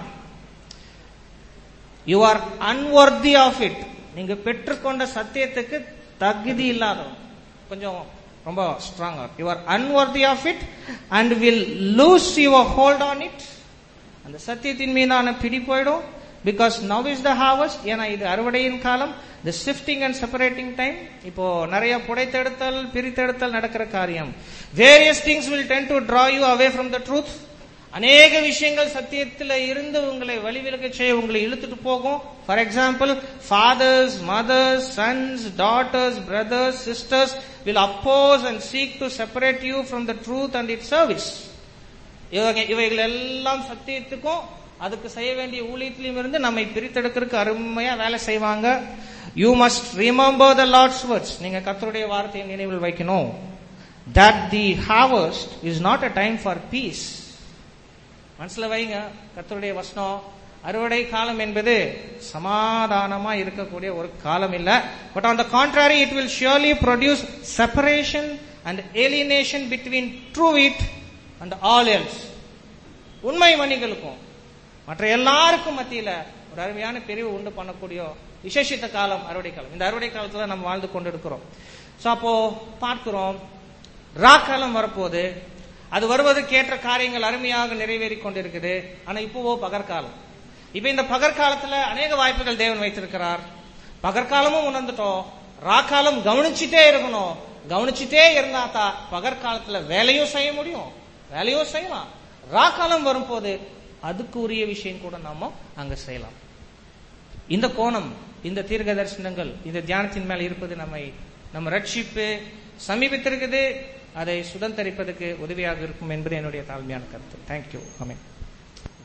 you are unworthy of it நீங்க பெற்றுக்கொண்ட சத்தியத்துக்கு தகுதி இல்லாதவன் கொஞ்சம் ரொம்ப ஸ்ட்ராங்கா you are unworthy of it and will lose your hold on it அந்த சத்தியத்தின் மீதான பிடி போயிடும் because now is the harvest ஏன்னா இது அறுவடையின் காலம் the sifting and separating time இப்போ நிறைய புடைத்தெடுத்தல் பிரித்தெடுத்தல் நடக்கிற காரியம் various things will tend to draw you away from the truth அநேக விஷயங்கள் சத்தியத்துல இருந்து உங்களை வழிவிலக்க செய்ய உங்களை இழுத்துட்டு போகும் for example fathers mothers sons daughters brothers sisters will oppose and seek to separate you from the truth and it service இவைகள் எல்லாம் சத்தியத்துக்கும் அதுக்கு செய்ய வேண்டிய ஊழியத்திலும் இருந்து நம்மை பிரித்தெடுக்கிறதுக்கு அருமையா வேலை செய்வாங்க you must remember the Lord's words நீங்க கத்தருடைய வார்த்தையை நினைவில் வைக்கணும் that the harvest is not a time for peace மனசுல வைங்க கத்தருடைய வசனம் அறுவடை காலம் என்பது சமாதானமா இருக்கக்கூடிய ஒரு காலம் இல்ல but on the contrary it will surely produce separation and alienation between true it and all else உண்மை மணிகளுக்கும் மற்ற எல்லாருக்கும் மத்தியில ஒரு அருமையான பிரிவு உண்டு பண்ணக்கூடிய விசேஷித்த காலம் அறுவடை காலம் இந்த அறுவடை காலத்துல நம்ம வாழ்ந்து கொண்டு இருக்கிறோம் சோ அப்போ பார்க்கிறோம் ராக்காலம் வரப்போது அது வருவதற்கு ஏற்ற காரியங்கள் அருமையாக நிறைவேறி கொண்டிருக்குது ஆனா இப்போவோ பகற்காலம் இப்ப இந்த பகற்காலத்துல அநேக வாய்ப்புகள் தேவன் வைத்திருக்கிறார் பகற்காலமும் உணர்ந்துட்டோம் ராக்காலம் கவனிச்சுட்டே இருக்கணும் கவனிச்சுட்டே இருந்தா தான் பகற்காலத்துல வேலையும் செய்ய முடியும் வேலையும் செய்யலாம் ராக்காலம் வரும்போது அதுக்கு உரிய விஷயம் கூட நாம அங்க செய்யலாம் இந்த கோணம் இந்த தீர்க்க தரிசனங்கள் இந்த தியானத்தின் மேல இருப்பது நம்மை நம்ம ரட்சிப்பு சமீபத்திருக்குது அதை சுதந்திரிப்பதற்கு உதவியாக இருக்கும் என்பது என்னுடைய தாழ்மையான கருத்து தேங்க்யூ அமேன்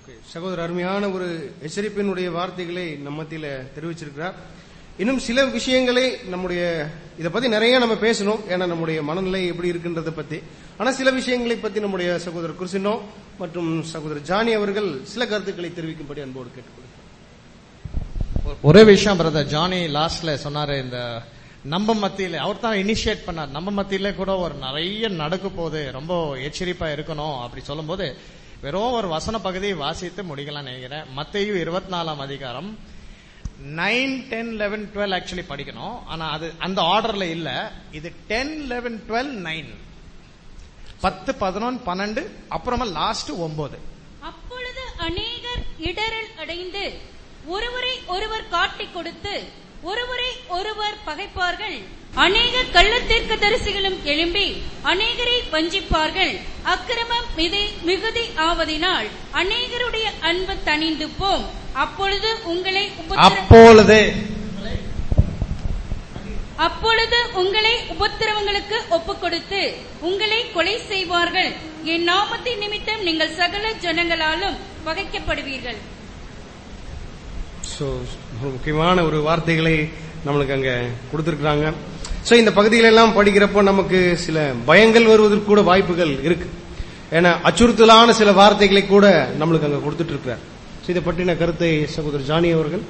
சகோதரர் அருமையான ஒரு எச்சரிப்பினுடைய வார்த்தைகளை நம்ம மத்தியில தெரிவிச்சிருக்கிறார் இன்னும் சில விஷயங்களை நம்முடைய இத பத்தி நிறைய நம்ம பேசணும் ஏன்னா நம்முடைய மனநிலை எப்படி இருக்குன்றத பத்தி ஆனா சில விஷயங்களை பத்தி நம்முடைய சகோதரர் குருசினோ மற்றும் சகோதரர் ஜானி அவர்கள் சில கருத்துக்களை தெரிவிக்கும்படி அன்போடு கேட்டுக்கொள்கிறேன் ஒரே விஷயம் பிரதர் ஜானி லாஸ்ட்ல சொன்னாரு இந்த நம்ம மத்தியில அவர் தான் இனிஷியேட் பண்ணார் நம்ம மத்தியில கூட ஒரு நிறைய நடக்க போகுது ரொம்ப எச்சரிப்பா இருக்கணும் அப்படி சொல்லும்போது வெறும் ஒரு வசன பகுதியை வாசித்து முடிக்கலாம் நினைக்கிறேன் மத்தையும் இருபத்தி நாலாம் அதிகாரம் nine ten eleven twelve actually படிக்கணும் ஆனா அது அந்த ஆர்டர்ல இல்ல இது டென் லெவன் டுவெல் நைன் பத்து பதினொன்று பன்னெண்டு அப்புறமா லாஸ்ட் ஒன்பது அப்பொழுது அநேகர் இடரல் அடைந்து ஒருவரை ஒருவர் காட்டிக் கொடுத்து ஒருவரை ஒருவர் பகைப்பார்கள் அநேக கள்ளத்தீர்க்க தரிசிகளும் எழும்பி அநேகரை வஞ்சிப்பார்கள் அக்கிரமம் மிதை மிகுதி ஆவதினால் அநேகருடைய அன்பு தணிந்து போம் அப்பொழுது உங்களை உபத்திர அப்பொழுது அப்பொழுது உங்களை உபத்திரவங்களுக்கு ஒப்புக் கொடுத்து உங்களை கொலை செய்வார்கள் என் நாமத்தின் நிமித்தம் நீங்கள் சகல ஜனங்களாலும் பகைக்கப்படுவீர்கள் சோ ஒரு முக்கியமான ஒரு வார்த்தைகளை நம்மளுக்கு அங்க கொடுத்திருக்கிறாங்க சோ இந்த பகுதியில எல்லாம் படிக்கிறப்போ நமக்கு சில பயங்கள் வருவதற்கு கூட வாய்ப்புகள் இருக்கு ஏன்னா அச்சுறுத்தலான சில வார்த்தைகளை கூட நம்மளுக்கு அங்க கொடுத்துட்டு இருக்கிறார் So, இதை பற்றின கருத்தை சகோதரர் ஜானி அவர்கள்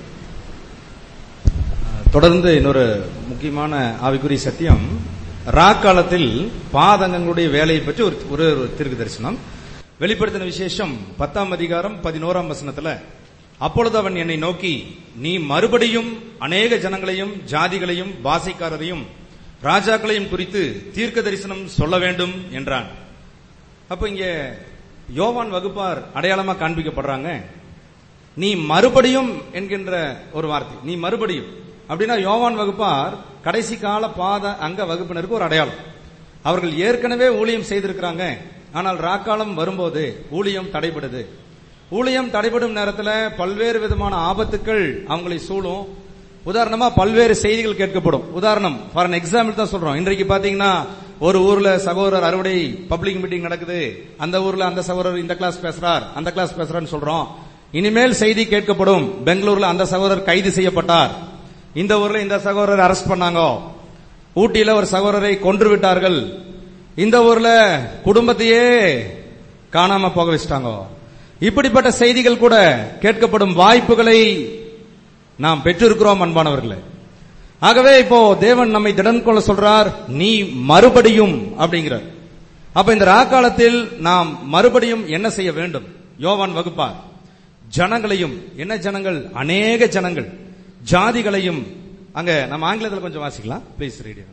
தொடர்ந்து இன்னொரு முக்கியமான ஆவிக்குரிய சத்தியம் ரா காலத்தில் பாதங்கங்களுடைய வேலையை பற்றி ஒரு ஒரு ஒரு தீர்க்க தரிசனம் வெளிப்படுத்தின விசேஷம் பத்தாம் அதிகாரம் பதினோராம் வசனத்துல அப்பொழுது அவன் என்னை நோக்கி நீ மறுபடியும் அநேக ஜனங்களையும் ஜாதிகளையும் பாசைக்காரரையும் ராஜாக்களையும் குறித்து தீர்க்க தரிசனம் சொல்ல வேண்டும் என்றான் அப்ப இங்க யோவான் வகுப்பார் அடையாளமா காண்பிக்கப்படுறாங்க நீ மறுபடியும் என்கின்ற ஒரு வார்த்தை நீ மறுபடியும் அப்படின்னா யோவான் வகுப்பார் கடைசி கால பாத அங்க வகுப்பினருக்கு ஒரு அடையாளம் அவர்கள் ஏற்கனவே ஊழியம் செய்திருக்கிறாங்க ஆனால் ராக்காலம் வரும்போது ஊழியம் தடைபடுது ஊழியம் தடைபடும் நேரத்துல பல்வேறு விதமான ஆபத்துக்கள் அவங்களை சூழும் உதாரணமா பல்வேறு செய்திகள் கேட்கப்படும் உதாரணம் ஃபார் an எக்ஸாம்பிள் தான் சொல்றோம் இன்றைக்கு பாத்தீங்கன்னா ஒரு ஊர்ல சகோதரர் அறுவடை பப்ளிக் மீட்டிங் நடக்குது அந்த ஊர்ல அந்த சகோதரர் இந்த கிளாஸ் பேசுறார் அந்த கிளாஸ் பேசுறான்னு சொல்றோம் இனிமேல் செய்தி கேட்கப்படும் பெங்களூர்ல அந்த சகோதரர் கைது செய்யப்பட்டார் இந்த ஊர்ல இந்த சகோதரர் அரெஸ்ட் பண்ணாங்க ஊட்டியில ஒரு சகோதரரை கொன்று விட்டார்கள் இந்த ஊர்ல குடும்பத்தையே காணாம போக வச்சிட்டாங்க இப்படிப்பட்ட செய்திகள் கூட கேட்கப்படும் வாய்ப்புகளை நாம் பெற்றிருக்கிறோம் அன்பானவர்களே ஆகவே இப்போ தேவன் நம்மை திடன் கொள்ள சொல்றார் நீ மறுபடியும் அப்படிங்கிறார் அப்ப இந்த ராக்காலத்தில் நாம் மறுபடியும் என்ன செய்ய வேண்டும் யோவான் வகுப்பார் ஜனங்களையும் என்ன ஜனங்கள் அநேக ஜனங்கள் ஜாதிகளையும் அங்க நம்ம ஆங்கிலத்தில் கொஞ்சம் வாசிக்கலாம் please read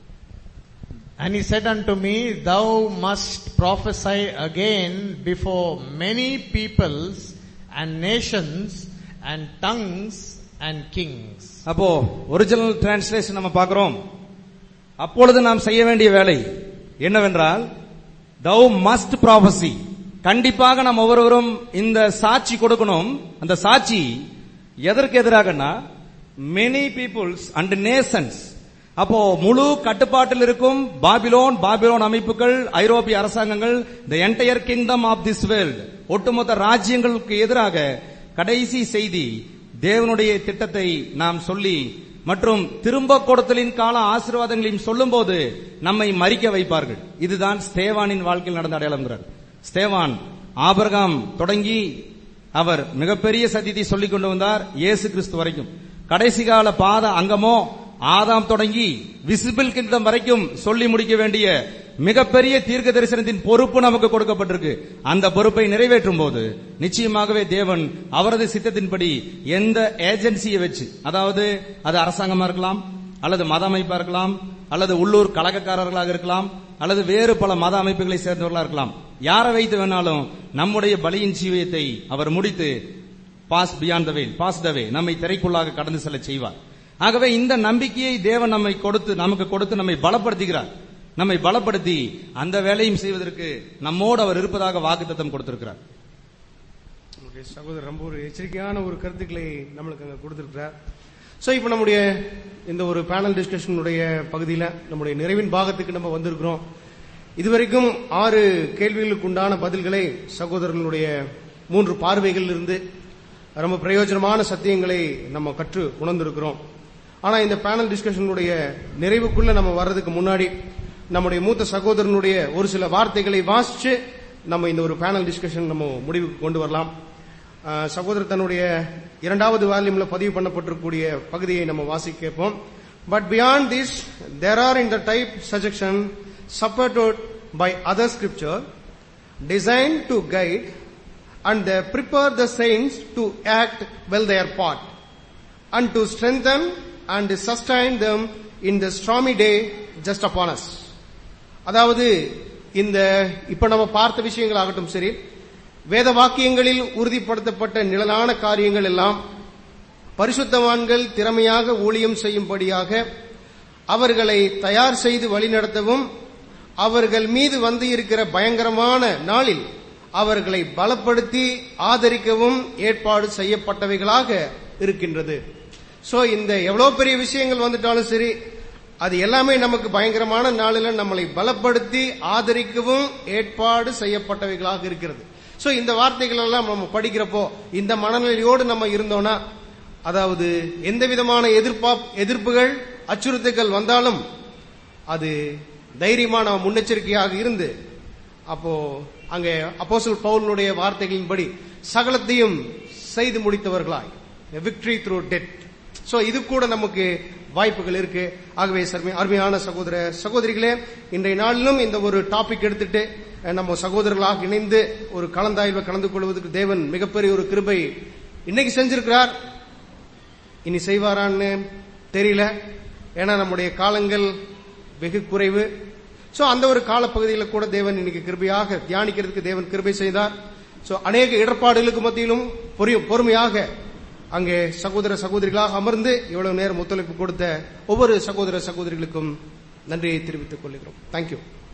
And he said unto me, Thou must prophesy again before many peoples and nations and tongues and kings. அப்போ ஒரிஜினல் டிரான்ஸ்லேஷன் நம்ம பார்க்கிறோம் அப்பொழுது நாம் செய்ய வேண்டிய வேலை என்னவென்றால் thou must prophecy கண்டிப்பாக நாம் ஒவ்வொருவரும் இந்த சாட்சி கொடுக்கணும் அந்த சாட்சி எதற்கு எதிராகனா many peoples and nations அப்போ முழு கட்டுப்பாட்டில் இருக்கும் பாபிலோன் பாபிலோன் அமைப்புகள் ஐரோப்பிய அரசாங்கங்கள் the entire kingdom of this world ஒட்டுமொத்த ராஜ்யங்களுக்கு எதிராக கடைசி செய்தி தேவனுடைய திட்டத்தை நாம் சொல்லி மற்றும் திரும்ப கொடுத்தலின் கால ஆசீர்வாதங்களையும் சொல்லும்போது நம்மை மறிக்க வைப்பார்கள் இதுதான் ஸ்தேவானின் வாழ்க்கையில் நடந்த அடையாளம்ங்கிறார் ஸ்தேவான் ஆபரகாம் தொடங்கி அவர் மிகப்பெரிய சத்தியத்தை சொல்லிக் கொண்டு வந்தார் இயேசு கிறிஸ்து வரைக்கும் கடைசி கால பாத அங்கமோ ஆதாம் தொடங்கி விசிபிள் கிங்டம் வரைக்கும் சொல்லி முடிக்க வேண்டிய மிகப்பெரிய தீர்க்க தரிசனத்தின் பொறுப்பு நமக்கு கொடுக்கப்பட்டிருக்கு அந்த பொறுப்பை நிறைவேற்றும் போது நிச்சயமாகவே தேவன் அவரது சித்தத்தின்படி எந்த ஏஜென்சியை வச்சு அதாவது அது அரசாங்கமா இருக்கலாம் அல்லது மத அமைப்பா இருக்கலாம் அல்லது உள்ளூர் கழகக்காரர்களாக இருக்கலாம் அல்லது வேறு பல மத அமைப்புகளை சேர்ந்தவர்களா இருக்கலாம் யாரை வைத்து வேணாலும் நம்முடைய பலியின் ஜீவியத்தை அவர் முடித்து pass beyond the way pass the way நம்மை திரைக்குள்ளாக கடந்து செல்ல செய்வார் ஆகவே இந்த நம்பிக்கையை தேவன் நம்மை கொடுத்து நமக்கு கொடுத்து நம்மை பலப்படுத்துகிறார் நம்மை பலப்படுத்தி அந்த வேலையும் செய்வதற்கு நம்மோடு அவர் இருப்பதாக வாக்குத்தத்தம் கொடுத்திருக்கிறார் நம்முடைய சகோதரர் ரொம்ப ஒரு எச்சரிக்கையான ஒரு கருத்துக்களை நம்மளுக்கு அங்க கொடுத்திருக்கிறார் சோ இப்போ நம்முடைய இந்த ஒரு பேனல் டிஸ்கஷனுடைய பகுதியில நம்முடைய நிறைவின் பாகத்துக்கு நம்ம வந்திருக்கிறோம் இதுவரைக்கும் ஆறு கேள்விகளுக்கு உண்டான பதில்களை சகோதரர்களுடைய மூன்று பார்வைகள் இருந்து ரொம்ப பிரயோஜனமான சத்தியங்களை நம்ம கற்று உணர்ந்திருக்கிறோம் ஆனா இந்த பேனல் டிஸ்கஷனுடைய நிறைவுக்குள்ள நம்ம வர்றதுக்கு முன்னாடி நம்முடைய மூத்த சகோதரனுடைய ஒரு சில வார்த்தைகளை வாசிச்சு நம்ம இந்த ஒரு பேனல் டிஸ்கஷன் நம்ம முடிவுக்கு கொண்டு வரலாம் அஹ், சகோதரர் தன்னுடைய இரண்டாவது வால்யூம்ல பதிவு பண்ணப்பட்டிருக்கக்கூடிய பகுதியை நம்ம வாசிக்க கேட்போம் but beyond this there are in the type suggestion supported by other scripture designed to guide and they prepare the saints to act well their part and to strengthen and sustain them in the stormy day just upon us. அதாவது இந்த இப்ப நம்ம பார்த்த விஷயங்கள் ஆகட்டும் சரி வேத வாக்கியங்களில் உறுதிப்படுத்தப்பட்ட நிழலான காரியங்கள் எல்லாம் பரிசுத்தவான்கள் திறமையாக ஊழியம் செய்யும்படியாக அவர்களை தயார் செய்து வழிநடத்தவும் அவர்கள் மீது வந்து இருக்கிற பயங்கரமான நாளில் அவர்களை பலப்படுத்தி ஆதரிக்கவும் ஏற்பாடு செய்யப்பட்டவைகளாக இருக்கின்றது சோ இந்த எவ்வளவு பெரிய விஷயங்கள் வந்துட்டாலும் சரி அது எல்லாமே நமக்கு பயங்கரமான நாளில் நம்மளை பலப்படுத்தி ஆதரிக்கவும் ஏற்பாடு செய்யப்பட்டவைகளாக இருக்கிறது சோ இந்த வார்த்தைகள் எல்லாம் நம்ம படிக்கிறப்போ இந்த மனநிலையோடு நம்ம இருந்தோம்னா அதாவது எந்த விதமான எதிர்ப்பா எதிர்ப்புகள் அச்சுறுத்தல்கள் வந்தாலும் அது தைரியமா நம்ம முன்னெச்சரிக்கையாக இருந்து அப்போ அங்கே அப்போஸ்தலர் பவுலுடைய வார்த்தைகளின்படி சகலத்தையும் செய்து முடித்தவர்களாய் விக்டரி த்ரூ டெட் சோ இது கூட நமக்கு வாய்ப்புகள் இருக்கு ஆகவே சர்மி- அருமையான சகோதர சகோதரிகளே இன்றைய நாளிலும் இந்த ஒரு டாபிக் எடுத்துட்டு அஹ், நம்ம சகோதரர்களாக இணைந்து ஒரு கலந்தாய்வை கலந்து கொள்வதற்கு தேவன் மிகப்பெரிய ஒரு கிருபை இன்னைக்கு செஞ்சிருக்கிறார் இனி செய்வாரான்னு தெரியல ஏன்னா நம்முடைய காலங்கள் வெகு குறைவு சோ அந்த ஒரு காலப்பகுதியில் கூட தேவன் இன்னைக்கு கிருபையாக தியானிக்கிறதுக்கு தேவன் கிருபை செய்தார் சோ அநேக இடர்பாடுகளுக்கு மத்தியிலும் பொறு- பொறுமையாக அங்கே சகோதர சகோதரிகளாக அமர்ந்து இவ்வளவு நேரம் ஒத்துழைப்பு கொடுத்த ஒவ்வொரு சகோதர சகோதரிகளுக்கும் நன்றியை தெரிவித்துக் கொள்கிறோம் தேங்க்யூ